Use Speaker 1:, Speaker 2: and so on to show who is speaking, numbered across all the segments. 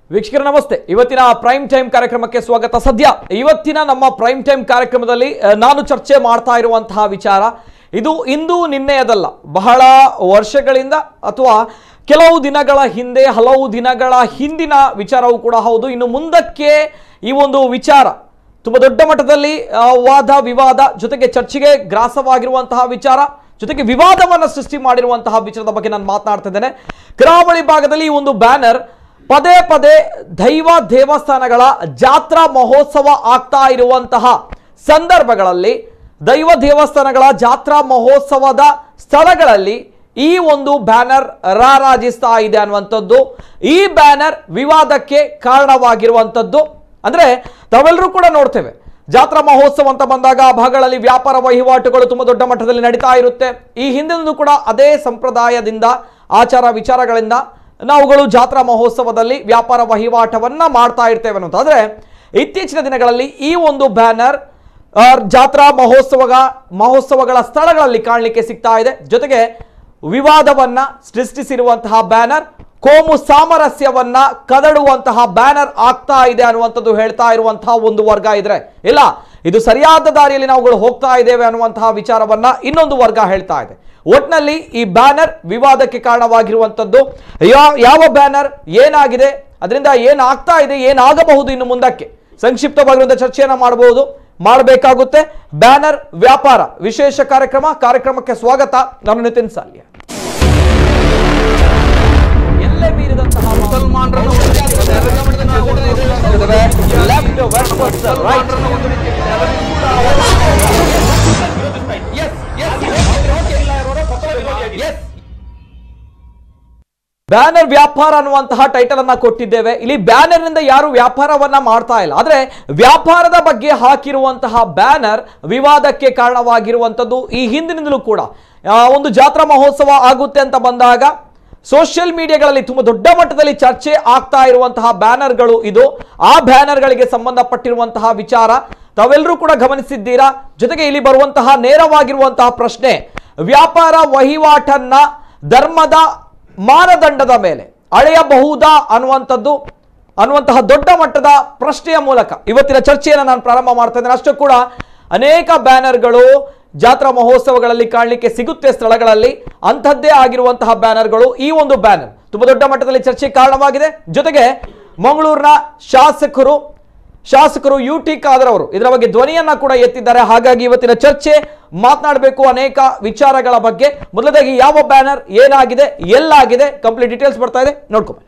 Speaker 1: ವೀಕ್ಷಕರ ನಮಸ್ತೆ ಇವತ್ತಿನ ಪ್ರೈಮ್ ಟೈಮ್ ಕಾರ್ಯಕ್ರಮಕ್ಕೆ ಸ್ವಾಗತ ಸದ್ಯ ಇವತ್ತಿನ ನಮ್ಮ ಪ್ರೈಮ್ ಟೈಮ್ ಕಾರ್ಯಕ್ರಮದಲ್ಲಿ ಅಹ್, ನಾನು ಚರ್ಚೆ ಮಾಡ್ತಾ ಇರುವಂತಹ ವಿಚಾರ ಇದು ಇಂದು ನಿನ್ನೆಯದಲ್ಲ ಬಹಳ ವರ್ಷಗಳಿಂದ ಅಥವಾ ಕೆಲವು ದಿನಗಳ ಹಿಂದೆ ಹಲವು ದಿನಗಳ ಹಿಂದಿನ ವಿಚಾರವೂ ಕೂಡ ಹೌದು ಇನ್ನು ಮುಂದಕ್ಕೆ ಈ ಒಂದು ವಿಚಾರ ತುಂಬ ದೊಡ್ಡ ಮಟ್ಟದಲ್ಲಿ ಆ, ವಾದ ವಿವಾದ ಜೊತೆಗೆ ಚರ್ಚೆಗೆ ಗ್ರಾಸವಾಗಿರುವಂತಹ ವಿಚಾರ ಜೊತೆಗೆ ವಿವಾದವನ್ನು ಸೃಷ್ಟಿ ಮಾಡಿರುವಂತಹ ವಿಚಾರದ ಬಗ್ಗೆ ನಾನು ಮಾತನಾಡ್ತಾ ಇದ್ದೇನೆ ಕರಾವಳಿ ಭಾಗದಲ್ಲಿ ಈ ಒಂದು ಬ್ಯಾನರ್ ಪದೇ ಪದೇ ದೈವ ದೇವಸ್ಥಾನಗಳ ಜಾತ್ರಾ ಮಹೋತ್ಸವ ಆಗ್ತಾ ಇರುವಂತಹ ಸಂದರ್ಭಗಳಲ್ಲಿ ದೈವ ದೇವಸ್ಥಾನಗಳ ಜಾತ್ರಾ ಮಹೋತ್ಸವದ ಸ್ಥಳಗಳಲ್ಲಿ ಈ ಒಂದು ಬ್ಯಾನರ್ ರಾರಾಜಿಸ್ತಾ ಇದೆ ಅನ್ನುವಂಥದ್ದು ಈ ಬ್ಯಾನರ್ ವಿವಾದಕ್ಕೆ ಕಾರಣವಾಗಿರುವಂಥದ್ದು ಅಂದ್ರೆ ತಾವೆಲ್ಲರೂ ಕೂಡ ನೋಡ್ತೇವೆ ಜಾತ್ರಾ ಮಹೋತ್ಸವ ಅಂತ ಬಂದಾಗ ಆ ಭಾಗಗಳಲ್ಲಿ ವ್ಯಾಪಾರ ವಹಿವಾಟುಗಳು ತುಂಬ ದೊಡ್ಡ ಮಟ್ಟದಲ್ಲಿ ನಡೀತಾ ಇರುತ್ತೆ ಈ ಹಿಂದಿನದು ಕೂಡ ಅದೇ ಸಂಪ್ರದಾಯದಿಂದ ಆಚಾರ ವಿಚಾರಗಳಿಂದ ನಾವುಗಳು ಜಾತ್ರಾ ಮಹೋತ್ಸವದಲ್ಲಿ ವ್ಯಾಪಾರ ವಹಿವಾಟವನ್ನ ಮಾಡ್ತಾ ಇರ್ತೇವೆ ಅನ್ನೋದಾದ್ರೆ ಇತ್ತೀಚಿನ ದಿನಗಳಲ್ಲಿ ಈ ಒಂದು ಬ್ಯಾನರ್ ಆ, ಜಾತ್ರಾ ಮಹೋತ್ಸವ ಮಹೋತ್ಸವಗಳ ಸ್ಥಳಗಳಲ್ಲಿ ಕಾಣಲಿಕ್ಕೆ ಸಿಗ್ತಾ ಇದೆ ಜೊತೆಗೆ ವಿವಾದವನ್ನ ಸೃಷ್ಟಿಸಿರುವಂತಹ ಬ್ಯಾನರ್ ಕೋಮು ಸಾಮರಸ್ಯವನ್ನ ಕದಡುವಂತಹ ಬ್ಯಾನರ್ ಆಗ್ತಾ ಇದೆ ಅನ್ನುವಂಥದ್ದು ಹೇಳ್ತಾ ಇರುವಂತಹ ಒಂದು ವರ್ಗ ಇದ್ರೆ ಇಲ್ಲ ಇದು ಸರಿಯಾದ ದಾರಿಯಲ್ಲಿ ನಾವುಗಳು ಹೋಗ್ತಾ ಇದ್ದೇವೆ ಅನ್ನುವಂತಹ ವಿಚಾರವನ್ನ ಇನ್ನೊಂದು ವರ್ಗ ಹೇಳ್ತಾ ಇದೆ ಒಟ್ನಲ್ಲಿ ಈ ಬ್ಯಾನರ್ ವಿವಾದಕ್ಕೆ ಕಾರಣವಾಗಿರುವಂಥದ್ದು ಯಾ- ಯಾವ ಬ್ಯಾನರ್ ಏನಾಗಿದೆ ಅದರಿಂದ ಏನಾಗ್ತಾ ಇದೆ ಏನಾಗಬಹುದು ಇನ್ನು ಮುಂದಕ್ಕೆ ಸಂಕ್ಷಿಪ್ತವಾಗಿರುವಂಥ ಚರ್ಚೆಯನ್ನ ಮಾಡಬಹುದು ಮಾಡಬೇಕಾಗುತ್ತೆ ಬ್ಯಾನರ್ ವ್ಯಾಪಾರ ವಿಶೇಷ ಕಾರ್ಯಕ್ರಮ ಕಾರ್ಯಕ್ರಮಕ್ಕೆ ಸ್ವಾಗತ ನಾನು ನಿತಿನ್ ಸಾಲ್ಯ ಎಲ್ಲೇ ಮೀರಿದಂತಹ
Speaker 2: ಮುಸಲ್ಮಾನರನ್ನು
Speaker 1: ಲೆಫ್ಟ್ ವೆಸ್ಟ್ ರೈಟ್ ಬ್ಯಾನರ್ ವ್ಯಾಪಾರ ಅನ್ನುವಂತಹ ಟೈಟಲ್ ಅನ್ನ ಕೊಟ್ಟಿದ್ದೇವೆ ಇಲ್ಲಿ ಬ್ಯಾನರ್ ನಿಂದ ಯಾರು ವ್ಯಾಪಾರವನ್ನ ಮಾಡ್ತಾ ಇಲ್ಲ ಆದ್ರೆ ವ್ಯಾಪಾರದ ಬಗ್ಗೆ ಹಾಕಿರುವಂತಹ ಬ್ಯಾನರ್ ವಿವಾದಕ್ಕೆ ಕಾರಣವಾಗಿರುವಂತದ್ದು ಈ ಹಿಂದಿನಿಂದಲೂ ಕೂಡ ಆ, ಒಂದು ಜಾತ್ರಾ ಮಹೋತ್ಸವ ಆಗುತ್ತೆ ಅಂತ ಬಂದಾಗ ಸೋಷಿಯಲ್ ಮೀಡಿಯಾಗಳಲ್ಲಿ ತುಂಬಾ ದೊಡ್ಡ ಮಟ್ಟದಲ್ಲಿ ಚರ್ಚೆ ಆಗ್ತಾ ಇರುವಂತಹ ಬ್ಯಾನರ್ಗಳು ಇದು ಆ ಬ್ಯಾನರ್ಗಳಿಗೆ ಸಂಬಂಧಪಟ್ಟಿರುವಂತಹ ವಿಚಾರ ತಾವೆಲ್ಲರೂ ಕೂಡ ಗಮನಿಸಿದ್ದೀರಾ ಜೊತೆಗೆ ಇಲ್ಲಿ ಬರುವಂತಹ ನೇರವಾಗಿರುವಂತಹ ಪ್ರಶ್ನೆ ವ್ಯಾಪಾರ ವಹಿವಾಟನ್ನ ಧರ್ಮದ ಮಾನದಂಡದ ಮೇಲೆ ಅಳೆಯಬಹುದಾ ಅನ್ನುವಂಥದ್ದು ಅನ್ನುವಂತಹ ದೊಡ್ಡ ಮಟ್ಟದ ಪ್ರಶ್ನೆಯ ಮೂಲಕ ಇವತ್ತಿನ ಚರ್ಚೆಯನ್ನು ನಾನು ಪ್ರಾರಂಭ ಮಾಡ್ತಾ ಇದ್ದೇನೆ ಅಷ್ಟು ಕೂಡ ಅನೇಕ ಬ್ಯಾನರ್ಗಳು ಜಾತ್ರಾ ಮಹೋತ್ಸವಗಳಲ್ಲಿ ಕಾಣಲಿಕ್ಕೆ ಸಿಗುತ್ತೆ ಸ್ಥಳಗಳಲ್ಲಿ ಅಂಥದ್ದೇ ಆಗಿರುವಂತಹ ಬ್ಯಾನರ್ಗಳು ಈ ಒಂದು ಬ್ಯಾನರ್ ತುಂಬಾ ದೊಡ್ಡ ಮಟ್ಟದಲ್ಲಿ ಚರ್ಚೆಗೆ ಕಾರಣವಾಗಿದೆ ಜೊತೆಗೆ ಮಂಗಳೂರಿನ ಶಾಸಕರು ಶಾಸಕರು ಯು ಟಿ ಖಾದರ್ ಅವರು ಇದರ ಬಗ್ಗೆ ಧ್ವನಿಯನ್ನ ಕೂಡ ಎತ್ತಿದ್ದಾರೆ ಹಾಗಾಗಿ ಇವತ್ತಿನ ಚರ್ಚೆ ಮಾತನಾಡಬೇಕು ಅನೇಕ ವಿಚಾರಗಳ ಬಗ್ಗೆ ಮೊದಲದಾಗಿ ಯಾವ ಬ್ಯಾನರ್ ಏನಾಗಿದೆ ಎಲ್ಲಾಗಿದೆ ಕಂಪ್ಲೀಟ್ ಡೀಟೇಲ್ಸ್ ಬರ್ತಾ ಇದೆ ನೋಡ್ಕೊಂಬನ್ನಿ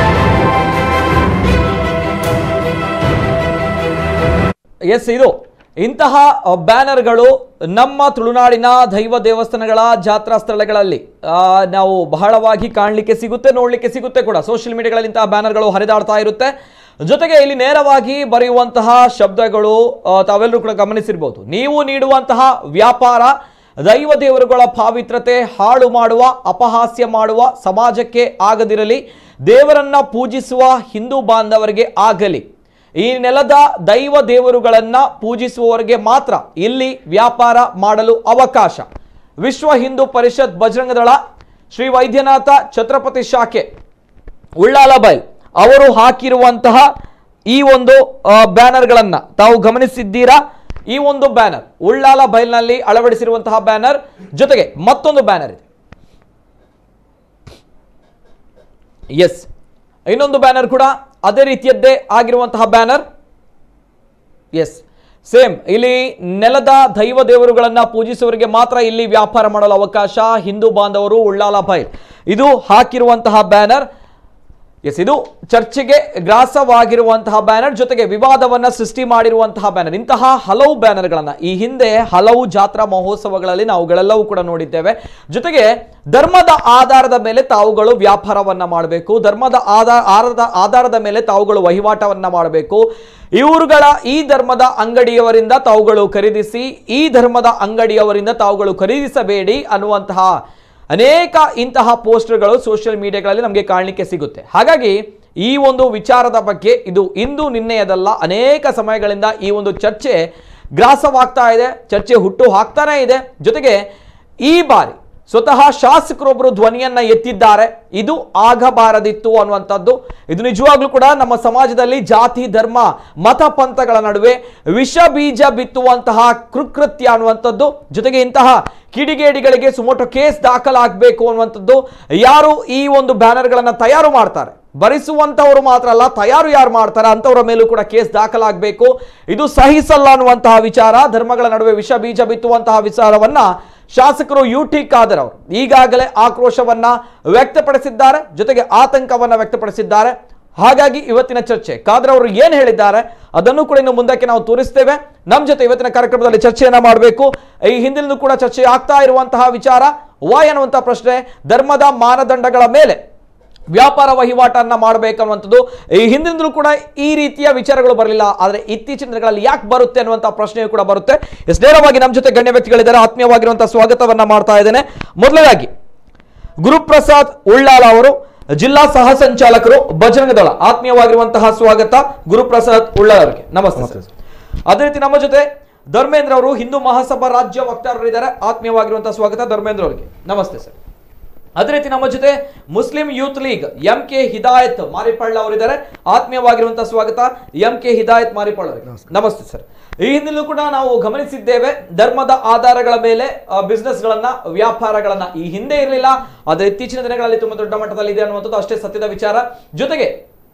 Speaker 1: ಎಸ್ ಇದು ಇಂತಹ ಅ, ಬ್ಯಾನರ್ಗಳು ನಮ್ಮ ತುಳುನಾಡಿನ ದೈವ ದೇವಸ್ಥಾನಗಳ ಜಾತ್ರಾ ಸ್ಥಳಗಳಲ್ಲಿ ಆ, ನಾವು ಬಹಳವಾಗಿ ಕಾಣಲಿಕ್ಕೆ ಸಿಗುತ್ತೆ ನೋಡಲಿಕ್ಕೆ ಸಿಗುತ್ತೆ ಕೂಡ ಸೋಷಿಯಲ್ ಮೀಡಿಯಾಗಳಲ್ಲಿ ಇಂತಹ ಬ್ಯಾನರ್ಗಳು ಹರಿದಾಡ್ತಾ ಇರುತ್ತೆ ಜೊತೆಗೆ ಇಲ್ಲಿ ನೇರವಾಗಿ ಬರೆಯುವಂತಹ ಶಬ್ದಗಳು ಆ, ತಾವೆಲ್ಲರೂ ಕೂಡ ಗಮನಿಸಿರ್ಬೋದು ನೀವು ನೀಡುವಂತಹ ವ್ಯಾಪಾರ ದೈವ ದೇವರುಗಳ ಪಾವಿತ್ರತೆ ಹಾಳು ಮಾಡುವ ಅಪಹಾಸ್ಯ ಮಾಡುವ ಸಮಾಜಕ್ಕೆ ಆಗದಿರಲಿ ದೇವರನ್ನ ಪೂಜಿಸುವ ಹಿಂದೂ ಬಾಂಧವರಿಗೆ ಆಗಲಿ ಈ ನೆಲದ ದೈವ ದೇವರುಗಳನ್ನ ಪೂಜಿಸುವವರಿಗೆ ಮಾತ್ರ ಇಲ್ಲಿ ವ್ಯಾಪಾರ ಮಾಡಲು ಅವಕಾಶ ವಿಶ್ವ ಹಿಂದೂ ಪರಿಷತ್ ಬಜರಂಗದಳ ಶ್ರೀ ವೈದ್ಯನಾಥ ಛತ್ರಪತಿ ಶಾಖೆ ಉಳ್ಳಾಲಬೈಲ್ ಅವರು ಹಾಕಿರುವಂತಹ ಈ ಒಂದು ಆ, ಬ್ಯಾನರ್ಗಳನ್ನ ತಾವು ಗಮನಿಸಿದ್ದೀರಾ ಈ ಒಂದು ಬ್ಯಾನರ್ ಉಳ್ಳಾಲ ಬೈಲ್ನಲ್ಲಿ ಅಳವಡಿಸಿರುವಂತಹ ಬ್ಯಾನರ್ ಜೊತೆಗೆ ಮತ್ತೊಂದು ಬ್ಯಾನರ್ ಇದೆ ಎಸ್ ಇನ್ನೊಂದು ಬ್ಯಾನರ್ ಕೂಡ ಅದೇ ರೀತಿಯದ್ದೇ ಆಗಿರುವಂತಹ ಬ್ಯಾನರ್ ಎಸ್ ಸೇಮ್ ಇಲ್ಲಿ ನೆಲದ ದೈವ ದೇವರುಗಳನ್ನ ಪೂಜಿಸುವವರಿಗೆ ಮಾತ್ರ ಇಲ್ಲಿ ವ್ಯಾಪಾರ ಮಾಡಲು ಅವಕಾಶ ಹಿಂದೂ ಬಾಂಧವರು ಉಳ್ಳಾಲ ಬೈಲ್ ಇದು ಹಾಕಿರುವಂತಹ ಬ್ಯಾನರ್ ಎಸ್ ಇದು ಚರ್ಚೆಗೆ ಗ್ರಾಸವಾಗಿರುವಂತಹ ಬ್ಯಾನರ್ ಜೊತೆಗೆ ವಿವಾದವನ್ನ ಸೃಷ್ಟಿ ಮಾಡಿರುವಂತಹ ಬ್ಯಾನರ್ ಇಂತಹ ಹಲವು ಬ್ಯಾನರ್ಗಳನ್ನ ಈ ಹಿಂದೆ ಹಲವು ಜಾತ್ರಾ ಮಹೋತ್ಸವಗಳಲ್ಲಿ ನಾವುಗಳೆಲ್ಲವೂ ಕೂಡ ನೋಡಿದ್ದೇವೆ ಜೊತೆಗೆ ಧರ್ಮದ ಆಧಾರದ ಮೇಲೆ ತಾವುಗಳು ವ್ಯಾಪಾರವನ್ನ ಮಾಡಬೇಕು ಧರ್ಮದ ಆಧಾರ ಆಧಾರದ ಆಧಾರದ ಮೇಲೆ ತಾವುಗಳು ವಹಿವಾಟವನ್ನ ಮಾಡಬೇಕು ಇವುಗಳ ಈ ಧರ್ಮದ ಅಂಗಡಿಯವರಿಂದ ತಾವುಗಳು ಖರೀದಿಸಿ ಈ ಧರ್ಮದ ಅಂಗಡಿಯವರಿಂದ ತಾವುಗಳು ಖರೀದಿಸಬೇಡಿ ಅನ್ನುವಂತಹ ಅನೇಕ ಇಂತಹ ಪೋಸ್ಟರ್ಗಳು ಸೋಷಿಯಲ್ ಮೀಡಿಯಾಗಳಲ್ಲಿ ನಮಗೆ ಕಾಣಲಿಕ್ಕೆ ಸಿಗುತ್ತೆ ಹಾಗಾಗಿ ಈ ಒಂದು ವಿಚಾರದ ಬಗ್ಗೆ ಇದು ಇಂದು ನಿನ್ನೆಯದಲ್ಲ ಅನೇಕ ಸಮಯಗಳಿಂದ ಈ ಒಂದು ಚರ್ಚೆ ಗ್ರಾಸವಾಗ್ತಾ ಇದೆ ಚರ್ಚೆ ಹುಟ್ಟು ಹಾಕ್ತಾನೇ ಇದೆ ಜೊತೆಗೆ ಈ ಬಾರಿ ಸ್ವತಃ ಶಾಸಕರೊಬ್ಬರು ಧ್ವನಿಯನ್ನ ಎತ್ತಿದ್ದಾರೆ ಇದು ಆಗಬಾರದಿತ್ತು ಅನ್ನುವಂಥದ್ದು ಇದು ನಿಜವಾಗ್ಲೂ ಕೂಡ ನಮ್ಮ ಸಮಾಜದಲ್ಲಿ ಜಾತಿ ಧರ್ಮ ಮತ ಪಂಥಗಳ ನಡುವೆ ವಿಷ ಬೀಜ ಬಿತ್ತುವಂತಹ ಕೃಕೃತ್ಯ ಅನ್ನುವಂಥದ್ದು ಜೊತೆಗೆ ಇಂತಹ ಕಿಡಿಗೇಡಿಗಳಿಗೆ ಸುಮೋಟೋ ಕೇಸ್ ದಾಖಲಾಗಬೇಕು ಅನ್ನುವಂಥದ್ದು ಯಾರು ಈ ಒಂದು ಬ್ಯಾನರ್ಗಳನ್ನು ತಯಾರು ಮಾಡ್ತಾರೆ ಭರಿಸುವಂತವರು ಮಾತ್ರ ಅಲ್ಲ ತಯಾರು ಯಾರು ಮಾಡ್ತಾರೆ ಅಂತವರ ಮೇಲೂ ಕೂಡ ಕೇಸ್ ದಾಖಲಾಗಬೇಕು ಇದು ಸಹಿಸಲ್ಲ ಅನ್ನುವಂತಹ ವಿಚಾರ ಧರ್ಮಗಳ ನಡುವೆ ವಿಷ ಬೀಜ ಬಿತ್ತುವಂತಹ ವಿಚಾರವನ್ನ ಶಾಸಕರು ಯು ಟಿ ಖಾದರ್ ಅವರು ಈಗಾಗಲೇ ಆಕ್ರೋಶವನ್ನ ವ್ಯಕ್ತಪಡಿಸಿದ್ದಾರೆ ಜೊತೆಗೆ ಆತಂಕವನ್ನ ವ್ಯಕ್ತಪಡಿಸಿದ್ದಾರೆ ಹಾಗಾಗಿ ಇವತ್ತಿನ ಚರ್ಚೆ ಖಾದರ್ ಅವರು ಏನ್ ಹೇಳಿದ್ದಾರೆ ಅದನ್ನು ಕೂಡ ಇನ್ನು ಮುಂದಕ್ಕೆ ನಾವು ತೋರಿಸ್ತೇವೆ ನಮ್ಮ ಜೊತೆ ಇವತ್ತಿನ ಕಾರ್ಯಕ್ರಮದಲ್ಲಿ ಚರ್ಚೆಯನ್ನ ಮಾಡಬೇಕು ಈ ಹಿಂದಿನೂ ಕೂಡ ಚರ್ಚೆ ಆಗ್ತಾ ಇರುವಂತಹ ವಿಚಾರ ವಾಯ್ ಅನ್ನುವಂತಹ ಪ್ರಶ್ನೆ ಧರ್ಮದ ಮಾನದಂಡಗಳ ಮೇಲೆ ವ್ಯಾಪಾರ ವಹಿವಾಟನ್ನ ಮಾಡಬೇಕನ್ನುವಂಥದ್ದು ಈ ಹಿಂದಿನಿಂದಲೂ ಕೂಡ ಈ ರೀತಿಯ ವಿಚಾರಗಳು ಬರಲಿಲ್ಲ ಆದರೆ ಇತ್ತೀಚಿನ ದಿನಗಳಲ್ಲಿ ಯಾಕೆ ಬರುತ್ತೆ ಅನ್ನುವಂಥ ಪ್ರಶ್ನೆಯೂ ಕೂಡ ಬರುತ್ತೆ ಎಸ್ ನೇರವಾಗಿ ನಮ್ಮ ಜೊತೆ ಗಣ್ಯ ವ್ಯಕ್ತಿಗಳಿದ್ದಾರೆ ಆತ್ಮೀಯವಾಗಿರುವಂತಹ ಸ್ವಾಗತವನ್ನ ಮಾಡ್ತಾ ಇದ್ದೇನೆ ಮೊದಲನೇದಾಗಿ ಗುರುಪ್ರಸಾದ್ ಉಳ್ಳಾಲ ಅವರು ಜಿಲ್ಲಾ ಸಹ ಸಂಚಾಲಕರು ಬಜರಂಗ ದಳ ಆತ್ಮೀಯವಾಗಿರುವಂತಹ ಸ್ವಾಗತ ಗುರುಪ್ರಸಾದ್ ಉಳ್ಳಾಲ ಅವರಿಗೆ ನಮಸ್ತೆ ಸರ್. ಅದೇ ರೀತಿ ನಮ್ಮ ಜೊತೆ ಧರ್ಮೇಂದ್ರ ಅವರು ಹಿಂದೂ ಮಹಾಸಭಾ ರಾಜ್ಯ ವಕ್ತಾರರಿದ್ದಾರೆ ಆತ್ಮೀಯವಾಗಿರುವಂತಹ ಸ್ವಾಗತ ಧರ್ಮೇಂದ್ರ ಅವರಿಗೆ ನಮಸ್ತೆ ಸರ್ ಅದೇ ರೀತಿ ನಮ್ಮ ಜೊತೆ Muslim Youth League M K Hidayat Maripalla ಅವರಿದ್ದಾರೆ ಆತ್ಮೀಯವಾಗಿರುವಂತಹ ಸ್ವಾಗತ ಎಂ ಕೆ ಹಿದಾಯತ್ ಮಾರಿಪಳ್ಳ ಅವರಿಗೆ ನಮಸ್ತೆ ಸರ್ ಈ ಹಿಂದಿನೂ ಕೂಡ ನಾವು ಗಮನಿಸಿದ್ದೇವೆ ಧರ್ಮದ ಆಧಾರಗಳ ಮೇಲೆ ಬಿಸ್ನೆಸ್ ಗಳನ್ನ ವ್ಯಾಪಾರಗಳನ್ನ ಈ ಹಿಂದೆ ಇರಲಿಲ್ಲ ಆದರೆ ಇತ್ತೀಚಿನ ದಿನಗಳಲ್ಲಿ ತುಂಬಾ ದೊಡ್ಡ ಮಟ್ಟದಲ್ಲಿ ಇದೆ ಅನ್ನುವಂಥದ್ದು ಅಷ್ಟೇ ಸತ್ಯದ ವಿಚಾರ ಜೊತೆಗೆ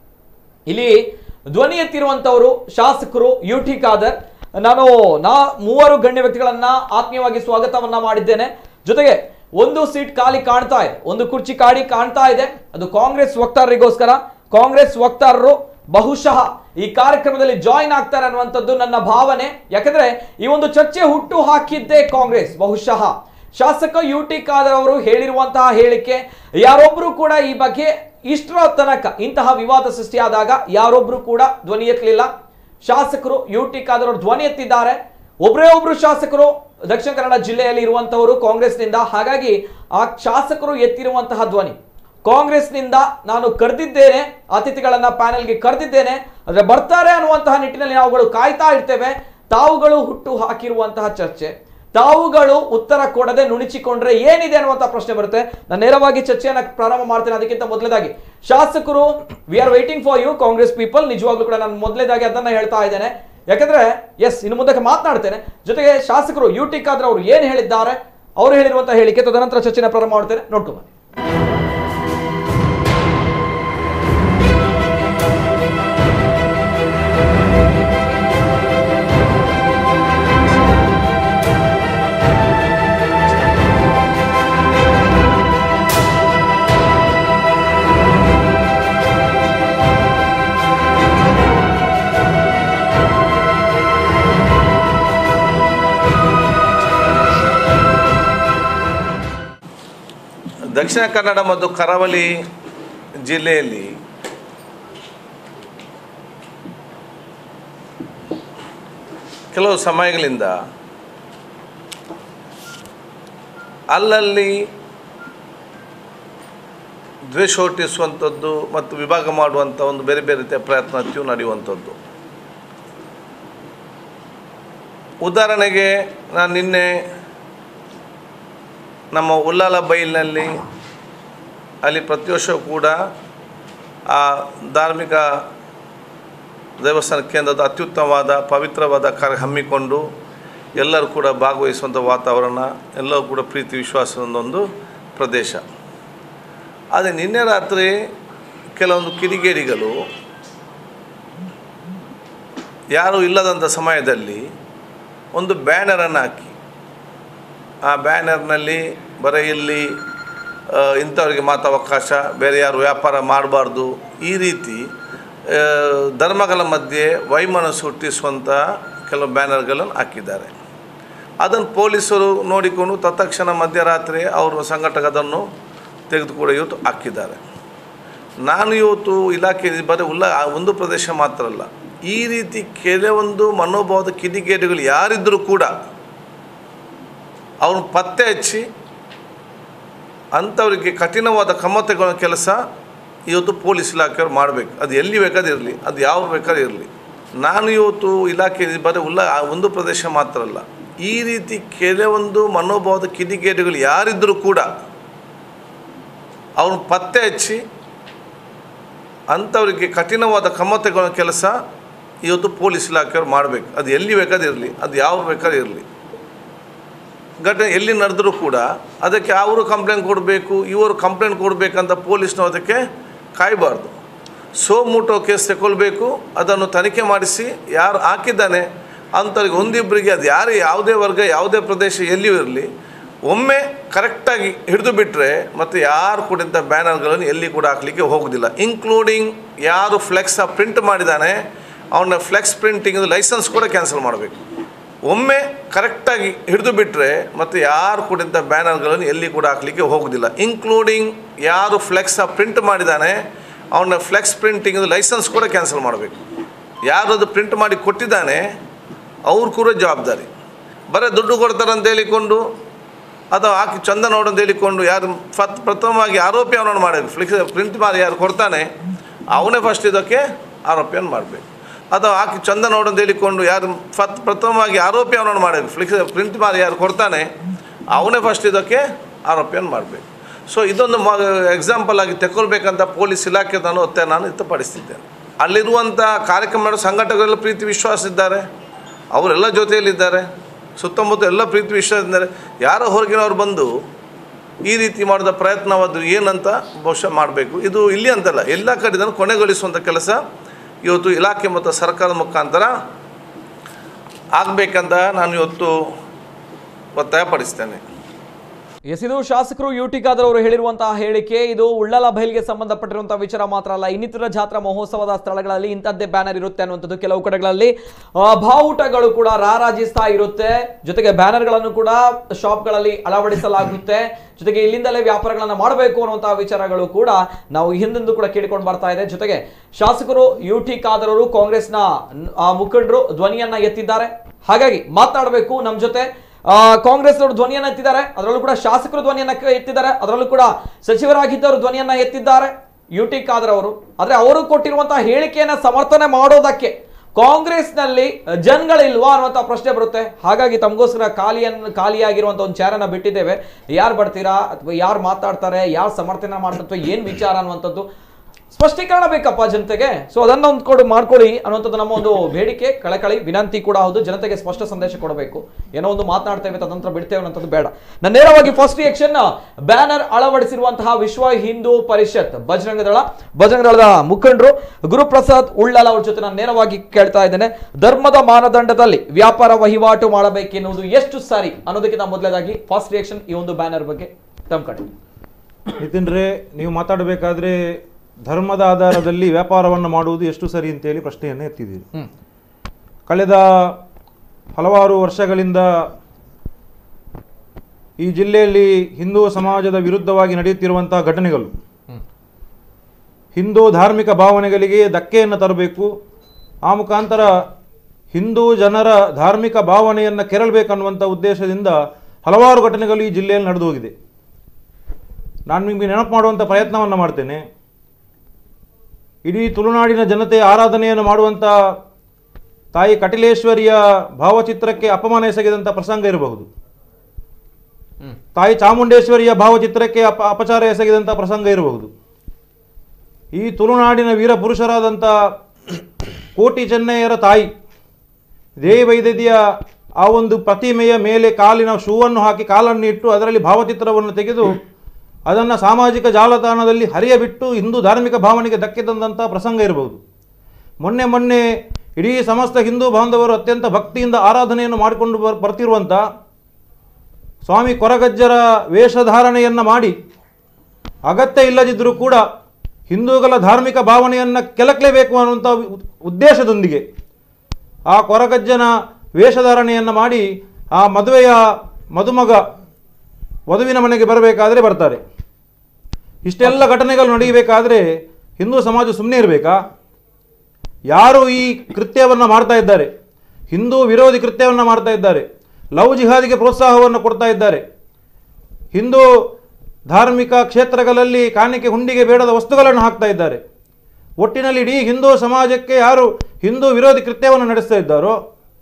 Speaker 1: ಇಲ್ಲಿ ಧ್ವನಿ ಎತ್ತಿರುವಂತವರು ಶಾಸಕರು ಯು ಟಿ ಖಾದರ್ ನಾನು ನಾ ಮೂವರು ಗಣ್ಯ ವ್ಯಕ್ತಿಗಳನ್ನ ಆತ್ಮೀಯವಾಗಿ ಸ್ವಾಗತವನ್ನ ಮಾಡಿದ್ದೇನೆ ಜೊತೆಗೆ ಒಂದು ಸೀಟ್ ಖಾಲಿ ಕಾಣ್ತಾ ಇದೆ ಒಂದು ಕುರ್ಚಿ ಖಾಲಿ ಕಾಣ್ತಾ ಇದೆ ಅದು ಕಾಂಗ್ರೆಸ್ ವಕ್ತಾರರಿಗೋಸ್ಕರ ಕಾಂಗ್ರೆಸ್ ವಕ್ತಾರರು ಬಹುಶಃ ಈ ಕಾರ್ಯಕ್ರಮದಲ್ಲಿ ಜಾಯಿನ್ ಆಗ್ತಾರೆ ಅನ್ನುವಂಥದ್ದು ನನ್ನ ಭಾವನೆ ಯಾಕಂದ್ರೆ ಈ ಒಂದು ಚರ್ಚೆ ಹುಟ್ಟು ಹಾಕಿದ್ದೇ ಕಾಂಗ್ರೆಸ್ ಬಹುಶಃ ಶಾಸಕ ಯು ಟಿ ಖಾದರ್ ಅವರು ಹೇಳಿರುವಂತಹ ಹೇಳಿಕೆ ಯಾರೊಬ್ರು ಕೂಡ ಈ ಬಗ್ಗೆ ಇಷ್ಟರ ತನಕ ಇಂತಹ ವಿವಾದ ಸೃಷ್ಟಿಯಾದಾಗ ಯಾರೊಬ್ರು ಕೂಡ ಧ್ವನಿ ಎತ್ತಲಿಲ್ಲ ಶಾಸಕರು ಯು ಟಿ ಖಾದರ್ ಅವರು ಧ್ವನಿ ಎತ್ತಿದ್ದಾರೆ ಒಬ್ಬರೇ ಒಬ್ರು ಶಾಸಕರು ದಕ್ಷಿಣ ಕನ್ನಡ ಜಿಲ್ಲೆಯಲ್ಲಿ ಇರುವಂತವರು ಕಾಂಗ್ರೆಸ್ನಿಂದ ಹಾಗಾಗಿ ಆ ಶಾಸಕರು ಎತ್ತಿರುವಂತಹ ಧ್ವನಿ ಕಾಂಗ್ರೆಸ್ನಿಂದ ನಾನು ಕರೆದಿದ್ದೇನೆ ಅತಿಥಿಗಳನ್ನ ಪ್ಯಾನೆಲ್ಗೆ ಕರೆದಿದ್ದೇನೆ ಆದರೆ ಬರ್ತಾರೆ ಅನ್ನುವಂತಹ ನಿಟ್ಟಿನಲ್ಲಿ ನಾವುಗಳು ಕಾಯ್ತಾ ಇರ್ತೇವೆ ತಾವುಗಳು ಹುಟ್ಟು ಹಾಕಿರುವಂತಹ ಚರ್ಚೆ ತಾವುಗಳು ಉತ್ತರ ಕೊಡದೆ ನುಣಿಚಿಕೊಂಡ್ರೆ ಏನಿದೆ ಅನ್ನುವಂಥ ಪ್ರಶ್ನೆ ಬರುತ್ತೆ ನಾನು ನೇರವಾಗಿ ಚರ್ಚೆಯನ್ನ ಪ್ರಾರಂಭ ಮಾಡ್ತೇನೆ ಅದಕ್ಕಿಂತ ಮೊದಲೇದಾಗಿ ಶಾಸಕರು we are waiting for you Congress people ನಿಜವಾಗ್ಲೂ ಕೂಡ ನಾನು ಮೊದಲೇದಾಗಿ ಅದನ್ನ ಹೇಳ್ತಾ ಇದ್ದೇನೆ ಯಾಕಂದ್ರೆ ಎಸ್ ಇನ್ನು ಮುಂದಕ್ಕೆ ಮಾತನಾಡ್ತೇನೆ ಜೊತೆಗೆ ಶಾಸಕರು ಯು ಟಿ ಖಾದರ್ ಅವರು ಏನು ಹೇಳಿದ್ದಾರೆ ಅವರು ಹೇಳಿರುವಂತಹ ಹೇಳಿಕೆ ತದನಂತರ ಚರ್ಚೆನ ಪ್ರಾರಂಭ ಮಾಡ್ತೇನೆ ನೋಡ್ಕೊಂಬನ್ನಿ
Speaker 2: ದಕ್ಷಿಣ ಕನ್ನಡ ಮತ್ತು ಕರಾವಳಿ ಜಿಲ್ಲೆಯಲ್ಲಿ ಕೆಲವು ಸಮಯಗಳಿಂದ ಅಲ್ಲಲ್ಲಿ ದ್ವೇಷ ಹುಟ್ಟಿಸುವಂಥದ್ದು ಮತ್ತು ವಿಭಾಗ ಮಾಡುವಂಥ ಒಂದು ಬೇರೆ ಬೇರೆ ರೀತಿಯ ಪ್ರಯತ್ನತ್ಯೂ ನಡೆಯುವಂಥದ್ದು ಉದಾಹರಣೆಗೆ ನಾನು ನಿನ್ನೆ ನಮ್ಮ ಉಲ್ಲಾಲ ಬೈಲ್ನಲ್ಲಿ ಅಲ್ಲಿ ಪ್ರತಿ ವರ್ಷವೂ ಕೂಡ ಆ ಧಾರ್ಮಿಕ ದೇವಸ್ಥಾನ ಕೇಂದ್ರದ ಅತ್ಯುತ್ತಮವಾದ ಪವಿತ್ರವಾದ ಕಾರ್ಯ ಹಮ್ಮಿಕೊಂಡು ಎಲ್ಲರೂ ಕೂಡ ಭಾಗವಹಿಸುವಂಥ ವಾತಾವರಣ ಎಲ್ಲರೂ ಕೂಡ ಪ್ರೀತಿ ವಿಶ್ವಾಸದೊಂದು ಪ್ರದೇಶ ಆದರೆ ನಿನ್ನೆ ರಾತ್ರಿ ಕೆಲವೊಂದು ಕಿಡಿಗೇಡಿಗಳು ಯಾರೂ ಇಲ್ಲದಂಥ ಸಮಯದಲ್ಲಿ ಒಂದು ಬ್ಯಾನರನ್ನು ಹಾಕಿ ಆ ಬ್ಯಾನರ್ನಲ್ಲಿ ಬರೀ ಇಲ್ಲಿ ಆ, ಇಂಥವ್ರಿಗೆ ಮಾತ್ರ ಅವಕಾಶ ಬೇರೆ ಯಾರು ವ್ಯಾಪಾರ ಮಾಡಬಾರ್ದು ಈ ರೀತಿ ಆ, ಧರ್ಮಗಳ ಮಧ್ಯೆ ವೈಮನಸ್ಸು ಹುಟ್ಟಿಸುವಂಥ ಕೆಲವು ಬ್ಯಾನರ್ಗಳನ್ನು ಹಾಕಿದ್ದಾರೆ ಅದನ್ನು ಪೊಲೀಸರು ನೋಡಿಕೊಂಡು ತತ್ಕ್ಷಣ ಮಧ್ಯರಾತ್ರಿ ಅವರು ಸಂಘಟಕ ಅದನ್ನು ತೆಗೆದುಕೊಂಡು ಇವತ್ತು ಹಾಕಿದ್ದಾರೆ ನಾನು ಇವತ್ತು ಇಲಾಖೆ ಬರೀ ಉಲ್ಲ ಆ ಒಂದು ಪ್ರದೇಶ ಮಾತ್ರ ಅಲ್ಲ ಈ ರೀತಿ ಕೆಲವೊಂದು ಮನೋಭಾವದ ಕಿಡಿಗೇಡಿಗಳು ಯಾರಿದ್ದರೂ ಕೂಡ ಅವ್ರನ್ನ ಪತ್ತೆ ಹಚ್ಚಿ ಅಂಥವರಿಗೆ ಕಠಿಣವಾದ ಕ್ರಮ ತಗೊಳ್ಳೋ ಕೆಲಸ ಇವತ್ತು ಪೊಲೀಸ್ ಇಲಾಖೆಯವ್ರು ಮಾಡಬೇಕು ಅದು ಎಲ್ಲಿ ಬೇಕಾದ್ರೆ ಇರಲಿ ಅದು ಯಾವ ಬೇಕಾದ್ರೆ ಇರಲಿ ನಾನು ಇವತ್ತು ಇಲಾಖೆ ಬರೀ ಉಲ್ಲ ಆ ಒಂದು ಪ್ರದೇಶ ಮಾತ್ರ ಅಲ್ಲ ಈ ರೀತಿ ಕೆಲವೊಂದು ಮನೋಭಾವದ ಕಿಡಿಗೇಡಿಗಳು ಯಾರಿದ್ದರೂ ಕೂಡ ಅವ್ರನ್ನ ಪತ್ತೆ ಹಚ್ಚಿ ಅಂಥವರಿಗೆ ಕಠಿಣವಾದ ಕ್ರಮ ತಗೊಳ್ಳೋ ಕೆಲಸ ಇವತ್ತು ಪೊಲೀಸ್ ಇಲಾಖೆಯವ್ರು ಮಾಡಬೇಕು ಅದು ಎಲ್ಲಿ ಬೇಕಾದ್ರೆ ಇರಲಿ ಅದು ಯಾವ ಬೇಕಾದ್ರೆ ಇರಲಿ ಘಟನೆ ಎಲ್ಲಿ ನಡೆದರೂ ಕೂಡ ಅದಕ್ಕೆ ಅವರು ಕಂಪ್ಲೇಂಟ್ ಕೊಡಬೇಕು ಇವರು ಕಂಪ್ಲೇಂಟ್ ಕೊಡಬೇಕಂತ ಪೊಲೀಸ್ನವ್ರು ಅದಕ್ಕೆ ಕಾಯಬಾರ್ದು ಸೋ ಮುಟೋ ಕೇಸ್ ತಗೊಳ್ಬೇಕು ಅದನ್ನು ತನಿಖೆ ಮಾಡಿಸಿ ಯಾರು ಹಾಕಿದ್ದಾನೆ ಅಂಥವ್ರಿಗೆ ಒಂದಿಬ್ಬರಿಗೆ ಅದು ಯಾರು ಯಾವುದೇ ವರ್ಗ ಯಾವುದೇ ಪ್ರದೇಶ ಎಲ್ಲಿಯೂ ಇರಲಿ ಒಮ್ಮೆ ಕರೆಕ್ಟಾಗಿ ಹಿಡಿದು ಬಿಟ್ಟರೆ ಮತ್ತು ಯಾರು ಕೂಡ ಇಂಥ ಬ್ಯಾನರ್ಗಳನ್ನು ಎಲ್ಲಿ ಕೂಡ ಹಾಕಲಿಕ್ಕೆ ಹೋಗೋದಿಲ್ಲ ಇನ್ಕ್ಲೂಡಿಂಗ್ ಯಾರು ಫ್ಲೆಕ್ಸ್ ಪ್ರಿಂಟ್ ಮಾಡಿದ್ದಾನೆ ಅವನ ಫ್ಲೆಕ್ಸ್ ಪ್ರಿಂಟಿಂಗ್ ಲೈಸೆನ್ಸ್ ಕೂಡ ಕ್ಯಾನ್ಸಲ್ ಮಾಡಬೇಕು ಒಮ್ಮೆ ಕರೆಕ್ಟಾಗಿ ಹಿಡಿದು ಬಿಟ್ಟರೆ ಮತ್ತು ಯಾರು ಕೂಡ ಇಂಥ ಬ್ಯಾನರ್ಗಳನ್ನು ಎಲ್ಲಿ ಕೂಡ ಹಾಕಲಿಕ್ಕೆ ಹೋಗೋದಿಲ್ಲ ಇನ್ಕ್ಲೂಡಿಂಗ್ ಯಾರು ಫ್ಲೆಕ್ಸ್ ಪ್ರಿಂಟ್ ಮಾಡಿದ್ದಾನೆ ಅವನ ಫ್ಲೆಕ್ಸ್ ಪ್ರಿಂಟಿಂಗ್ ಲೈಸೆನ್ಸ್ ಕೂಡ ಕ್ಯಾನ್ಸಲ್ ಮಾಡಬೇಕು ಯಾರು ಅದು ಪ್ರಿಂಟ್ ಮಾಡಿ ಕೊಟ್ಟಿದ್ದಾನೆ ಅವ್ರು ಕೂಡ ಜವಾಬ್ದಾರಿ ಬರೀ ದುಡ್ಡು ಕೊಡ್ತಾರೆ ಅಂತ ಹೇಳಿಕೊಂಡು ಅಥವಾ ಹಾಕಿ ಚಂದ ನೋಡಂತ ಹೇಳಿಕೊಂಡು ಯಾರು ಫತ್ ಪ್ರಥಮವಾಗಿ ಆರೋಪಿ ಅವನನ್ನು ಮಾಡಬೇಕು ಫ್ಲಿಕ್ಸ್ ಪ್ರಿಂಟ್ ಮಾಡಿ ಯಾರು ಕೊಡ್ತಾನೆ ಅವನೇ ಫಸ್ಟ್ ಇದಕ್ಕೆ ಆರೋಪಿಯನ್ನು ಮಾಡಬೇಕು ಅಥವಾ ಹಾಕಿ ಚಂದ ನೋಡಂತ ಹೇಳಿಕೊಂಡು ಯಾರು ಫತ್ ಪ್ರಥಮವಾಗಿ ಆರೋಪಿ ಅವನನ್ನು ಮಾಡಬೇಕು ಫ್ಲಿಕ್ಸ್ ಪ್ರಿಂಟ್ ಮಾಡಿ ಯಾರು ಕೊಡ್ತಾನೆ ಅವನೇ ಫಸ್ಟ್ ಇದಕ್ಕೆ ಆರೋಪಿಯನ್ನು ಮಾಡಬೇಕು ಸೊ ಇದೊಂದು ಮ ಎಕ್ಸಾಂಪಲ್ ಆಗಿ ತಗೊಳ್ಬೇಕಂತ ಪೊಲೀಸ್ ಇಲಾಖೆ ನಾನು ಒತ್ತಾಯ ನಾನು ವ್ಯಕ್ತಪಡಿಸ್ತಿದ್ದೇನೆ ಅಲ್ಲಿರುವಂಥ ಕಾರ್ಯಕ್ರಮ ಮಾಡೋ ಸಂಘಟಕರೆಲ್ಲ ಪ್ರೀತಿ ವಿಶ್ವಾಸ ಇದ್ದಾರೆ ಅವರೆಲ್ಲ ಜೊತೆಯಲ್ಲಿದ್ದಾರೆ ಸುತ್ತಮುತ್ತ ಎಲ್ಲ ಪ್ರೀತಿ ವಿಶ್ವಾಸ ಇದ್ದಾರೆ ಯಾರೋ ಹೊರಗಿನವ್ರು ಬಂದು ಈ ರೀತಿ ಮಾಡಿದ ಪ್ರಯತ್ನವಾದ್ರು ಏನಂತ ಬಹುಶಃ ಮಾಡಬೇಕು ಇದು ಇಲ್ಲಿ ಅಂತಲ್ಲ ಎಲ್ಲ ಕಡೆ ಇದನ್ನು ಕೊನೆಗೊಳಿಸುವಂಥ ಕೆಲಸ ಇವತ್ತು ಇಲಾಖೆ ಮತ್ತು ಸರ್ಕಾರದ ಮುಖಾಂತರ ಆಗಬೇಕಂತ ನಾನು ಇವತ್ತು ಒತ್ತಾಯಪಡಿಸ್ತೇನೆ
Speaker 1: ಎಸ್ ಇದು ಶಾಸಕರು ಯು ಟಿ ಖಾದರ್ ಅವರು ಹೇಳಿರುವಂತಹ ಹೇಳಿಕೆ ಇದು ಉಳ್ಳಾಲ ಬೈಲ್ಗೆ ಸಂಬಂಧಪಟ್ಟಿರುವಂತಹ ವಿಚಾರ ಮಾತ್ರ ಅಲ್ಲ ಇನ್ನಿತರ ಜಾತ್ರಾ ಮಹೋತ್ಸವದ ಸ್ಥಳಗಳಲ್ಲಿ ಇಂಥದ್ದೇ ಬ್ಯಾನರ್ ಇರುತ್ತೆ ಅನ್ನುವಂಥದ್ದು ಕೆಲವು ಕಡೆಗಳಲ್ಲಿ ಆ, ಬಾವುಟಗಳು ಕೂಡ ರಾರಾಜಿಸ್ತಾ ಇರುತ್ತೆ ಜೊತೆಗೆ ಬ್ಯಾನರ್ಗಳನ್ನು ಕೂಡ ಶಾಪ್ಗಳಲ್ಲಿ ಅಳವಡಿಸಲಾಗುತ್ತೆ ಜೊತೆಗೆ ಇಲ್ಲಿಂದಲೇ ವ್ಯಾಪಾರಗಳನ್ನ ಮಾಡಬೇಕು ಅನ್ನುವಂತಹ ವಿಚಾರಗಳು ಕೂಡ ನಾವು ಹಿಂದಿಂದು ಕೂಡ ಕೇಳಿಕೊಂಡು ಬರ್ತಾ ಇದೆ ಜೊತೆಗೆ ಶಾಸಕರು ಯು ಟಿ ಖಾದರ್ ಅವರು ಕಾಂಗ್ರೆಸ್ನ ಆ, ಮುಖಂಡರು ಧ್ವನಿಯನ್ನ ಎತ್ತಿದ್ದಾರೆ ಹಾಗಾಗಿ ಮಾತನಾಡಬೇಕು ನಮ್ಮ ಜೊತೆ ಆ, ಕಾಂಗ್ರೆಸ್ ಅವರು ಧ್ವನಿಯನ್ನ ಎತ್ತಿದ್ದಾರೆ ಅದರಲ್ಲೂ ಕೂಡ ಶಾಸಕರು ಧ್ವನಿಯನ್ನ ಕ- ಎತ್ತಿದ್ದಾರೆ ಅದರಲ್ಲೂ ಕೂಡ ಸಚಿವರಾಗಿದ್ದವರು ಧ್ವನಿಯನ್ನ ಎತ್ತಿದ್ದಾರೆ ಯು ಟಿ ಖಾದರ್ ಅವರು ಆದ್ರೆ ಅವರು ಕೊಟ್ಟಿರುವಂತಹ ಹೇಳಿಕೆಯನ್ನ ಸಮರ್ಥನೆ ಮಾಡೋದಕ್ಕೆ ಕಾಂಗ್ರೆಸ್ನಲ್ಲಿ ಜನಗಳಿಲ್ವಾ ಅನ್ನುವಂಥ ಪ್ರಶ್ನೆ ಬರುತ್ತೆ ಹಾಗಾಗಿ ತಮಗೋಸ್ಕರ ಖಾಲಿಯನ್ನ ಖಾಲಿಯಾಗಿರುವಂಥ ಒಂದು ಚಾರನ್ನ ಬಿಟ್ಟಿದ್ದೇವೆ ಯಾರು ಬರ್ತೀರಾ ಅಥವಾ ಯಾರು ಮಾತಾಡ್ತಾರೆ ಯಾರು ಸಮರ್ಥನೆ ಮಾಡ್ತಾರೆ ಅಥವಾ ಏನು ವಿಚಾರ ಅನ್ನುವಂಥದ್ದು ಸ್ಪಷ್ಟೀಕರಣ ಬೇಕಪ್ಪ ಜನತೆಗೆ ಸೊ ಅದನ್ನ ಒಂದು ಕೊಡು ಮಾಡ್ಕೊಳ್ಳಿ ಅನ್ನುವಂಥದ್ದು ನಮ್ಮ ಒಂದು ಬೇಡಿಕೆ ಕಳಕಳಿ ವಿನಂತಿ ಕೂಡ ಹೌದು ಜನತೆಗೆ ಸ್ಪಷ್ಟ ಸಂದೇಶ ಕೊಡಬೇಕು ಏನೋ ಒಂದು ಮಾತನಾಡ್ತೇವೆ ತದನಂತರ ಬಿಡ್ತೇವೆ ಅನ್ನೋಂಥದ್ದು ಬೇಡ ನಾನು ನೇರವಾಗಿ ಫಸ್ಟ್ ರಿಯಾಕ್ಷನ್ ಬ್ಯಾನರ್ ಅಳವಡಿಸಿರುವಂತಹ ವಿಶ್ವ ಹಿಂದೂ ಪರಿಷತ್ ಬಜರಂಗ ದಳ ಬಜರಂಗ ದಳದ ಮುಖಂಡರು ಗುರುಪ್ರಸಾದ್ ಉಳ್ಳಾಲ ಅವ್ರ ಜೊತೆ ನಾನು ನೇರವಾಗಿ ಕೇಳ್ತಾ ಇದ್ದೇನೆ ಧರ್ಮದ ಮಾನದಂಡದಲ್ಲಿ ವ್ಯಾಪಾರ ವಹಿವಾಟು ಮಾಡಬೇಕೆನ್ನುವುದು ಎಷ್ಟು ಸರಿ ಅನ್ನೋದಕ್ಕಿಂತ ಮೊದಲನೇದಾಗಿ ಫಸ್ಟ್ ರಿಯಾಕ್ಷನ್ ಈ ಒಂದು ಬ್ಯಾನರ್ ಬಗ್ಗೆ ತಮ್ಮ ಕಡೆ
Speaker 3: ನಿತಿನ್ ರೇ ನೀವು ಮಾತಾಡಬೇಕಾದ್ರೆ ಧರ್ಮದ ಆಧಾರದಲ್ಲಿ ವ್ಯಾಪಾರವನ್ನು ಮಾಡುವುದು ಎಷ್ಟು ಸರಿ ಅಂತೇಳಿ ಪ್ರಶ್ನೆಯನ್ನು ಎತ್ತಿದ್ದೀರಿ
Speaker 1: ಹ್ಮ್
Speaker 3: ಕಳೆದ ಹಲವಾರು ವರ್ಷಗಳಿಂದ ಈ ಜಿಲ್ಲೆಯಲ್ಲಿ ಹಿಂದೂ ಸಮಾಜದ ವಿರುದ್ಧವಾಗಿ ನಡೆಯುತ್ತಿರುವಂತಹ ಘಟನೆಗಳು ಹಿಂದೂ ಧಾರ್ಮಿಕ ಭಾವನೆಗಳಿಗೆ ಧಕ್ಕೆಯನ್ನು ತರಬೇಕು ಆ ಮುಖಾಂತರ ಹಿಂದೂ ಜನರ ಧಾರ್ಮಿಕ ಭಾವನೆಯನ್ನು ಕೆರಳಬೇಕನ್ನುವಂಥ ಉದ್ದೇಶದಿಂದ ಹಲವಾರು ಘಟನೆಗಳು ಈ ಜಿಲ್ಲೆಯಲ್ಲಿ ನಡೆದು ಹೋಗಿದೆ ನಾನು ನಿಮಗೆ ನೆನಪು ಮಾಡುವಂಥ ಪ್ರಯತ್ನವನ್ನು ಮಾಡ್ತೇನೆ ಇಡೀ ತುಳುನಾಡಿನ ಜನತೆಯ ಆರಾಧನೆಯನ್ನು ಮಾಡುವಂಥ ತಾಯಿ ಕಟಿಲೇಶ್ವರಿಯ ಭಾವಚಿತ್ರಕ್ಕೆ ಅಪಮಾನ ಎಸಗಿದಂಥ ಪ್ರಸಂಗ ಇರಬಹುದು ತಾಯಿ ಚಾಮುಂಡೇಶ್ವರಿಯ ಭಾವಚಿತ್ರಕ್ಕೆ ಅಪ ಅಪಚಾರ ಎಸಗಿದಂಥ ಪ್ರಸಂಗ ಇರಬಹುದು ಈ ತುಳುನಾಡಿನ ವೀರ ಪುರುಷರಾದಂಥ ಕೋಟಿ ಚೆನ್ನಯ್ಯರ ತಾಯಿ ದೇವೈದ್ಯದಿಯ ಆ ಒಂದು ಪ್ರತಿಮೆಯ ಮೇಲೆ ಕಾಲಿನ ಶೂವನ್ನು ಹಾಕಿ ಕಾಲನ್ನು ಇಟ್ಟು ಅದರಲ್ಲಿ ಭಾವಚಿತ್ರವನ್ನು ತೆಗೆದು ಅದನ್ನು ಸಾಮಾಜಿಕ ಜಾಲತಾಣದಲ್ಲಿ ಹರಿಯಬಿಟ್ಟು ಹಿಂದೂ ಧಾರ್ಮಿಕ ಭಾವನೆಗೆ ಧಕ್ಕೆ ತಂದಂಥ ಪ್ರಸಂಗ ಇರಬಹುದು ಮೊನ್ನೆ ಮೊನ್ನೆ ಇಡೀ ಸಮಸ್ತ ಹಿಂದೂ ಬಾಂಧವರು ಅತ್ಯಂತ ಭಕ್ತಿಯಿಂದ ಆರಾಧನೆಯನ್ನು ಮಾಡಿಕೊಂಡು ಬರ್ ಬರ್ತಿರುವಂಥ ಸ್ವಾಮಿ ಕೊರಗಜ್ಜರ ವೇಷಧಾರಣೆಯನ್ನು ಮಾಡಿ ಅಗತ್ಯ ಇಲ್ಲದಿದ್ದರೂ ಕೂಡ ಹಿಂದೂಗಳ ಧಾರ್ಮಿಕ ಭಾವನೆಯನ್ನು ಕೆಲಕಲೇಬೇಕು ಅನ್ನುವಂಥ ಉದ್- ಉದ್ದೇಶದೊಂದಿಗೆ ಆ ಕೊರಗಜ್ಜನ ವೇಷಧಾರಣೆಯನ್ನು ಮಾಡಿ ಆ ಮದುವೆಯ ಮದುಮಗ ವಧುವಿನ ಮನೆಗೆ ಬರಬೇಕಾದ್ರೆ ಬರ್ತಾರೆ ಇಷ್ಟೆಲ್ಲ ಘಟನೆಗಳು ನಡೆಯಬೇಕಾದ್ರೆ ಹಿಂದೂ ಸಮಾಜ ಸುಮ್ಮನೆ ಇರಬೇಕಾ ಯಾರು ಈ ಕೃತ್ಯವನ್ನು ಮಾಡ್ತಾ ಇದ್ದಾರೆ ಹಿಂದೂ ವಿರೋಧಿ ಕೃತ್ಯವನ್ನು ಮಾಡ್ತಾ ಇದ್ದಾರೆ ಲವ್ ಜಿಹಾದಿಗೆ ಪ್ರೋತ್ಸಾಹವನ್ನು ಕೊಡ್ತಾ ಇದ್ದಾರೆ ಹಿಂದೂ ಧಾರ್ಮಿಕ ಕ್ಷೇತ್ರಗಳಲ್ಲಿ ಕಾಣಿಕೆ ಹುಂಡಿಗೆ ಬೇಡದ ವಸ್ತುಗಳನ್ನು ಹಾಕ್ತಾ ಇದ್ದಾರೆ ಒಟ್ಟಿನಲ್ಲಿ ಇಡೀ ಹಿಂದೂ ಸಮಾಜಕ್ಕೆ ಯಾರು ಹಿಂದೂ ವಿರೋಧಿ ಕೃತ್ಯವನ್ನು ನಡೆಸ್ತಾ ಇದ್ದಾರೋ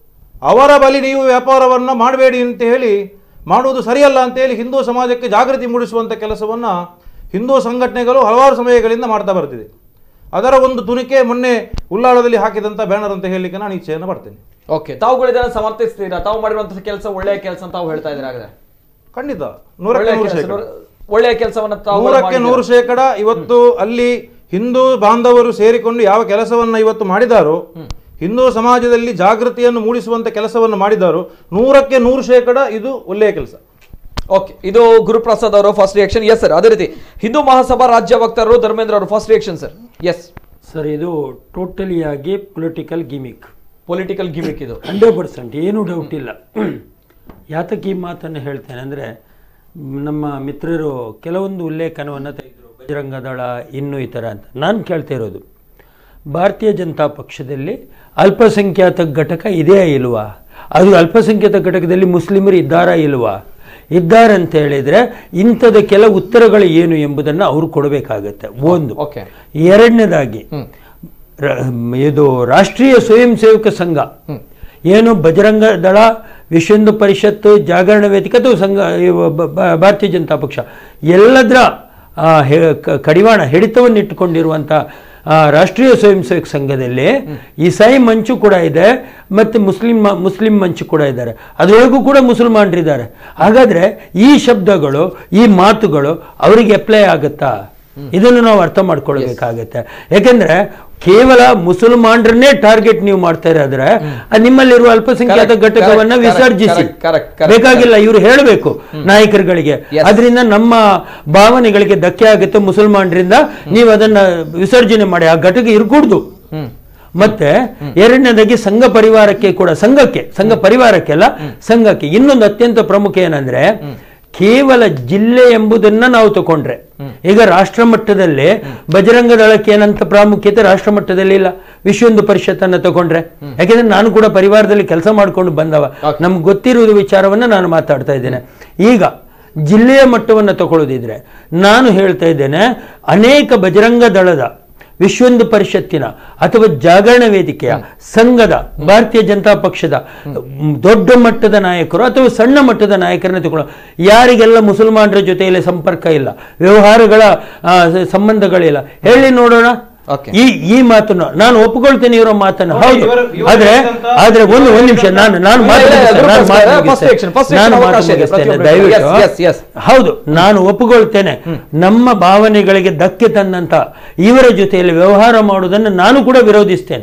Speaker 3: ಅವರ ಬಳಿ ನೀವು ವ್ಯಾಪಾರವನ್ನು ಮಾಡಬೇಡಿ ಅಂತ ಹೇಳಿ ಮಾಡುವುದು ಸರಿಯಲ್ಲ ಅಂತ ಹೇಳಿ ಹಿಂದೂ ಸಮಾಜಕ್ಕೆ ಜಾಗೃತಿ ಮೂಡಿಸುವಂಥ ಕೆಲಸವನ್ನು ಹಿಂದೂ ಸಂಘಟನೆಗಳು ಹಲವಾರು ಸಮಯಗಳಿಂದ ಮಾಡ್ತಾ ಬರ್ತಿದೆ ಅದರ ಒಂದು ತುಣಿಕೆ ಮೊನ್ನೆ ಉಲ್ಲಾಳದಲ್ಲಿ ಹಾಕಿದಂಥ ಬ್ಯಾನರ್ ಅಂತ ಹೇಳಲಿಕ್ಕೆ ನಾನು ಇಚ್ಛೆಯನ್ನು ಪಡ್ತೇನೆ
Speaker 1: ಓಕೆ ತಾವುಗಳು ಇದನ್ನ ಸಮರ್ಥಿಸ್ತೀರಾ ತಾವು ಮಾಡಿರುವಂತಹ ಕೆಲಸ ಒಳ್ಳೆಯ ಕೆಲಸ ಅಂತ ತಾವು ಹೇಳ್ತಾ ಇದ್ದೀರಾ ಹಾಗಾದ್ರೆ
Speaker 3: ಖಂಡಿತ ನೂರಕ್ಕೆ
Speaker 1: ಒಳ್ಳೆಯ
Speaker 3: ನೂರು
Speaker 1: ಕೆಲ್ಸ,
Speaker 3: ಶೇಕಡ
Speaker 1: ಒಳ್ಳೆಯ ಕೆಲಸವನ್ನ ತಾವು
Speaker 3: ನೂರಕ್ಕೆ
Speaker 1: ಮಾಡಿದ್ದೀರಾ.
Speaker 3: ನೂರು ಶೇಕಡ ಇವತ್ತು ಅಲ್ಲಿ ಹಿಂದೂ ಬಾಂಧವರು ಸೇರಿಕೊಂಡು ಯಾವ ಕೆಲಸವನ್ನ ಇವತ್ತು ಮಾಡಿದಾರೋ ಹಿಂದೂ ಸಮಾಜದಲ್ಲಿ ಜಾಗೃತಿಯನ್ನು ಮೂಡಿಸುವಂತ ಕೆಲಸವನ್ನು ಮಾಡಿದಾರೋ ನೂರಕ್ಕೆ ನೂರು ಶೇಕಡ ಇದು ಒಳ್ಳೆಯ ಕೆಲಸ
Speaker 1: ಓಕೆ ಇದು ಗುರುಪ್ರಸಾದ್ ಅವರು ಫಸ್ಟ್ ರಿಯಾಕ್ಷನ್ ಎಸ್ ಸರ್ ಅದೇ ರೀತಿ ಹಿಂದೂ ಮಹಾಸಭಾ ರಾಜ್ಯ ವಕ್ತಾರರು ಧರ್ಮೇಂದ್ರ ಅವರು first reaction sir yes
Speaker 4: sir ಇದು ಟೋಟಲಿ ಆಗಿ ಪೊಲಿಟಿಕಲ್ ಗಿಮಿಕ್
Speaker 1: ಪೊಲಿಟಿಕಲ್ ಗಿಮಿಕ್ ಇದು
Speaker 4: ಹಂಡ್ರೆಡ್ ಪರ್ಸೆಂಟ್ ಏನೂ ಡೌಟ್ ಇಲ್ಲ ಯಾತಕ್ಕೆ ಈ ಮಾತನ್ನು ಹೇಳ್ತೇನೆ ಅಂದರೆ ನಮ್ಮ ಮಿತ್ರರು ಕೆಲವೊಂದು ಉಲ್ಲೇಖನವನ್ನು ತೆಗೆದರು ಬಜರಂಗ ದಳ ಇನ್ನೂ ಈ ಥರ ಅಂತ ನಾನು ಕೇಳ್ತಾ ಇರೋದು ಭಾರತೀಯ ಜನತಾ ಪಕ್ಷದಲ್ಲಿ ಅಲ್ಪಸಂಖ್ಯಾತ ಘಟಕ ಇದೆಯಾ ಇಲ್ವಾ ಅದು ಅಲ್ಪಸಂಖ್ಯಾತ ಘಟಕದಲ್ಲಿ ಮುಸ್ಲಿಮರು ಇದ್ದಾರಾ ಇಲ್ವಾ ಇದ್ದಾರೆ ಅಂತ ಹೇಳಿದರೆ ಇಂಥದ ಕೆಲ ಉತ್ತರಗಳು ಏನು ಎಂಬುದನ್ನು ಅವರು ಕೊಡಬೇಕಾಗತ್ತೆ ಒಂದು
Speaker 1: ಓಕೆ
Speaker 4: ಎರಡನೇದಾಗಿ ರ- ಇದು ರಾಷ್ಟ್ರೀಯ ಸ್ವಯಂ ಸೇವಕ ಸಂಘ ಏನು ಬಜರಂಗ ದಳ ವಿಶ್ವ ಹಿಂದೂ ಪರಿಷತ್ತು ಜಾಗರಣ ವೇದಿಕೆ ಅಥವಾ ಸಂಘ ಇವ ಬ- ಬ- ಭಾರತೀಯ ಜನತಾ ಪಕ್ಷ ಎಲ್ಲದರ ಆ, ಹೆ- ಕ- ಕಡಿವಾಣ ಹಿಡಿತವನ್ನು ಇಟ್ಟುಕೊಂಡಿರುವಂಥ ಆ, ರಾಷ್ಟ್ರೀಯ ಸ್ವಯಂ ಸೇವಕ ಸಂಘದಲ್ಲಿ ಇಸಾಯಿ ಮಂಚು ಕೂಡ ಇದೆ ಮತ್ತು ಮುಸ್ಲಿಂ ಮುಸ್ಲಿಂ ಮಂಚು ಕೂಡ ಇದ್ದಾರೆ ಅದರೊಳಗೂ ಕೂಡ ಮುಸಲ್ಮಾನರಿದ್ದಾರೆ ಹಾಗಾದ್ರೆ ಈ ಶಬ್ದಗಳು ಈ ಮಾತುಗಳು ಅವರಿಗೆ ಅಪ್ಲೈ ಆಗುತ್ತಾ ಇದನ್ನು ನಾವು ಅರ್ಥ ಮಾಡ್ಕೊಳ್ಬೇಕಾಗತ್ತೆ ಯಾಕೆಂದ್ರೆ ಕೇವಲ ಮುಸಲ್ಮಾನರನ್ನೇ ಟಾರ್ಗೆಟ್ ನೀವು ಮಾಡ್ತಾ ಇರೋದ್ರೆ ಅದು ನಿಮ್ಮಲ್ಲಿರುವ ಅಲ್ಪಸಂಖ್ಯಾತ
Speaker 1: Correct,
Speaker 4: ಘಟಕವನ್ನ
Speaker 1: correct,
Speaker 4: ವಿಸರ್ಜಿಸಿ
Speaker 1: correct, correct, correct,
Speaker 4: ಬೇಕಾಗಿಲ್ಲ ಇವರು ಹೇಳಬೇಕು ನಾಯಕರುಗಳಿಗೆ
Speaker 1: Yes.
Speaker 4: ಅದರಿಂದ ನಮ್ಮ ಭಾವನೆಗಳಿಗೆ ಧಕ್ಕೆ ಆಗುತ್ತೆ ಮುಸಲ್ಮಾನರಿಂದ ನೀವು ಅದನ್ನ ವಿಸರ್ಜನೆ ಮಾಡಿ ಆ ಘಟಕ ಇರ್ಕೂಡ್ದು ಮತ್ತೆ ಎರಡನೇದಾಗಿ ಸಂಘ ಪರಿವಾರಕ್ಕೆ ಕೂಡ ಸಂಘಕ್ಕೆ ಸಂಘ ಪರಿವಾರಕ್ಕೆ ಅಲ್ಲ ಸಂಘಕ್ಕೆ ಇನ್ನೊಂದು ಅತ್ಯಂತ ಪ್ರಮುಖ ಏನಂದ್ರೆ ಕೇವಲ ಜಿಲ್ಲೆ ಎಂಬುದನ್ನ ನಾವು ತಗೊಂಡ್ರೆ ಈಗ ರಾಷ್ಟ್ರ ಮಟ್ಟದಲ್ಲಿ ಬಜರಂಗ ದಳಕ್ಕೆ ಏನಂತ ಪ್ರಾಮುಖ್ಯತೆ ರಾಷ್ಟ್ರ ಮಟ್ಟದಲ್ಲಿ ಇಲ್ಲ ವಿಶ್ವ ಹಿಂದೂ ಪರಿಷತ್ತನ್ನ ತಗೊಂಡ್ರೆ ಯಾಕೆಂದ್ರೆ ನಾನು ಕೂಡ ಪರಿವಾರದಲ್ಲಿ ಕೆಲಸ ಮಾಡ್ಕೊಂಡು ಬಂದವ ನಮ್ಗೆ ಗೊತ್ತಿರುವುದು ವಿಚಾರವನ್ನ ನಾನು ಮಾತಾಡ್ತಾ ಇದ್ದೇನೆ ಈಗ ಜಿಲ್ಲೆಯ ಮಟ್ಟವನ್ನು ತಗೊಳ್ಳೋದಿದ್ರೆ ನಾನು ಹೇಳ್ತಾ ಇದ್ದೇನೆ ಅನೇಕ ಬಜರಂಗ ದಳದ ವಿಶ್ವ ಹಿಂದೂ ಪರಿಷತ್ತಿನ ಅಥವಾ ಜಾಗರಣ ವೇದಿಕೆಯ ಸಂಘದ ಭಾರತೀಯ ಜನತಾ ಪಕ್ಷದ ಮ್, ದೊಡ್ಡ ಮಟ್ಟದ ನಾಯಕರು ಅಥವಾ ಸಣ್ಣ ಮಟ್ಟದ ನಾಯಕರನ್ನ ತಗೊಳ್ಳೋ ಯಾರಿಗೆಲ್ಲ ಮುಸಲ್ಮಾನರ ಜೊತೆಯಲ್ಲಿ ಸಂಪರ್ಕ ಇಲ್ಲ ವ್ಯವಹಾರಗಳ ಆ, ಸ- ಸಂಬಂಧಗಳಿಲ್ಲ ಹೇಳಿ ನೋಡೋಣ
Speaker 1: Okay.
Speaker 4: ಈ ಈ ಮಾತನ್ನು ನಾನು ಒಪ್ಕೊಳ್ತೇನೆ ಇವರ ಮಾತನ್ನು
Speaker 3: ನೋಡಿ,
Speaker 4: ಹೌದು
Speaker 3: ಇವರು- ಇವರು
Speaker 4: ಆದ್ರೆ
Speaker 3: ಹೇಳಿದಂತ-
Speaker 4: ಆದ್ರೆ ಒಂದು ಒಂದು ನಿಮಿಷ ನಾನು ನಾನು ಮಾತು
Speaker 1: ಇಲ್ಲ, ಇಲ್ಲ,
Speaker 4: ಮುಗಿಸ್ತೇನೆ, ನಾನು
Speaker 1: ಗುರುಪ್ರಸಾದ್
Speaker 4: ಮಾತು
Speaker 1: ಅವರೇ, first
Speaker 4: ಮುಗಿಸ್ತೇನೆ.
Speaker 1: reaction, first reaction
Speaker 4: ನಾನು ಮಾತು
Speaker 1: ಅವಕಾಶ ಇದೆ,
Speaker 4: ಮುಗಿಸ್ತೇನೆ,
Speaker 1: ಪ್ರತಿಯೊಬ್ಬರಿಗೂ.
Speaker 4: ದಯವಿಟ್ಟು
Speaker 1: Yes, yes, yes.
Speaker 4: ಹೌದು ನಾನು ಒಪ್ಪಿಕೊಳ್ತೇನೆ ನಮ್ಮ ಭಾವನೆಗಳಿಗೆ ಧಕ್ಕೆ ತಂದಂತ ಇವರ ಜೊತೆಯಲ್ಲಿ ವ್ಯವಹಾರ ಮಾಡುವುದನ್ನು ನಾನು ಕೂಡ ವಿರೋಧಿಸ್ತೇನೆ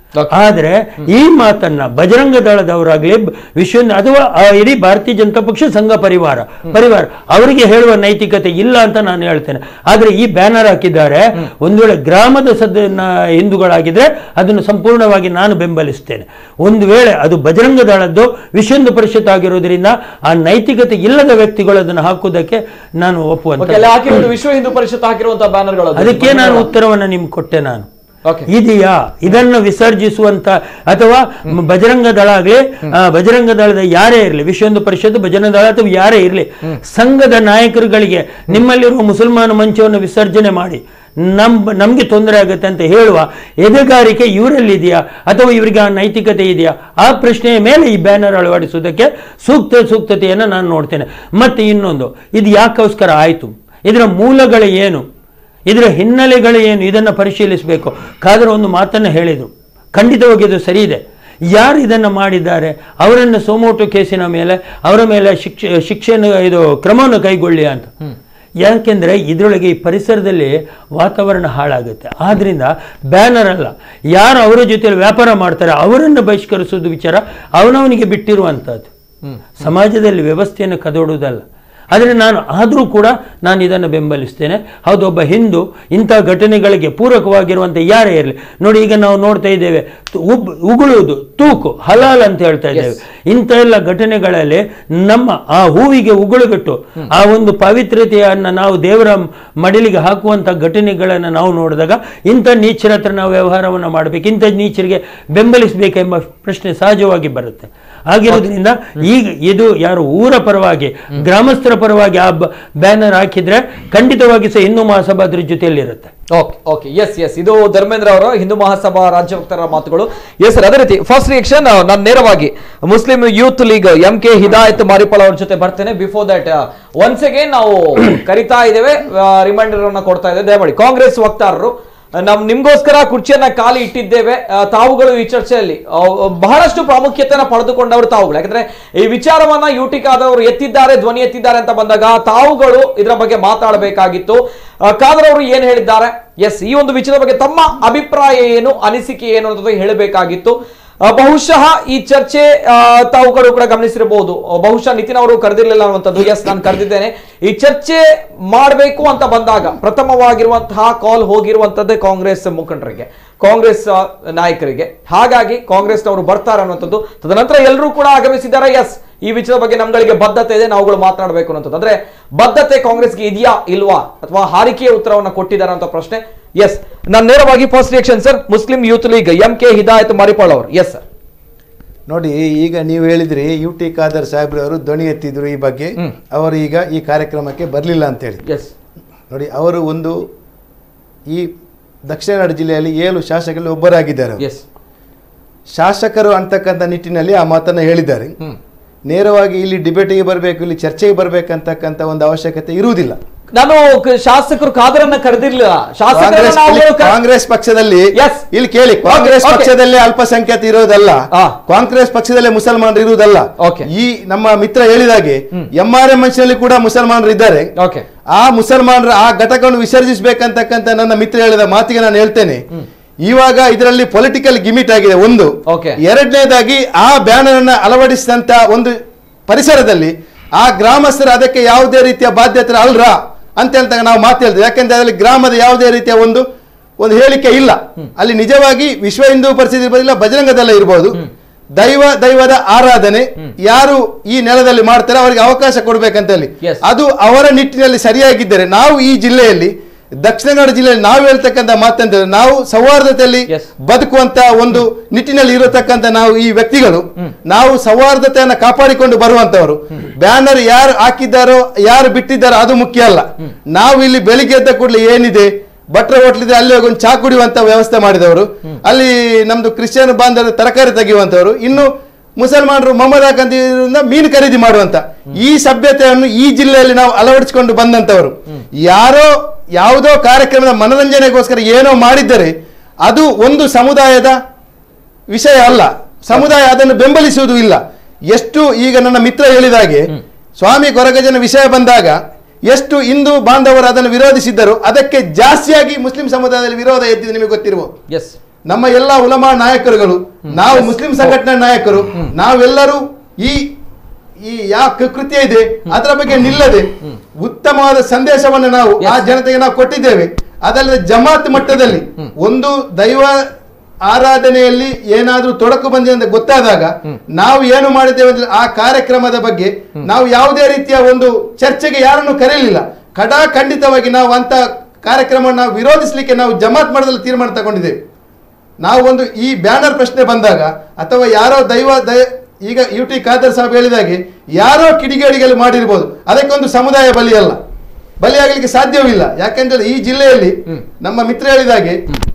Speaker 1: Okay.
Speaker 4: ಆದ್ರೆ ಈ ಮಾತನ್ನ ಬಜರಂಗ ದಳದವರಾಗ್ಲಿ ಬ- ವಿಶ್ವ ಅಥವಾ ಆ ಇಡೀ ಭಾರತೀಯ ಜನತಾ ಪಕ್ಷ ಸಂಘ ಪರಿವಾರ ಪರಿವಾರ ಅವರಿಗೆ ಹೇಳುವ ನೈತಿಕತೆ ಇಲ್ಲ ಅಂತ ನಾನು ಹೇಳ್ತೇನೆ ಆದ್ರೆ ಈ ಬ್ಯಾನರ್ ಹಾಕಿದ್ದಾರೆ ಒಂದು ವೇಳೆ ಗ್ರಾಮದ ಸದ ಹಿಂದೂಗಳಾಗಿದ್ರೆ ಅದನ್ನು ಸಂಪೂರ್ಣವಾಗಿ ನಾನು ಬೆಂಬಲಿಸ್ತೇನೆ ಒಂದು ವೇಳೆ ಅದು ಬಜರಂಗ ದಳದ್ದು ವಿಶ್ವ ಹಿಂದೂ ಪರಿಷತ್ ಆಗಿರೋದ್ರಿಂದ ಆ ನೈತಿಕತೆ ಇಲ್ಲದ ವ್ಯಕ್ತಿಗಳು ಅದನ್ನು ಹಾಕುವುದಕ್ಕೆ ನಾನು
Speaker 1: ಓಕೆ
Speaker 4: ಒಪ್ಪುವಂತ
Speaker 1: ಅಲ್ಲಿ ಹಾಕಿರೋದು ವಿಶ್ವ ಹಿಂದೂ ಪರಿಷತ್ ಹಾಕಿರುವಂತಹ ಬ್ಯಾನರ್ಗಳು
Speaker 4: ಅದಕ್ಕೆ ನಾನು ಉತ್ತರವನ್ನು ನಿಮ್ಗೆ ಕೊಟ್ಟೆ ನಾನು
Speaker 1: ಓಕೆ
Speaker 4: ಇದೆಯಾ ಇದನ್ನು ವಿಸರ್ಜಿಸುವಂತ ಅಥವಾ ಮ- ಬಜರಂಗ ದಳ ಆಗ್ಲಿ ಆ, ಬಜರಂಗ ದಳದ ಯಾರೇ ಇರಲಿ ವಿಶ್ವ ಹಿಂದೂ ಪರಿಷತ್ ಬಜರಂಗ ದಳ ಅಥವಾ ಯಾರೇ ಇರಲಿ ಸಂಘದ ನಾಯಕರುಗಳಿಗೆ ನಿಮ್ಮಲ್ಲಿರುವ ಮುಸಲ್ಮಾನ ಮಂಚವನ್ನು ವಿಸರ್ಜನೆ ಮಾಡಿ ನಮ್ ನಮ್ಗೆ ತೊಂದರೆ ಆಗುತ್ತೆ ಅಂತ ಹೇಳುವ ಎದೆಗಾರಿಕೆ ಇವರಲ್ಲಿದೆಯಾ ಅಥವಾ ಇವರಿಗೆ ಆ ನೈತಿಕತೆ ಇದೆಯಾ ಆ ಪ್ರಶ್ನೆಯ ಮೇಲೆ ಈ ಬ್ಯಾನರ್ ಅಳವಡಿಸುವುದಕ್ಕೆ ಸೂಕ್ತ ಸೂಕ್ತತೆಯನ್ನು ನಾನು ನೋಡ್ತೇನೆ ಮತ್ತೆ ಇನ್ನೊಂದು ಇದು ಯಾಕೋಸ್ಕರ ಆಯಿತು ಇದರ ಮೂಲಗಳು ಏನು ಇದರ ಹಿನ್ನೆಲೆಗಳು ಏನು ಇದನ್ನು ಪರಿಶೀಲಿಸಬೇಕು ಕಾದ್ರೆ ಒಂದು ಮಾತನ್ನು ಹೇಳಿದರು ಖಂಡಿತವಾಗಿ ಇದು ಸರಿ ಇದೆ ಯಾರು ಇದನ್ನು ಮಾಡಿದ್ದಾರೆ ಅವರನ್ನು ಸೋಮೋಟು ಕೇಸಿನ ಮೇಲೆ ಅವರ ಮೇಲೆ ಶಿಕ್ಷೆ ಶಿಕ್ಷೆಯನ್ನು ಇದು ಕ್ರಮವನ್ನು ಕೈಗೊಳ್ಳಿ ಅಂತ ಯಾಕೆಂದರೆ ಇದರೊಳಗೆ ಈ ಪರಿಸರದಲ್ಲಿ ವಾತಾವರಣ ಹಾಳಾಗುತ್ತೆ ಆದ್ರಿಂದ ಬ್ಯಾನರ್ ಅಲ್ಲ ಯಾರು ಅವರ ಜೊತೆಯಲ್ಲಿ ವ್ಯಾಪಾರ ಮಾಡ್ತಾರೆ ಅವರನ್ನು ಬಹಿಷ್ಕರಿಸೋದು ವಿಚಾರ ಅವನವನಿಗೆ ಬಿಟ್ಟಿರುವಂಥದ್ದು ಸಮಾಜದಲ್ಲಿ ವ್ಯವಸ್ಥೆಯನ್ನು ಕದೋಡುವುದಲ್ಲ ಆದರೆ ನಾನು ಆದರೂ ಕೂಡ ನಾನು ಇದನ್ನು ಬೆಂಬಲಿಸ್ತೇನೆ ಹೌದು ಒಬ್ಬ ಹಿಂದೂ ಇಂಥ ಘಟನೆಗಳಿಗೆ ಪೂರಕವಾಗಿರುವಂಥ ಯಾರೇ ಇರಲಿ ನೋಡಿ ಈಗ ನಾವು ನೋಡ್ತಾ ಇದ್ದೇವೆ ತು- ಉಬ್ ಉಗುಳುವುದು ತೂಕು ಹಲಾಲ್ ಅಂತ ಹೇಳ್ತಾ ಇದ್ದೇವೆ ಇಂಥ ಎಲ್ಲ ಘಟನೆಗಳಲ್ಲಿ ನಮ್ಮ ಆ ಹೂವಿಗೆ ಉಗುಳುಬಿಟ್ಟು ಆ ಒಂದು ಪವಿತ್ರತೆಯನ್ನು ನಾವು ದೇವರ ಮಡಿಲಿಗೆ ಹಾಕುವಂಥ ಘಟನೆಗಳನ್ನು ನಾವು ನೋಡಿದಾಗ ಇಂಥ ನೀಚರ ಹತ್ರ ನಾವು ವ್ಯವಹಾರವನ್ನು ಮಾಡಬೇಕು ಇಂಥ ನೀಚರಿಗೆ ಬೆಂಬಲಿಸಬೇಕೆಂಬ ಪ್ರಶ್ನೆ ಸಹಜವಾಗಿ ಬರುತ್ತೆ ಆಗಿರೋದ್ರಿಂದ ಈಗ ಇದು ಯಾರು ಊರ ಪರವಾಗಿ ಗ್ರಾಮಸ್ಥರ ಪರವಾಗಿ ಆ ಬ್ಯಾನರ್ ಹಾಕಿದ್ರೆ ಖಂಡಿತವಾಗಿ ಸಹ ಹಿಂದೂ ಮಹಾಸಭಾ ಅದ್ರ ಜೊತೆಯಲ್ಲಿರುತ್ತೆ
Speaker 1: ಓಕೆ ಓಕೆ ಎಸ್ ಎಸ್ ಇದು ಧರ್ಮೇಂದ್ರ ಅವರ ಹಿಂದೂ ಮಹಾಸಭಾ ರಾಜ್ಯ ವಕ್ತಾರರ ಮಾತುಗಳು ಎಸ್ ಸರ್ ಅದೇ ರೀತಿ ಫಸ್ಟ್ ರಿಯಾಕ್ಷನ್ ನಾನು ನೇರವಾಗಿ Muslim Youth League M K Hidayat Maripal ಅವ್ರ ಜೊತೆ ಬರ್ತೇನೆ ಬಿಫೋರ್ ದಟ್ ಒನ್ಸ್ ಅಗೇನ್ ನಾವು ಕರಿತಾ ಇದ್ದೇವೆ ರಿಮೈಂಡರ್ ಅನ್ನ ಕೊಡ್ತಾ ಇದ್ದೇವೆ ದಯಮಾಡಿ ಕಾಂಗ್ರೆಸ್ ವಕ್ತಾರರು ನಮ್ ನಿಮ್ಗೋಸ್ಕರ ಕುರ್ಚಿಯನ್ನ ಖಾಲಿ ಇಟ್ಟಿದ್ದೇವೆ ಆ, ತಾವುಗಳು ಈ ಚರ್ಚೆಯಲ್ಲಿ ಆ, ಬಹಳಷ್ಟು ಪ್ರಾಮುಖ್ಯತೆಯನ್ನ ಪಡೆದುಕೊಂಡವರು ತಾವುಗಳು ಯಾಕಂದ್ರೆ ಈ ವಿಚಾರವನ್ನ ಯೂಟಿಕ್ ಆದವರು ಎತ್ತಿದ್ದಾರೆ ಧ್ವನಿ ಎತ್ತಿದ್ದಾರೆ ಅಂತ ಬಂದಾಗ ತಾವುಗಳು ಇದರ ಬಗ್ಗೆ ಮಾತಾಡಬೇಕಾಗಿತ್ತು ಆ, ಖಾದರ್ ಅವರು ಏನ್ ಹೇಳಿದ್ದಾರೆ ಎಸ್ ಈ ಒಂದು ವಿಚಾರದ ಬಗ್ಗೆ ತಮ್ಮ ಅಭಿಪ್ರಾಯ ಏನು ಅನಿಸಿಕೆ ಏನು ಅನ್ನೋದು ಹೇಳಬೇಕಾಗಿತ್ತು ಆ, ಬಹುಶಃ ಈ ಚರ್ಚೆ ಆ, ತಾವುಗಳು ಕೂಡ ಗಮನಿಸಿರಬಹುದು ಆ, ಬಹುಶಃ ನಿತಿನ್ ಅವರು ಕರೆದಿರ್ಲಿಲ್ಲ ಅನ್ನುವಂಥದ್ದು ಎಸ್ ನಾನು ಕರೆದಿದ್ದೇನೆ ಈ ಚರ್ಚೆ ಮಾಡಬೇಕು ಅಂತ ಬಂದಾಗ ಪ್ರಥಮವಾಗಿರುವಂತಹ ಕಾಲ್ ಹೋಗಿರುವಂತದ್ದೇ ಕಾಂಗ್ರೆಸ್ ಮುಖಂಡರಿಗೆ ಕಾಂಗ್ರೆಸ್ ಆ, ನಾಯಕರಿಗೆ ಹಾಗಾಗಿ ಕಾಂಗ್ರೆಸ್ನವರು ಬರ್ತಾರೆ ಅನ್ನುವಂಥದ್ದು ತದನಂತರ ಎಲ್ಲರೂ ಕೂಡ ಆಗಮಿಸಿದ್ದಾರೆ ಎಸ್ ಈ ವಿಚಾರದ ಬಗ್ಗೆ ನಮ್ಗಳಿಗೆ ಬದ್ಧತೆ ಇದೆ ನಾವುಗಳು ಮಾತನಾಡಬೇಕು ಅನ್ನೋದು ಅಂದ್ರೆ ಬದ್ಧತೆ ಕಾಂಗ್ರೆಸ್ಗೆ ಇದೆಯಾ ಇಲ್ವಾ ಅಥವಾ ಹಾರಿಕೆಯ ಉತ್ತರವನ್ನು ಕೊಟ್ಟಿದ್ದಾರೆ ಅಂತ ಪ್ರಶ್ನೆ ಎಸ್ ನಾನು ನೇರವಾಗಿ first reaction sir Muslim Youth League M K Hidayat Maripal ಅವರು ಎಸ್ ಸರ್
Speaker 5: ನೋಡಿ ಈಗ ನೀವು ಹೇಳಿದ್ರಿ ಯು ಟಿ ಖಾದರ್ ಸಾಹೇಬ್ರವರು ಧ್ವನಿ ಎತ್ತಿದ್ರು ಈ ಬಗ್ಗೆ ಅವರು ಈಗ ಈ ಕಾರ್ಯಕ್ರಮಕ್ಕೆ ಬರಲಿಲ್ಲ ಅಂತೇಳಿ
Speaker 1: ಎಸ್
Speaker 5: ನೋಡಿ ಅವರು ಒಂದು ಈ ದಕ್ಷಿಣ ಕನ್ನಡ ಜಿಲ್ಲೆಯಲ್ಲಿ ಏಳು ಶಾಸಕರಲ್ಲಿ ಒಬ್ಬರಾಗಿದ್ದಾರೆ ಅವರು.
Speaker 1: ಎಸ್
Speaker 5: ಶಾಸಕರು ಅಂತಕ್ಕಂಥ ನಿಟ್ಟಿನಲ್ಲಿ ಆ ಮಾತನ್ನು ಹೇಳಿದ್ದಾರೆ
Speaker 1: ಹ್ಮ್
Speaker 5: ನೇರವಾಗಿ ಇಲ್ಲಿ ಡಿಬೇಟಿಗೆ ಬರಬೇಕು ಇಲ್ಲಿ ಚರ್ಚೆಗೆ ಬರಬೇಕಂತಕ್ಕಂಥ ಒಂದು ಅವಶ್ಯಕತೆ ಇರುವುದಿಲ್ಲ
Speaker 1: ನಾನು ಕ- ಶಾಸಕರು ಕಾದರನ್ನ ಕರೆದಿರ್ಲಿಲ್ಲ ಶಾಸಕರನ್ನ
Speaker 5: ಕಾಂಗ್ರೆಸ್
Speaker 1: ನಾವುಗಳು ಕ-
Speaker 5: ಕಾಂಗ್ರೆಸ್ ಪಕ್ಷದಲ್ಲಿ
Speaker 1: Yes.
Speaker 5: ಇಲ್ಲಿ ಕೇಳಿ ಕಾಂಗ್ರೆಸ್
Speaker 1: Okay.
Speaker 5: ಪಕ್ಷದಲ್ಲಿ ಅಲ್ಪಸಂಖ್ಯಾತ ಇರೋದಲ್ಲ
Speaker 1: ಆ.
Speaker 5: ಕಾಂಗ್ರೆಸ್ ಪಕ್ಷದಲ್ಲೇ ಮುಸಲ್ಮಾನರು ಇರುವುದಲ್ಲ
Speaker 1: Okay.
Speaker 5: ಈ ನಮ್ಮ ಮಿತ್ರ ಹೇಳಿದಾಗೆ ಎಂ ಆರ್ ಎಂ ನಲ್ಲಿ ಕೂಡ ಮುಸಲ್ಮಾನರು ಇದ್ದಾರೆ
Speaker 1: ಓಕೆ
Speaker 5: ಆ ಮುಸಲ್ಮಾನರ ಆ ಘಟಕವನ್ನು ವಿಸರ್ಜಿಸಬೇಕಂತಕ್ಕಂಥ ನನ್ನ ಮಿತ್ರ ಹೇಳಿದ ಮಾತಿಗೆ ನಾನು ಹೇಳ್ತೇನೆ ಇವಾಗ ಇದರಲ್ಲಿ ಪೊಲಿಟಿಕಲ್ ಗಿಮಿಟ್ ಆಗಿದೆ ಒಂದು
Speaker 1: Okay.
Speaker 5: ಎರಡನೇದಾಗಿ ಆ ಬ್ಯಾನರ್ ಅನ್ನ ಅಳವಡಿಸಿದಂತ ಒಂದು ಪರಿಸರದಲ್ಲಿ ಆ ಗ್ರಾಮಸ್ಥರು ಅದಕ್ಕೆ ಯಾವುದೇ ರೀತಿಯ ಬಾಧ್ಯತೆ ಅಲ್ರಾ ಅಂತ ಹೇಳ್ದಾಗ ನಾವು ಮಾತು ಹೇಳ್ತೇವೆ ಯಾಕೆಂದ್ರೆ ಅದರಲ್ಲಿ ಗ್ರಾಮದ ಯಾವುದೇ ರೀತಿಯ ಒಂದು ಒಂದು ಹೇಳಿಕೆ ಇಲ್ಲ ಅಲ್ಲಿ ನಿಜವಾಗಿ ವಿಶ್ವ ಹಿಂದೂ ಪರಿಸ್ಥಿತಿ ಬದಲಿಲ್ಲ ಬಜರಂಗದಲ್ಲ ಇರಬಹುದು ದೈವ ದೈವದ ಆರಾಧನೆ ಯಾರು ಈ ನೆಲದಲ್ಲಿ ಮಾಡ್ತಾರೆ ಅವರಿಗೆ ಅವಕಾಶ ಕೊಡ್ಬೇಕಂತ ಹೇಳಿ
Speaker 1: Yes.
Speaker 5: ಅದು ಅವರ ನಿಟ್ಟಿನಲ್ಲಿ ಸರಿಯಾಗಿದ್ದರೆ ನಾವು ಈ ಜಿಲ್ಲೆಯಲ್ಲಿ ದಕ್ಷಿಣ ಕನ್ನಡ ಜಿಲ್ಲೆಯಲ್ಲಿ ನಾವು ಹೇಳ್ತಕ್ಕಂಥ ಮಾತಂದ್ರೆ ನಾವು ಸೌಹಾರ್ದತೆಯಲ್ಲಿ
Speaker 1: Yes.
Speaker 5: ಬದುಕುವಂತ ಒಂದು ನಿಟ್ಟಿನಲ್ಲಿ ಇರತಕ್ಕಂಥ ನಾವು ಈ ವ್ಯಕ್ತಿಗಳು ನಾವು ಸೌಹಾರ್ದತೆಯನ್ನು ಕಾಪಾಡಿಕೊಂಡು ಬರುವಂತವರು ಬ್ಯಾನರ್ ಯಾರು ಹಾಕಿದ್ದಾರೋ ಯಾರು ಬಿಟ್ಟಿದ್ದಾರೋ ಅದು ಮುಖ್ಯ ಅಲ್ಲ ನಾವು ಇಲ್ಲಿ ಬೆಳಿಗ್ಗೆ ಎದ್ದ ಕೂಡಲೇ ಏನಿದೆ ಭಟ್ರ ಹೋಟ್ಲಿದೆ ಅಲ್ಲಿ ಹೋಗಿ ಒಂದು ಚಾ ಕುಡಿಯುವಂತ ವ್ಯವಸ್ಥೆ ಮಾಡಿದವರು ಅಲ್ಲಿ ನಮ್ದು ಕ್ರಿಶ್ಚಿಯನ್ ಬಾಂಧವರು ತರಕಾರಿ ತೆಗೆಯುವಂತವರು ಇನ್ನು ಮುಸಲ್ಮಾನರು ಮೊಹಮ್ಮದ್ ಹಾಕಂತಿದ್ರಿಂದ ಮೀನು ಖರೀದಿ ಮಾಡುವಂತ ಈ ಸಭ್ಯತೆಯನ್ನು ಈ ಜಿಲ್ಲೆಯಲ್ಲಿ ನಾವು ಅಳವಡಿಸಿಕೊಂಡು ಬಂದಂತವರು ಯಾರೋ ಯಾವುದೋ ಕಾರ್ಯಕ್ರಮದ ಮನರಂಜನೆಗೋಸ್ಕರ ಏನೋ ಮಾಡಿದ್ದರೆ ಅದು ಒಂದು ಸಮುದಾಯದ ವಿಷಯ ಅಲ್ಲ ಸಮುದಾಯ ಅದನ್ನು ಬೆಂಬಲಿಸುವುದು ಇಲ್ಲ ಎಷ್ಟು ಈಗ ನನ್ನ ಮಿತ್ರ ಹೇಳಿದಾಗೆ ಸ್ವಾಮಿ ಕೊರಗಜನ ವಿಷಯ ಬಂದಾಗ ಎಷ್ಟು ಹಿಂದೂ ಬಾಂಧವರು ಅದನ್ನು ವಿರೋಧಿಸಿದ್ದರು ಅದಕ್ಕೆ ಜಾಸ್ತಿಯಾಗಿ ಮುಸ್ಲಿಂ ಸಮುದಾಯದಲ್ಲಿ ವಿರೋಧ ಎದ್ದಿದೆ ನಿಮಗೆ ಗೊತ್ತಿರಬಹುದು
Speaker 1: ಎಸ್
Speaker 5: ನಮ್ಮ ಎಲ್ಲ ಉಲಮಾ ನಾಯಕರುಗಳು ನಾವು ಮುಸ್ಲಿಂ ಸಂಘಟನಾ ನಾಯಕರು ನಾವೆಲ್ಲರೂ ಈ ಈ ಯಾವ ಕ- ಕೃತ್ಯ ಇದೆ ಅದರ ಬಗ್ಗೆ ನಿಲ್ಲದೆ ಉತ್ತಮವಾದ ಸಂದೇಶವನ್ನು ನಾವು ಆ ಜನತೆಗೆ ನಾವು ಕೊಟ್ಟಿದ್ದೇವೆ ಅದಲ್ಲದೆ ಜಮಾತ್ ಮಟ್ಟದಲ್ಲಿ ಒಂದು ದೈವ ಆರಾಧನೆಯಲ್ಲಿ ಏನಾದ್ರೂ ತೊಡಕು ಬಂದಿದೆ ಅಂತ ಗೊತ್ತಾದಾಗ ನಾವು ಏನು ಮಾಡಿದ್ದೇವೆ ಅಂದ್ರೆ ಆ ಕಾರ್ಯಕ್ರಮದ ಬಗ್ಗೆ ನಾವು ಯಾವುದೇ ರೀತಿಯ ಒಂದು ಚರ್ಚೆಗೆ ಯಾರನ್ನು ಕರೆಯಲಿಲ್ಲ ಕಡಾ ಖಂಡಿತವಾಗಿ ನಾವು ಅಂತ ಕಾರ್ಯಕ್ರಮವನ್ನು ನಾವು ವಿರೋಧಿಸಲಿಕ್ಕೆ ನಾವು ಜಮಾತ್ ಮಟ್ಟದಲ್ಲಿ ತೀರ್ಮಾನ ತಗೊಂಡಿದ್ದೇವೆ ನಾವು ಒಂದು ಈ ಬ್ಯಾನರ್ ಪ್ರಶ್ನೆ ಬಂದಾಗ ಅಥವಾ ಯಾರೋ ದೈವ ದಯ ಈಗ ಯು ಟಿ ಖಾದರ್ ಸಾಹೇಬ್ ಹೇಳಿದಾಗೆ ಯಾರೋ ಕಿಡಿಗೇಡಿಗಳು ಮಾಡಿರ್ಬೋದು ಅದಕ್ಕೊಂದು ಸಮುದಾಯ ಬಲಿಯಲ್ಲ ಬಲಿಯಾಗಲಿಕ್ಕೆ ಸಾಧ್ಯವಿಲ್ಲ ಯಾಕೆಂದ್ರೆ ಈ ಜಿಲ್ಲೆಯಲ್ಲಿ ನಮ್ಮ ಮಿತ್ರ ಹೇಳಿದಾಗೆ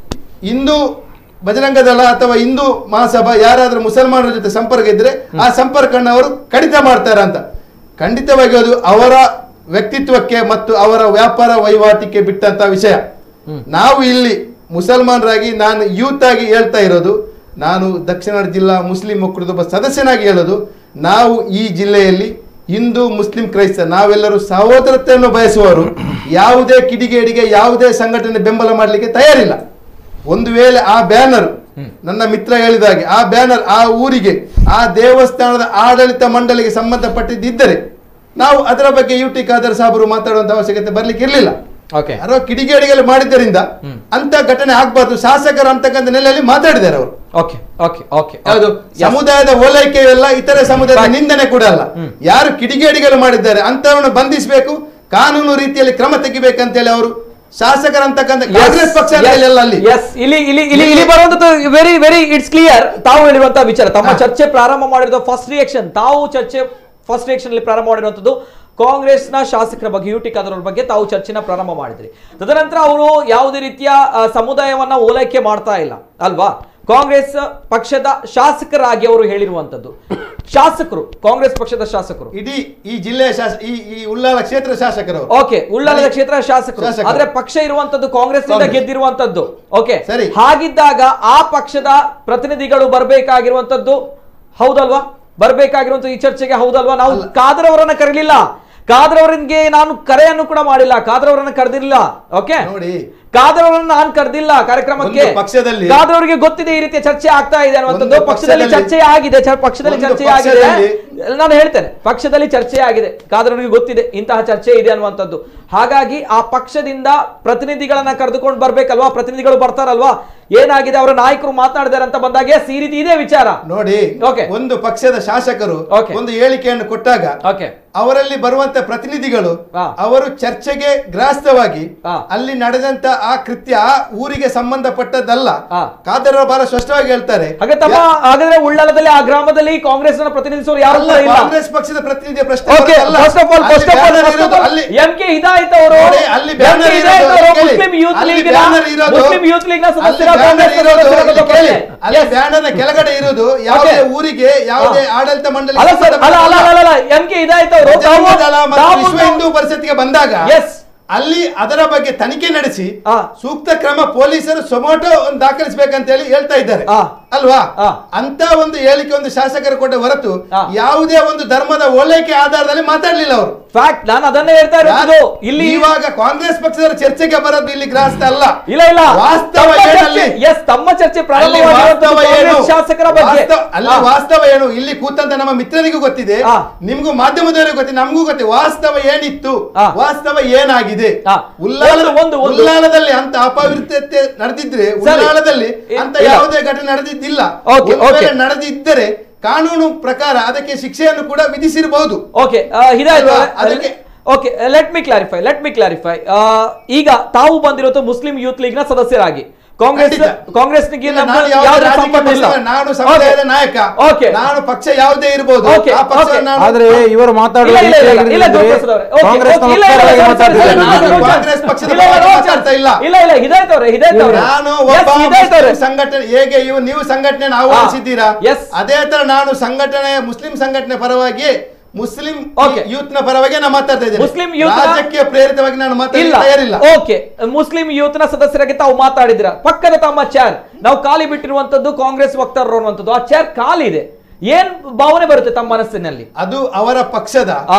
Speaker 5: ಹಿಂದೂ ಬಜರಂಗ ದಳ ಅಥವಾ ಹಿಂದೂ ಮಹಾಸಭಾ ಯಾರಾದ್ರೂ ಮುಸಲ್ಮಾನರ ಜೊತೆ ಸಂಪರ್ಕ ಇದ್ರೆ ಆ ಸಂಪರ್ಕವನ್ನು ಅವರು ಕಡಿತ ಮಾಡ್ತಾರೆ ಅಂತ ಖಂಡಿತವಾಗಿ ಅದು ಅವರ ವ್ಯಕ್ತಿತ್ವಕ್ಕೆ ಮತ್ತು ಅವರ ವ್ಯಾಪಾರ ವಹಿವಾಟಿಗೆ ಬಿಟ್ಟಂತ ವಿಷಯ ನಾವು ಇಲ್ಲಿ ಮುಸಲ್ಮಾನರಾಗಿ ನಾನು ಯೂತ್ ಆಗಿ ಹೇಳ್ತಾ ಇರೋದು ನಾನು ದಕ್ಷಿಣ ಕನ್ನಡ ಜಿಲ್ಲಾ ಮುಸ್ಲಿಂ ಒಕ್ಕೂಟದ ಒಬ್ಬ ಸದಸ್ಯನಾಗಿ ಹೇಳೋದು ನಾವು ಈ ಜಿಲ್ಲೆಯಲ್ಲಿ ಹಿಂದೂ ಮುಸ್ಲಿಂ ಕ್ರೈಸ್ತ ನಾವೆಲ್ಲರೂ ಸಹೋದರತೆಯನ್ನು ಬಯಸುವವರು ಯಾವುದೇ ಕಿಡಿಗೇಡಿಗೆ ಯಾವುದೇ ಸಂಘಟನೆ ಬೆಂಬಲ ಮಾಡಲಿಕ್ಕೆ ತಯಾರಿಲ್ಲ ಒಂದು ವೇಳೆ ಆ ಬ್ಯಾನರ್ ನನ್ನ ಮಿತ್ರ ಹೇಳಿದಾಗೆ ಆ ಬ್ಯಾನರ್ ಆ ಊರಿಗೆ ಆ ದೇವಸ್ಥಾನದ ಆಡಳಿತ ಮಂಡಳಿಗೆ ಸಂಬಂಧಪಟ್ಟಿದ್ದರೆ ನಾವು ಅದರ ಬಗ್ಗೆ ಯು ಟಿ ಖಾದರ್ ಸಾಹೇಬರು ಮಾತಾಡುವಂತ ಅವಶ್ಯಕತೆ ಬರ್ಲಿಕ್ಕೆ ಇರಲಿಲ್ಲ
Speaker 1: ಓಕೆ
Speaker 5: ಯಾರೋ ಕಿಡಿಗೇಡಿಗಳು ಮಾಡಿದ್ದರಿಂದ ಅಂತ ಘಟನೆ ಆಗ್ಬಾರ್ದು ಶಾಸಕರು ಅಂತಕ್ಕಂಥ ನೆಲೆಯಲ್ಲಿ ಮಾತಾಡಿದ್ದಾರೆ ಅವರು
Speaker 1: ಓಕೆ ಓಕೆ ಓಕೆ
Speaker 5: ಯಾವುದು ಸಮುದಾಯದ ಓಲೈಕೆ ಎಲ್ಲ ಇತರೆ ಸಮುದಾಯದ ನಿಂದನೆ ಕೂಡ ಅಲ್ಲ ಯಾರು ಕಿಡಿಗೇಡಿಗಳು ಮಾಡಿದ್ದಾರೆ ಅಂತವರನ್ನು ಬಂಧಿಸಬೇಕು ಕಾನೂನು ರೀತಿಯಲ್ಲಿ ಕ್ರಮ ತೆಗಿಬೇಕಂತೇಳಿ ಅವರು ಶಾಸಕರಂತಕ್ಕಂಥ ಕಾಂಗ್ರೆಸ್ ಪಕ್ಷ ಎಲ್ಲ ಅಲ್ಲಿ
Speaker 1: ಎಸ್ ಇಲ್ಲಿ ಇಲ್ಲಿ ಇಲ್ಲಿ ಇಲ್ಲಿ ಬರುವಂತದ್ದು ವೆರಿ ವೆರಿ ಇಟ್ಸ್ ಕ್ಲಿಯರ್ ತಾವು ಹೇಳಿರುವಂತಹ ವಿಚಾರ ತಮ್ಮ ಚರ್ಚೆ ಪ್ರಾರಂಭ ಮಾಡಿರೋ ಫಸ್ಟ್ ರಿಯಾಕ್ಷನ್ ತಾವು ಚರ್ಚೆ ಫಸ್ಟ್ ರಿಯಾಕ್ಷನ್ ಅಲ್ಲಿ ಪ್ರಾರಂಭ ಮಾಡಿರುವಂತದ್ದು ಕಾಂಗ್ರೆಸ್ನ ಶಾಸಕರ ಬಗ್ಗೆ ಯು ಟಿ ಖಾದರ್ ಬಗ್ಗೆ ತಾವು ಚರ್ಚೆನ ಪ್ರಾರಂಭ ಮಾಡಿದ್ರಿ ತದನಂತರ ಅವರು ಯಾವುದೇ ರೀತಿಯ ಆ, ಸಮುದಾಯವನ್ನ ಓಲೈಕೆ ಮಾಡ್ತಾ ಇಲ್ಲ ಅಲ್ವಾ ಕಾಂಗ್ರೆಸ್ ಪಕ್ಷದ ಶಾಸಕರಾಗಿ ಅವರು ಹೇಳಿರುವಂತದ್ದು ಶಾಸಕರು ಕಾಂಗ್ರೆಸ್ ಪಕ್ಷದ ಶಾಸಕರು
Speaker 5: ಇಡೀ ಈ ಜಿಲ್ಲೆಯ ಶಾಸ ಈ ಈ ಉಳ್ಳಾಲ ಕ್ಷೇತ್ರ ಶಾಸಕರು ಅವರು.
Speaker 1: ಓಕೆ ಉಳ್ಳಾಲದ ಕ್ಷೇತ್ರ ಶಾಸಕರು
Speaker 5: ಶಾಸಕರು.
Speaker 1: ಆದ್ರೆ ಪಕ್ಷ ಇರುವಂತದ್ದು ಕಾಂಗ್ರೆಸ್ ನಿಂದ
Speaker 5: ಕಾಂಗ್ರೆಸ್.
Speaker 1: ಗೆದ್ದಿರುವಂತದ್ದು ಓಕೆ
Speaker 5: ಸರಿ.
Speaker 1: ಹಾಗಿದ್ದಾಗ ಆ ಪಕ್ಷದ ಪ್ರತಿನಿಧಿಗಳು ಬರ್ಬೇಕಾಗಿರುವಂತದ್ದು ಹೌದಲ್ವಾ ಬರ್ಬೇಕಾಗಿರುವಂತ ಈ ಚರ್ಚೆಗೆ ಹೌದಲ್ವಾ ನಾವು ಖಾದರ್ ಅವರನ್ನ ಕರೀಲಿಲ್ಲ ಖಾದರ್ ಅವರಿಗೆ ನಾನು ಕರೆಯನ್ನು ಕೂಡ ಮಾಡಿಲ್ಲ ಖಾದರ್ ಅವರನ್ನ ಕರೆದಿಲ್ಲ ಓಕೆ
Speaker 5: ನೋಡಿ
Speaker 1: ಖಾದರ್ ಅವರನ್ನ ನಾನು ಕರೆದಿಲ್ಲ ಕಾರ್ಯಕ್ರಮಕ್ಕೆ
Speaker 5: ಒಂದು ಪಕ್ಷದಲ್ಲಿ-
Speaker 1: ಖಾದರ್ ಅವರಿಗೆ ಗೊತ್ತಿದೆ ಈ ರೀತಿಯ ಚರ್ಚೆ ಆಗ್ತಾ ಇದೆ ಅನ್ನುವಂಥದ್ದು
Speaker 5: ಒಂದು
Speaker 1: ಪಕ್ಷದಲ್ಲಿ
Speaker 5: ಪಕ್ಷದಲ್ಲಿ-
Speaker 1: ಚರ್ಚೆ ಆಗಿದೆ ಚ- ಪಕ್ಷದಲ್ಲಿ
Speaker 5: ಒಂದು
Speaker 1: ಚರ್ಚೆ ಆಗಿದೆ
Speaker 5: ಪಕ್ಷದಲ್ಲಿ-
Speaker 1: ನಾನು ಹೇಳ್ತೇನೆ ಪಕ್ಷದಲ್ಲಿ ಚರ್ಚೆ ಆಗಿದೆ ಖಾದರ್ನಿಗೆ ಗೊತ್ತಿದೆ ಇಂತಹ ಚರ್ಚೆ ಇದೆ ಅನ್ನುವಂಥದ್ದು ಹಾಗಾಗಿ ಆ ಪಕ್ಷದಿಂದ ಪ್ರತಿನಿಧಿಗಳನ್ನ ಕರೆದುಕೊಂಡು ಬರ್ಬೇಕಲ್ವಾ ಪ್ರತಿನಿಧಿಗಳು ಬರ್ತಾರಲ್ವಾ ಏನಾಗಿದೆ ಅವರ ನಾಯಕರು ಮಾತನಾಡಿದಾರೆ ಅಂತ ಬಂದಾಗ ಎಸ್ ಈ ರೀತಿ ಇದೆ ವಿಚಾರ
Speaker 5: ನೋಡಿ
Speaker 1: Okay.
Speaker 5: ಒಂದು ಪಕ್ಷದ ಶಾಸಕರು
Speaker 1: Okay.
Speaker 5: ಒಂದು ಹೇಳಿಕೆಯನ್ನು ಕೊಟ್ಟಾಗ
Speaker 1: ಓಕೆ
Speaker 5: ಅವರಲ್ಲಿ ಬರುವಂತ ಪ್ರತಿನಿಧಿಗಳು
Speaker 1: ಹಾ.
Speaker 5: ಅವರು ಚರ್ಚೆಗೆ ಗ್ರಾಸ್ತವಾಗಿ
Speaker 1: ಹಾ.
Speaker 5: ಅಲ್ಲಿ ನಡೆದಂತ ಆ ಕೃತ್ಯ ಆ ಊರಿಗೆ ಸಂಬಂಧಪಟ್ಟದ್ದಲ್ಲ
Speaker 1: ಹಾ.
Speaker 5: ಕಾದರ್ ಅವರು ಬಹಳ ಸ್ಪಷ್ಟವಾಗಿ ಹೇಳ್ತಾರೆ
Speaker 1: ಹಾಗೆ ತಮ್ಮ ಹಾಗಾದ್ರೆ ಉಳ್ಳಾಲದಲ್ಲಿ ಆ ಗ್ರಾಮದಲ್ಲಿ ಕಾಂಗ್ರೆಸ್ ಪ್ರತಿನಿಧಿಸುವವರು ಯಾರು
Speaker 5: ಅಲ್ಲ,
Speaker 1: ಕೂಡ ಇಲ್ಲ
Speaker 5: ಕಾಂಗ್ರೆಸ್ ಪಕ್ಷದ ಪ್ರತಿನಿಧಿಯ ಪ್ರಶ್ನೆ
Speaker 1: ಓಕೆ
Speaker 5: ಬರೋದಲ್ಲ.
Speaker 1: ಫಸ್ಟ್ ಆಫ್ ಆಲ್
Speaker 5: ಅಲ್ಲಿ
Speaker 1: ಫಸ್ಟ್ ಆಫ್ ಆಲ್
Speaker 5: ಬ್ಯಾನರ್ ಇರೋದು ಅಲ್ಲಿ
Speaker 1: ಎಂ ಕೆ ಹಿದಾಯತ್ ಅವರು
Speaker 5: ನೋಡಿ, ಅಲ್ಲಿ ಬ್ಯಾನರ್
Speaker 1: MK ಹಿದಾಯತ್
Speaker 5: ಇರೋದು
Speaker 1: ಅವರು
Speaker 5: ಕೇಳಿ.
Speaker 1: ಮುಸ್ಲಿಂ ಯೂತ್
Speaker 5: ಅಲ್ಲಿ
Speaker 1: ಲೀಗ್
Speaker 5: ಬ್ಯಾನರ್ ಇರೋದು-
Speaker 1: ಮುಸ್ಲಿಂ ಯೂತ್ ಲೀಗ್ ನ
Speaker 5: ಅಲ್ಲಿ
Speaker 1: ಸದಸ್ಯರ
Speaker 5: ಬ್ಯಾನರ್
Speaker 1: ಕಾಂಗ್ರೆಸ್
Speaker 5: ಇರೋದು
Speaker 1: ಸದಸ್ಯರ
Speaker 5: ಇಲ್ಲಿ ಕೇಳಿ.
Speaker 1: ಬಗ್ಗೆ.
Speaker 5: ಅಲ್ಲಿ
Speaker 1: Yes.
Speaker 5: ಬ್ಯಾನರ್ನ ಕೆಳಗಡೆ ಇರೋದು ಯಾವುದೇ
Speaker 1: Okay.
Speaker 5: ಊರಿಗೆ ಯಾವುದೇ ಆಡಳಿತ ಮಂಡಳಿ
Speaker 1: ಅಲ್ಲ ಸರ್ ಅಲ್ಲ ಅಲ್ಲ ಅಲ್ಲ ಅಲ್ಲ ಎಂ ಕೆ ಹಿದಾಯತ್ ಅವರು
Speaker 5: ಬಜರಂಗ
Speaker 1: ತಾವು-
Speaker 5: ದಳ ಮತ್ತು
Speaker 1: ತಾವು-
Speaker 5: ವಿಶ್ವ ಹಿಂದೂ ಪರಿಷತ್ಗೆ ಬಂದಾಗ
Speaker 1: Yes.
Speaker 5: ಅಲ್ಲಿ ಅದರ ಬಗ್ಗೆ ತನಿಖೆ ನಡೆಸಿ
Speaker 1: ಆ.
Speaker 5: ಸೂಕ್ತ ಕ್ರಮ ಪೊಲೀಸರು ಸೊಮೋಟೋ ಒಂದು ದಾಖಲಿಸಬೇಕಂತ ಹೇಳಿ ಹೇಳ್ತಾ ಇದ್ದಾರೆ
Speaker 1: ಆ.
Speaker 5: ಅಲ್ವಾ
Speaker 1: ಆ.
Speaker 5: ಅಂತ ಒಂದು ಹೇಳಿಕೆ ಒಂದು ಶಾಸಕರು ಕೊಟ್ಟ ಹೊರತು
Speaker 1: ಆ.
Speaker 5: ಯಾವುದೇ ಒಂದು ಧರ್ಮದ ಓಲೈಕೆ ಆಧಾರದಲ್ಲಿ ಮಾತಾಡ್ಲಿಲ್ಲ ಅವರು
Speaker 1: ಫ್ಯಾಕ್ಟ್ ನಾನು ಅದನ್ನೇ ಹೇಳ್ತಾ ಇರೋದು ಇಲ್ಲಿ
Speaker 5: ಇವಾಗ ಕಾಂಗ್ರೆಸ್ ಪಕ್ಷದ ಚರ್ಚೆಗೆ ಬರೋದು ಇಲ್ಲಿ ಗ್ರಾಸ್ತ ಅಲ್ಲ
Speaker 1: ಇಲ್ಲ ಇಲ್ಲ
Speaker 5: ವಾಸ್ತವ
Speaker 1: ತಮ್ಮ
Speaker 5: ಏನಲ್ಲಿ
Speaker 1: ಚರ್ಚೆ- yes, ತಮ್ಮ ಚರ್ಚೆ
Speaker 5: ಅಲ್ಲಿ
Speaker 1: ಪ್ರಾರಂಭವಾಗಿರುವಂತದ್ದು
Speaker 5: ವಾಸ್ತವ ಏನು
Speaker 1: ಕಾಂಗ್ರೆಸ್ ಶಾಸಕರ ಬಗ್ಗೆ
Speaker 5: ವಾಸ್ತವ- ಅಲ್ಲಿ
Speaker 1: ಆ.
Speaker 5: ವಾಸ್ತವ ಏನು ಇಲ್ಲಿ ಕೂತಂತ ನಮ್ಮ ಮಿತ್ರರಿಗೂ ಗೊತ್ತಿದೆ
Speaker 1: ಆ.
Speaker 5: ನಿಮ್ಗೂ ಮಾಧ್ಯಮದವರಿಗೂ ಗೊತ್ತಿದೆ ನಮಗೂ ಗೊತ್ತಿದೆ ವಾಸ್ತವ ಏನಿತ್ತು
Speaker 1: ಆ.
Speaker 5: ವಾಸ್ತವ ಏನಾಗಿದೆ
Speaker 1: ಆ.
Speaker 5: ಉಲ್ಲಾಲ
Speaker 1: ಒಂದು- ಒಂದು- ಒಂದು-
Speaker 5: ಉಲ್ಲಾಳದಲ್ಲಿ ಅಂತ ಅಪವಿತ್ರತೆ ನಡೆದಿದ್ರೆ
Speaker 1: ಸರಿ.
Speaker 5: ಉಲ್ಲಾಳದಲ್ಲಿ
Speaker 1: ಇ-
Speaker 5: ಅಂತ
Speaker 1: ಇಲ್ಲ.
Speaker 5: ಯಾವುದೇ ಘಟನೆ ನಡೆದಿದ್ದಿಲ್ಲ
Speaker 1: Okay,
Speaker 5: ಒಂದು ವೇಳೆ
Speaker 1: okay.
Speaker 5: ನಡೆದಿದ್ದರೆ ಕಾನೂನು ಪ್ರಕಾರ ಅದಕ್ಕೆ ಶಿಕ್ಷೆಯನ್ನು ಕೂಡ ವಿಧಿಸಿರಬಹುದು
Speaker 1: ಓಕೆ ಹಿದಾಯತ್
Speaker 5: ಅಲ್ವಾ? ಅದಕ್ಕೆ-
Speaker 1: okay let me clarify let me clarify ಈಗ ತಾವು ಬಂದಿರೋದು ಮುಸ್ಲಿಂ ಯೂತ್ ಲೀಗ್ ನ ಸದಸ್ಯರಾಗಿ ಕಾಂಗ್ರೆಸ್
Speaker 5: ಖಂಡಿತ.
Speaker 1: ಕಾಂಗ್ರೆಸ್
Speaker 5: ಇಲ್ಲ, ನಾನು ಯಾವುದೇ ರಾಜಕೀಯ ಪಕ್ಷದ- ನಾನು ಸಮುದಾಯದ ನಾಯಕ
Speaker 1: ಓಕೆ
Speaker 5: ನಾನು ಪಕ್ಷ ಯಾವುದೇ ಇರಬಹುದು
Speaker 1: Okay,
Speaker 5: ಆ ಪಕ್ಷ
Speaker 1: okay.
Speaker 5: ನಾನು
Speaker 3: ಆದ್ರೆ ಇವರು ಮಾತಾಡುವ
Speaker 1: ಇಲ್ಲ, ಇಲ್ಲ, ಇಲ್ಲ, ಇಲ್ಲ, ಇಲ್ಲ,
Speaker 3: ರೀತಿ
Speaker 1: ಗೋಪಾಲ್ ಅವರೇ. Okay,
Speaker 3: ಕಾಂಗ್ರೆಸ್
Speaker 1: okay, ಇಲ್ಲ, ಇಲ್ಲ,
Speaker 3: ಪರವಾಗಿ
Speaker 1: sorry, sorry, sorry,
Speaker 3: ಮಾತಾಡ್ತಿದ್ದಾರೆ.
Speaker 1: ನಾನು
Speaker 5: ನಾನು
Speaker 1: ರೋಚನ್.
Speaker 5: ಕಾಂಗ್ರೆಸ್ ಪಕ್ಷದ
Speaker 1: ಇಲ್ಲ, ಇಲ್ಲ,
Speaker 5: ಪರವಾಗಿ
Speaker 1: ರೋಚನ್.
Speaker 5: ಮಾತಾಡ್ತಾ ಇಲ್ಲ.
Speaker 1: ಇಲ್ಲ ಇಲ್ಲ ಹಿದಾಯತ್ ಅವರೇ ಹಿದಾಯತ್ ಅವರೇ
Speaker 5: ನಾನು
Speaker 1: Yes,
Speaker 5: ಒಬ್ಬ
Speaker 1: ಹಿದಾಯತ್ ಅವರೇ
Speaker 5: ಮುಸ್ಲಿಂ ಸಂಘಟನೆ ಹೇಗೆ ಇವು ನೀವು ಸಂಘಟನೆ ಆಹ್ವಾನಿಸಿದ್ದೀರಾ
Speaker 1: Yes.
Speaker 5: ಅದೇ ತರ ನಾನು ಸಂಘಟನೆ ಮುಸ್ಲಿಂ ಸಂಘಟನೆ ಪರವಾಗಿ ಮುಸ್ಲಿಂ
Speaker 1: Okay.
Speaker 5: ಯೂತ್ ನ ಪರವಾಗಿ ನಾನು ಮಾತಾಡ್ತಾ ಇದ್ದೇನೆ
Speaker 1: ಮುಸ್ಲಿಂ youth ನ-
Speaker 5: ರಾಜಕೀಯ ಪ್ರೇರಿತವಾಗಿ ನಾನು
Speaker 1: ಇಲ್ಲ
Speaker 5: ಮಾತಾಡಲಿಕ್ಕೆ ತಯಾರಿಲ್ಲ
Speaker 1: ಓಕೆ ಮುಸ್ಲಿಂ ಯೂತ್ ನ ಸದಸ್ಯರಾಗಿ ತಾವು ಮಾತಾಡಿದಿರ ಪಕ್ಕದ ತಮ್ಮ ಚೇರ್ ನಾವು ಖಾಲಿ ಬಿಟ್ಟಿರುವಂತದ್ದು ಕಾಂಗ್ರೆಸ್ ವಕ್ತಾರರು ಅನ್ನುವಂಥದ್ದು ಆ ಚೇರ್ ಖಾಲಿ ಇದೆ ಏನ್ ಭಾವನೆ ಬರುತ್ತೆ ತಮ್ಮ ಮನಸ್ಸಿನಲ್ಲಿ
Speaker 5: ಅದು ಅವರ ಪಕ್ಷದ
Speaker 1: ಆ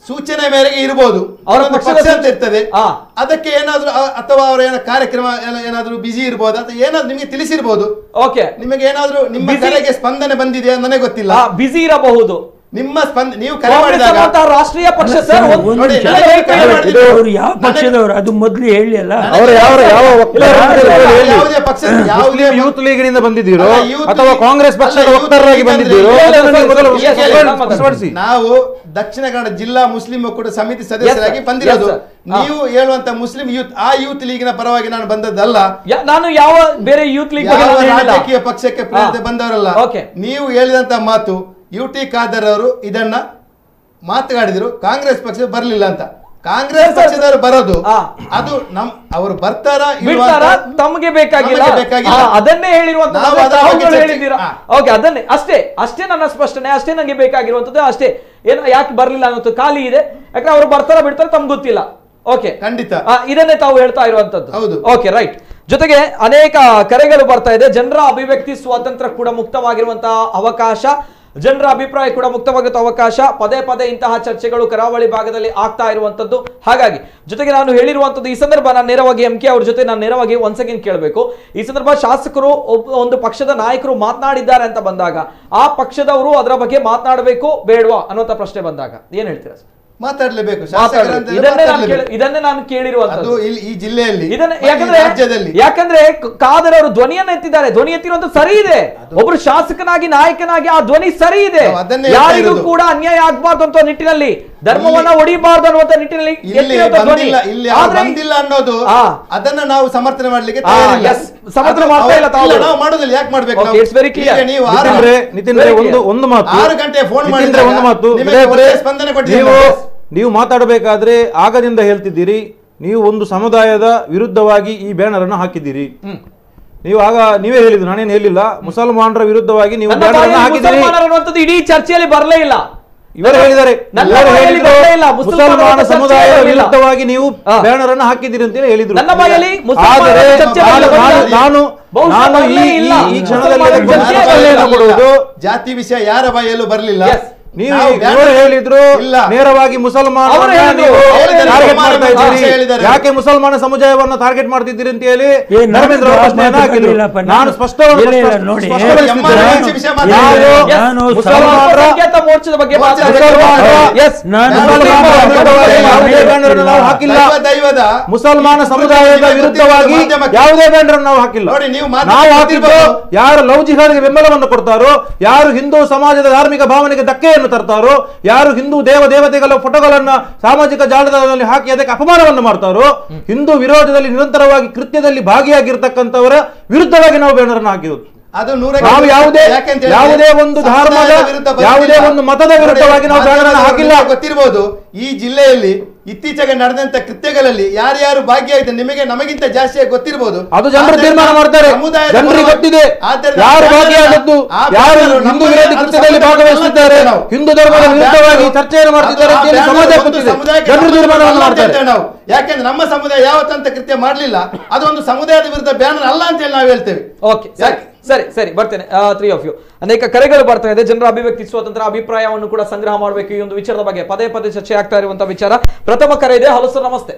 Speaker 5: ಸೂಚನೆ ಮೇರೆಗೆ ಇರಬಹುದು
Speaker 1: ಅವರ
Speaker 5: ಒಂದು
Speaker 1: ಪಕ್ಷದ
Speaker 5: ಪಕ್ಷ ಅಂತ
Speaker 1: ಸೂಚನೆ-
Speaker 5: ಇರ್ತದೆ
Speaker 1: ಆ.
Speaker 5: ಅದಕ್ಕೆ ಏನಾದ್ರೂ ಅ- ಅಥವಾ ಅವರ ಏನೋ ಕಾರ್ಯಕ್ರಮ ಏನ- ಏನಾದ್ರೂ ಬಿಸಿ ಇರ್ಬೋದು ಅಥವಾ ಏನಾದ್ರೂ ನಿಮಗೆ ತಿಳಿಸಿರ್ಬೋದು
Speaker 1: ಓಕೆ
Speaker 5: ನಿಮಗೆ ಏನಾದ್ರೂ ನಿಮ್ಮ
Speaker 1: Busy-
Speaker 5: ಕರೆಗೆ ಸ್ಪಂದನೆ ಬಂದಿದೆಯಾ ನನಗೆ ಗೊತ್ತಿಲ್ಲ
Speaker 1: ಬಿಸಿ ಇರಬಹುದು
Speaker 5: ನಿಮ್ಮ ಸ್ಪಂದ ನೀವು ಕರೆ
Speaker 1: ಕಾಂಗ್ರೆಸ್
Speaker 5: ಮಾಡಿದಾಗ
Speaker 1: ಅನ್ನುವಂತಹ ರಾಷ್ಟ್ರೀಯ ಪಕ್ಷ ಸರ್ ಒಂದ್-
Speaker 4: ಒಂದು
Speaker 5: ನೋಡಿ,
Speaker 4: ನಿಮಿಷ.
Speaker 5: ನನಗೆ ಕರೆ
Speaker 4: ಇದು
Speaker 5: ಮಾಡಿದ್ದು
Speaker 4: ಅವ್ರು ಯಾವ
Speaker 5: ನನಗೆ-
Speaker 4: ಪಕ್ಷದವರು ಅದು ಮೊದ್ಲು ಹೇಳಿ ಅಲ್ಲ
Speaker 3: ಅವರ ಯಾವ ಯಾವ ವಕ್ತಾರರಾಗಿದ್ದಾರೆ ಹೇಳಿ.
Speaker 5: ಯಾವುದೇ ಪಕ್ಷ ಯಾವುದೇ
Speaker 3: ಮುಸ್ಲಿಂ ಯೂತ್ ಲೀಗ್ನಿಂದ ಬಂದಿದ್ದೀರೋ
Speaker 5: ಅಲ್ಲ, ಯೂತ್
Speaker 3: ಅಥವಾ
Speaker 5: ಲೀಗ್-
Speaker 3: ಕಾಂಗ್ರೆಸ್ ಪಕ್ಷದ
Speaker 5: ಅಲ್ಲ, ಯೂತ್
Speaker 3: ವಕ್ತಾರರಾಗಿ
Speaker 5: ಲೀಗ್ ಅಂದ್ರೆ
Speaker 3: ಬಂದಿದ್ದೀರೋ
Speaker 5: ಇಲ್ಲ,
Speaker 3: ಅದನ್ನು ನೀವು ಮೊದಲು
Speaker 1: yes, yes, yes,
Speaker 3: ಸ್ಪಷ್ಟಪಡಿಸಿ
Speaker 5: ನಾವು ದಕ್ಷಿಣ ಕನ್ನಡ ಜಿಲ್ಲಾ ಮುಸ್ಲಿಂ ಒಕ್ಕೂಟ ಸಮಿತಿ ಸದಸ್ಯರಾಗಿ
Speaker 1: sir.
Speaker 5: ಬಂದಿರೋದು
Speaker 1: Yes, sir. ಹಾ.
Speaker 5: ನೀವು ಹೇಳುವಂತ ಮುಸ್ಲಿಂ ಯೂತ್ ಆ ಯೂತ್ ಲೀಗಿನ ಪರವಾಗಿ ನಾನು ಬಂದದ್ದಲ್ಲ
Speaker 1: ಯಾ- ನಾನು ಯಾವ ಬೇರೆ ಯೂತ್ ಲೀಗ್ ಬಗ್ಗೆ
Speaker 5: ಯಾವ
Speaker 1: ನಾನು ಹೇಳಿಲ್ಲ.
Speaker 5: ರಾಜಕೀಯ ಪಕ್ಷಕ್ಕೆ ಪ್ರೇರಿತ
Speaker 1: ಹಾ.
Speaker 5: ಬಂದವರಲ್ಲ
Speaker 1: Okay.
Speaker 5: ನೀವು ಹೇಳಿದಂತ ಮಾತು ಯು ಟಿ ಖಾದರ್ ಅವರು ಇದನ್ನ ಮಾತನಾಡಿದ್ರು ಕಾಂಗ್ರೆಸ್ ಪಕ್ಷ ಬರಲಿಲ್ಲ ಅಂತ ಕಾಂಗ್ರೆಸ್
Speaker 1: Sir, sir.
Speaker 5: ಪಕ್ಷದವರು ಬರೋದು
Speaker 1: ಹಾ.
Speaker 5: ಅದು ನಮ್ ಅವರು ಬರ್ತಾರಾ ಇಲ್ವಾ
Speaker 1: ಬಿಡ್ತಾರ
Speaker 5: ಅಂತ
Speaker 1: ತಮಗೆ ಬೇಕಾಗಿಲ್ಲ
Speaker 5: ನಮಗೆ ಬೇಕಾಗಿಲ್ಲ.
Speaker 1: ಆ, ಅದನ್ನೇ ಹೇಳಿರುವಂತ
Speaker 5: ನಾವು ಅದರ ಬಗ್ಗೆ ಚರ್ಚೆ-
Speaker 1: ಹೇಳಿದ್ದೀರಾ
Speaker 5: ಹಾ.
Speaker 1: ಓಕೆ ಅದನ್ನೇ ಅಷ್ಟೇ ಅಷ್ಟೇ ನನ್ನ ಸ್ಪಷ್ಟನೆ ಅಷ್ಟೇ ನಂಗೆ ಬೇಕಾಗಿರುವಂತದ್ದು ಅಷ್ಟೇ ಏನು ಯಾಕೆ ಬರ್ಲಿಲ್ಲ ಅನ್ನೋದು ಖಾಲಿ ಇದೆ ಯಾಕಂದ್ರೆ ಅವರು ಬರ್ತಾರ ಬಿಡ್ತಾರ ತಮ್ಗೆ ಗೊತ್ತಿಲ್ಲ ಓಕೆ
Speaker 5: ಖಂಡಿತ
Speaker 1: ಇದನ್ನೇ ತಾವು ಹೇಳ್ತಾ ಇರುವಂತದ್ದು
Speaker 5: ಹೌದು.
Speaker 1: ಓಕೆ ರೈಟ್ ಜೊತೆಗೆ ಅನೇಕ ಕರೆಗಳು ಬರ್ತಾ ಇದೆ ಜನರ ಅಭಿವ್ಯಕ್ತಿ ಸ್ವಾತಂತ್ರ್ಯ ಕೂಡ ಮುಕ್ತವಾಗಿರುವಂತಹ ಅವಕಾಶ ಜನರ ಅಭಿಪ್ರಾಯ ಕೂಡ ಮುಕ್ತವಾಗಿರುವ ಅವಕಾಶ ಪದೇ ಪದೇ ಇಂತಹ ಚರ್ಚೆಗಳು ಕರಾವಳಿ ಭಾಗದಲ್ಲಿ ಆಗ್ತಾ ಇರುವಂತದ್ದು ಹಾಗಾಗಿ ಜೊತೆಗೆ ನಾನು ಹೇಳಿರುವಂತದ್ದು ಈ ಸಂದರ್ಭ ನಾನು ನೇರವಾಗಿ ಎಂ ಕೆ ಅವ್ರ ಜೊತೆ ನಾನು ನೇರವಾಗಿ ಒನ್ಸ್ ಅಗೇನ್ ಕೇಳಬೇಕು ಈ ಸಂದರ್ಭ ಶಾಸಕರು ಒಬ್ಬ- ಒಂದು ಪಕ್ಷದ ನಾಯಕರು ಮಾತನಾಡಿದ್ದಾರೆ ಅಂತ ಬಂದಾಗ ಆ ಪಕ್ಷದವರು ಅದರ ಬಗ್ಗೆ ಮಾತನಾಡಬೇಕು ಬೇಡವಾ ಅನ್ನುವಂತ ಪ್ರಶ್ನೆ ಬಂದಾಗ ಏನ್ ಹೇಳ್ತೀರಾ ಸರ್
Speaker 5: ಮಾತಾಡ್ಲೇಬೇಕು
Speaker 1: ಮಾತಾಡ್ಬೇಕು.
Speaker 5: ಶಾಸಕರಂತೆಲ್ಲ
Speaker 1: ಇದನ್ನೇ ನಾನು
Speaker 5: ಮಾತಾಡ್ಲೇಬೇಕು.
Speaker 1: ಕೇಳಿ- ಇದನ್ನೇ ನಾನು
Speaker 5: ಅದು
Speaker 1: ಕೇಳಿರುವಂತದ್ದು
Speaker 5: ಇಲ್ಲಿ ಈ ಜಿಲ್ಲೆಯಲ್ಲಿ
Speaker 1: ಇದನ್ನ
Speaker 5: ಮತ್ತು ಈ
Speaker 1: ಯಾಕಂದ್ರೆ
Speaker 5: ರಾಜ್ಯದಲ್ಲಿ
Speaker 1: ಯಾಕಂದ್ರೆ ಕ- ಖಾದರ್ ಅವರು ಧ್ವನಿಯನ್ನ ಎತ್ತಿದ್ದಾರೆ ಧ್ವನಿ ಎತ್ತಿರುವಂತ ಸರಿ ಇದೆ ಒಬ್ರು ಶಾಸಕನಾಗಿ ನಾಯಕನಾಗಿ ಆ ಧ್ವನಿ ಸರಿ ಇದೆ
Speaker 5: ನಾವು ಅದನ್ನೇ ಹೇಳ್ತಾ
Speaker 1: ಯಾರಿಗೂ
Speaker 5: ಇರೋದು.
Speaker 1: ಕೂಡ ಅನ್ಯಾಯ ಆಗ್ಬಾರ್ದು ಅಂತ ನಿಟ್ಟಿನಲ್ಲಿ ಧರ್ಮವನ್ನ ಹೊಡಿಬಾರ್ದು ಅನ್ನುವಂತ ನಿಟ್ಟಿನಲ್ಲಿ
Speaker 5: ಇಲ್ಲಿ
Speaker 1: ಎತ್ತಿರುವಂತ ಧ್ವನಿ.
Speaker 5: ಬಂದಿಲ್ಲ ಇಲ್ಲಿ ಅವ್ರು
Speaker 1: ಆದ್ರೆ-
Speaker 5: ಬಂದಿಲ್ಲ ಅನ್ನೋದು
Speaker 1: ಆ.
Speaker 5: ಅದನ್ನ ನಾವು ಸಮರ್ಥನೆ ಮಾಡ್ಲಿಕ್ಕೆ
Speaker 1: ಆ,
Speaker 5: ತಯಾರಿಲ್ಲ.
Speaker 1: yes. ಸಮರ್ಥನೆ
Speaker 5: ಅದು
Speaker 1: ಮಾಡ್ತಾ
Speaker 5: ಅವ್ರು-
Speaker 1: ಇಲ್ಲ ತಾವುಗಳು.
Speaker 5: ನಾವು ಮಾಡೋದಿಲ್ಲ ಯಾಕೆ ಮಾಡ್ಬೇಕು
Speaker 1: Okay,
Speaker 5: ನಾವು?
Speaker 1: it's very clear.
Speaker 5: ಈಗ ನೀವು ಆರು-
Speaker 3: ನಿತಿನ್ ರೇ ನಿತಿನ್ ರೇ
Speaker 1: Very
Speaker 3: ಒಂದು
Speaker 1: clear.
Speaker 3: ಒಂದು ಮಾತು
Speaker 5: ಆರು ಗಂಟೆ phone
Speaker 3: ನಿತಿನ್
Speaker 5: ಮಾಡಿದಾಗ
Speaker 3: ರೇ ಒಂದು ಮಾತು
Speaker 5: ನಿಮಗೆ
Speaker 3: ವಿಜಯ್
Speaker 5: ಒಳ್ಳೆಯ
Speaker 3: ರೇ,
Speaker 5: ಸ್ಪಂದನೆ ಕೊಟ್ಟಿದ್ದೇನೆ.
Speaker 3: ನೀವು ನೀವು ಮಾತಾಡಬೇಕಾದ್ರೆ ಆಗದಿಂದ ಹೇಳ್ತಿದ್ದೀರಿ ನೀವು ಒಂದು ಸಮುದಾಯದ ವಿರುದ್ಧವಾಗಿ ಈ ಬ್ಯಾನರ್ ಅನ್ನು ಹಾಕಿದ್ದೀರಿ ನೀವು ಆಗ ನೀವೇ ಹೇಳಿದ್ರು ನಾನೇನು ಹೇಳಿಲ್ಲ ಮುಸಲ್ಮಾನರ ವಿರುದ್ಧವಾಗಿ ನೀವು
Speaker 1: ನನ್ನ
Speaker 3: ಬ್ಯಾನರ್ ಅನ್ನು
Speaker 1: ಬಾಯಲ್ಲಿ
Speaker 3: ಹಾಕಿದ್ದೀರಿ
Speaker 1: ಮುಸಲ್ಮಾನರು ಅನ್ನುವಂಥದ್ದು ಇಡೀ ಚರ್ಚೆಯಲ್ಲಿ ಬರಲೇ ಇಲ್ಲ
Speaker 3: ಇವರು ಹೇಳಿದ್ದಾರೆ
Speaker 1: ನನ್ನ
Speaker 3: ಇವರು
Speaker 1: ಬಾಯಲ್ಲಿ
Speaker 3: ಹೇಳಿದ್ರು,
Speaker 1: ಬರಲೇ ಇಲ್ಲ. ಮುಸಲ್ಮಾನರ
Speaker 3: ಮುಸಲ್ಮಾನ
Speaker 1: ಚರ್ಚೆ
Speaker 3: ಸಮುದಾಯದ
Speaker 1: ಬರಲಿಲ್ಲ.
Speaker 3: ವಿರುದ್ಧವಾಗಿ ನೀವು
Speaker 1: ಹಾ.
Speaker 3: ಬ್ಯಾನರ್ ಅನ್ನು ಹಾಕಿದ್ದೀರಿ ಅಂತ ಹೇಳಿದ್ರು
Speaker 1: ನನ್ನ ಬಾಯಲ್ಲಿ ಮುಸಲ್ಮಾನರ
Speaker 3: ಆದರೆ
Speaker 1: ಚರ್ಚೆ
Speaker 3: ನಾನು-
Speaker 1: ಬರಲಿಲ್ಲ.
Speaker 3: ನಾನು- ನಾನು
Speaker 1: ಬಹುಶಃ
Speaker 3: ನಾನು ಈ
Speaker 1: ಬರಲೇ ಇಲ್ಲ.
Speaker 3: ಈ- ಈ ಕ್ಷಣದಲ್ಲಿ
Speaker 1: ಮುಸಲ್ಮಾನರ
Speaker 3: ಅದಕ್ಕೆ
Speaker 1: ಚರ್ಚೆ
Speaker 3: ಉತ್ತರವನ್ನು
Speaker 1: ಬರಲಿಲ್ಲ.
Speaker 3: ಕೊಡುವುದು
Speaker 5: ಜಾತಿ ವಿಷಯ ಯಾರ ಬಾಯಲ್ಲೂ ಬರಲಿಲ್ಲ
Speaker 1: Yes.
Speaker 3: ನೀವು
Speaker 5: ನಾವು
Speaker 3: ಇವರು
Speaker 5: ಬ್ಯಾನರ್-
Speaker 3: ಹೇಳಿದ್ರು
Speaker 5: ಇಲ್ಲ
Speaker 3: ನೇರವಾಗಿ ಮುಸಲ್ಮಾನ
Speaker 1: ಅವರು ಹೇಳಿದ್ರು.
Speaker 5: ಹೇಳಿದ್ದಾರೆ,
Speaker 3: ಟಾರ್ಗೆಟ್
Speaker 5: ಕುಮಾರ
Speaker 3: ಮಾಡ್ತಾ
Speaker 5: ಮಂಜುನಾಥ್
Speaker 3: ಇದ್ದೀರಿ
Speaker 5: ಹೇಳಿದ್ದಾರೆ.
Speaker 3: ಯಾಕೆ ಮುಸಲ್ಮಾನ ಸಮುದಾಯವನ್ನ ಟಾರ್ಗೆಟ್ ಮಾಡ್ತಿದ್ದೀರಿ ಅಂತ ಹೇಳಿ
Speaker 4: ಏ, ನಾನು
Speaker 3: ಧರ್ಮೇಂದ್ರ ಅವರು
Speaker 4: ಜವಾಬ್
Speaker 3: ಪ್ರಶ್ನೆಯನ್ನ ಹಾಕಿದ್ರು
Speaker 4: ಮಾತಾಡ್ಲಿಲ್ಲಪ್ಪ, ನಾನು-
Speaker 3: ನಾನು ಸ್ಪಷ್ಟವಾಗಿ
Speaker 4: ಇಲ್ಲ, ಇಲ್ಲ,
Speaker 3: ಸ್ಪಷ್ಟ-
Speaker 4: ನೋಡಿ.
Speaker 3: ಸ್ಪಷ್ಟಪಡಿಸ್ತಿದ್ದೇನೆ.
Speaker 5: ಎಂ ಆರ್ ವಿಷಯ ಮಾತಾಡಿ.
Speaker 3: ನಾವು
Speaker 1: Yes.
Speaker 4: ನಾನು
Speaker 3: ಮುಸಲ್ಮಾನರ
Speaker 1: ಅಲ್ಪಸಂಖ್ಯಾತ ಮೋರ್ಚಾದ ಬಗ್ಗೆ
Speaker 5: ಮೋರ್ಚಾ
Speaker 1: ಮಾತಾಡಬೇಕು.
Speaker 3: ಮುಸಲ್ಮಾನರ-
Speaker 1: Yes.
Speaker 4: ನಾನು
Speaker 3: ಮುಸಲ್ಮಾನರ ವಿರುದ್ಧವಾಗಿ ಯಾವುದೇ ಬ್ಯಾನರ್ ಅನ್ನು ನಾವು ಹಾಕಿಲ್ಲ
Speaker 5: ದೈವ ದೈವದ
Speaker 3: ಮುಸಲ್ಮಾನ ಸಮುದಾಯದ
Speaker 5: ನಿಮಗೆ
Speaker 3: ವಿರುದ್ಧವಾಗಿ
Speaker 5: ಗೊತ್ತಿರುವ ಮಾಧ್ಯಮಕ್ಕೆ-
Speaker 3: ಯಾವುದೇ ಬ್ಯಾನರ್ ನಾವು ಹಾಕಿಲ್ಲ
Speaker 5: ನೋಡಿ, ನೀವು ಮಾತ್ರ
Speaker 3: ನಾವು ಹಾಕಿದ್ದು
Speaker 5: ಗೊತ್ತಿರ್ಬೋದು.
Speaker 3: ಯಾರು ಲವ್ ಜಿಹಾದ್ಗೆ ಬೆಂಬಲವನ್ನು ಕೊಡ್ತಾರೋ ಯಾರು ಹಿಂದೂ ಸಮಾಜದ ಧಾರ್ಮಿಕ ಭಾವನೆಗೆ ಧಕ್ಕೆಯನ್ನು ತರ್ತಾರೋ ಯಾರು ಹಿಂದೂ ದೇವ ದೇವತೆಗಳ ಫೋಟೋಗಳನ್ನ ಸಾಮಾಜಿಕ ಜಾಲತಾಣದಲ್ಲಿ ಹಾಕಿ ಅದಕ್ಕೆ ಅಪಮಾನವನ್ನು ಮಾಡ್ತಾರೋ ಹಿಂದೂ ವಿರೋಧದಲ್ಲಿ ನಿರಂತರವಾಗಿ ಕೃತ್ಯದಲ್ಲಿ ಭಾಗಿಯಾಗಿರ್ತಕ್ಕಂಥವರ ವಿರುದ್ಧವಾಗಿ ನಾವು ಬ್ಯಾನರ್ ಅನ್ನು ಹಾಕಿರೋದು
Speaker 5: ಅದು ನೂರಕ್ಕೆ
Speaker 3: ನಾವು ಯಾವುದೇ
Speaker 5: ಯಾಕೆಂತ ಹೇಳಿದ್ರೆ
Speaker 3: ಯಾವುದೇ ಒಂದು ಧರ್ಮದ
Speaker 5: ಸಮುದಾಯದ ವಿರುದ್ಧ ಬರಲಿಲ್ಲ.
Speaker 3: ಯಾವುದೇ ಒಂದು ಮತದ ವಿರುದ್ಧವಾಗಿ ನಾವು
Speaker 5: ನೋಡಿ,
Speaker 3: ಬ್ಯಾನರ್ ಅನ್ನು ಹಾಕಿಲ್ಲ
Speaker 5: ನಿಮಗೆ ಗೊತ್ತಿರ್ಬೋದು ಈ ಜಿಲ್ಲೆಯಲ್ಲಿ ಇತ್ತೀಚೆಗೆ ನಡೆದಂತ ಕೃತ್ಯಗಳಲ್ಲಿ ಯಾರ್ಯಾರು ಭಾಗಿಯಾಗಿದೆ ನಿಮಗೆ ನಮಗಿಂತ ಜಾಸ್ತಿ ಗೊತ್ತಿರಬಹುದು
Speaker 3: ಅದು ಜನರು ತೀರ್ಮಾನ ಮಾಡ್ತಾರೆ ಜನರಿಗೆ ಗೊತ್ತಿದೆ ಯಾರು ಭಾಗಿಯಾದದ್ದು ಯಾರು ಹಿಂದೂ ವಿರೋಧಿ ಕೃತ್ಯದಲ್ಲಿ ಭಾಗವಹಿಸುತ್ತಿದ್ದಾರೆ ಹಿಂದೂ ಧರ್ಮದ ವಿರುದ್ಧವಾಗಿ ಚರ್ಚೆಯನ್ನು ಮಾಡ್ತಿದ್ದಾರೆ ಅಂತ ಹೇಳಿ ಸಮಾಜ ಗೊತ್ತಿದೆ ಜನರು ತೀರ್ಮಾನವನ್ನು ಮಾಡ್ತಾರೆ
Speaker 5: ನಾವು ಯಾಕೆಂದ್ರೆ ನಮ್ಮ ಸಮುದಾಯ ಯಾವತ್ತಂತ ಕೃತ್ಯ ಮಾಡಲಿಲ್ಲ ಅದೊಂದು ಸಮುದಾಯದ ವಿರುದ್ಧ ಬ್ಯಾನರ್ ಅಲ್ಲ ಅಂತ ಹೇಳಿ ನಾವು ಹೇಳ್ತೇವೆ
Speaker 1: ಓಕೆ ಸರಿ ಸರಿ ಸರಿ ಬರ್ತೇನೆ ತ್ರೀ ಆಫ್ ಯು ಅನೇಕ ಕರೆಗಳು ಬರ್ತಾ ಇದೆ ಜನರ ಅಭಿವ್ಯಕ್ತಿ ಸ್ವಾತಂತ್ರ್ಯ ಅಭಿಪ್ರಾಯವನ್ನು ಕೂಡ ಸಂಗ್ರಹ ಮಾಡಬೇಕು ಈ ಒಂದು ವಿಚಾರದ ಬಗ್ಗೆ ಪದೇ ಪದೇ ಚರ್ಚೆ ಆಗ್ತಾ ಇರುವಂತಹ ವಿಚಾರ ಪ್ರಥಮ ಕರೆ ಇದೆ ಹಲೋ ಸರ್ ನಮಸ್ತೆ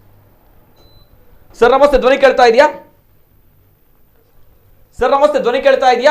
Speaker 1: ಸರ್ ನಮಸ್ತೆ ಧ್ವನಿ ಕೇಳ್ತಾ ಇದೆಯಾ ಸರ್ ನಮಸ್ತೆ ಧ್ವನಿ ಕೇಳ್ತಾ ಇದೆಯಾ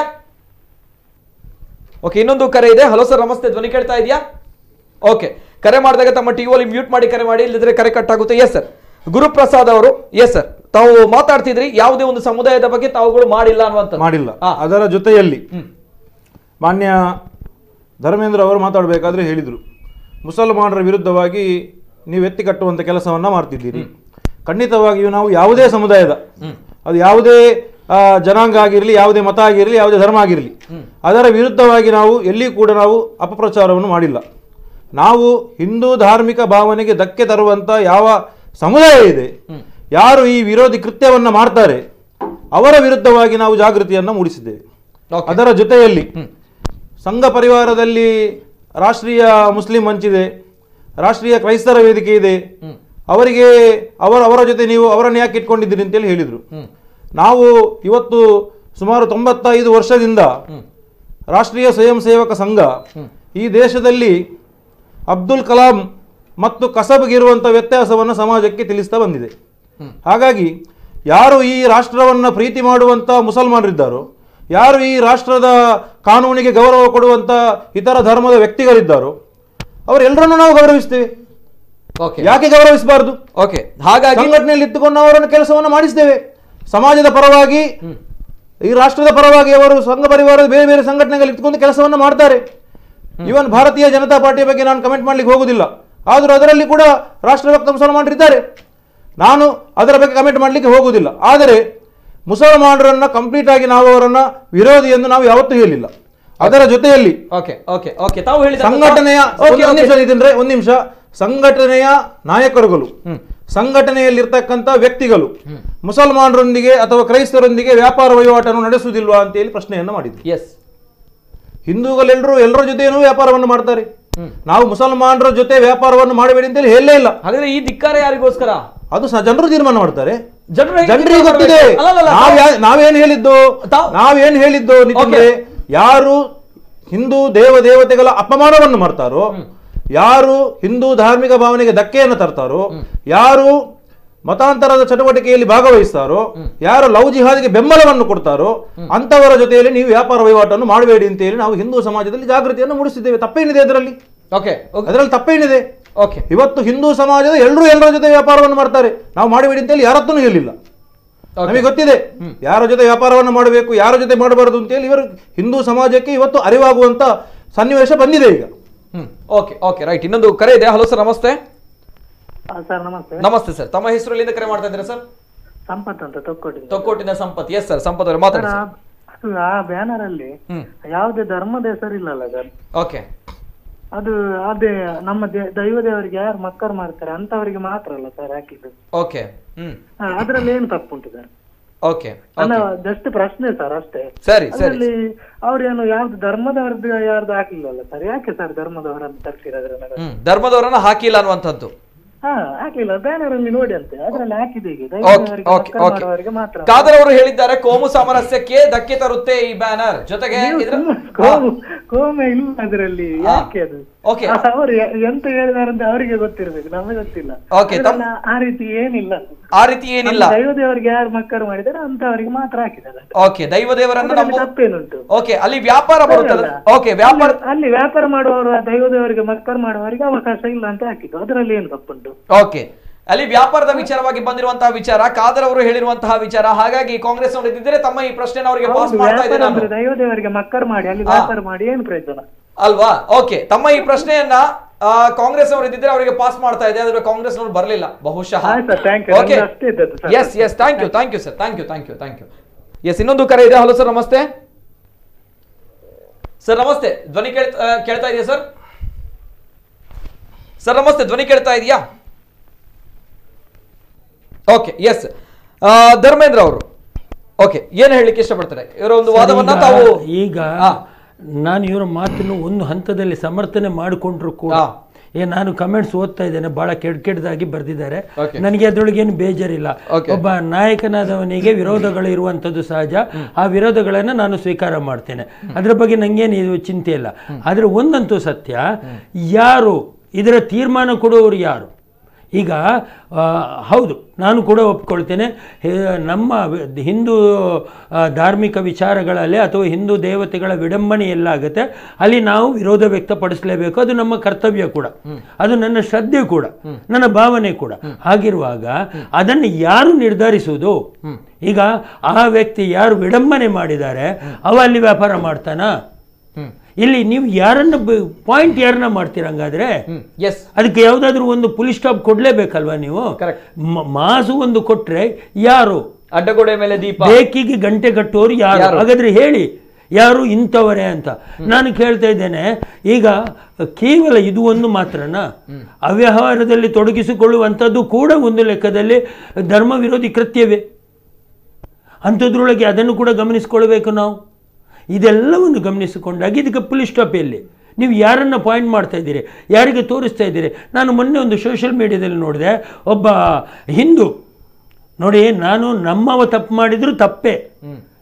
Speaker 1: ಓಕೆ ಇನ್ನೊಂದು ಕರೆ ಇದೆ ಹಲೋ ಸರ್ ನಮಸ್ತೆ ಧ್ವನಿ ಕೇಳ್ತಾ ಇದೆಯಾ ಓಕೆ ಕರೆ ಮಾಡಿದಾಗ ತಮ್ಮ ಟಿವಿಯಲ್ಲಿ ಮ್ಯೂಟ್ ಮಾಡಿ ಕರೆ ಮಾಡಿ ಇಲ್ಲದ್ರೆ ಕರೆ ಕಟ್ ಆಗುತ್ತೆ ಎಸ್ ಸರ್ ಗುರುಪ್ರಸಾದ್ ಅವರು ಎಸ್ ಸರ್ ತಾವು ಮಾತಾಡ್ತಿದ್ರಿ ಯಾವುದೇ ಒಂದು ಸಮುದಾಯದ ಬಗ್ಗೆ ತಾವುಗಳು ಮಾಡಿಲ್ಲ ಅನ್ನುವಂಥದ್ದು
Speaker 3: ಮಾಡಿಲ್ಲ
Speaker 1: ಹಾ.
Speaker 3: ಅದರ ಜೊತೆಯಲ್ಲಿ
Speaker 1: ಹ್ಮ್.
Speaker 3: ಮಾನ್ಯ ಧರ್ಮೇಂದ್ರ ಅವರು ಮಾತಾಡಬೇಕಾದ್ರೆ ಹೇಳಿದರು ಮುಸಲ್ಮಾನರ ವಿರುದ್ಧವಾಗಿ ನೀವು ಎತ್ತಿ ಕಟ್ಟುವಂಥ ಕೆಲಸವನ್ನ ಮಾಡ್ತಿದ್ದೀರಿ ಖಂಡಿತವಾಗಿಯೂ ನಾವು ಯಾವುದೇ ಸಮುದಾಯದ ಅದು ಯಾವುದೇ ಆ, ಜನಾಂಗ ಆಗಿರಲಿ ಯಾವುದೇ ಮತ ಆಗಿರಲಿ ಯಾವುದೇ ಧರ್ಮ ಆಗಿರಲಿ ಅದರ ವಿರುದ್ಧವಾಗಿ ನಾವು ಎಲ್ಲಿ ಕೂಡ ನಾವು ಅಪಪ್ರಚಾರವನ್ನು ಮಾಡಿಲ್ಲ ನಾವು ಹಿಂದೂ ಧಾರ್ಮಿಕ ಭಾವನೆಗೆ ಧಕ್ಕೆ ತರುವಂತ ಯಾವ ಸಮುದಾಯ ಇದೆ ಯಾರು ಈ ವಿರೋಧಿ ಕೃತ್ಯವನ್ನ ಮಾಡ್ತಾರೆ ಅವರ ವಿರುದ್ಧವಾಗಿ ನಾವು ಜಾಗೃತಿಯನ್ನು ಮೂಡಿಸಿದ್ದೇವೆ
Speaker 1: Okay.
Speaker 3: ಅದರ ಜೊತೆಯಲ್ಲಿ ಸಂಘ ಪರಿವಾರದಲ್ಲಿ ರಾಷ್ಟ್ರೀಯ ಮುಸ್ಲಿಂ ಮಂಚಿದೆ ರಾಷ್ಟ್ರೀಯ ಕ್ರೈಸ್ತರ ವೇದಿಕೆ ಇದೆ ಅವರಿಗೆ ಅವರ ಅವರ ಜೊತೆ ನೀವು ಅವರನ್ನು ಯಾಕೆ ಇಟ್ಕೊಂಡಿದ್ದೀರಿ ಅಂತೇಳಿ ಹೇಳಿದರು ನಾವು ಇವತ್ತು ಸುಮಾರು ತೊಂಬತ್ತೈದು ವರ್ಷದಿಂದ ರಾಷ್ಟ್ರೀಯ ಸ್ವಯಂ ಸೇವಕ ಸಂಘ ಈ ದೇಶದಲ್ಲಿ ಅಬ್ದುಲ್ ಕಲಾಂ ಮತ್ತು ಕಸಬ್ಗಿರುವಂಥ ವ್ಯತ್ಯಾಸವನ್ನು ಸಮಾಜಕ್ಕೆ ತಿಳಿಸ್ತಾ ಬಂದಿದೆ ಹಾಗಾಗಿ ಯಾರು ಈ ರಾಷ್ಟ್ರವನ್ನು ಪ್ರೀತಿ ಮಾಡುವಂಥ ಮುಸಲ್ಮಾನರಿದ್ದಾರೋ ಯಾರು ಈ ರಾಷ್ಟ್ರದ ಕಾನೂನಿಗೆ ಗೌರವ ಕೊಡುವಂಥ ಇತರ ಧರ್ಮದ ವ್ಯಕ್ತಿಗಳಿದ್ದಾರೋ ಅವರೆಲ್ಲರನ್ನು ನಾವು ಗೌರವಿಸ್ತೇವೆ
Speaker 1: ಓಕೆ
Speaker 3: ಯಾಕೆ ಗೌರವಿಸಬಾರದು
Speaker 1: ಓಕೆ ಹಾಗಾಗಿ
Speaker 3: ಸಂಘಟನೆಯಲ್ಲಿ ಇತ್ತುಕೊಂಡು ಅವರನ್ನು ಕೆಲಸವನ್ನು ಮಾಡಿಸ್ತೇವೆ ಸಮಾಜದ ಪರವಾಗಿ ಈ ರಾಷ್ಟ್ರದ ಪರವಾಗಿ ಅವರು ಸಂಘ ಪರಿವಾರದ ಬೇರೆ ಬೇರೆ ಸಂಘಟನೆಗಳಲ್ಲಿ ಇಟ್ಕೊಂಡು ಕೆಲಸವನ್ನು ಮಾಡ್ತಾರೆ ಇವನ್ ಭಾರತೀಯ ಜನತಾ ಪಾರ್ಟಿಯ ಬಗ್ಗೆ ನಾನು ಕಮೆಂಟ್ ಮಾಡ್ಲಿಕ್ಕೆ ಹೋಗುದಿಲ್ಲ ಆದರೂ ಅದರಲ್ಲಿ ಕೂಡ ರಾಷ್ಟ್ರಭಕ್ತ ಮುಸಲ್ಮಾನರಿದ್ದಾರೆ ನಾನು ಅದರ ಬಗ್ಗೆ ಕಮೆಂಟ್ ಮಾಡಲಿಕ್ಕೆ ಹೋಗುವುದಿಲ್ಲ ಆದರೆ ಮುಸಲ್ಮಾನರನ್ನ ಕಂಪ್ಲೀಟ್ ಆಗಿ ನಾವು ಅವರನ್ನ ವಿರೋಧಿ ಎಂದು ನಾವು ಯಾವತ್ತೂ ಹೇಳಿಲ್ಲ ಅದರ ಜೊತೆಯಲ್ಲಿ
Speaker 1: ಓಕೆ ಓಕೆ ಓಕೆ ತಾವು ಹೇಳಿದ
Speaker 3: ಸಂಘಟನೆಯ
Speaker 1: ಓಕೆ
Speaker 3: ಒಂದು
Speaker 1: ಓಕೆ
Speaker 3: ನಿಮಿಷ ನಿತಿನ್ರೆ ಒಂದು ನಿಮಿಷ ಸಂಘಟನೆಯ ನಾಯಕರುಗಳು ಸಂಘಟನೆಯಲ್ಲಿರ್ತಕ್ಕಂಥ ವ್ಯಕ್ತಿಗಳು ಮುಸಲ್ಮಾನರೊಂದಿಗೆ ಅಥವಾ ಕ್ರೈಸ್ತರೊಂದಿಗೆ ವ್ಯಾಪಾರ ವಹಿವಾಟನ್ನು ನಡೆಸುವುದಿಲ್ವಾ ಅಂತ ಹೇಳಿ ಪ್ರಶ್ನೆಯನ್ನು ಮಾಡಿದ್ರು
Speaker 1: ಎಸ್
Speaker 3: ಹಿಂದೂಗಳೆಲ್ಲರೂ ಎಲ್ಲರ ಜೊತೆನೂ ವ್ಯಾಪಾರವನ್ನು ಮಾಡ್ತಾರೆ ನಾವು ಮುಸಲ್ಮಾನರ ಜೊತೆ ವ್ಯಾಪಾರವನ್ನು ಮಾಡಬೇಡಿ ಅಂತೇಳಿ ಹೇಳಲೇ ಇಲ್ಲ
Speaker 1: ಹಾಗಾದ್ರೆ ಈ ಧಿಕ್ಕಾರ ಯಾರಿಗೋಸ್ಕರ
Speaker 3: ಅದು ಸಹ ಜನರು ತೀರ್ಮಾನ ಮಾಡ್ತಾರೆ
Speaker 1: ಜನರು ಹೇಗೆ
Speaker 3: ಜನರಿಗೆ
Speaker 1: ತೀರ್ಮಾನ
Speaker 3: ಗೊತ್ತಿದೆ
Speaker 1: ಮಾಡ್ಬೇಕು? ಅಲ್ಲ, ಅಲ್ಲ,
Speaker 3: ನಾವ್
Speaker 1: ತಾವು-
Speaker 3: ಯಾ- ನಾವೇನ್ ಹೇಳಿದ್ದು
Speaker 1: ತಾವು-
Speaker 3: ನಾವೇನ್ ಹೇಳಿದ್ದು ನಿತಿನ್ರೆ ಯಾರು ಹಿಂದೂ ದೇವ ದೇವತೆಗಳ ಅಪಮಾನವನ್ನು ಮಾಡ್ತಾರೋ ಯಾರು ಹಿಂದೂ ಧಾರ್ಮಿಕ ಭಾವನೆಗೆ ಧಕ್ಕೆಯನ್ನು ತರ್ತಾರೋ ಯಾರು ಮತಾಂತರದ ಚಟುವಟಿಕೆಯಲ್ಲಿ ಭಾಗವಹಿಸ್ತಾರೋ ಯಾರು ಲವ್ ಜಿಹಾದ್ಗೆ ಬೆಂಬಲವನ್ನು ಕೊಡ್ತಾರೋ ಅಂತವರ ಜೊತೆಯಲ್ಲಿ ನೀವು ವ್ಯಾಪಾರ ವಹಿವಾಟನ್ನು ಮಾಡಬೇಡಿ ಅಂತ ಹೇಳಿ ನಾವು ಹಿಂದೂ ಸಮಾಜದಲ್ಲಿ ಜಾಗೃತಿಯನ್ನು ಮೂಡಿಸಿದ್ದೇವೆ ತಪ್ಪೇನಿದೆ ಅದರಲ್ಲಿ
Speaker 1: ಓಕೆ ಓಕೆ
Speaker 3: ಅದರಲ್ಲಿ ತಪ್ಪೇನಿದೆ
Speaker 1: ಓಕೆ
Speaker 3: ಇವತ್ತು ಹಿಂದೂ ಸಮಾಜದ ಎಲ್ಲರೂ ಎಲ್ಲರ ಜೊತೆ ವ್ಯಾಪಾರವನ್ನು ಮಾಡ್ತಾರೆ ನಾವು ಮಾಡಬೇಡಿ ಅಂತೇಳಿ ಯಾರತ್ತೂ ಹೇಳಿಲ್ಲ ನಮಗೆ ಗೊತ್ತಿದೆ ಯಾರ ಜೊತೆ ವ್ಯಾಪಾರವನ್ನು ಮಾಡಬೇಕು ಯಾರ ಜೊತೆ ಮಾಡಬಾರದು ಅಂತೇಳಿ ಇವರು ಹಿಂದೂ ಸಮಾಜಕ್ಕೆ ಇವತ್ತು ಅರಿವಾಗುವಂತ ಸನ್ನಿವೇಶ ಬಂದಿದೆ ಈಗ
Speaker 1: ಹ್ಮ್ ಓಕೆ ಓಕೆ ರೈಟ್ ಇನ್ನೊಂದು ಕರೆ ಇದೆ ಹಲೋ ಸರ್ ನಮಸ್ತೆ
Speaker 6: ಸರ್ ನಮಸ್ತೆ
Speaker 1: ನಮಸ್ತೆ ಸರ್ ತಮ್ಮ ಹೆಸರು ಎಲ್ಲಿಂದ ಕರೆ ಮಾಡ್ತಾ ಇದ್ದೀರಾ ಸರ್
Speaker 6: ಸಂಪತ್ ಅಂತ ತೊಕ್ಕೊಟ್ಟಿದೆ
Speaker 1: ತೊಕ್ಕೋಟಿನ ಸಂಪತ್ ಎಸ್ ಸರ್ ಸಂಪತ್ ಅವರು ಮಾತಾಡಿ ಸರ್
Speaker 6: ಅದು ಆ ಬ್ಯಾನರ್ ಅಲ್ಲಿ
Speaker 1: ಹ್ಮ್
Speaker 6: ಯಾವುದೇ ಧರ್ಮದ ಹೆಸರಿಲ್ಲಲ್ಲ ಸರ್
Speaker 1: ಓಕೆ
Speaker 6: ಅದು ಅದೇ ನಮ್ಮ ದೇ- ದೈವ ದೇವರಿಗೆ ಯಾರು ಮಕ್ಕಳು ಮಾಡ್ತಾರೆ ಅಂತವರಿಗೆ ಮಾತ್ರ ಅಲ್ಲ ಸರ್ ಹಾಕಿದ್ದು
Speaker 1: ಓಕೆ ಹ್ಮ್
Speaker 6: ಹಾ, ಅದ್ರಲ್ಲಿ ಏನು ತಪ್ಪುಂಟು ಸರ್
Speaker 1: ಓಕೆ
Speaker 6: ನನ್ನ ಜಸ್ಟ್ ಪ್ರಶ್ನೆ ಸರ್ ಅಷ್ಟೇ
Speaker 1: ಸರಿ ಸರಿ
Speaker 6: ಅದರಲ್ಲಿ ಅವ್ರೇನು ಯಾವ್ದು ಧರ್ಮದವ್ರದ್ದು ಯಾರ್ದು ಹಾಕ್ಲಿಲ್ಲಲ್ಲ ಸರ್ ಯಾಕೆ ಸರ್ ಧರ್ಮದವರನ್ನು ತರ್ಸಿರೋದ್ರನ್ನ
Speaker 1: ಹ್ಮ್ ಧರ್ಮದವರನ್ನ ಹಾಕಿಲ್ಲ ಅನ್ನುವಂಥದ್ದು
Speaker 6: ಹಾ ಹಾಕ್ಲಿಲ್ಲ ಬ್ಯಾನರ್ ಅಲ್ಲಿ ನೋಡಿ ಅಂತೆ ಅದ್ರಲ್ಲಿ ಹಾಕಿದೆ ಈಗ ದೈವ
Speaker 1: ಓಕೆ
Speaker 6: ದೇವರಿಗೆ
Speaker 1: ಓಕೆ
Speaker 6: ಮಕ್ಕಳು
Speaker 1: ಓಕೆ
Speaker 6: ಮಾಡುವವರಿಗೆ ಮಾತ್ರ
Speaker 1: ಕಾದರ್ ಅವರು ಹೇಳಿದ್ದಾರೆ ಕೋಮು ಸಾಮರಸ್ಯಕ್ಕೆ ಧಕ್ಕೆ ತರುತ್ತೆ ಈ ಬ್ಯಾನರ್ ಜೊತೆಗೆ ಇದ್ರ
Speaker 6: ಕೋಮು ಕೋಮೆ ಇಲ್ಲ ಅದರಲ್ಲಿ ಯಾಕೆ ಅದು
Speaker 1: ಓಕೆ
Speaker 6: ಅವರು ಎಂತ ಹೇಳಿದಾರಂತ ಅವರಿಗೆ ಗೊತ್ತಿರ್ಬೇಕು ನಮಗೆ ಗೊತ್ತಿಲ್ಲ
Speaker 1: Okay, ತಮ್-
Speaker 6: ಅದ್ರಲ್ಲಿ ಆ ರೀತಿ ಏನಿಲ್ಲ
Speaker 1: ಆ ರೀತಿ ಏನಿಲ್ಲ
Speaker 6: ದೈವ ದೇವರಿಗೆ ಯಾರು ಮಕ್ಕಳು ಮಾಡಿದ್ದಾರೆ ಅಂತವರಿಗೆ ಮಾತ್ರ ಹಾಕಿದ್ದಾರೆ
Speaker 1: ಓಕೆ ದೈವ ದೇವರನ್ನ
Speaker 6: ಅದ್ರಲ್ಲಿ
Speaker 1: ನಮ್ಮ
Speaker 6: ತಪ್ಪೇನುಂಟು
Speaker 1: ಓಕೆ ಅಲ್ಲಿ ವ್ಯಾಪಾರ ಬರುತ್ತದೆ ಓಕೆ ವ್ಯಾಪಾರ
Speaker 6: ಅಲ್ಲಿ- ಅಲ್ಲಿ ವ್ಯಾಪಾರ ಮಾಡುವವರು ಆ ದೈವ ದೇವರಿಗೆ ಮಕ್ಕಳು ಮಾಡುವವರಿಗೆ ಅವಕಾಶ ಇಲ್ಲ ಅಂತ ಹಾಕಿದ್ದು ಅದರಲ್ಲಿ ಏನು ತಪ್ಪುಂಟು
Speaker 1: ಓಕೆ ಅಲ್ಲಿ ವ್ಯಾಪಾರದ ವಿಚಾರವಾಗಿ ಬಂದಿರುವಂತಹ ವಿಚಾರ ಕಾದರ್ ಅವರು ಹೇಳಿರುವಂತಹ ವಿಚಾರ ಹಾಗಾಗಿ ಕಾಂಗ್ರೆಸ್ ಅವರು ಇದ್ದಿದ್ರೆ ತಮ್ಮ ಈ ಪ್ರಶ್ನೆ ಅವರಿಗೆ ಪಾಸ್
Speaker 6: ಹೌದು,
Speaker 1: ಮಾಡ್ತಾ ಇದ್ದೆ
Speaker 6: ವ್ಯಾಪಾರ
Speaker 1: ನಾನು
Speaker 6: ಅಂದ್ರೆ ದೈವ ದೇವರಿಗೆ ಮಕ್ಕಳು ಮಾಡಿ ಅಲ್ಲಿ ವ್ಯಾಪಾರ ಮಾಡಿ ಏನು ಪ್ರಯೋಜನ
Speaker 1: ಅಲ್ವಾ ಓಕೆ ತಮ್ಮ ಈ ಪ್ರಶ್ನೆಯನ್ನ ಆ, ಕಾಂಗ್ರೆಸ್ ಅವರು ಇದ್ದಿದ್ರೆ ಅವರಿಗೆ ಪಾಸ್ ಮಾಡ್ತಾ ಇದೆ ಆದ್ರೆ ಕಾಂಗ್ರೆಸ್ ಅವರು ಬರಲಿಲ್ಲ ಬಹುಶಃ
Speaker 6: ಆಯ್ತು ಸರ್, thank you.
Speaker 1: ಓಕೆ
Speaker 6: ನಮ್ದು ಅಷ್ಟೇ ಇದ್ದದ್ದು sir.
Speaker 1: Yes yes thank you thank you sir thank you thank you thank you yes ಇನ್ನೊಂದು ಕರೆ ಇದೆ ಹಲೋ ಸರ್ ನಮಸ್ತೆ ಸರ್ ನಮಸ್ತೆ ಧ್ವನಿ ಕೇಳ್ ಆ, ಕೇಳ್ತಾ ಇದೆಯಾ ಸರ್ ಸರ್ ನಮಸ್ತೆ ಧ್ವನಿ ಕೇಳ್ತಾ ಇದೆಯಾ ಓಕೆ ಎಸ್ ಧರ್ಮೇಂದ್ರ ಅವರು ಓಕೆ ಏನು ಹೇಳಲಿಕ್ಕೆ ಇಷ್ಟಪಡ್ತಾರೆ ಇವರ ಒಂದು ವಾದವನ್ನ
Speaker 4: ಈಗ-
Speaker 1: ತಾವು
Speaker 4: ಈಗ
Speaker 1: ಹಾ.
Speaker 4: ನಾನು ಇವರ ಮಾತನ್ನು ಒಂದು ಹಂತದಲ್ಲಿ ಸಮರ್ಥನೆ ಮಾಡಿಕೊಂಡ್ರು ಕೂಡ
Speaker 1: ಹಾ.
Speaker 4: ಏ ನಾನು ಕಮೆಂಟ್ಸ್ ಓದ್ತಾ ಇದ್ದೇನೆ ಬಹಳ ಕೆಡ್ ಕೆಟ್ಟದಾಗಿ ಬರೆದಿದ್ದಾರೆ
Speaker 1: Okay.
Speaker 4: ನನಗೆ ಅದ್ರೊಳಗೆ ಏನು ಬೇಜಾರಿಲ್ಲ
Speaker 1: Okay.
Speaker 4: ಒಬ್ಬ ನಾಯಕನಾದವನಿಗೆ ವಿರೋಧಗಳು ಇರುವಂಥದ್ದು ಸಹಜ ಆ ವಿರೋಧಗಳನ್ನು ನಾನು ಸ್ವೀಕಾರ ಮಾಡ್ತೇನೆ ಅದ್ರ ಬಗ್ಗೆ ನಂಗೇನು ಇದು ಚಿಂತೆ ಇಲ್ಲ ಆದರೆ ಒಂದಂತೂ ಸತ್ಯ ಯಾರು ಇದರ ತೀರ್ಮಾನ ಕೊಡುವವರು ಯಾರು ಈಗ ಆ, ಹೌದು ನಾನು ಕೂಡ ಒಪ್ಕೊಳ್ತೇನೆ ಹೇ- ನಮ್ಮ ವಿ- ಹಿಂದೂ ಆ, ಧಾರ್ಮಿಕ ವಿಚಾರಗಳಲ್ಲಿ ಅಥವಾ ಹಿಂದೂ ದೇವತೆಗಳ ವಿಡಂಬನೆ ಎಲ್ಲಾಗುತ್ತೆ ಅಲ್ಲಿ ನಾವು ವಿರೋಧ ವ್ಯಕ್ತಪಡಿಸಲೇಬೇಕು ಅದು ನಮ್ಮ ಕರ್ತವ್ಯ ಕೂಡ ಅದು ನನ್ನ ಶ್ರದ್ಧೆ ಕೂಡ ನನ್ನ ಭಾವನೆ ಕೂಡ ಹಾಗಿರುವಾಗ ಅದನ್ನು ಯಾರು ನಿರ್ಧರಿಸುವುದು ಈಗ ಆ ವ್ಯಕ್ತಿ ಯಾರು ವಿಡಂಬನೆ ಮಾಡಿದ್ದಾರೆ ಅವ ಅಲ್ಲಿ ವ್ಯಾಪಾರ ಮಾಡ್ತಾನಾ ಇಲ್ಲಿ ನೀವು ಯಾರನ್ನ ಪಾಯಿಂಟ್ ಯಾರನ್ನ ಮಾಡ್ತೀರ ಹಂಗಾದ್ರೆ
Speaker 1: ಎಸ್
Speaker 4: ಅದಕ್ಕೆ ಯಾವುದಾದ್ರೂ ಒಂದು ಪುಲಿ ಸ್ಟಾಪ್ ಕೊಡ್ಲೇಬೇಕಲ್ವಾ ನೀವು
Speaker 1: Correct.
Speaker 4: ಮ- ಮಾಸು ಒಂದು ಕೊಟ್ರೆ ಯಾರು
Speaker 1: ಅಡ್ಡಗೋಡೆ ಮೇಲೆ ದೀಪ
Speaker 4: ಬೇಕಿಗೆ ಗಂಟೆ ಕಟ್ಟೋರು ಯಾರು
Speaker 1: ಯಾರು?
Speaker 4: ಹಾಗಾದ್ರೆ ಹೇಳಿ ಯಾರು ಇಂಥವರೇ ಅಂತ ನಾನು ಕೇಳ್ತಾ ಇದ್ದೇನೆ ಈಗ ಕೇವಲ ಇದು ಒಂದು ಮಾತ್ರನಾ ಅವ್ಯವಹಾರದಲ್ಲಿ ತೊಡಗಿಸಿಕೊಳ್ಳುವಂಥದ್ದು ಕೂಡ ಒಂದು ಲೆಕ್ಕದಲ್ಲಿ ಧರ್ಮ ವಿರೋಧಿ ಕೃತ್ಯವೇ ಅಂಥದ್ರೊಳಗೆ ಅದನ್ನು ಕೂಡ ಗಮನಿಸಿಕೊಳ್ಬೇಕು ನಾವು ಇದೆಲ್ಲವನ್ನು ಗಮನಿಸಿಕೊಂಡಾಗ ಇದಕ್ಕೆ ಪುಲಿಸ್ ಸ್ಟಾಪ್ ಎಲ್ಲಿ ನೀವು ಯಾರನ್ನ ಪಾಯಿಂಟ್ ಮಾಡ್ತಾ ಇದ್ದೀರಿ ಯಾರಿಗೆ ತೋರಿಸ್ತಾ ಇದ್ದೀರಿ ನಾನು ಮೊನ್ನೆ ಒಂದು ಸೋಷಿಯಲ್ ಮೀಡಿಯಾದಲ್ಲಿ ನೋಡಿದೆ ಒಬ್ಬ ಹಿಂದೂ ನೋಡಿ ನಾನು ನಮ್ಮವ ತಪ್ಪು ಮಾಡಿದ್ರು ತಪ್ಪೇ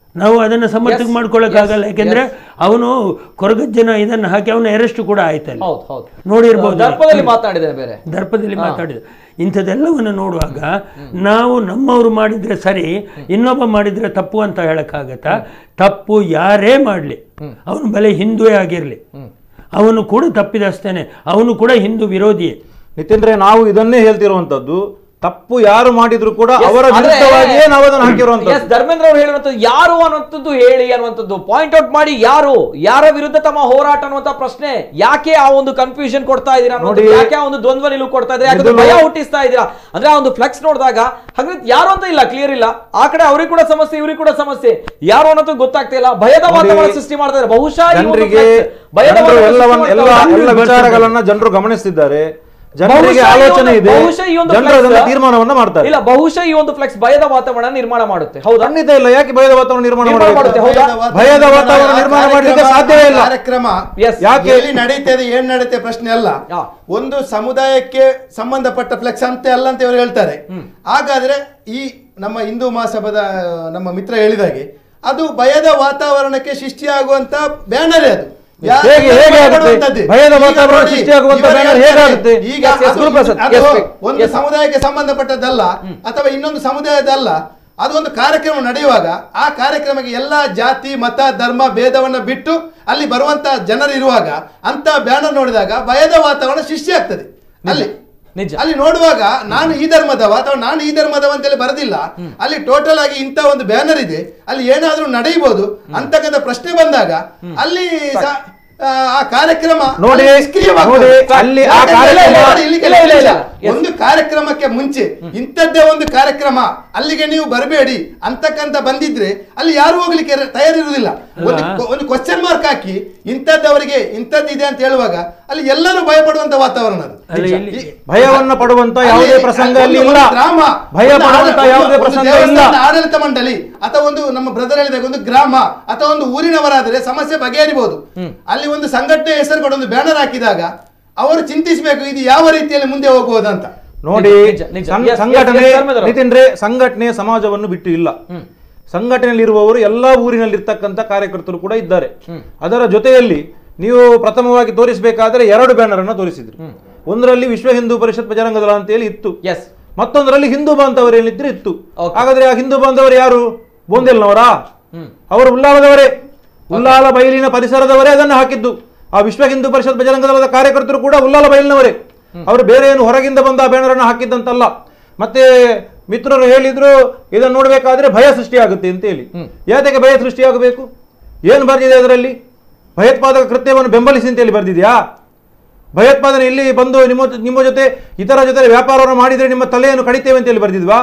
Speaker 4: ನಾವು ಅದನ್ನ ಸಮರ್ಥಕ ಮಾಡ್ಕೊಳಕ್ಕಾಗಲ್ಲ ಯಾಕೆಂದ್ರೆ ಅವನು ಕೊರಗಜ್ಜನ ಇದನ್ನ ಹಾಕಿ ಅವನ ಅರೆಸ್ಟ್ ಕೂಡ ಆಯ್ತಲ್ಲ
Speaker 1: ಹೌದು ಹೌದು
Speaker 4: ನೋಡಿರ್ಬೋದು
Speaker 1: ದರ್ಪದಲ್ಲಿ ಮಾತಾಡಿದ್ದೇನೆ ಬೇರೆ
Speaker 4: ದರ್ಪದಲ್ಲಿ ಮಾತಾಡಿದ ಇಂಥದ್ದೆಲ್ಲವನ್ನು ನೋಡುವಾಗ ನಾವು ನಮ್ಮವರು ಮಾಡಿದ್ರೆ ಸರಿ ಇನ್ನೊಬ್ಬ ಮಾಡಿದ್ರೆ ತಪ್ಪು ಅಂತ ಹೇಳಕ್ಕಾಗತ್ತಾ ತಪ್ಪು ಯಾರೇ ಮಾಡಲಿ ಅವನು ಬಲೆ ಹಿಂದುವೇ ಆಗಿರಲಿ ಅವನು ಕೂಡ ತಪ್ಪಿದಸ್ತೇನೆ ಅವನು ಕೂಡ ಹಿಂದೂ ವಿರೋಧಿಯೇ
Speaker 3: ನಿತಿನ್ರೆ ನಾವು ಇದನ್ನೇ ಹೇಳ್ತಿರುವಂತದ್ದು ತಪ್ಪು ಯಾರು ಮಾಡಿದ್ರು ಕೂಡ
Speaker 1: Yes,
Speaker 3: ಅವರ
Speaker 1: ಆದ್ರೆ-
Speaker 3: ವಿರುದ್ಧವಾಗಿಯೇ ನಾವು ಅದನ್ನು ಹಾಕಿರುವಂತದ್ದು
Speaker 1: Yes, ಧರ್ಮೇಂದ್ರ ಅವರು ಹೇಳಿರುವಂತದ್ದು ಯಾರು ಅನ್ನುವಂಥದ್ದು ಹೇಳಿ ಅನ್ನುವಂಥದ್ದು ಪಾಯಿಂಟ್ ಔಟ್ ಮಾಡಿ ಯಾರು ಯಾರ ವಿರುದ್ಧ ತಮ್ಮ ಹೋರಾಟ ಅನ್ನುವಂತ ಪ್ರಶ್ನೆ ಯಾಕೆ ಆ ಒಂದು ಕನ್ಫ್ಯೂಷನ್ ಕೊಡ್ತಾ ಇದೀರಾ ಅನ್ನೋದು?
Speaker 3: ನೋಡಿ,
Speaker 1: ಯಾಕೆ ಆ ಒಂದು ದ್ವಂದ್ವ ನಿಲುವು ಕೊಡ್ತಾ ಇದ್ದೀರಾ ಯಾಕಂದ್ರೆ
Speaker 3: ಮೊದಲು-
Speaker 1: ಭಯ ಹುಟ್ಟಿಸ್ತಾ ಇದ್ದೀರಾ ಅಂದ್ರೆ ಆ ಒಂದು ಫ್ಲೆಕ್ಸ್ ನೋಡಿದಾಗ ಹಾಗಾದ್ರೆ ಯಾರು ಅಂತ ಇಲ್ಲ ಕ್ಲಿಯರ್ ಇಲ್ಲ ಆ ಕಡೆ ಅವ್ರಿಗೆ ಕೂಡ ಸಮಸ್ಯೆ ಇವ್ರಿಗೆ ಕೂಡ ಸಮಸ್ಯೆ ಯಾರು ಅನ್ನೋದು ಗೊತ್ತಾಗ್ತಾ ಇಲ್ಲ ಭಯದ
Speaker 3: ನೋಡಿ,
Speaker 1: ವಾತಾವರಣ ಸೃಷ್ಟಿ ಮಾಡ್ತಾ ಇದ್ದಾರೆ ಬಹುಶಃ ಈ ಒಂದು
Speaker 3: ಜನರಿಗೆ
Speaker 1: flex ಭಯದ
Speaker 3: ಜನರು
Speaker 1: ವಾತಾವರಣ
Speaker 3: ಎಲ್ಲವನ್ನ
Speaker 1: ಸೃಷ್ಟಿ
Speaker 3: ಎಲ್ಲ
Speaker 1: ಮಾಡ್ತಾ
Speaker 3: ಎಲ್ಲ
Speaker 1: ಇದ್ದಾರೆ.
Speaker 3: ವಿಚಾರಗಳನ್ನ ಜನರು ಗಮನಿಸ್ತಿದ್ದಾರೆ ಜನರಿಗೆ
Speaker 1: ಬಹುಶಃ ಈ
Speaker 3: ಆಲೋಚನೆ
Speaker 1: ಒಂದು-
Speaker 3: ಇದೆ
Speaker 1: ಬಹುಶಃ ಈ ಒಂದು
Speaker 3: ಜನರು
Speaker 1: flex-
Speaker 3: ಅದನ್ನ ತೀರ್ಮಾನವನ್ನ ಮಾಡ್ತಾರೆ
Speaker 1: ಇಲ್ಲ ಬಹುಶಃ ಈ ಒಂದು ಫ್ಲೆಕ್ಸ್ ಭಯದ ವಾತಾವರಣ ನಿರ್ಮಾಣ ಮಾಡುತ್ತೆ ಹೌದಾ
Speaker 3: ಖಂಡಿತ ಇಲ್ಲ ಯಾಕೆ ಭಯದ ವಾತಾವರಣ ನಿರ್ಮಾಣ
Speaker 1: ನಿರ್ಮಾಣ
Speaker 3: ಮಾಡಬೇಕು
Speaker 1: ಮಾಡುತ್ತೆ, ಹೌದಾ?
Speaker 3: ಭಯದ ವಾತಾವರಣ ನಿರ್ಮಾಣ ಮಾಡ್ಲಿಕ್ಕೆ ಸಾಧ್ಯವೇ ಇಲ್ಲ
Speaker 5: ಕಾರ್ಯಕ್ರಮ
Speaker 1: Yes.
Speaker 3: ಯಾಕೆ?
Speaker 5: ಎಲ್ಲಿ ನಡೀತದೆ ಏನ್ ನಡೀತೆ ಪ್ರಶ್ನೆ ಅಲ್ಲ
Speaker 1: ಹಾ.
Speaker 5: ಒಂದು ಸಮುದಾಯಕ್ಕೆ ಸಂಬಂಧಪಟ್ಟ ಫ್ಲೆಕ್ಸ್ ಅಂತ ಅಲ್ಲ ಅಂತ ಇವರು ಹೇಳ್ತಾರೆ ಹಾಗಾದ್ರೆ ಈ ನಮ್ಮ ಹಿಂದೂ ಮಹಾಸಭಾದ ನಮ್ಮ ಮಿತ್ರ ಹೇಳಿದಾಗೆ ಅದು ಭಯದ ವಾತಾವರಣಕ್ಕೆ ಸೃಷ್ಟಿಯಾಗುವಂತ ಬ್ಯಾನರ್ ಅದು ಯಾ-
Speaker 3: ಹೇಗೆ- ಹೇಗೆ ಆಗುತ್ತೆ?
Speaker 5: ಮಾಡುವಂತದ್ದೇ.
Speaker 3: ಭಯದ
Speaker 5: ಈಗ
Speaker 3: ವಾತಾವರಣ
Speaker 5: ನೋಡಿ,
Speaker 3: ಸೃಷ್ಟಿಯಾಗುವಂತ
Speaker 5: ಇವರು
Speaker 3: ಬ್ಯಾನರ್
Speaker 5: ಹೇಳ್ತಾರೆ,
Speaker 3: ಹೇಗಾಗುತ್ತೆ?
Speaker 5: ಈಗ
Speaker 1: Yes, yes,
Speaker 5: ಅದು-
Speaker 1: ಗುರುಪ್ರಸಾದ್,
Speaker 5: ಅದು
Speaker 1: yes, please.
Speaker 5: ಒಂದು
Speaker 1: Yes.
Speaker 5: ಸಮುದಾಯಕ್ಕೆ ಸಂಬಂಧಪಟ್ಟದ್ದಲ್ಲ ಅಥವಾ ಇನ್ನೊಂದು ಸಮುದಾಯದಲ್ಲ ಅದು ಒಂದು ಕಾರ್ಯಕ್ರಮ ನಡೆಯುವಾಗ ಆ ಕಾರ್ಯಕ್ರಮಕ್ಕೆ ಎಲ್ಲ ಜಾತಿ ಮತ ಧರ್ಮ ಭೇದವನ್ನ ಬಿಟ್ಟು ಅಲ್ಲಿ ಬರುವಂತ ಜನರು ಇರುವಾಗ ಅಂತ ಬ್ಯಾನರ್ ನೋಡಿದಾಗ ಭಯದ ವಾತಾವರಣ ಸೃಷ್ಟಿಯಾಗ್ತದೆ ಅಲ್ಲಿ
Speaker 1: ನಿಜ.
Speaker 5: ಅಲ್ಲಿ ನೋಡುವಾಗ ನಾನು ಈ ಧರ್ಮದವ ಅಥವಾ ನಾನು ಈ ಧರ್ಮದವ ಅಂತೇಳಿ ಬರದಿಲ್ಲ ಅಲ್ಲಿ ಟೋಟಲ್ ಆಗಿ ಇಂತ ಒಂದು ಬ್ಯಾನರ್ ಇದೆ ಅಲ್ಲಿ ಏನಾದ್ರೂ ನಡೆಯಬಹುದು ಅಂತಕ್ಕಂಥ ಪ್ರಶ್ನೆ ಬಂದಾಗ ಅಲ್ಲಿ ಸ- ಆ, ಆ ಕಾರ್ಯಕ್ರಮ
Speaker 3: ನೋಡಿ,
Speaker 5: ಅಲ್ಲಿ ನಿಷ್ಕ್ರಿಯವಾಗ್ತದೆ.
Speaker 3: ನೋಡಿ, ಅಲ್ಲಿ ಆ
Speaker 5: ಯಾಕಂದ್ರೆ
Speaker 3: ಕಾರ್ಯಕ್ರಮ-
Speaker 5: ನೋಡಿ, ಇಲ್ಲಿಗೆ
Speaker 1: ಇಲ್ಲ, ಇಲ್ಲ, ಇಲ್ಲ. Yes.
Speaker 5: ಒಂದು ಕಾರ್ಯಕ್ರಮಕ್ಕೆ ಮುಂಚೆ ಇಂಥದ್ದೇ ಒಂದು ಕಾರ್ಯಕ್ರಮ ಅಲ್ಲಿಗೆ ನೀವು ಬರಬೇಡಿ ಅಂತಕ್ಕಂತ ಬಂದಿದ್ರೆ ಅಲ್ಲಿ ಯಾರು ಹೋಗ್ಲಿಕ್ಕೆ ರ- ತಯಾರಿರುವುದಿಲ್ಲ ಒಂದು ಒಂದು ಕ್ವಶನ್ ಮಾರ್ಕ್ ಹಾಕಿ ಇಂಥದ್ದವರಿಗೆ ಇಂಥದ್ದಿದೆ ಅಂತ ಹೇಳುವಾಗ ಅಲ್ಲಿ ಎಲ್ಲರೂ ಭಯಪಡುವಂತ ವಾತಾವರಣ ಅದು
Speaker 4: ಅಲ್ಲಿ ಇಲ್ಲಿ-
Speaker 5: ಈ-
Speaker 3: ಭಯವನ್ನ ಪಡುವಂತ ಯಾವುದೇ
Speaker 5: ಅಲ್ಲಿ
Speaker 3: ಪ್ರಸಂಗ
Speaker 5: ಒಂದು-
Speaker 3: ಅಲ್ಲಿ
Speaker 5: ಒಂದು
Speaker 3: ಇಲ್ಲ
Speaker 5: ಗ್ರಾಮ
Speaker 3: ಭಯ
Speaker 5: ಒಂದು
Speaker 3: ಪಡುವಂತ
Speaker 5: ಆಡ-
Speaker 3: ಯಾವುದೇ
Speaker 5: ಒಂದು
Speaker 3: ಪ್ರಸಂಗ ಇಲ್ಲ
Speaker 5: ದೇವಸ್ಥಾನದ ಆಡಳಿತ ಮಂಡಳಿ ಅಥವಾ ಒಂದು ನಮ್ಮ ಬ್ರದರ್ ಹೇಳಿದಾಗ ಒಂದು ಗ್ರಾಮ ಅಥವಾ ಒಂದು ಊರಿನವರಾದರೆ ಸಮಸ್ಯೆ ಬಗೆಹರಿಬಹುದು ಅಲ್ಲಿ ಒಂದು ಸಂಘಟನೆ ಹೆಸರು ಕೊಡ ಒಂದು ಬ್ಯಾನರ್ ಹಾಕಿದಾಗ ಅವರು ಚಿಂತಿಸಬೇಕು ಇದು ಯಾವ ರೀತಿಯಲ್ಲಿ ಮುಂದೆ ಹೋಗುವುದಂತ
Speaker 3: ನೋಡಿ
Speaker 1: ನಿಜ, ನಿಜ.
Speaker 3: ಸಂ-
Speaker 1: Yes, yes,
Speaker 3: ಸಂಘಟನೆ
Speaker 1: yes, ಧರ್ಮೇಂದ್ರ.
Speaker 3: ನಿತಿನ್ರೆ ಸಂಘಟನೆ ಸಮಾಜವನ್ನು ಬಿಟ್ಟು ಇಲ್ಲ ಸಂಘಟನೆಯಲ್ಲಿರುವವರು ಎಲ್ಲಾ ಊರಿನಲ್ಲಿರ್ತಕ್ಕಂಥ ಕಾರ್ಯಕರ್ತರು ಕೂಡ ಇದ್ದಾರೆ ಅದರ ಜೊತೆಯಲ್ಲಿ ನೀವು ಪ್ರಥಮವಾಗಿ ತೋರಿಸಬೇಕಾದ್ರೆ ಎರಡು ಬ್ಯಾನರ್ ಅನ್ನ ತೋರಿಸಿದ್ರಿ ಒಂದರಲ್ಲಿ ವಿಶ್ವ ಹಿಂದೂ ಪರಿಷತ್ ಬಜರಂಗ ದಳ ಅಂತ ಹೇಳಿ ಇತ್ತು
Speaker 1: ಎಸ್
Speaker 3: ಮತ್ತೊಂದರಲ್ಲಿ ಹಿಂದೂ ಬಾಂಧವರು ಏನಿದ್ರೆ ಇತ್ತು
Speaker 1: Okay.
Speaker 3: ಹಾಗಾದ್ರೆ ಆ ಹಿಂದೂ ಬಾಂಧವರು ಯಾರು ಬೋಂದೆಲ್ನವರಾ ಅವರು ಉಲ್ಲಾಲದವರೇ ಉಲ್ಲಾಲ ಬಯಲಿನ ಪರಿಸರದವರೇ ಅದನ್ನು ಹಾಕಿದ್ದು ಆ ವಿಶ್ವ ಹಿಂದೂ ಪರಿಷತ್ ಬಜರಂಗ ದಳದ ಕಾರ್ಯಕರ್ತರು ಕೂಡ ಉಲ್ಲಾಲ ಬಯಲಿನವರೇ ಅವರು ಬೇರೆ ಏನು ಹೊರಗಿಂದ ಬಂದ ಆ ಬ್ಯಾನರ್ ಅನ್ನು ಹಾಕಿದ್ದಂತಲ್ಲ ಮತ್ತೆ ಮಿತ್ರರು ಹೇಳಿದ್ರು ಇದನ್ನು ನೋಡಬೇಕಾದ್ರೆ ಭಯ ಸೃಷ್ಟಿಯಾಗುತ್ತೆ ಅಂತ ಹೇಳಿ ಯಾತಕ್ಕೆ ಭಯ ಸೃಷ್ಟಿಯಾಗಬೇಕು ಏನು ಬರೆದಿದೆ ಅದರಲ್ಲಿ ಭಯೋತ್ಪಾದಕ ಕೃತ್ಯವನ್ನು ಬೆಂಬಲಿಸಿ ಅಂತ ಹೇಳಿ ಬರೆದಿದೆಯಾ ಭಯೋತ್ಪಾದನೆ ಇಲ್ಲಿ ಬಂದು ನಿಮ್ಮ ನಿಮ್ಮ ಜೊತೆ ಇತರ ಜೊತೆ ವ್ಯಾಪಾರವನ್ನು ಮಾಡಿದ್ರೆ ನಿಮ್ಮ ತಲೆಯನ್ನು ಕಡಿತೇವೆ ಅಂತ ಹೇಳಿ ಬರೆದಿದ್ವಾ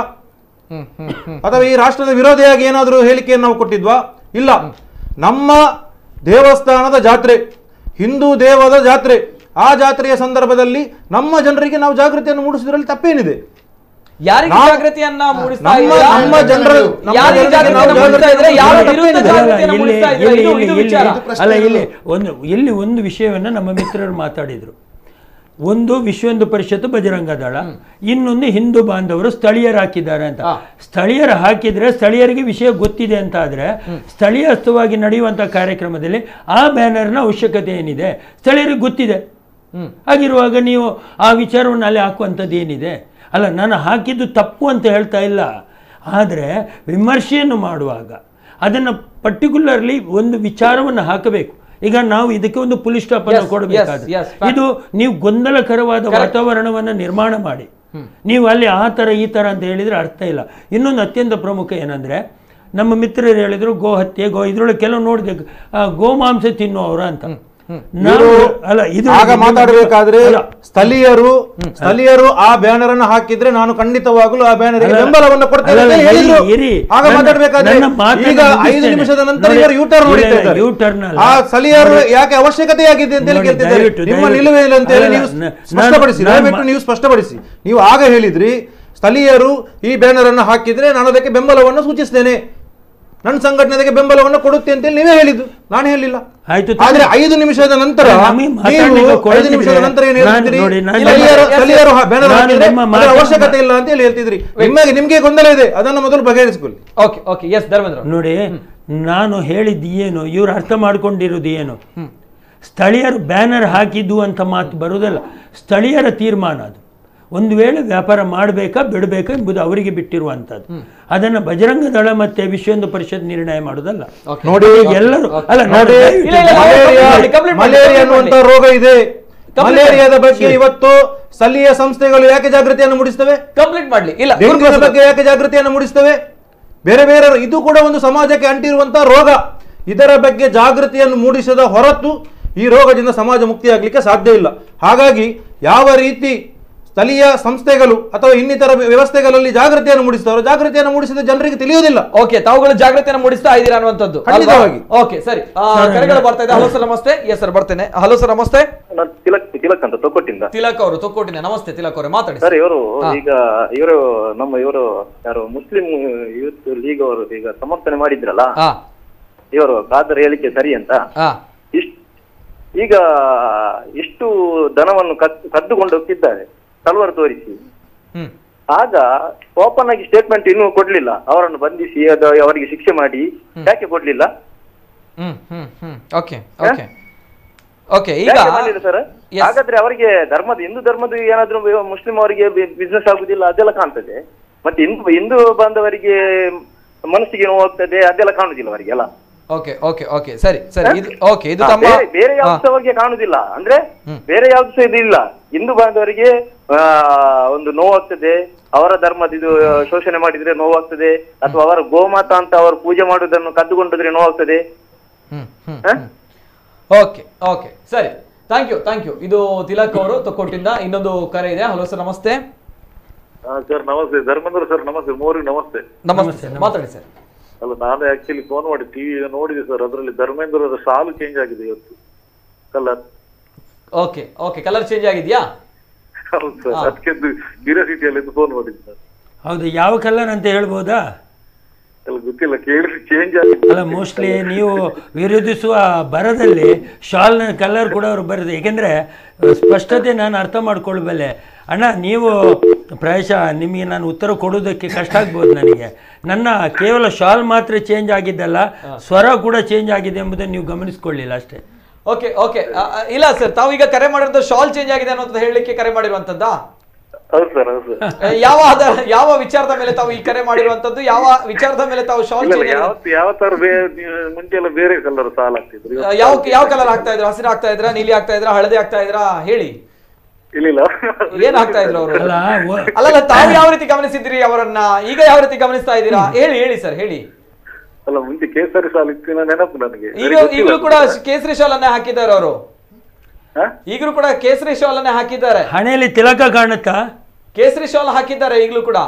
Speaker 3: ಅಥವಾ ಈ ರಾಷ್ಟ್ರದ ವಿರೋಧಿಯಾಗಿ ಏನಾದರೂ ಹೇಳಿಕೆಯನ್ನು ನಾವು ಕೊಟ್ಟಿದ್ವಾ ಇಲ್ಲ ನಮ್ಮ ದೇವಸ್ಥಾನದ ಜಾತ್ರೆ ಹಿಂದೂ ದೇವದ ಜಾತ್ರೆ ಆ ಜಾತ್ರೆಯ ಸಂದರ್ಭದಲ್ಲಿ ನಮ್ಮ ಜನರಿಗೆ ನಾವು ಜಾಗೃತಿಯನ್ನು ಮೂಡಿಸಿದ್ರಲ್ಲಿ ತಪ್ಪೇನಿದೆ
Speaker 1: ಯಾರಿಗೆ
Speaker 3: ನಾವು-
Speaker 1: ಜಾಗೃತಿಯನ್ನ ಮೂಡಿಸ್ತಾ
Speaker 3: ನಮ್ಮ
Speaker 1: ಇದ್ದೀರಾ?
Speaker 3: ನಮ್ಮ ಜನರ ನಮ್ಮ
Speaker 1: ಯಾರಿಗೆ
Speaker 3: ಜನರಿಗೆ
Speaker 1: ಜಾಗೃತಿಯನ್ನ
Speaker 3: ನಾವು
Speaker 1: ಮೂಡಿಸ್ತಾ ಇದ್ದೀರಾ? ಯಾರ
Speaker 3: ಜಾಗೃತಿ
Speaker 1: ವಿರುದ್ಧ
Speaker 3: ತಪ್ಪೇನಿದೆ?
Speaker 1: ಜಾಗೃತಿಯನ್ನ
Speaker 4: ಇಲ್ಲಿ-
Speaker 1: ಮೂಡಿಸ್ತಾ ಇದ್ದೀರಾ?
Speaker 4: ಇಲ್ಲಿ-
Speaker 1: ಇದು-
Speaker 4: ಇಲ್ಲಿ-
Speaker 1: ಇದು
Speaker 4: ಇಲ್ಲಿ-
Speaker 1: ವಿಚಾರ.
Speaker 4: ಅಲ್ಲ ಇಲ್ಲಿ ಒಂದು ಇಲ್ಲಿ ಒಂದು ವಿಷಯವನ್ನ ನಮ್ಮ ಮಿತ್ರರು ಮಾತಾಡಿದ್ರು ಒಂದು ವಿಶ್ವ ಹಿಂದೂ ಪರಿಷತ್ತು ಬಜರಂಗ ದಳ ಇನ್ನೊಂದು ಹಿಂದೂ ಬಾಂಧವರು ಸ್ಥಳೀಯರು ಹಾಕಿದ್ದಾರೆ ಅಂತ
Speaker 1: ಹಾ.
Speaker 4: ಸ್ಥಳೀಯರು ಹಾಕಿದ್ರೆ ಸ್ಥಳೀಯರಿಗೆ ವಿಷಯ ಗೊತ್ತಿದೆ ಅಂತ ಆದ್ರೆ ಸ್ಥಳೀಯಸ್ಥವಾಗಿ ನಡೆಯುವಂತ ಕಾರ್ಯಕ್ರಮದಲ್ಲಿ ಆ ಬ್ಯಾನರ್ನ ಅವಶ್ಯಕತೆ ಏನಿದೆ ಸ್ಥಳೀಯರಿಗೆ ಗೊತ್ತಿದೆ ಹಾಗಿರುವಾಗ ನೀವು ಆ ವಿಚಾರವನ್ನು ಅಲ್ಲಿ ಹಾಕುವಂಥದ್ದು ಏನಿದೆ ಅಲ್ಲ ನಾನು ಹಾಕಿದ್ದು ತಪ್ಪು ಅಂತ ಹೇಳ್ತಾ ಇಲ್ಲ ಆದರೆ ವಿಮರ್ಶೆಯನ್ನು ಮಾಡುವಾಗ ಅದನ್ನು ಪರ್ಟಿಕ್ಯುಲರ್ಲಿ ಒಂದು ವಿಚಾರವನ್ನು ಹಾಕಬೇಕು ಈಗ ನಾವು ಇದಕ್ಕೆ ಒಂದು ಪುಲಿಸ್ ಸ್ಟಾಪ್ ಅನ್ನು
Speaker 1: Yes,
Speaker 4: ಕೊಡಬೇಕಾದ್ರೆ
Speaker 1: yes, yes, fact.
Speaker 4: ಇದು ನೀವು ಗೊಂದಲಕರವಾದ ವಾತಾವರಣವನ್ನು ನಿರ್ಮಾಣ ಮಾಡಿ ನೀವು ಅಲ್ಲಿ ಆ ಥರ ಈ ಥರ ಅಂತ ಹೇಳಿದ್ರೆ ಅರ್ಥ ಇಲ್ಲ ಇನ್ನೊಂದು ಅತ್ಯಂತ ಪ್ರಮುಖ ಏನಂದ್ರೆ ನಮ್ಮ ಮಿತ್ರರು ಹೇಳಿದ್ರು ಗೋ ಹತ್ಯೆ ಗೋ ಇದ್ರೊಳಗೆ ಕೆಲವು ನೋಡಿದೆ ಆ, ಗೋಮಾಂಸ ತಿನ್ನುವವರು ಅಂತ ನಾವು
Speaker 3: ಇವರು
Speaker 4: ಅಲ್ಲ ಇದು
Speaker 3: ಆಗ ಮಾತಾಡಬೇಕಾದ್ರೆ
Speaker 4: ಅಲ್ಲ.
Speaker 3: ಸ್ಥಳೀಯರು ಸ್ಥಳೀಯರು ಆ ಬ್ಯಾನರ್ ಅನ್ನು ಹಾಕಿದ್ರೆ ನಾನು ಖಂಡಿತವಾಗಲೂ ಆ ಬ್ಯಾನರ್
Speaker 4: ಅಲ್ಲ,
Speaker 3: ಬೆಂಬಲವನ್ನು ಕೊಡ್ತೇನೆ ಅಂತ
Speaker 4: ಅಲ್ಲ,
Speaker 3: ಹೇಳಿದ್ರು
Speaker 4: ಇರಿ, ಇರಿ.
Speaker 3: ಆಗ
Speaker 4: ನನ್ನ-
Speaker 3: ಮಾತಾಡಬೇಕಾದ್ರೆ
Speaker 4: ನನ್ನ ಮಾತನ್ನ
Speaker 3: ಈಗ ಐದು
Speaker 4: ಮುಗಿಸ್ತೇನೆ.
Speaker 3: ನಿಮಿಷದ ನಂತರ
Speaker 4: ನೋಡಿ,
Speaker 3: ಇವರು ಯೂಟರ್ನ್
Speaker 4: ಇಲ್ಲ,
Speaker 3: ಹೊಡಿತಾ
Speaker 4: ಇಲ್ಲ,
Speaker 3: ಇದ್ದಾರೆ
Speaker 4: U-turn ಅಲ್ಲ.
Speaker 3: ಆ ಸ್ಥಳೀಯರು
Speaker 4: ನೋಡಿ.
Speaker 3: ಯಾಕೆ ಅವಶ್ಯಕತೆ ಆಗಿದೆ ಅಂತ ಹೇಳಿ
Speaker 4: ನೋಡಿ,
Speaker 3: ಕೇಳ್ತಿದ್ದಾರೆ
Speaker 4: ದಯವಿಟ್ಟು,
Speaker 3: ನಿಮ್ಮ
Speaker 4: ದಯವಿಟ್ಟು.
Speaker 3: ನಿಲುವೆ ಇಲ್ಲ ಅಂತ ಹೇಳಿ
Speaker 4: ಅಲ್ಲ,
Speaker 3: ನೀವು
Speaker 4: ನಾನು-
Speaker 3: ಸ್ಪಷ್ಟಪಡಿಸಿ
Speaker 4: ನಾನು-
Speaker 3: ದಯವಿಟ್ಟು ನೀವು ಸ್ಪಷ್ಟಪಡಿಸಿ ನೀವು ಆಗ ಹೇಳಿದ್ರಿ ಸ್ಥಳೀಯರು ಈ ಬ್ಯಾನರ್ ಅನ್ನು ಹಾಕಿದ್ರೆ ನಾನು ಅದಕ್ಕೆ ಬೆಂಬಲವನ್ನು ಸೂಚಿಸ್ತೇನೆ ನನ್ನ ಸಂಘಟನೆಗೆ ಬೆಂಬಲವನ್ನು ಕೊಡುತ್ತೆ ಅಂತೇಳಿ ನೀವೇ ಹೇಳಿದ್ದು ನಾನು ಹೇಳಿಲ್ಲ
Speaker 4: ಆಯ್ತು
Speaker 3: ಆದ್ರೆ ಐದು ನಿಮಿಷದ ನಂತರ
Speaker 4: ನಮಗೆ ಮಾತಾಡ್ಲಿಕ್ಕೆ
Speaker 3: ನೀವು ಐದು
Speaker 4: ಕೊಡದಿದ್ರೆ
Speaker 3: ನಿಮಿಷದ ನಂತರ ಏನು
Speaker 4: ನಾನು
Speaker 3: ಹೇಳ್ತಿದ್ರಿ
Speaker 4: ನೋಡಿ, ನಾನು
Speaker 3: ಸ್ಥಳೀಯರು
Speaker 1: ನಿಮ್ಮ-
Speaker 3: ಸ್ಥಳೀಯರು ಬ್ಯಾನರ್
Speaker 4: ನಾನು
Speaker 3: ಹಾಕಿದ್ರೆ
Speaker 4: ನಿಮ್ಮ
Speaker 3: ಅದರ
Speaker 4: ಮಾತನ್ನ-
Speaker 3: ಅವಶ್ಯಕತೆ ಇಲ್ಲ ಅಂತ ಹೇಳಿ ಹೇಳ್ತಿದ್ರಿ ನಿಮಗೆ ನಿಮಗೆ ಗೊಂದಲ ಇದೆ ಅದನ್ನು ಮೊದಲು ಬಗೆಹರಿಸಿಕೊಳ್ಳಿ
Speaker 1: ಓಕೆ ಓಕೆ ಎಸ್ ಧರ್ಮೇಂದ್ರ ಅವ್ರೆ.
Speaker 4: ನೋಡಿ ನಾನು ಹೇಳಿದ್ದು ಏನು ಇವ್ರು ಅರ್ಥ ಮಾಡ್ಕೊಂಡಿರೋದು ಏನು ಸ್ಥಳೀಯರು ಬ್ಯಾನರ್ ಹಾಕಿದ್ದು ಅಂತ ಮಾತು ಬರುವುದಲ್ಲ ಸ್ಥಳೀಯರ ತೀರ್ಮಾನ ಅದು ಒಂದು ವೇಳೆ ವ್ಯಾಪಾರ ಮಾಡಬೇಕಾ ಬಿಡಬೇಕಾ ಎಂಬುದು ಅವರಿಗೆ ಬಿಟ್ಟಿರುವಂಥದ್ದು ಅದನ್ನು ಬಜರಂಗ ದಳ ಮತ್ತೆ ವಿಶ್ವ ಹಿಂದೂ ಪರಿಷತ್ ನಿರ್ಣಯ ಮಾಡುವುದಲ್ಲ
Speaker 3: ನೋಡಿ
Speaker 4: ಎಲ್ಲರೂ ಅಲ್ಲ ನಾನು
Speaker 3: ನೋಡಿ
Speaker 4: ದಯವಿಟ್ಟು
Speaker 1: ಇಲ್ಲ, ಇಲ್ಲ,
Speaker 3: ಮಲೇರಿಯಾ
Speaker 1: complete ಮಾಡಿ, complete ಮಾಡಿ,
Speaker 3: ಮಲೇರಿಯಾ
Speaker 1: complete
Speaker 3: ಅನ್ನುವಂತ
Speaker 1: ಮಾಡಿ.
Speaker 3: ರೋಗ ಇದೆ
Speaker 1: Complete
Speaker 3: ಮಲೇರಿಯಾದ
Speaker 1: ಮಾಡಿ.
Speaker 3: ಬಗ್ಗೆ ಇವತ್ತು ಸ್ಥಳೀಯ ಸಂಸ್ಥೆಗಳು ಯಾಕೆ ಜಾಗೃತಿಯನ್ನು ಮೂಡಿಸ್ತವೆ
Speaker 1: ಕಂಪ್ಲೀಟ್ ಮಾಡ್ಲಿ ಇಲ್ಲ
Speaker 3: ಡೆಂಗ್ಯೂನ ಬಗ್ಗೆ ಯಾಕೆ ಜಾಗೃತಿಯನ್ನು ಮೂಡಿಸ್ತವೆ ಬೇರೆ ಬೇರೆ ಇದು ಕೂಡ ಒಂದು ಸಮಾಜಕ್ಕೆ ಅಂಟಿರುವಂತಹ ರೋಗ ಇದರ ಬಗ್ಗೆ ಜಾಗೃತಿಯನ್ನು ಮೂಡಿಸದ ಹೊರತು ಈ ರೋಗದಿಂದ ಸಮಾಜ ಮುಕ್ತಿಯಾಗಲಿಕ್ಕೆ ಸಾಧ್ಯ ಇಲ್ಲ ಹಾಗಾಗಿ ಯಾವ ರೀತಿ ಸ್ಥಳೀಯ ಸಂಸ್ಥೆಗಳು ಅಥವಾ ಇನ್ನಿತರ ವ್ಯವಸ್ಥೆಗಳಲ್ಲಿ ಜಾಗೃತಿಯನ್ನು ಮೂಡಿಸ್ತಾರೋ ಜಾಗೃತಿಯನ್ನು ಮೂಡಿಸಿದ ಜನರಿಗೆ ತಿಳಿಯುವುದಿಲ್ಲ
Speaker 1: ಓಕೆ ತಾವುಗಳು ಜಾಗೃತಿಯನ್ನು ಮೂಡಿಸ್ತಾ ಇದ್ದೀರಾ ಅನ್ನುವಂಥದ್ದು
Speaker 3: ಖಂಡಿತವಾಗಿ.
Speaker 1: ಓಕೆ ಸರಿ ಆ, ಕರೆಗಳು ಬರ್ತಾ ಇದೆ ಹಲೋ ಸರ್ ನಮಸ್ತೆ ಎಸ್ ಸರ್ ಬರ್ತೇನೆ ಹಲೋ ಸರ್ ನಮಸ್ತೆ
Speaker 7: ನಾನು ತಿಲಕ್ ತಿಲಕ್ ಅಂತ ತೊಕ್ಕೊಟ್ಟಿಂದ
Speaker 1: ತಿಲಕ್ ಅವರು ತೊಕ್ಕೋಟಿನ ನಮಸ್ತೆ ತಿಲಕ್ ಅವರೇ ಮಾತಾಡಿ
Speaker 7: ಸರ್ ಇವರು
Speaker 1: ಹಾ.
Speaker 7: ಈಗ ಇವರು ನಮ್ಮ ಇವರು ಯಾರು ಮುಸ್ಲಿಂ ಯೂತ್ ಲೀಗ್ ಅವರು ಈಗ ಸಮರ್ಥನೆ ಮಾಡಿದ್ರಲ್ಲ
Speaker 1: ಹಾ
Speaker 7: ಇವರು ಖಾದರ್ ಹೇಳಿಕೆ ಸರಿ ಅಂತ
Speaker 1: ಹಾ
Speaker 7: ಇಷ್ಟ ಈಗ ಇಷ್ಟು ದನವನ್ನು ಕದ್- ಕದ್ದುಕೊಂಡು ಹೋಗ್ತಿದ್ದಾರೆ ತಲವಾರು ತೋರಿಸಿ
Speaker 1: ಹ್ಮ್
Speaker 7: ಆಗ ಓಪನ್ ಆಗಿ ಸ್ಟೇಟ್ಮೆಂಟ್ ಇನ್ನೂ ಕೊಡ್ಲಿಲ್ಲ ಅವರನ್ನು ಬಂಧಿಸಿ ಅದು ಅವರಿಗೆ ಶಿಕ್ಷೆ ಮಾಡಿ ಯಾಕೆ ಕೊಡ್ಲಿಲ್ಲ
Speaker 1: ಹ್ಮ್ ಹ್ಮ್ ಹ್ಮ್ ಓಕೆ ಓಕೆ ಓಕೆ ಈಗ
Speaker 7: ಯಾಕೆ ಮಾಡಲಿಲ್ಲ ಸರ್
Speaker 1: Yes.
Speaker 7: ಹಾಗಾದ್ರೆ ಅವರಿಗೆ ಧರ್ಮದ ಹಿಂದೂ ಧರ್ಮದ ಏನಾದ್ರೂ ಮುಸ್ಲಿಂ ಅವರಿಗೆ ಬಿಸ್ನೆಸ್ ಆಗುದಿಲ್ಲ ಅದೆಲ್ಲ ಕಾಣ್ತದೆ ಮತ್ತೆ ಹಿಂದೂ ಹಿಂದೂ ಬಾಂಧವರಿಗೆ ಮನಸ್ಸಿಗೆ ನೋವಾಗ್ತದೆ ಅದೆಲ್ಲ ಕಾಣುದಿಲ್ಲ ಅವರಿಗೆ ಅಲ್ಲ
Speaker 1: ಓಕೆ ಓಕೆ ಓಕೆ ಸರಿ ಸರಿ ಇದು ಓಕೆ ಇದು
Speaker 7: ಹಾ,
Speaker 1: ತಮ್ಮ
Speaker 7: ಬೇರೆ- ಬೇರೆ
Speaker 1: ಹಾ.
Speaker 7: ಯಾವ್ದು ಬಗ್ಗೆ ಕಾಣುದಿಲ್ಲ ಅಂದ್ರೆ
Speaker 1: ಹ್ಮ್.
Speaker 7: ಬೇರೆ ಯಾವ್ದು ಸಹ ಇದು ಇಲ್ಲ ಹಿಂದೂ ಬಾಂಧವರಿಗೆ ಆ, ಒಂದು ನೋವಾಗ್ತದೆ ಅವರ ಧರ್ಮದ ಇದು ಶೋಷಣೆ ಮಾಡಿದ್ರೆ ನೋವಾಗ್ತದೆ ಅಥವಾ ಅವರ ಗೋಮಾತ ಅಂತ ಅವರು ಪೂಜೆ ಮಾಡುವುದನ್ನು ಕದ್ದುಕೊಂಡಿದ್ರೆ ನೋವಾಗ್ತದೆ
Speaker 1: ಹ್ಮ್ ಹ್ಮ್
Speaker 7: ಹ?
Speaker 1: ಓಕೆ ಓಕೆ ಸರಿ ಥ್ಯಾಂಕ್ ಯು ಥ್ಯಾಂಕ್ ಯು ಇದು ತಿಲಕ್ ಅವರು ತೊಕ್ಕೋಟಿಂದ ಇನ್ನೊಂದು ಕರೆ ಇದೆ ಹಲೋ ಸರ್ ನಮಸ್ತೆ
Speaker 8: ಸರ್ ನಮಸ್ತೆ ಧರ್ಮೇಂದ್ರ ಸರ್ ನಮಸ್ತೆ ಮೂರಿಗೆ ನಮಸ್ತೆ
Speaker 1: ನಮಸ್ತೆ ಸರ್ ಮಾತಾಡಿ ಸರ್
Speaker 8: ಅಲ್ಲ ನಾನು ಆಕ್ಚುಲಿ ಫೋನ್ ಮಾಡಿ ಟಿವಿ ನೋಡಿದೆ ಸರ್ ಅದರಲ್ಲಿ ಧರ್ಮೇಂದ್ರರ ಸಾಲು ಚೇಂಜ್ ಆಗಿದೆ ಇವತ್ತು colour
Speaker 1: okay okay colour change ಆಗಿದೆಯಾ
Speaker 8: ಹೌದು ಸರ್
Speaker 1: ಹಾ.
Speaker 8: ಅದಕ್ಕೆ ಕ್ಯೂರಿಯಾಸಿಟಿಯಲ್ಲಿ ಫೋನ್ ಮಾಡಿದ್ದು ಸರ್
Speaker 4: ಹೌದು ಯಾವ ಕಲರ್ ಅಂತ ಹೇಳ್ಬೋದಾ
Speaker 8: ಅಲ್ಲ ಗೊತ್ತಿಲ್ಲ ಕೇಳಿದ್ರೆ ಚೇಂಜ್ ಆಗಿದೆ
Speaker 4: ಅಲ್ಲ ಮೋಸ್ಟ್ಲಿ ನೀವು ವಿರೋಧಿಸುವ ಬರದಲ್ಲಿ ಶಾಲ್ನ ಕಲರ್ ಕೂಡ ಅವರು ಬರೆದು ಏಕೆಂದರೆ ಸ್ಪಷ್ಟತೆ ನಾನು ಅರ್ಥ ಮಾಡ್ಕೊಳ್ಬಲ್ಲೆ ಅಣ್ಣ ನೀವು ಪ್ರಾಯಶಃ ನಿಮಗೆ ನಾನು ಉತ್ತರ ಕೊಡೋದಕ್ಕೆ ಕಷ್ಟ ಆಗ್ಬೋದು ನನಗೆ ನನ್ನ ಕೇವಲ ಶಾಲ್ ಮಾತ್ರ ಚೇಂಜ್ ಆಗಿದ್ದಲ್ಲ ಸ್ವರ ಕೂಡ ಚೇಂಜ್ ಆಗಿದೆ ಎಂಬುದನ್ನು ನೀವು ಗಮನಿಸ್ಕೊಳ್ಳಿಲ್ಲ ಅಷ್ಟೇ
Speaker 1: ಓಕೆ ಓಕೆ ಇಲ್ಲ ಸರ್ ತಾವು ಈಗ ಕರೆ ಮಾಡಿರೋದು ಶಾಲ್ ಚೇಂಜ್ ಆಗಿದೆ ಅನ್ನೋದು ಹೇಳಲಿಕ್ಕೆ ಕರೆ ಮಾಡಿರುವಂತದ್ದಾ
Speaker 8: ಹೌದು ಸರ್ ಹೌದು ಸರ್
Speaker 1: ಆ, ಯಾವ ಆಧಾರ ಯಾವ ವಿಚಾರದ ಮೇಲೆ ತಾವು ಈ ಕರೆ ಮಾಡಿರುವಂತದ್ದು ಯಾವ ವಿಚಾರದ ಮೇಲೆ ತಾವು ಶಾಲ್
Speaker 8: ಇಲ್ಲ
Speaker 1: ಚೇಂಜ್
Speaker 8: ಯಾವ ಯಾವ ತರ ಬೇರೆ ಮುಂಚೆ ಎಲ್ಲ ಬೇರೆ ಕಲರ್ ಸಾಲ ಆಗ್ತಿದ್ರು ಇವತ್ತು
Speaker 1: ಯಾವ ಯಾವ ಕಲರ್ ಆಗ್ತಾ ಇದ್ರ ಹಸಿರು ಆಗ್ತಾ ಇದ್ರ ನೀಲಿ ಆಗ್ತಾ ಇದ್ರ ಹಳದಿ ಆಗ್ತಾ ಇದ್ರ ಹೇಳಿ
Speaker 8: ಇಲ್ಲ ಇಲ್ಲ
Speaker 1: ಏನ್ ಆಗ್ತಾ ಇದ್ರು ಅವರು
Speaker 4: ಅಲ್ಲ ಒ-
Speaker 1: ಅಲ್ಲಲ್ಲ ತಾವು ಯಾವ ರೀತಿ ಗಮನಿಸಿದ್ರಿ ಅವರನ್ನ ಈಗ ಯಾವ ರೀತಿ ಗಮನಿಸ್ತಾ ಇದ್ದೀರಾ ಹೇಳಿ ಹೇಳಿ ಸರ್ ಹೇಳಿ
Speaker 8: ಅಲ್ಲ ಮುಂಚೆ ಕೇಸರಿ ಸಾಲ ಇತ್ತಿನ ನೆನಪು ನನಗೆ
Speaker 1: ಈಗ
Speaker 8: ಸರಿ ಗೊತ್ತಿಲ್ಲ
Speaker 1: ಈಗಲೂ ಕೂಡ
Speaker 8: ಅದು.
Speaker 1: ಕೇಸರಿ ಶಾಲ್ ಅನ್ನೇ ಹಾಕಿದ್ದಾರೆ ಅವರು
Speaker 8: ಹಾ?
Speaker 1: ಈಗಲೂ ಕೂಡ ಕೇಸರಿ ಶಾಲ್ ಅನ್ನೇ ಹಾಕಿದ್ದಾರೆ
Speaker 4: ಹಣೆಯಲ್ಲಿ ತಿಲಕ ಕಾಣುತ್ತಾ
Speaker 1: ಕೇಸರಿ ಶಾಲ್ ಹಾಕಿದ್ದಾರೆ ಈಗಲೂ ಕೂಡ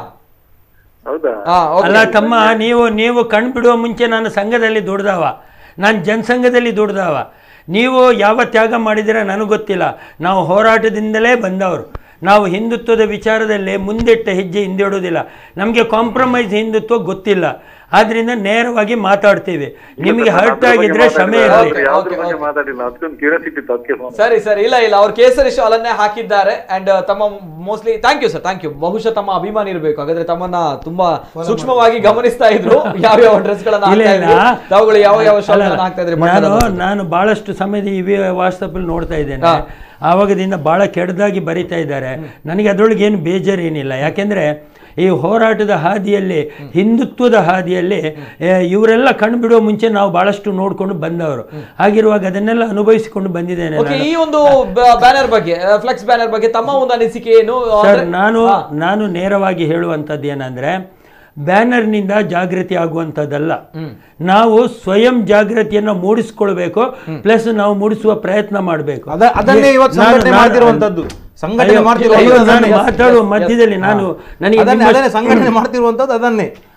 Speaker 8: ಹೌದಾ
Speaker 1: ಹಾ okay.
Speaker 4: ಅಲ್ಲ ತಮ್ಮ ನೀವು ನೀವು ಕಣ್ ಬಿಡುವ ಮುಂಚೆ ನಾನು ಸಂಘದಲ್ಲಿ ದುಡ್ದವ ನಾನು ಜನಸಂಘದಲ್ಲಿ ದುಡ್ದವ ನೀವು ಯಾವ ತ್ಯಾಗ ಮಾಡಿದಿರ ನನಗೆ ಗೊತ್ತಿಲ್ಲ ನಾವು ಹೋರಾಟದಿಂದಲೇ ಬಂದವರು ನಾವು ಹಿಂದುತ್ವದ ವಿಚಾರದಲ್ಲಿ ಮುಂದಿಟ್ಟ ಹೆಜ್ಜೆ ಹಿಂದಿಡೋದಿಲ್ಲ ನಮಗೆ ಕಾಂಪ್ರಮೈಸ್ ಹಿಂದುತ್ವ ಗೊತ್ತಿಲ್ಲ ಆದ್ರಿಂದ ನೇರವಾಗಿ ಮಾತಾಡ್ತೀವಿ ನಿಮಗೆ ಹರ್ಟ್ ಆಗಿದ್ರೆ ಕ್ಷಮೆ ಇರಲಿ
Speaker 1: Okay,
Speaker 8: ಯಾವ್ದ್ರ
Speaker 1: okay,
Speaker 8: ಬಗ್ಗೆ
Speaker 1: okay.
Speaker 8: ಮಾತಾಡಿಲ್ಲ ಅದಕ್ಕೊಂದು ಕ್ಯೂರಿಯಾಸಿಟಿ ಇತ್ತು ಅದಕ್ಕೆ ಫೋನ್
Speaker 1: ಸರಿ ಸರ್ ಇಲ್ಲ ಇಲ್ಲ ಅವ್ರು ಕೇಸರಿ ಶಾಲ್ ಅನ್ನೇ ಹಾಕಿದ್ದಾರೆ ಅಂಡ್ ತಮ್ಮ mostly thank you sir thank you ಬಹುಶಃ ತಮ್ಮ ಅಭಿಮಾನಿ ಇರಬೇಕು ಹಾಗಾದ್ರೆ ತಮ್ಮನ್ನ ತುಂಬಾ ಸೂಕ್ಷ್ಮವಾಗಿ ಗಮನಿಸ್ತಾ ಇದ್ರು ಯಾವ ಯಾವ ಡ್ರೆಸ್ ಗಳನ್ನ
Speaker 4: ಇಲ್ಲ
Speaker 1: ಹಾಕ್ತಾ
Speaker 4: ಇಲ್ಲ
Speaker 1: ಇದ್ರು ತಾವುಗಳು ಯಾವ ಯಾವ ಶಾಲ್
Speaker 4: ಅಲ್ಲ,
Speaker 1: ಹಾಕ್ತಾ ಇದ್ರಿ
Speaker 4: ನಾನು ನಾನು ಬಹಳಷ್ಟು ಸಮಯದ ಇವಿ ವಾಟ್ಸಪ್ಪಲ್ಲಿ ನೋಡ್ತಾ ಇದ್ದೇನೆ
Speaker 1: ಹಾ. ಆವಾಗದಿಂದ
Speaker 4: ಬಹಳ ಕೆಟ್ಟದಾಗಿ ಬರಿತಾ ಇದ್ದಾರೆ ನನಗೆ ಅದರೊಳಗೆ ಏನು ಬೇಜಾರೇನಿಲ್ಲ ಯಾಕೆಂದ್ರೆ ಈ ಹೋರಾಟದ ಹಾದಿಯಲ್ಲಿ ಹಿಂದುತ್ವದ ಹಾದಿಯಲ್ಲಿ ಏ, ಇವರೆಲ್ಲ ಕಣ್ಣು ಬಿಡುವ ಮುಂಚೆ ನಾವು ಬಹಳಷ್ಟು ನೋಡ್ಕೊಂಡು ಬಂದವರು ಹಾಗಿರುವಾಗ ಅದನ್ನೆಲ್ಲ ಅನುಭವಿಸಿಕೊಂಡು ಬಂದಿದ್ದೇನೆ
Speaker 1: ಓಕೆ
Speaker 4: ನಾನು.
Speaker 1: ಈ ಒಂದು ಬ್ಯಾನರ್ ಬಗ್ಗೆ ಫ್ಲೆಕ್ಸ್ ಬ್ಯಾನರ್ ಬಗ್ಗೆ ತಮ್ಮ ಒಂದು ಅನಿಸಿಕೆ ಏನು
Speaker 4: ಸರ್
Speaker 1: ಅಂದ್ರೆ-
Speaker 4: ನಾನು
Speaker 1: ಹಾ.
Speaker 4: ನಾನು ನೇರವಾಗಿ ಹೇಳುವಂಥದ್ದು ಏನಂದ್ರೆ ಬ್ಯಾನರ್ನಿಂದ ಜಾಗೃತಿ ಆಗುವಂಥದ್ದಲ್ಲ ನಾವು ಸ್ವಯಂ ಜಾಗೃತಿಯನ್ನು ಮೂಡಿಸ್ಕೊಳ್ಬೇಕು ಪ್ಲಸ್ ನಾವು ಮೂಡಿಸುವ ಪ್ರಯತ್ನ ಮಾಡಬೇಕು
Speaker 3: ಅದ- ಅದನ್ನೇ ಇವತ್ತು ಸಂಘಟನೆ ಮಾಡ್ತಿರುವಂತದ್ದು ಸಂಘಟನೆ ಮಾಡ್ತಿರುವಂತದ್ದು
Speaker 4: ನಾನು
Speaker 3: ಅದನ್ನೇ.
Speaker 4: ಮಾತಾಡುವ ಮಧ್ಯದಲ್ಲಿ ನಾನು ನನಗೆ
Speaker 3: ಅದನ್ನೇ
Speaker 4: ನಿಮ್ಮ-
Speaker 3: ಅದನ್ನೇ ಸಂಘಟನೆ ಮಾಡ್ತಿರುವಂತದ್ದು ಅದನ್ನೇ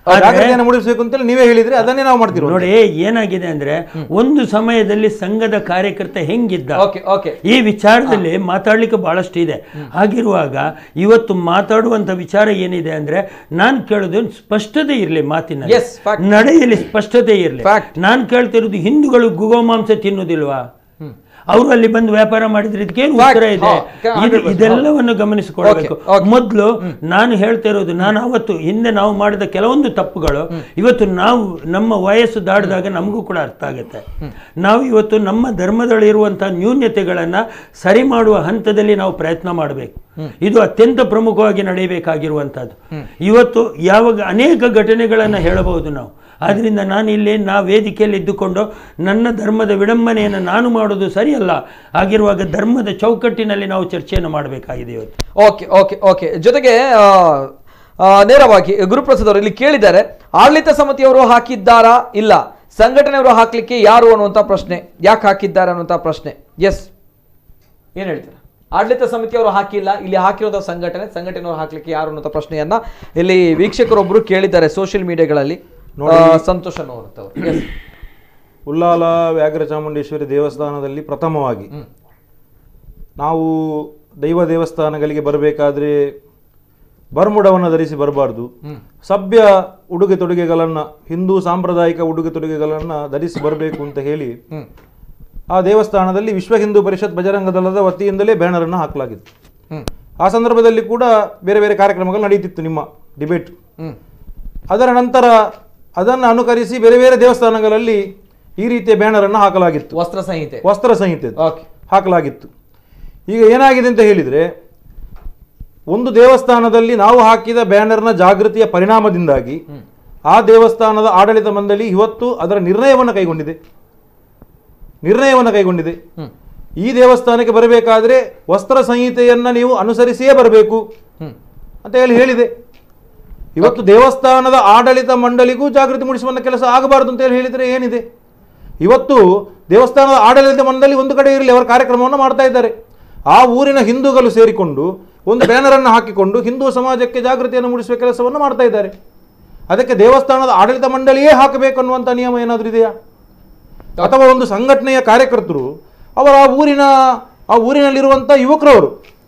Speaker 4: ಆದ್ರೆ-
Speaker 3: ಜಾಗೃತಿಯನ್ನು ಮೂಡಿಸಬೇಕು ಅಂತೇಳಿ ನೀವೇ ಹೇಳಿದ್ರೆ ಅದನ್ನೇ ನಾವು ಮಾಡ್ತಿರೋ
Speaker 4: ನೋಡಿ ಏನಾಗಿದೆ ಅಂದ್ರೆ ಒಂದು ಸಮಯದಲ್ಲಿ ಸಂಘದ ಕಾರ್ಯಕರ್ತ ಹೆಂಗಿದ್ದ
Speaker 1: ಓಕೆ ಓಕೆ
Speaker 4: ಈ ವಿಚಾರದಲ್ಲಿ ಮಾತಾಡ್ಲಿಕ್ಕೆ ಬಹಳಷ್ಟು ಇದೆ ಹಾಗಿರುವಾಗ ಇವತ್ತು ಮಾತಾಡುವಂತ ವಿಚಾರ ಏನಿದೆ ಅಂದ್ರೆ ನಾನು ಕೇಳೋದು ಸ್ಪಷ್ಟತೆ ಇರಲಿ ಮಾತಿನ
Speaker 1: Yes, fact.
Speaker 4: ನಡೆಯಲ್ಲಿ ಸ್ಪಷ್ಟತೆ ಇರಲಿ
Speaker 1: Fact.
Speaker 4: ನಾನು ಕೇಳ್ತಿರೋದು ಹಿಂದೂಗಳು ಗೋಮಾಂಸ ತಿನ್ನುವುದಿಲ್ವಾ ಅವರು ಅಲ್ಲಿ ಬಂದು ವ್ಯಾಪಾರ ಮಾಡಿದ್ರೆ ಇದಕ್ಕೇನು
Speaker 1: Fact.
Speaker 4: ಉತ್ತರ ಇದೆ
Speaker 1: ಹಾ, ಕ-
Speaker 4: ಇದು
Speaker 1: 100%.
Speaker 4: ಇದೆಲ್ಲವನ್ನು ಗಮನಿಸಿಕೊಳ್ಬೇಕು
Speaker 1: Okay, okay.
Speaker 4: ಮೊದಲು ನಾನು ಹೇಳ್ತಾ ಇರೋದು ನಾನು ಅವತ್ತು ಹಿಂದೆ ನಾವು ಮಾಡಿದ ಕೆಲವೊಂದು ತಪ್ಪುಗಳು ಇವತ್ತು ನಾವು ನಮ್ಮ ವಯಸ್ಸು ದಾಟಿದಾಗ ನಮಗೂ ಕೂಡ ಅರ್ಥ ಆಗುತ್ತೆ ನಾವು ಇವತ್ತು ನಮ್ಮ ಧರ್ಮದಲ್ಲಿರುವಂತಹ ನ್ಯೂನ್ಯತೆಗಳನ್ನ ಸರಿ ಮಾಡುವ ಹಂತದಲ್ಲಿ ನಾವು ಪ್ರಯತ್ನ ಮಾಡಬೇಕು ಇದು ಅತ್ಯಂತ ಪ್ರಮುಖವಾಗಿ ನಡೆಯಬೇಕಾಗಿರುವಂತಹದ್ದು ಇವತ್ತು ಯಾವಾಗ ಅನೇಕ ಘಟನೆಗಳನ್ನ ಹೇಳಬಹುದು ನಾವು ಆದ್ರಿಂದ ನಾನು ಇಲ್ಲಿ ನಾ ವೇದಿಕೆಯಲ್ಲಿ ಇದ್ದುಕೊಂಡು ನನ್ನ ಧರ್ಮದ ವಿಡಂಬನೆಯನ್ನು ನಾನು ಮಾಡೋದು ಸರಿಯಲ್ಲ ಆಗಿರುವಾಗ ಧರ್ಮದ ಚೌಕಟ್ಟಿನಲ್ಲಿ ನಾವು ಚರ್ಚೆಯನ್ನು ಮಾಡಬೇಕಾಗಿದೆ ಇವತ್ತು
Speaker 1: ಓಕೆ ಓಕೆ ಓಕೆ ಜೊತೆಗೆ ಆ, ಆ, ನೇರವಾಗಿ ಗುರುಪ್ರಸಾದ್ ಅವರು ಇಲ್ಲಿ ಕೇಳಿದ್ದಾರೆ ಆಡಳಿತ ಸಮಿತಿಯವರು ಹಾಕಿದ್ದಾರಾ ಇಲ್ಲ ಸಂಘಟನೆಯವರು ಹಾಕ್ಲಿಕ್ಕೆ ಯಾರು ಅನ್ನುವಂಥ ಪ್ರಶ್ನೆ ಯಾಕೆ ಹಾಕಿದ್ದಾರೆ ಅನ್ನುವಂಥ ಪ್ರಶ್ನೆ ಎಸ್ ಏನ್ ಹೇಳ್ತೀರಾ ಆಡಳಿತ ಸಮಿತಿಯವರು ಹಾಕಿಲ್ಲ ಇಲ್ಲಿ ಹಾಕಿರೋದ ಸಂಘಟನೆ ಸಂಘಟನೆಯವರು ಹಾಕ್ಲಿಕ್ಕೆ ಯಾರು ಅನ್ನುವಂಥ ಪ್ರಶ್ನೆಯನ್ನ ಇಲ್ಲಿ ವೀಕ್ಷಕರೊಬ್ಬರು ಕೇಳಿದ್ದಾರೆ ಸೋಷಿಯಲ್ ಮೀಡಿಯಾಗಳಲ್ಲಿ ಸಂತೋಷ್ ಅನ್ನೋರು ಎಸ್
Speaker 3: ಉಲ್ಲಾಲ ವ್ಯಾಘ್ರ ಚಾಮುಂಡೇಶ್ವರಿ ದೇವಸ್ಥಾನದಲ್ಲಿ ಪ್ರಥಮವಾಗಿ ನಾವು ದೈವ ದೇವಸ್ಥಾನಗಳಿಗೆ ಬರಬೇಕಾದ್ರೆ ಬರ್ಮುಡವನ್ನು ಧರಿಸಿ ಬರಬಾರ್ದು ಸಭ್ಯ ಉಡುಗೆ ತೊಡುಗೆಗಳನ್ನು ಹಿಂದೂ ಸಾಂಪ್ರದಾಯಿಕ ಉಡುಗೆ ತೊಡುಗೆಗಳನ್ನು ಧರಿಸಿ ಬರಬೇಕು ಅಂತ ಹೇಳಿ ಆ ದೇವಸ್ಥಾನದಲ್ಲಿ ವಿಶ್ವ ಹಿಂದೂ ಪರಿಷತ್ ಬಜರಂಗ ದಳದ ವತಿಯಿಂದಲೇ ಬ್ಯಾನರನ್ನು ಹಾಕಲಾಗಿತ್ತು ಆ ಸಂದರ್ಭದಲ್ಲಿ ಕೂಡ ಬೇರೆ ಬೇರೆ ಕಾರ್ಯಕ್ರಮಗಳು ನಡೆಯುತ್ತಿತ್ತು ನಿಮ್ಮ ಡಿಬೇಟ್ ಅದರ ನಂತರ ಅದನ್ನು ಅನುಕರಿಸಿ ಬೇರೆ ಬೇರೆ ದೇವಸ್ಥಾನಗಳಲ್ಲಿ ಈ ರೀತಿಯ ಬ್ಯಾನರನ್ನು ಹಾಕಲಾಗಿತ್ತು
Speaker 1: ವಸ್ತ್ರ ಸಂಹಿತೆ
Speaker 3: ವಸ್ತ್ರ ಸಂಹಿತೆ
Speaker 1: ಓಕೆ
Speaker 3: ಹಾಕಲಾಗಿತ್ತು ಈಗ ಏನಾಗಿದೆ ಅಂತ ಹೇಳಿದರೆ ಒಂದು ದೇವಸ್ಥಾನದಲ್ಲಿ ನಾವು ಹಾಕಿದ ಬ್ಯಾನರ್ನ ಜಾಗೃತಿಯ ಪರಿಣಾಮದಿಂದಾಗಿ ಆ ದೇವಸ್ಥಾನದ ಆಡಳಿತ ಮಂಡಳಿ ಇವತ್ತು ಅದರ ನಿರ್ಣಯವನ್ನು ಕೈಗೊಂಡಿದೆ ನಿರ್ಣಯವನ್ನು ಕೈಗೊಂಡಿದೆ ಈ ದೇವಸ್ಥಾನಕ್ಕೆ ಬರಬೇಕಾದ್ರೆ ವಸ್ತ್ರ ಸಂಹಿತೆಯನ್ನ ನೀವು ಅನುಸರಿಸಿಯೇ ಬರಬೇಕು ಅಂತ ಹೇಳಿ ಹೇಳಿದೆ ಇವತ್ತು ದೇವಸ್ಥಾನದ ಆಡಳಿತ ಮಂಡಳಿಗೂ ಜಾಗೃತಿ ಮೂಡಿಸುವಂತ ಕೆಲಸ ಆಗಬಾರದು ಅಂತ ಹೇಳಿ ಹೇಳಿದರೆ ಏನಿದೆ ಇವತ್ತು ದೇವಸ್ಥಾನದ ಆಡಳಿತ ಮಂಡಳಿ ಒಂದು ಕಡೆ ಇರಲಿ ಅವರ ಕಾರ್ಯಕ್ರಮವನ್ನು ಮಾಡ್ತಾ ಇದ್ದಾರೆ ಆ ಊರಿನ ಹಿಂದೂಗಳು ಸೇರಿಕೊಂಡು ಒಂದು ಬ್ಯಾನರನ್ನು ಹಾಕಿಕೊಂಡು ಹಿಂದೂ ಸಮಾಜಕ್ಕೆ ಜಾಗೃತಿಯನ್ನು ಮೂಡಿಸುವ ಕೆಲಸವನ್ನು ಮಾಡ್ತಾ ಇದ್ದಾರೆ ಅದಕ್ಕೆ ದೇವಸ್ಥಾನದ ಆಡಳಿತ ಮಂಡಳಿಯೇ ಹಾಕಬೇಕು ಅನ್ನುವಂಥ ನಿಯಮ ಏನಾದರೂ ಇದೆಯಾ ಅಥವಾ ಒಂದು ಸಂಘಟನೆಯ ಕಾರ್ಯಕರ್ತರು ಅವರ ಆ ಊರಿನ ಆ ಊರಿನಲ್ಲಿರುವಂಥ ಯುವಕರವರು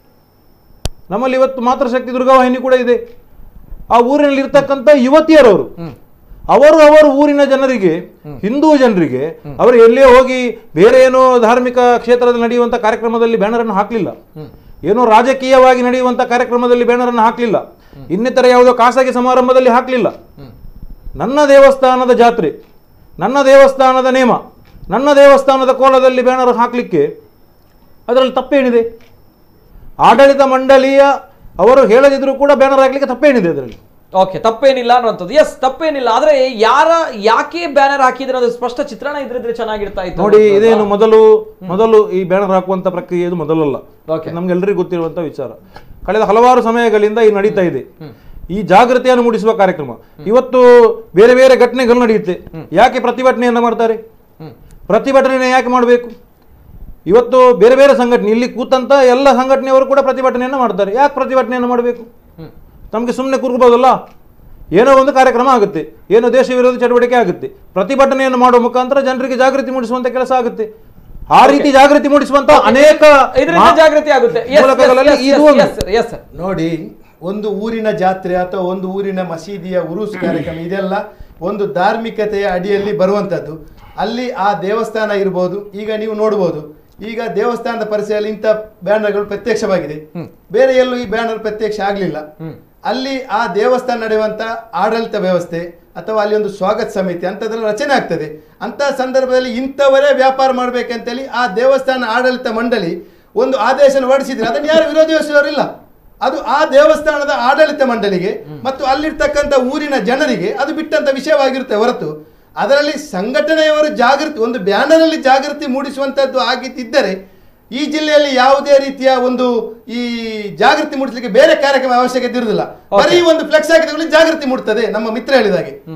Speaker 3: ನಮ್ಮಲ್ಲಿ ಇವತ್ತು ಮಾತೃಶಕ್ತಿ ದುರ್ಗಾವಾಹಿನಿ ಕೂಡ ಇದೆ ಆ ಊರಿನಲ್ಲಿ ಇರ್ತಕ್ಕಂಥ ಯುವತಿಯರವರು ಅವರು ಅವರು ಊರಿನ ಜನರಿಗೆ ಹಿಂದೂ ಜನರಿಗೆ ಅವರು ಎಲ್ಲೇ ಹೋಗಿ ಬೇರೆ ಏನೋ ಧಾರ್ಮಿಕ ಕ್ಷೇತ್ರದಲ್ಲಿ ನಡೆಯುವಂಥ ಕಾರ್ಯಕ್ರಮದಲ್ಲಿ ಬ್ಯಾನರನ್ನು ಹಾಕಲಿಲ್ಲ ಏನೋ ರಾಜಕೀಯವಾಗಿ ನಡೆಯುವಂಥ ಕಾರ್ಯಕ್ರಮದಲ್ಲಿ ಬ್ಯಾನರನ್ನು ಹಾಕಲಿಲ್ಲ ಇನ್ನಿತರ ಯಾವುದೋ ಖಾಸಗಿ ಸಮಾರಂಭದಲ್ಲಿ ಹಾಕಲಿಲ್ಲ ನನ್ನ ದೇವಸ್ಥಾನದ ಜಾತ್ರೆ ನನ್ನ ದೇವಸ್ಥಾನದ ನೇಮ ನನ್ನ ದೇವಸ್ಥಾನದ ಕೋಲದಲ್ಲಿ ಬ್ಯಾನರ್ ಹಾಕಲಿಕ್ಕೆ ಅದರಲ್ಲಿ ತಪ್ಪೇನಿದೆ ಆಡಳಿತ ಮಂಡಳಿಯ ಅವರು ಹೇಳದಿದ್ರು ಕೂಡ ಬ್ಯಾನರ್ ಹಾಕ್ಲಿಕ್ಕೆ ತಪ್ಪೇನಿದೆ ಅದರಲ್ಲಿ
Speaker 1: ಓಕೆ ತಪ್ಪೇನಿಲ್ಲ ಅನ್ನುವಂಥದ್ದು ಎಸ್ ತಪ್ಪೇನಿಲ್ಲ ಆದ್ರೆ ಯಾರ ಯಾಕೆ ಬ್ಯಾನರ್ ಹಾಕಿದ್ರೆ ಅದು ಸ್ಪಷ್ಟ ಚಿತ್ರಣ ಇದ್ರಿದ್ರೆ ಚೆನ್ನಾಗಿರ್ತಾ ಇತ್ತು
Speaker 3: ನೋಡಿ ಇದೇನು ಮೊದಲು ಮೊದಲು ಈ ಬ್ಯಾನರ್ ಹಾಕುವಂತ ಪ್ರಕ್ರಿಯೆ ಇದು ಮೊದಲಲ್ಲ
Speaker 1: Okay.
Speaker 3: ನಮ್ಗೆಲ್ಲರಿಗೂ ಗೊತ್ತಿರುವಂತ ವಿಚಾರ ಕಳೆದ ಹಲವಾರು ಸಮಯಗಳಿಂದ ಈ ನಡೀತಾ ಇದೆ ಈ ಜಾಗೃತಿಯನ್ನು ಮೂಡಿಸುವ ಕಾರ್ಯಕ್ರಮ ಇವತ್ತು ಬೇರೆ ಬೇರೆ ಘಟನೆಗಳು ನಡೆಯುತ್ತೆ ಯಾಕೆ ಪ್ರತಿಭಟನೆಯನ್ನ ಮಾಡ್ತಾರೆ ಪ್ರತಿಭಟನೆ ಯಾಕೆ ಮಾಡಬೇಕು ಇವತ್ತು ಬೇರೆ ಬೇರೆ ಸಂಘಟನೆ ಇಲ್ಲಿ ಕೂತಂತ ಎಲ್ಲ ಸಂಘಟನೆಯವರು ಕೂಡ ಪ್ರತಿಭಟನೆಯನ್ನು ಮಾಡ್ತಾರೆ ಯಾಕೆ ಪ್ರತಿಭಟನೆಯನ್ನು ಮಾಡಬೇಕು ನಮಗೆ ಸುಮ್ಮನೆ ಕೂರ್ಬೋದಲ್ಲ ಏನೋ ಒಂದು ಕಾರ್ಯಕ್ರಮ ಆಗುತ್ತೆ ಏನೋ ದೇಶ ವಿರೋಧಿ ಚಟುವಟಿಕೆ ಆಗುತ್ತೆ ಪ್ರತಿಭಟನೆಯನ್ನು ಮಾಡುವ ಮುಖಾಂತರ ಜನರಿಗೆ ಜಾಗೃತಿ ಮೂಡಿಸುವಂತ ಕೆಲಸ ಆಗುತ್ತೆ ಆ ರೀತಿ ಜಾಗೃತಿ ಮೂಡಿಸುವಂತ ಅನೇಕ
Speaker 1: ಇದರಿಂದ
Speaker 3: ಮಾ-
Speaker 1: ಜಾಗೃತಿ ಆಗುತ್ತೆ Yes, yes,
Speaker 3: ಮೂಲಕಗಳಲ್ಲಿ
Speaker 1: yes,
Speaker 3: ಇದು
Speaker 1: yes,
Speaker 3: ಒಂದು.
Speaker 1: yes, sir, yes, sir.
Speaker 5: ನೋಡಿ ಒಂದು ಊರಿನ ಜಾತ್ರೆ ಅಥವಾ ಒಂದು ಊರಿನ ಮಸೀದಿಯ ಉರುಸ್ ಕಾರ್ಯಕ್ರಮ ಇದೆಲ್ಲ ಒಂದು ಧಾರ್ಮಿಕತೆಯ ಅಡಿಯಲ್ಲಿ ಬರುವಂಥದ್ದು ಅಲ್ಲಿ ಆ ದೇವಸ್ಥಾನ ಇರ್ಬೋದು ಈಗ ನೀವು ನೋಡ್ಬೋದು ಈಗ ದೇವಸ್ಥಾನದ ಪರಿಸರದಲ್ಲಿ ಇಂಥ ಬ್ಯಾನರ್ಗಳು ಪ್ರತ್ಯಕ್ಷವಾಗಿದೆ ಬೇರೆ ಎಲ್ಲೂ ಈ ಬ್ಯಾನರ್ ಪ್ರತ್ಯಕ್ಷ ಆಗಲಿಲ್ಲ ಅಲ್ಲಿ ಆ ದೇವಸ್ಥಾನ ನಡೆಯುವಂತ ಆಡಳಿತ ವ್ಯವಸ್ಥೆ ಅಥವಾ ಅಲ್ಲಿ ಒಂದು ಸ್ವಾಗತ ಸಮಿತಿ ಅಂಥದ್ದೆಲ್ಲ ರಚನೆ ಆಗ್ತದೆ ಅಂತ ಸಂದರ್ಭದಲ್ಲಿ ಇಂಥವರೇ ವ್ಯಾಪಾರ ಮಾಡ್ಬೇಕಂತೇಳಿ ಆ ದೇವಸ್ಥಾನ ಆಡಳಿತ ಮಂಡಳಿ ಒಂದು ಆದೇಶ ಹೊರಡಿಸಿದ್ರೆ ಅದನ್ನು ಯಾರು ವಿರೋಧಿಸುವವರಿಲ್ಲ ಅದು ಆ ದೇವಸ್ಥಾನದ ಆಡಳಿತ ಮಂಡಳಿಗೆ ಮತ್ತು ಅಲ್ಲಿರ್ತಕ್ಕಂಥ ಊರಿನ ಜನರಿಗೆ ಅದು ಬಿಟ್ಟಂತ ವಿಷಯವಾಗಿರುತ್ತೆ ಹೊರತು ಅದರಲ್ಲಿ ಸಂಘಟನೆಯವರು ಜಾಗೃತಿ ಒಂದು ಬ್ಯಾನರ್ ಅಲ್ಲಿ ಜಾಗೃತಿ ಮೂಡಿಸುವಂತದ್ದು ಆಗಿದ್ದರೆ ಈ ಜಿಲ್ಲೆಯಲ್ಲಿ ಯಾವುದೇ ರೀತಿಯ ಒಂದು ಈ ಜಾಗೃತಿ ಮೂಡಿಸಲಿಕ್ಕೆ ಬೇರೆ ಕಾರ್ಯಕ್ರಮ ಅವಶ್ಯಕತೆ ಇರುವುದಿಲ್ಲ ಬರೀ ಒಂದು ಫ್ಲೆಕ್ಸ್ ಹಾಕಿದ ಜಾಗೃತಿ ಮೂಡ್ತದೆ ನಮ್ಮ ಮಿತ್ರ ಹೇಳಿದಾಗೆ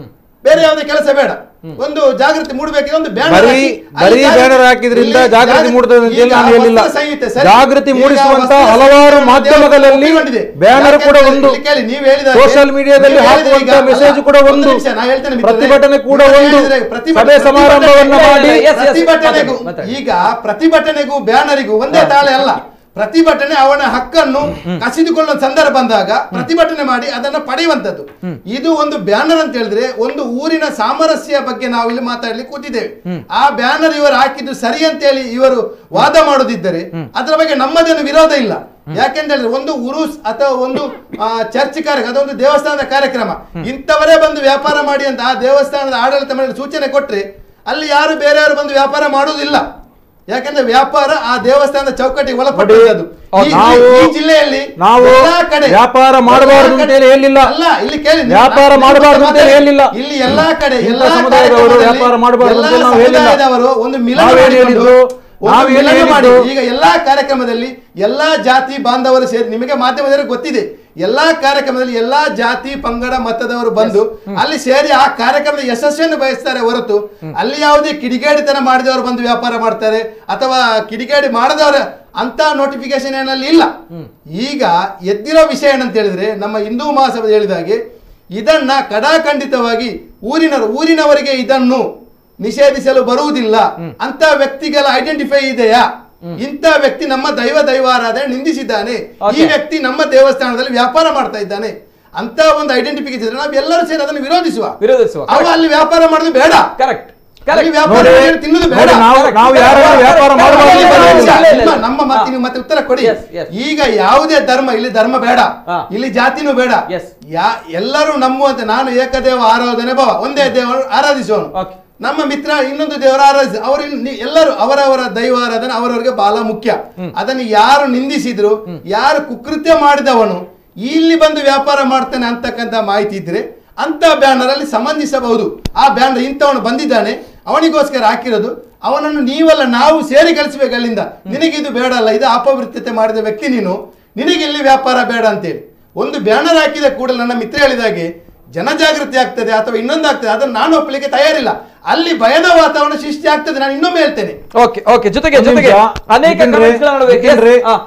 Speaker 5: ಬೇರೆ ಯಾವುದೇ ಕೆಲಸ ಬೇಡ ಒಂದು ಜಾಗೃತಿ ಮೂಡಬೇಕಿದೆ ಒಂದು ಬ್ಯಾನರ್
Speaker 3: ಬರೀ
Speaker 5: ಹಾಕಿ, ಅಲ್ಲಿ
Speaker 3: ಬರೀ
Speaker 5: ಜಾಗೃತಿ-
Speaker 3: ಬ್ಯಾನರ್ ಹಾಕಿದ್ರಿಂದ
Speaker 5: ಇಲ್ಲಿ
Speaker 3: ಜಾಗೃತಿ ಮೂಡುತ್ತದೆ ಅಂತ ಹೇಳಿ
Speaker 5: ಈಗ
Speaker 3: ನಾನು ಹೇಳಿಲ್ಲ
Speaker 5: ವಸ್ತ್ರ ಸಂಹಿತೆ ಸರಿ.
Speaker 3: ಜಾಗೃತಿ
Speaker 5: ಈಗ
Speaker 3: ಮೂಡಿಸುವಂತ
Speaker 5: ವಸ್ತ್ರ
Speaker 3: ಹಲವಾರು
Speaker 5: ಸಂಹಿತೆ
Speaker 3: ಮಾಧ್ಯಮಗಳಲ್ಲಿ
Speaker 5: ಒಪ್ಪಿಕೊಂಡಿದೆ.
Speaker 3: ಬ್ಯಾನರ್ ಕೂಡ
Speaker 5: ಯಾಕೆಂದ್ರೆ
Speaker 3: ಒಂದು
Speaker 5: ಇಲ್ಲಿ ಕೇಳಿ, ನೀವು ಹೇಳಿದ ಹಾಗೆ-
Speaker 3: ಸೋಷಿಯಲ್ ಮೀಡಿಯಾದಲ್ಲಿ
Speaker 5: ನೀವು ಹೇಳಿದ್ರೆ
Speaker 3: ಹಾಕುವಂತ
Speaker 5: ಈಗ-
Speaker 3: ಮೆಸೇಜ್
Speaker 5: ಅಲ್ಲ,
Speaker 3: ಕೂಡ
Speaker 5: ಒಂದು
Speaker 3: ಒಂದು
Speaker 5: ನಿಮಿಷ, ನಾನು ಹೇಳ್ತೇನೆ ಮಿತ್ರರೇ.
Speaker 3: ಪ್ರತಿಭಟನೆ ಕೂಡ
Speaker 5: ನೀವು
Speaker 3: ಒಂದು
Speaker 5: ಹೇಳಿದ್ರೆ ಪ್ರತಿಭಟನೆ-
Speaker 3: ಸಭೆ ಸಮಾರಂಭವನ್ನ ಮಾಡಿ
Speaker 1: Yes, yes,
Speaker 5: ಪ್ರತಿಭಟನೆಗೂ
Speaker 1: ಮಾತಾಡಿ, ಮಾತಾಡಿ.
Speaker 5: ಈಗ ಪ್ರತಿಭಟನೆಗೂ ಬ್ಯಾನರಿಗೂ ಒಂದೇ ತಾಳೆ ಅಲ್ಲ ಪ್ರತಿಭಟನೆ ಅವನ ಹಕ್ಕನ್ನು ಕಸಿದುಕೊಳ್ಳುವ ಸಂದರ್ಭ ಬಂದಾಗ ಪ್ರತಿಭಟನೆ ಮಾಡಿ ಅದನ್ನ ಪಡೆಯುವಂತದ್ದು ಇದು ಒಂದು ಬ್ಯಾನರ್ ಅಂತ ಹೇಳಿದ್ರೆ ಒಂದು ಊರಿನ ಸಾಮರಸ್ಯ ಬಗ್ಗೆ ನಾವು ಇಲ್ಲಿ ಮಾತಾಡ್ಲಿಕ್ಕೆ ಕೂತಿದ್ದೇವೆ ಆ ಬ್ಯಾನರ್ ಇವರು ಹಾಕಿದ್ದು ಸರಿ ಅಂತ ಹೇಳಿ ಇವರು ವಾದ ಮಾಡೋದಿದ್ದರೆ ಅದರ ಬಗ್ಗೆ ನಮ್ಮದೇನು ವಿರೋಧ ಇಲ್ಲ ಯಾಕೆಂತ ಹೇಳಿದ್ರೆ ಒಂದು ಉರುಸ್ ಅಥವಾ ಒಂದು ಆ, ಚರ್ಚ್ ಕಾರ್ಯ ಅದೊಂದು ದೇವಸ್ಥಾನದ ಕಾರ್ಯಕ್ರಮ ಇಂಥವರೇ ಬಂದು ವ್ಯಾಪಾರ ಮಾಡಿ ಅಂತ ಆ ದೇವಸ್ಥಾನದ ಆಡಳಿತ ಮಂಡಳಿ ಸೂಚನೆ ಕೊಟ್ರೆ ಅಲ್ಲಿ ಯಾರು ಬೇರೆಯವರು ಬಂದು ವ್ಯಾಪಾರ ಮಾಡುವುದಿಲ್ಲ ಯಾಕಂದ್ರೆ ವ್ಯಾಪಾರ ಆ ದೇವಸ್ಥಾನದ ಚೌಕಟ್ಟಿಗೆ ಒಳಪಟ್ಟದ್ದು ಈ-
Speaker 3: ನಾವು-
Speaker 5: ಈ ಜಿಲ್ಲೆಯಲ್ಲಿ
Speaker 3: ನಾವು
Speaker 5: ಎಲ್ಲಾ ಕಡೆ
Speaker 3: ವ್ಯಾಪಾರ ಮಾಡಬಾರದು
Speaker 5: ಎಲ್ಲಾ
Speaker 3: ಅಂತ
Speaker 5: ಕಡೆ-
Speaker 3: ಹೇಳಿ ಹೇಳಿಲ್ಲ.
Speaker 5: ಅಲ್ಲ ಇಲ್ಲಿ ಕೇಳಿ ನೀವು-
Speaker 3: ವ್ಯಾಪಾರ
Speaker 5: ನಾನು
Speaker 3: ಮಾಡಬಾರದು ಅಂತ ಹೇಳಿ ಹೇಳಿಲ್ಲ.
Speaker 5: ಇಲ್ಲಿ ಎಲ್ಲಾ ಕಡೆ
Speaker 3: ಇಂಥ
Speaker 5: ಎಲ್ಲಾ
Speaker 3: ಸಮುದಾಯದವರು
Speaker 5: ಕಾರ್ಯಕ್ರಮದಲ್ಲಿ
Speaker 3: ವ್ಯಾಪಾರ ಮಾಡಬಾರದು ಅಂತ
Speaker 5: ಎಲ್ಲಾ
Speaker 3: ನಾವು ಹೇಳಿಲ್ಲ.
Speaker 5: ಸಮುದಾಯದವರು ಒಂದು ಮಿಲನ
Speaker 3: ನಾವೇನು
Speaker 5: ಮಾಡಿಕೊಂಡು
Speaker 3: ಹೇಳಿದ್ದು?
Speaker 5: ಒಂದು
Speaker 3: ನಾವೇನು
Speaker 5: ಮಿಲನ ಮಾಡಿ
Speaker 3: ಹೇಳಿದ್ದು?
Speaker 5: ಈಗ ಎಲ್ಲಾ ಕಾರ್ಯಕ್ರಮದಲ್ಲಿ ಎಲ್ಲಾ ಜಾತಿ ಬಾಂಧವರು ಸೇರಿ ನಿಮಗೆ ಮಾಧ್ಯಮದವರಿಗೆ ಗೊತ್ತಿದೆ ಎಲ್ಲಾ ಕಾರ್ಯಕ್ರಮದಲ್ಲಿ ಎಲ್ಲಾ ಜಾತಿ ಪಂಗಡ ಮತದವರು ಬಂದು ಅಲ್ಲಿ ಸೇರಿ ಆ ಕಾರ್ಯಕ್ರಮದ ಯಶಸ್ವಿಯನ್ನು ಬಯಸ್ತಾರೆ ಹೊರತು ಅಲ್ಲಿ ಯಾವುದೇ ಕಿಡಿಗೇಡಿತನ ಮಾಡಿದವರು ಬಂದು ವ್ಯಾಪಾರ ಮಾಡ್ತಾರೆ ಅಥವಾ ಕಿಡಿಗೇಡಿ ಮಾಡದವರ ಅಂತ ನೋಟಿಫಿಕೇಶನ್ ಏನಲ್ಲಿ ಇಲ್ಲ ಈಗ ಎದ್ದಿರೋ ವಿಷಯ ಏನಂತ ಹೇಳಿದ್ರೆ ನಮ್ಮ ಹಿಂದೂ ಮಹಾಸಭೆ ಹೇಳಿದ ಹಾಗೆ ಇದನ್ನ ಕಡಾಖಂಡಿತವಾಗಿ ಊರಿನವರು ಊರಿನವರಿಗೆ ಇದನ್ನು ನಿಷೇಧಿಸಲು ಬರುವುದಿಲ್ಲ ಅಂತ ವ್ಯಕ್ತಿಗಳ ಐಡೆಂಟಿಫೈ ಇದೆಯಾ ಇಂಥ ವ್ಯಕ್ತಿ ನಮ್ಮ ದೈವ ದೈವಾರಾಧನೆ ನಿಂದಿಸಿದ್ದಾನೆ ಈ
Speaker 1: Okay.
Speaker 5: ವ್ಯಕ್ತಿ ನಮ್ಮ ದೇವಸ್ಥಾನದಲ್ಲಿ ವ್ಯಾಪಾರ ಮಾಡ್ತಾ ಇದ್ದಾನೆ ಅಂತ ಒಂದು ಐಡೆಂಟಿಫಿಕೇಶನ್ ನಾವು ಎಲ್ಲರೂ ಸೇರಿ ಅದನ್ನು ವಿರೋಧಿಸುವ
Speaker 1: ವಿರೋಧಿಸುವ.
Speaker 5: ಅವ ಅಲ್ಲಿ ವ್ಯಾಪಾರ ಮಾಡೋದು ಬೇಡ
Speaker 1: ಕರೆಕ್ಟ್
Speaker 5: ಅಲ್ಲಿ
Speaker 1: ಕರೆಕ್ಟ್
Speaker 5: ವ್ಯಾಪಾರ
Speaker 3: ನೋಡಿ,
Speaker 5: ಮಾಡಿ ತಿನ್ನುವುದು ಬೇಡ
Speaker 3: ನೋಡಿ, ನಾವು ನಾವು ಯಾರು ವ್ಯಾಪಾರ ಮಾಡಬಾರದು
Speaker 5: ಇಲ್ಲಿ
Speaker 3: ಅಂತ
Speaker 5: ಬರುವ
Speaker 3: ಹೇಳಿಲ್ಲ.
Speaker 5: ವಿಷಯ,
Speaker 1: ಇಲ್ಲ, ಇಲ್ಲ.
Speaker 5: ನಿಮ್ಮ- ನಮ್ಮ ಮಾತು ನೀವು ಮತ್ತೆ ಉತ್ತರ ಕೊಡಿ
Speaker 1: Yes, yes.
Speaker 5: ಈಗ ಯಾವುದೇ ಧರ್ಮ ಇಲ್ಲಿ ಧರ್ಮ ಬೇಡ
Speaker 1: ಹಾ.
Speaker 5: ಇಲ್ಲಿ ಜಾತಿನೂ ಬೇಡ
Speaker 1: Yes.
Speaker 5: ಯಾ ಎಲ್ಲರೂ ನಂಬುವಂತೆ ನಾನು ಏಕದೇವ ಆರಾಧನೆ ಭವ ಒಂದೇ ದೇವರು ಆರಾಧಿಸುವನು
Speaker 1: Okay.
Speaker 5: ನಮ್ಮ ಮಿತ್ರ ಇನ್ನೊಂದು ದೇವರ ಆರಾಧಿಸ ಅವರು ಇಲ್ಲಿ- ಎಲ್ಲರೂ ಅವರವರ ದೈವ ಆರಾಧನೆ ಅವರವರಿಗೆ ಬಹಳ ಮುಖ್ಯ ಅದನ್ನು ಯಾರು ನಿಂದಿಸಿದ್ರು ಯಾರು ಕುಕೃತ್ಯ ಮಾಡಿದವನು ಇಲ್ಲಿ ಬಂದು ವ್ಯಾಪಾರ ಮಾಡ್ತಾನೆ ಅಂತಕ್ಕಂಥ ಮಾಹಿತಿ ಇದ್ರೆ ಅಂತ ಬ್ಯಾನರ್ ಅಲ್ಲಿ ಸಂಬಂಧಿಸಬಹುದು ಆ ಬ್ಯಾನರ್ ಇಂಥವನು ಬಂದಿದ್ದಾನೆ ಅವನಿಗೋಸ್ಕರ ಹಾಕಿರೋದು ಅವನನ್ನು ನೀವಲ್ಲ ನಾವು ಸೇರಿ ಕಳಿಸ್ಬೇಕು ಅಲ್ಲಿಂದ ನಿನಗಿದು ಬೇಡ ಅಲ್ಲ ಇದು ಅಪವೃತ್ತತೆ ಮಾಡಿದ ವ್ಯಕ್ತಿ ನೀನು ನಿನಗೆ ಇಲ್ಲಿ ವ್ಯಾಪಾರ ಬೇಡ ಅಂತೇಳಿ ಒಂದು ಬ್ಯಾನರ್ ಹಾಕಿದ ಕೂಡಲೇ ನನ್ನ ಮಿತ್ರ ಹೇಳಿದಾಗೆ ಜನಜಾಗೃತಿ ಆಗ್ತದೆ ಅಥವಾ ಇನ್ನೊಂದು ಆಗ್ತದೆ ಅದನ್ನು ನಾನು ಒಪ್ಪಲಿಕ್ಕೆ ತಯಾರಿಲ್ಲ ಅಲ್ಲಿ ಭಯದ ವಾತಾವರಣ ಸೃಷ್ಟಿ ಆಗ್ತದೆ ನಾನು ಇನ್ನೊಮ್ಮೆ ಹೇಳ್ತೇನೆ
Speaker 1: ಓಕೆ ಓಕೆ ಜೊತೆಗೆ
Speaker 3: ಒಂದು
Speaker 1: ಜೊತೆಗೆ
Speaker 3: ನಿಮಿಷ.
Speaker 1: ಅನೇಕ
Speaker 3: ಯಾಕೆಂದ್ರೆ-
Speaker 1: comments ಗಳ ನಡುವೆ Yes,
Speaker 3: ಯಾಕೆಂದ್ರೆ-
Speaker 1: ಆ,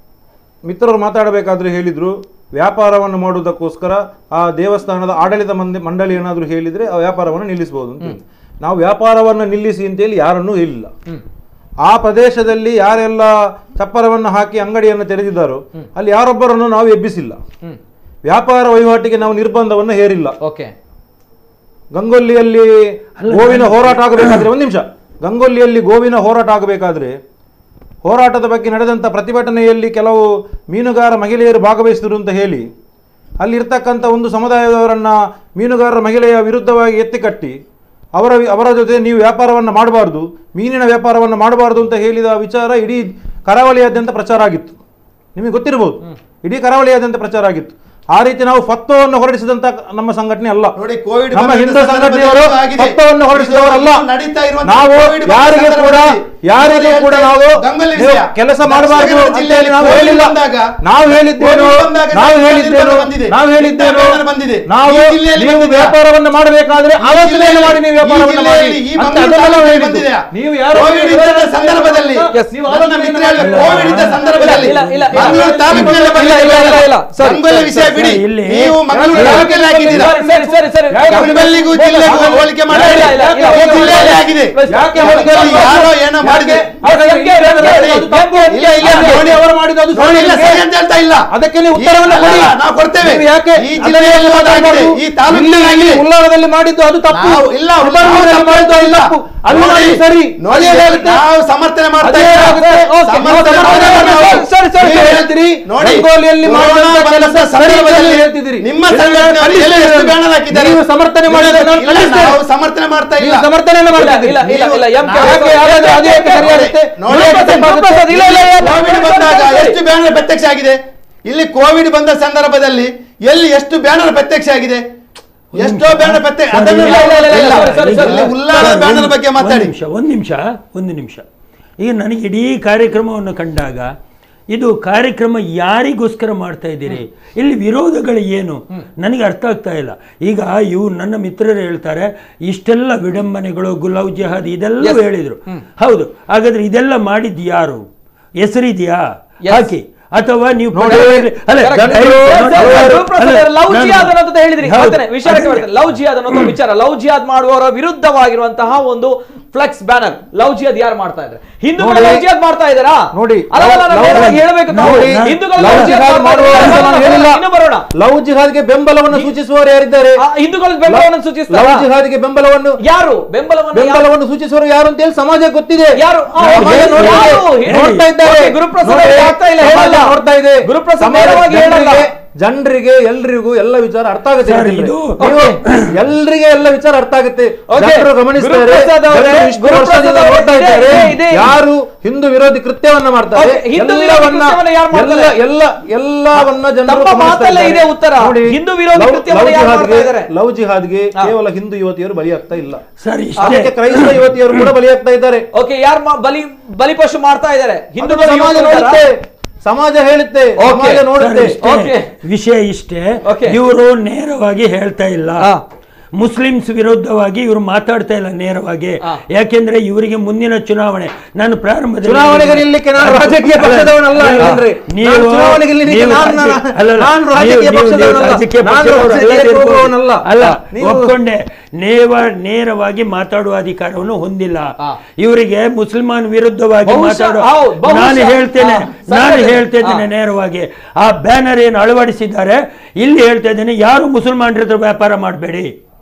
Speaker 3: ಮಿತ್ರರು ಮಾತಾಡಬೇಕಾದ್ರೆ ಹೇಳಿದ್ರು ವ್ಯಾಪಾರವನ್ನು ಮಾಡುವುದಕ್ಕೋಸ್ಕರ ಆ ದೇವಸ್ಥಾನದ ಆಡಳಿತ ಮಂದಿ ಮಂಡಳಿ ಏನಾದರೂ ಹೇಳಿದ್ರೆ ಆ ವ್ಯಾಪಾರವನ್ನು ನಿಲ್ಲಿಸಬಹುದು ಅಂತ ಹೇಳಿ. ನಾವು ವ್ಯಾಪಾರವನ್ನು ನಿಲ್ಲಿಸಿ ಅಂತೇಳಿ ಯಾರನ್ನೂ ಹೇಳಿಲ್ಲ ಆ ಪ್ರದೇಶದಲ್ಲಿ ಯಾರೆಲ್ಲ ಚಪ್ಪರವನ್ನು ಹಾಕಿ ಅಂಗಡಿಯನ್ನು ತೆರೆದಿದ್ದಾರೋ ಅಲ್ಲಿ ಯಾರೊಬ್ಬರನ್ನು ನಾವು ಎಬ್ಬಿಸಿಲ್ಲ ವ್ಯಾಪಾರ ವಹಿವಾಟಿಗೆ ನಾವು ನಿರ್ಬಂಧವನ್ನು ಹೇರಿಲ್ಲ
Speaker 1: ಓಕೆ
Speaker 3: ಗಂಗೊಲ್ಲಿಯಲ್ಲಿ ಗೋವಿನ ಹೋರಾಟ ಆಗಬೇಕಾದ್ರೆ ಒಂದು ನಿಮಿಷ ಗಂಗೊಲ್ಲಿಯಲ್ಲಿ ಗೋವಿನ ಹೋರಾಟ ಆಗಬೇಕಾದ್ರೆ ಹೋರಾಟದ ಬಗ್ಗೆ ನಡೆದಂಥ ಪ್ರತಿಭಟನೆಯಲ್ಲಿ ಕೆಲವು ಮೀನುಗಾರ ಮಹಿಳೆಯರು ಭಾಗವಹಿಸಿದರು ಅಂತ ಹೇಳಿ ಅಲ್ಲಿರ್ತಕ್ಕಂಥ ಒಂದು ಸಮುದಾಯದವರನ್ನ ಮೀನುಗಾರರ ಮಹಿಳೆಯ ವಿರುದ್ಧವಾಗಿ ಎತ್ತಿ ಕಟ್ಟಿ ಅವರ ಅವರ ಜೊತೆ ನೀವು ವ್ಯಾಪಾರವನ್ನು ಮಾಡಬಾರ್ದು ಮೀನಿನ ವ್ಯಾಪಾರವನ್ನು ಮಾಡಬಾರ್ದು ಅಂತ ಹೇಳಿದ ವಿಚಾರ ಇಡೀ ಕರಾವಳಿಯಾದ್ಯಂತ ಪ್ರಚಾರ ಆಗಿತ್ತು ನಿಮಗೆ ಗೊತ್ತಿರಬಹುದು ಇಡೀ ಕರಾವಳಿಯಾದ್ಯಂತ ಪ್ರಚಾರ ಆಗಿತ್ತು ಆ ರೀತಿ ನಾವು ಫತ್ವವನ್ನು ಹೊರಡಿಸಿದಂತ ನಮ್ಮ ಸಂಘಟನೆ ಅಲ್ಲ
Speaker 5: ನೋಡಿ, ಕೋವಿಡ್
Speaker 3: ನಮ್ಮ
Speaker 5: ಬಂದ
Speaker 3: ಹಿಂದೂ
Speaker 5: ಸಂದರ್ಭದಲ್ಲಿ
Speaker 3: ಸಂಘಟನೆಯವರು
Speaker 5: ಆಗಿದೆ.
Speaker 3: ಫತ್ವವನ್ನು ಹೊರಡಿಸಿದವರಲ್ಲ
Speaker 5: ಇದು ನಡೀತಾ ಇರುವಂತಹ
Speaker 3: ನಾವು
Speaker 5: ಕೋವಿಡ್ ಬಂದ
Speaker 3: ಯಾರಿಗೆ ಕೂಡ
Speaker 5: ಸಂದರ್ಭದಲ್ಲಿ
Speaker 3: ಯಾರಿಗೂ ಕೂಡ ನಾವು
Speaker 5: ಗಂಗೊಳ್ಳಿ
Speaker 3: ನೀವು
Speaker 5: ವಿಷಯ.
Speaker 3: ಕೆಲಸ ಮಾಡಬಾರದು
Speaker 5: ನರಸೀಪುರ
Speaker 3: ಅಂತ
Speaker 5: ಜಿಲ್ಲೆಯಲ್ಲಿ
Speaker 3: ಹೇಳಿ ನಾವು
Speaker 5: ಕೋವಿಡ್
Speaker 3: ಹೇಳಿಲ್ಲ
Speaker 5: ಬಂದಾಗ
Speaker 3: ನಾವು ಹೇಳಿದ್ದೇನು
Speaker 5: ಕೋವಿಡ್ ಬಂದಾಗ
Speaker 3: ನಾವು
Speaker 5: ನರಸೀಪುರ
Speaker 3: ಹೇಳಿದ್ದೇನು
Speaker 5: ಬಂದಿದೆ.
Speaker 3: ನಾವು ಹೇಳಿದ್ದೇನು
Speaker 5: ಇಂಥ ಬಂದಿದೆ.
Speaker 3: ನಾವು
Speaker 5: ಈ ಜಿಲ್ಲೆಯಲ್ಲಿ
Speaker 3: ನೀವು
Speaker 5: ಬಂದಿದೆ.
Speaker 3: ವ್ಯಾಪಾರವನ್ನು ಮಾಡಬೇಕಾದ್ರೆ ಅವತ್ತಿನ
Speaker 5: ಜಿಲ್ಲೆಯಲ್ಲಿ-
Speaker 3: ಮಾಡಿ ನೀವು
Speaker 5: ಈ
Speaker 3: ವ್ಯಾಪಾರವನ್ನು ಮಾಡಿ
Speaker 5: ಜಿಲ್ಲೆಯಲ್ಲಿ ಈ
Speaker 3: ಅಂತ
Speaker 5: ಮಂಗಳೂರು
Speaker 3: ಅದನ್ನೆಲ್ಲ ನಾವು
Speaker 5: ತಾಲೂಕಿನಲ್ಲಿ
Speaker 3: ಹೇಳಿದ್ದು.
Speaker 5: ಬಂದಿದೆಯಾ?
Speaker 3: ನೀವು ಯಾರು
Speaker 5: ಕೋವಿಡ್ ಇದ್ದ ಸಂದರ್ಭದಲ್ಲಿ
Speaker 1: Yes,
Speaker 3: ನೀವು
Speaker 5: ನನ್ನ
Speaker 3: ಆಲೋಚನೆ
Speaker 5: ಮಿತ್ರ ಹೇಳಿದ
Speaker 3: ಇಲ್ಲ.
Speaker 5: ಕೋವಿಡ್ ಇದ್ದ ಸಂದರ್ಭದಲ್ಲಿ
Speaker 1: ಇಲ್ಲ, ಇಲ್ಲ, ಇಲ್ಲ.
Speaker 5: ಮಂಗಳೂರು ತಾಲೂಕಿನಲ್ಲಿ
Speaker 1: ಇಲ್ಲ, ಇಲ್ಲ, ಇಲ್ಲ, ಇಲ್ಲ, ಇಲ್ಲ. Sorry,
Speaker 5: ಗಂಗೊಳ್ಳಿ
Speaker 1: sorry,
Speaker 5: ವಿಷಯ
Speaker 1: sorry,
Speaker 5: ಬಿಡಿ
Speaker 4: ಇಲ್ಲಿ
Speaker 5: ನೀವು ಮಂಗಳೂರು
Speaker 3: ಇಲ್ಲ,
Speaker 5: ತಾಲೂಕಲ್ಲಿ ಹಾಕಿದ್ದೀರಾ
Speaker 1: ಸರಿ ಸರಿ ಸರಿ ಸರಿ
Speaker 5: ಗಂಗೊಳ್ಳಿಗೂ ಜಿಲ್ಲೆಗೂ ಹೋಲಿಕೆ ಮಾಡಿ
Speaker 1: ಇಲ್ಲ, ಇಲ್ಲ, ಇಲ್ಲ, ಇಲ್ಲ.
Speaker 5: ಈ ಜಿಲ್ಲೆಯಲ್ಲಿ ಆಗಿದೆ
Speaker 3: ಯಾಕೆ
Speaker 5: ಯಾಕೆ ಯಾರೋ ಏನೋ ಮಾಡಿದೆ
Speaker 1: ಯಾಕೆ- ಯಾಕೆ- ಯಾಕೆ-
Speaker 3: ಅದು ತಪ್ಪು.
Speaker 5: ಇಲ್ಲ, ಇಲ್ಲ,
Speaker 3: ಅದು
Speaker 5: ನೋಡಿ.
Speaker 3: ಅವರು ಮಾಡಿದ್ದು ಅದು
Speaker 5: ನೋಡಿ, ಇಲ್ಲ, ಸರಿ ಅಂತ ಹೇಳ್ತಾ ಇಲ್ಲ
Speaker 3: ಅದಕ್ಕೆ ನೀವು ಉತ್ತರವನ್ನು
Speaker 5: ಈ-
Speaker 3: ಕೊಡಿ
Speaker 5: ಅಲ್ಲ, ನಾವು ಕೊಡ್ತೇವೆ
Speaker 3: ನೀವು ಯಾಕೆ
Speaker 5: ಈ ಜಿಲ್ಲೆಯಲ್ಲಿ ಮಾತಾಡಿದೆ ಈ ತಾಲೂಕಿನಲ್ಲಿ
Speaker 3: ಇಲ್ಲಿ
Speaker 5: ಆಗಿದೆ.
Speaker 3: ಉಳ್ಳಾಳದಲ್ಲಿ ಮಾಡಿದ್ದು ಅದು ತಪ್ಪು
Speaker 5: ನಾವು- ಇಲ್ಲ, ನಾವು
Speaker 3: ಉಳ್ಳಾಳದಲ್ಲಿ ಮಾಡಿದ್ದು ಅದು
Speaker 5: ಇಲ್ಲ.
Speaker 3: ತಪ್ಪು ಅಲ್ಲಿ
Speaker 5: ನೋಡಿ,
Speaker 3: ಮಾಡಿ ಸರಿ
Speaker 5: ನೋಡಿ,
Speaker 3: ಅದೇನಾಗುತ್ತೆ?
Speaker 5: ನಾವು ಸಮರ್ಥನೆ ಮಾಡ್ತಾ
Speaker 3: ಅದೇ
Speaker 5: ಇಲ್ಲ.
Speaker 3: ಆಗುತ್ತೆ. ಓಕೆ,
Speaker 5: ಸಮರ್ಥನೆ
Speaker 3: ನಾವು
Speaker 5: ಮಾಡ್ತಾ ಇಲ್ಲ ನಾವು.
Speaker 3: ಸರಿ, ಸರಿ, ಸರಿ,
Speaker 5: ನೀವು
Speaker 3: ಸರಿ.
Speaker 5: ಹೇಳ್ತೀರಿ ನೋಡಿ
Speaker 3: ರಂಗೋಲಿಯಲ್ಲಿ
Speaker 5: ಕೊರೋನಾ
Speaker 3: ಮಾಡಿದಂತ
Speaker 5: ಬಂದಂತ
Speaker 3: ಕೆಲಸ ಸರಿ
Speaker 5: ಸಂದರ್ಭದಲ್ಲಿ
Speaker 3: ಅಂತ ಹೇಳ್ತಿದ್ದೀರಿ.
Speaker 5: ನಿಮ್ಮ
Speaker 3: ಇದನ್ನ
Speaker 5: ಸಂಘಟನೆಯವರು
Speaker 3: ಖಂಡಿಸ್ತೇನೆ
Speaker 5: ಎಲ್ಲ ಎಷ್ಟು
Speaker 3: ನಾನು.
Speaker 5: ಬ್ಯಾನರ್ ಹಾಕಿದ್ದಾರೆ
Speaker 3: ನೀವು ಸಮರ್ಥನೆ ಮಾಡಿದ್ರೆ ನಾನು
Speaker 5: ಇಲ್ಲ,
Speaker 3: ಖಂಡಿಸ್ತೇನೆ.
Speaker 5: ನಾವು ಸಮರ್ಥನೆ ಮಾಡ್ತಾ ಇಲ್ಲ
Speaker 3: ನೀವು ಸಮರ್ಥನೆಯನ್ನು
Speaker 1: ಇಲ್ಲ,
Speaker 3: ಮಾಡ್ತಿದ್ದೀರಿ.
Speaker 1: ಇಲ್ಲ, ಇಲ್ಲ, ಇಲ್ಲ, ಎಂ ಕೆ
Speaker 3: ಯಾಕೆ ಹಾಗಾದ್ರೆ ಅದು ಯಾಕೆ ಸರಿಯಾಗುತ್ತೆ?
Speaker 5: ನೋಡಿ,
Speaker 3: ಯಾಕೆ ತಪ್ಪಾಗುತ್ತೆ?
Speaker 1: ಪ್ರಸಾದ್, ಇಲ್ಲ, ಇಲ್ಲ, ಇಲ್ಲ.
Speaker 5: ಕೋವಿಡ್ ಬಂದಾಗ ಎಷ್ಟು ಬ್ಯಾನರ್ ಪ್ರತ್ಯಕ್ಷ ಆಗಿದೆ ಇಲ್ಲಿ ಕೋವಿಡ್ ಬಂದ ಸಂದರ್ಭದಲ್ಲಿ ಎಲ್ಲಿ ಎಷ್ಟು ಬ್ಯಾನರ್ ಪ್ರತ್ಯಕ್ಷ ಆಗಿದೆ ಎಷ್ಟೋ ಬ್ಯಾನರ್ ಪ್ರತ್ಯಕ್ಷ ಅದನ್ನು
Speaker 1: ಇಲ್ಲ, ಇಲ್ಲ, ಇಲ್ಲ, ಇಲ್ಲ,
Speaker 5: ಇಲ್ಲ.
Speaker 1: ಸರಿ, ಸರಿ, ಸರಿ.
Speaker 5: ಇಲ್ಲಿ ಉಲ್ಲಾಸ ಬ್ಯಾನರ್ ಬಗ್ಗೆ ಮಾತಾಡಿ
Speaker 4: ಒಂದು ನಿಮಿಷ ಒಂದು ನಿಮಿಷ ಒಂದು ನಿಮಿಷ ಈಗ ನನಗೆ ಇಡೀ ಕಾರ್ಯಕ್ರಮವನ್ನು ಕಂಡಾಗ ಇದು ಕಾರ್ಯಕ್ರಮ ಯಾರಿಗೋಸ್ಕರ ಮಾಡ್ತಾ ಇದ್ದೀರಿ ಇಲ್ಲಿ ವಿರೋಧಗಳು ಏನು ನನಗೆ ಅರ್ಥ ಆಗ್ತಾ ಇಲ್ಲ ಈಗ ಇವು ನನ್ನ ಮಿತ್ರರು ಹೇಳ್ತಾರೆ ಇಷ್ಟೆಲ್ಲ ವಿಡಂಬನೆಗಳು ಗುಲಾವ್ ಜಹಾದ್ ಇದೆಲ್ಲ ಹೇಳಿದ್ರು ಹೌದು ಹಾಗಾದ್ರೆ ಇದೆಲ್ಲ ಮಾಡಿದ್ ಯಾರು ಹೆಸರಿದೆಯಾ ಹಾಕಿ ಅಥವಾ ನೀವು ಪಡೆಯುವಲ್ಲಿ- ಅಲ್ಲ,
Speaker 1: Correct.
Speaker 4: ದಯವಿಟ್ಟು
Speaker 1: Yes,
Speaker 4: ನೋಡಿ,
Speaker 1: sir,
Speaker 4: ಅಲ್ಲ,
Speaker 1: ಗುರುಪ್ರಸಾದ್ ಅವರೇ, ಲವ್
Speaker 4: ನಾನು-
Speaker 1: ಜಿಹಾದ್ ಅನ್ನೋದು ಹೇಳಿದ್ರಿ
Speaker 4: ಹೌದು.
Speaker 1: ಹೇಳ್ತೇನೆ, ವಿಷಯಕ್ಕೆ ಬರ್ತೀನಿ. ಲವ್ ಜಿಹಾದ್ ಅನ್ನೋದು ವಿಚಾರ ಲವ್ ಜಿಹಾದ್ ಮಾಡುವವರ ವಿರುದ್ಧವಾಗಿರುವಂತಹ ಒಂದು ಫ್ಲೆಕ್ಸ್ ಬ್ಯಾನರ್ ಲವ್ ಜಿಹಾದ್ ಯಾರು ಮಾಡ್ತಾ ಇದ್ದಾರೆ ಹಿಂದೂಗಳು
Speaker 3: ನೋಡಿ.
Speaker 1: ಲವ್ ಜಿಹಾದ್ ಮಾಡ್ತಾ ಇದ್ದಾರಾ
Speaker 3: ನೋಡಿ
Speaker 1: ಅಲ್ಲ, ಅಲ್ಲ, ನಾನು
Speaker 3: ಲವ್-
Speaker 1: ನೇರವಾಗಿ
Speaker 3: ಲವ್-
Speaker 1: ಹೇಳ್ಬೇಕು ತಾವು.
Speaker 3: ನೋಡಿ,
Speaker 1: ಹಿಂದೂಗಳು
Speaker 3: ಲವ್
Speaker 1: ಲವ್ ಜಿಹಾದ್
Speaker 3: ಜಿಹಾದ್
Speaker 1: ಮಾಡ್ತಾ
Speaker 3: ಮಾಡುವ
Speaker 1: ಇದ್ದಾರೆ.
Speaker 3: ಅಂತ ನಾನು ಹೇಳಿಲ್ಲ.
Speaker 1: ಇನ್ನು ಬರೋಣ
Speaker 3: ಲವ್ ಜಿಹಾದ್ಗೆ ಬೆಂಬಲವನ್ನು ಸೂಚಿಸುವವರು ಯಾರಿದ್ದಾರೆ
Speaker 1: ಆ, ಹಿಂದೂಗಳು ಬೆಂಬಲವನ್ನು ಸೂಚಿಸ್ತಾರಾ?
Speaker 3: ಲವ್ ಜಿಹಾದ್ಗೆ ಬೆಂಬಲವನ್ನು
Speaker 1: ಯಾರು ಬೆಂಬಲವನ್ನು ಯಾರು-
Speaker 3: ಬೆಂಬಲವನ್ನು ಸೂಚಿಸುವವರು ಯಾರು ಅಂತ ಹೇಳಿ ಸಮಾಜ ಗೊತ್ತಿದೆ
Speaker 1: ಯಾರು? ಆ,
Speaker 3: ಸಮಾಜ
Speaker 1: ಯಾರು?
Speaker 3: ನೋಡ್ತಾ ಇದೆ.
Speaker 1: ಯಾರು?
Speaker 3: ನೋಡ್ತಾ ಇದ್ದಾರೆ
Speaker 1: ಓಕೆ, ಗುರುಪ್ರಸಾದ್
Speaker 3: ನೋಡಿ,
Speaker 1: ಅವ್ರಿಗೆ ಆಗ್ತಾ ಇಲ್ಲ,
Speaker 3: ಸಮಾಜ
Speaker 1: ಹೇಳಲ್ಲ.
Speaker 3: ನೋಡ್ತಾ ಇದೆ
Speaker 1: ಗುರುಪ್ರಸಾದ್
Speaker 3: ಸಮಾಜ
Speaker 1: ನೇರವಾಗಿ ಹೇಳಲ್ಲ.
Speaker 3: ಜನರಿಗೆ- ಜನರಿಗೆ ಎಲ್ರಿಗೂ ಎಲ್ಲ ವಿಚಾರ ಅರ್ಥ ಆಗುತ್ತೆ
Speaker 4: ಸರ್,
Speaker 3: ಜನರಿಗೆ.
Speaker 4: ಇದು-
Speaker 3: ನೀವು
Speaker 1: ಓಕೆ.
Speaker 3: ಎಲ್ರಿಗೆ ಎಲ್ಲ ವಿಚಾರ ಅರ್ಥ ಆಗುತ್ತೆ
Speaker 1: ಓಕೆ.
Speaker 3: ಜನರು ಗಮನಿಸ್ತಾರೆ
Speaker 1: ಗುರುಪ್ರಸಾದ್ ಅವರೇ,
Speaker 3: ಜನರು ಇಷ್ಟು
Speaker 1: ಗುರುಪ್ರಸಾದ್
Speaker 3: ವರ್ಷದಿಂದ
Speaker 1: ಅವರೇ,
Speaker 3: ನೋಡ್ತಾ
Speaker 1: ಇದೆ,
Speaker 3: ಇದ್ದಾರೆ
Speaker 1: ಇದೆ, ಇದೆ.
Speaker 3: ಯಾರು ಹಿಂದೂ ವಿರೋಧಿ ಕೃತ್ಯವನ್ನ ಮಾಡ್ತಾರೆ
Speaker 1: ಓಕೆ, ಹಿಂದೂ ವಿರೋಧಿ
Speaker 3: ಎಲ್ಲವನ್ನ
Speaker 1: ಕೃತ್ಯವನ್ನ ಯಾರು ಮಾಡ್ತಾರೆ?
Speaker 3: ಎಲ್ಲ ಎಲ್ಲ ಎಲ್ಲವನ್ನ ಜನರು
Speaker 1: ತಮ್ಮ
Speaker 3: ಗಮನಿಸ್ತಾ
Speaker 1: ಮಾತಲ್ಲೇ
Speaker 3: ಇದ್ದಾರೆ.
Speaker 1: ಇದೆ ಉತ್ತರ.
Speaker 3: ನೋಡಿ,
Speaker 1: ಹಿಂದೂ ವಿರೋಧಿ
Speaker 3: ಲವ್-
Speaker 1: ಕೃತ್ಯವನ್ನ
Speaker 3: ಲವ್
Speaker 1: ಯಾರು
Speaker 3: ಜಿಹಾದ್ಗೆ-
Speaker 1: ಮಾಡ್ತಾ ಇದ್ದಾರೆ?
Speaker 3: ಲವ್ ಜಿಹಾದ್ಗೆ
Speaker 1: ಹಾ.
Speaker 3: ಕೇವಲ ಹಿಂದೂ ಯುವತಿಯರು ಬಲಿಯಾಗ್ತಾ ಇಲ್ಲ
Speaker 4: ಸರ್
Speaker 3: ಅದಕ್ಕೆ
Speaker 4: ಇಷ್ಟೇ
Speaker 3: ಕ್ರೈಸ್ತ ಯುವತಿಯರು ಕೂಡ ಬಲಿಯಾಗ್ತಾ ಇದ್ದಾರೆ
Speaker 1: ಓಕೆ ಯಾರು ಮ- ಬಲಿ ಬಲಿಪಶು ಮಾಡ್ತಾ ಇದ್ದಾರೆ
Speaker 3: ಅದನ್ನು
Speaker 1: ಹಿಂದೂಗಳು
Speaker 3: ಸಮಾಜ
Speaker 1: ಯುವಕರು
Speaker 3: ನೋಡುತ್ತೆ ಸಮಾಜ ಹೇಳುತ್ತೆ
Speaker 1: ಓಕೆ.
Speaker 3: ಸಮಾಜ
Speaker 4: ಸರ್,
Speaker 3: ನೋಡುತ್ತೆ
Speaker 4: ಇಷ್ಟೇ.
Speaker 1: ಓಕೆ.
Speaker 4: ವಿಷಯ ಇಷ್ಟೇ
Speaker 1: ಓಕೆ.
Speaker 4: ಇವರು ನೇರವಾಗಿ ಹೇಳ್ತಾ ಇಲ್ಲ
Speaker 1: ಹಾ.
Speaker 4: ಮುಸ್ಲಿಮ್ಸ್ ವಿರುದ್ಧವಾಗಿ ಇವರು ಮಾತಾಡ್ತಾ ಇಲ್ಲ ನೇರವಾಗಿ
Speaker 1: ಹಾ.
Speaker 4: ಯಾಕೆಂದ್ರೆ ಇವರಿಗೆ ಮುಂದಿನ ಚುನಾವಣೆ ನಾನು ಪ್ರಾರಂಭದಲ್ಲಿ
Speaker 3: ಚುನಾವಣೆಗೆ ನಿಲ್ಲಕ್ಕೆ ನಾನು ರಾಜಕೀಯ ಪಕ್ಷದವನಲ್ಲ
Speaker 4: ಅಲ್ಲ,
Speaker 3: ಇಲ್ರಿ.
Speaker 4: ನೀವು
Speaker 3: ನಾನು ಚುನಾವಣೆಗೆ ನಿಲ್ಲಕ್ಕೆ
Speaker 4: ನೀವು
Speaker 3: ನಾನು- ನಾನು-
Speaker 4: ರಾಜಕೀಯ- ಅಲ್ಲ, ಅಲ್ಲ,
Speaker 3: ನಾನು
Speaker 4: ನೀವು-
Speaker 3: ರಾಜಕೀಯ
Speaker 4: ನೀವು- ನೀವು
Speaker 3: ಪಕ್ಷದವನಲ್ಲ.
Speaker 4: ರಾಜಕೀಯ
Speaker 3: ನಾನು
Speaker 4: ಪಕ್ಷದವರು
Speaker 3: ರಾಜಕೀಯ
Speaker 4: ಅಲ್ಲದೇ ಇರ್ಬೋದು.
Speaker 3: ಹೋಗುವವನಲ್ಲ.
Speaker 4: ಅಲ್ಲ
Speaker 3: ನೀವು-
Speaker 4: ಒಪ್ಕೊಂಡೆ ನೇವ ನೇರವಾಗಿ ಮಾತಾಡುವ ಅಧಿಕಾರವನ್ನು ಹೊಂದಿಲ್ಲ
Speaker 1: ಹಾ.
Speaker 4: ಇವರಿಗೆ ಮುಸಲ್ಮಾನ್ ವಿರುದ್ಧವಾಗಿ
Speaker 1: ಬಹುಶಃ-
Speaker 4: ಮಾತಾಡುವ
Speaker 1: ಹೌದು, ಬಹುಶಃ-
Speaker 4: ನಾನು ಹೇಳ್ತೇನೆ
Speaker 1: ಹಾ,
Speaker 4: ನಾನು
Speaker 1: ಸರಿ,
Speaker 4: ಹೇಳ್ತಾ ಇದ್ದೇನೆ
Speaker 1: ಹಾ.
Speaker 4: ನೇರವಾಗಿ ಆ ಬ್ಯಾನರ್ ಏನು ಅಳವಡಿಸಿದ್ದಾರೆ ಇಲ್ಲಿ ಹೇಳ್ತಾ ಇದ್ದೇನೆ ಯಾರು ಮುಸಲ್ಮಾನರ ಹತ್ರ ವ್ಯಾಪಾರ ಮಾಡಬೇಡಿ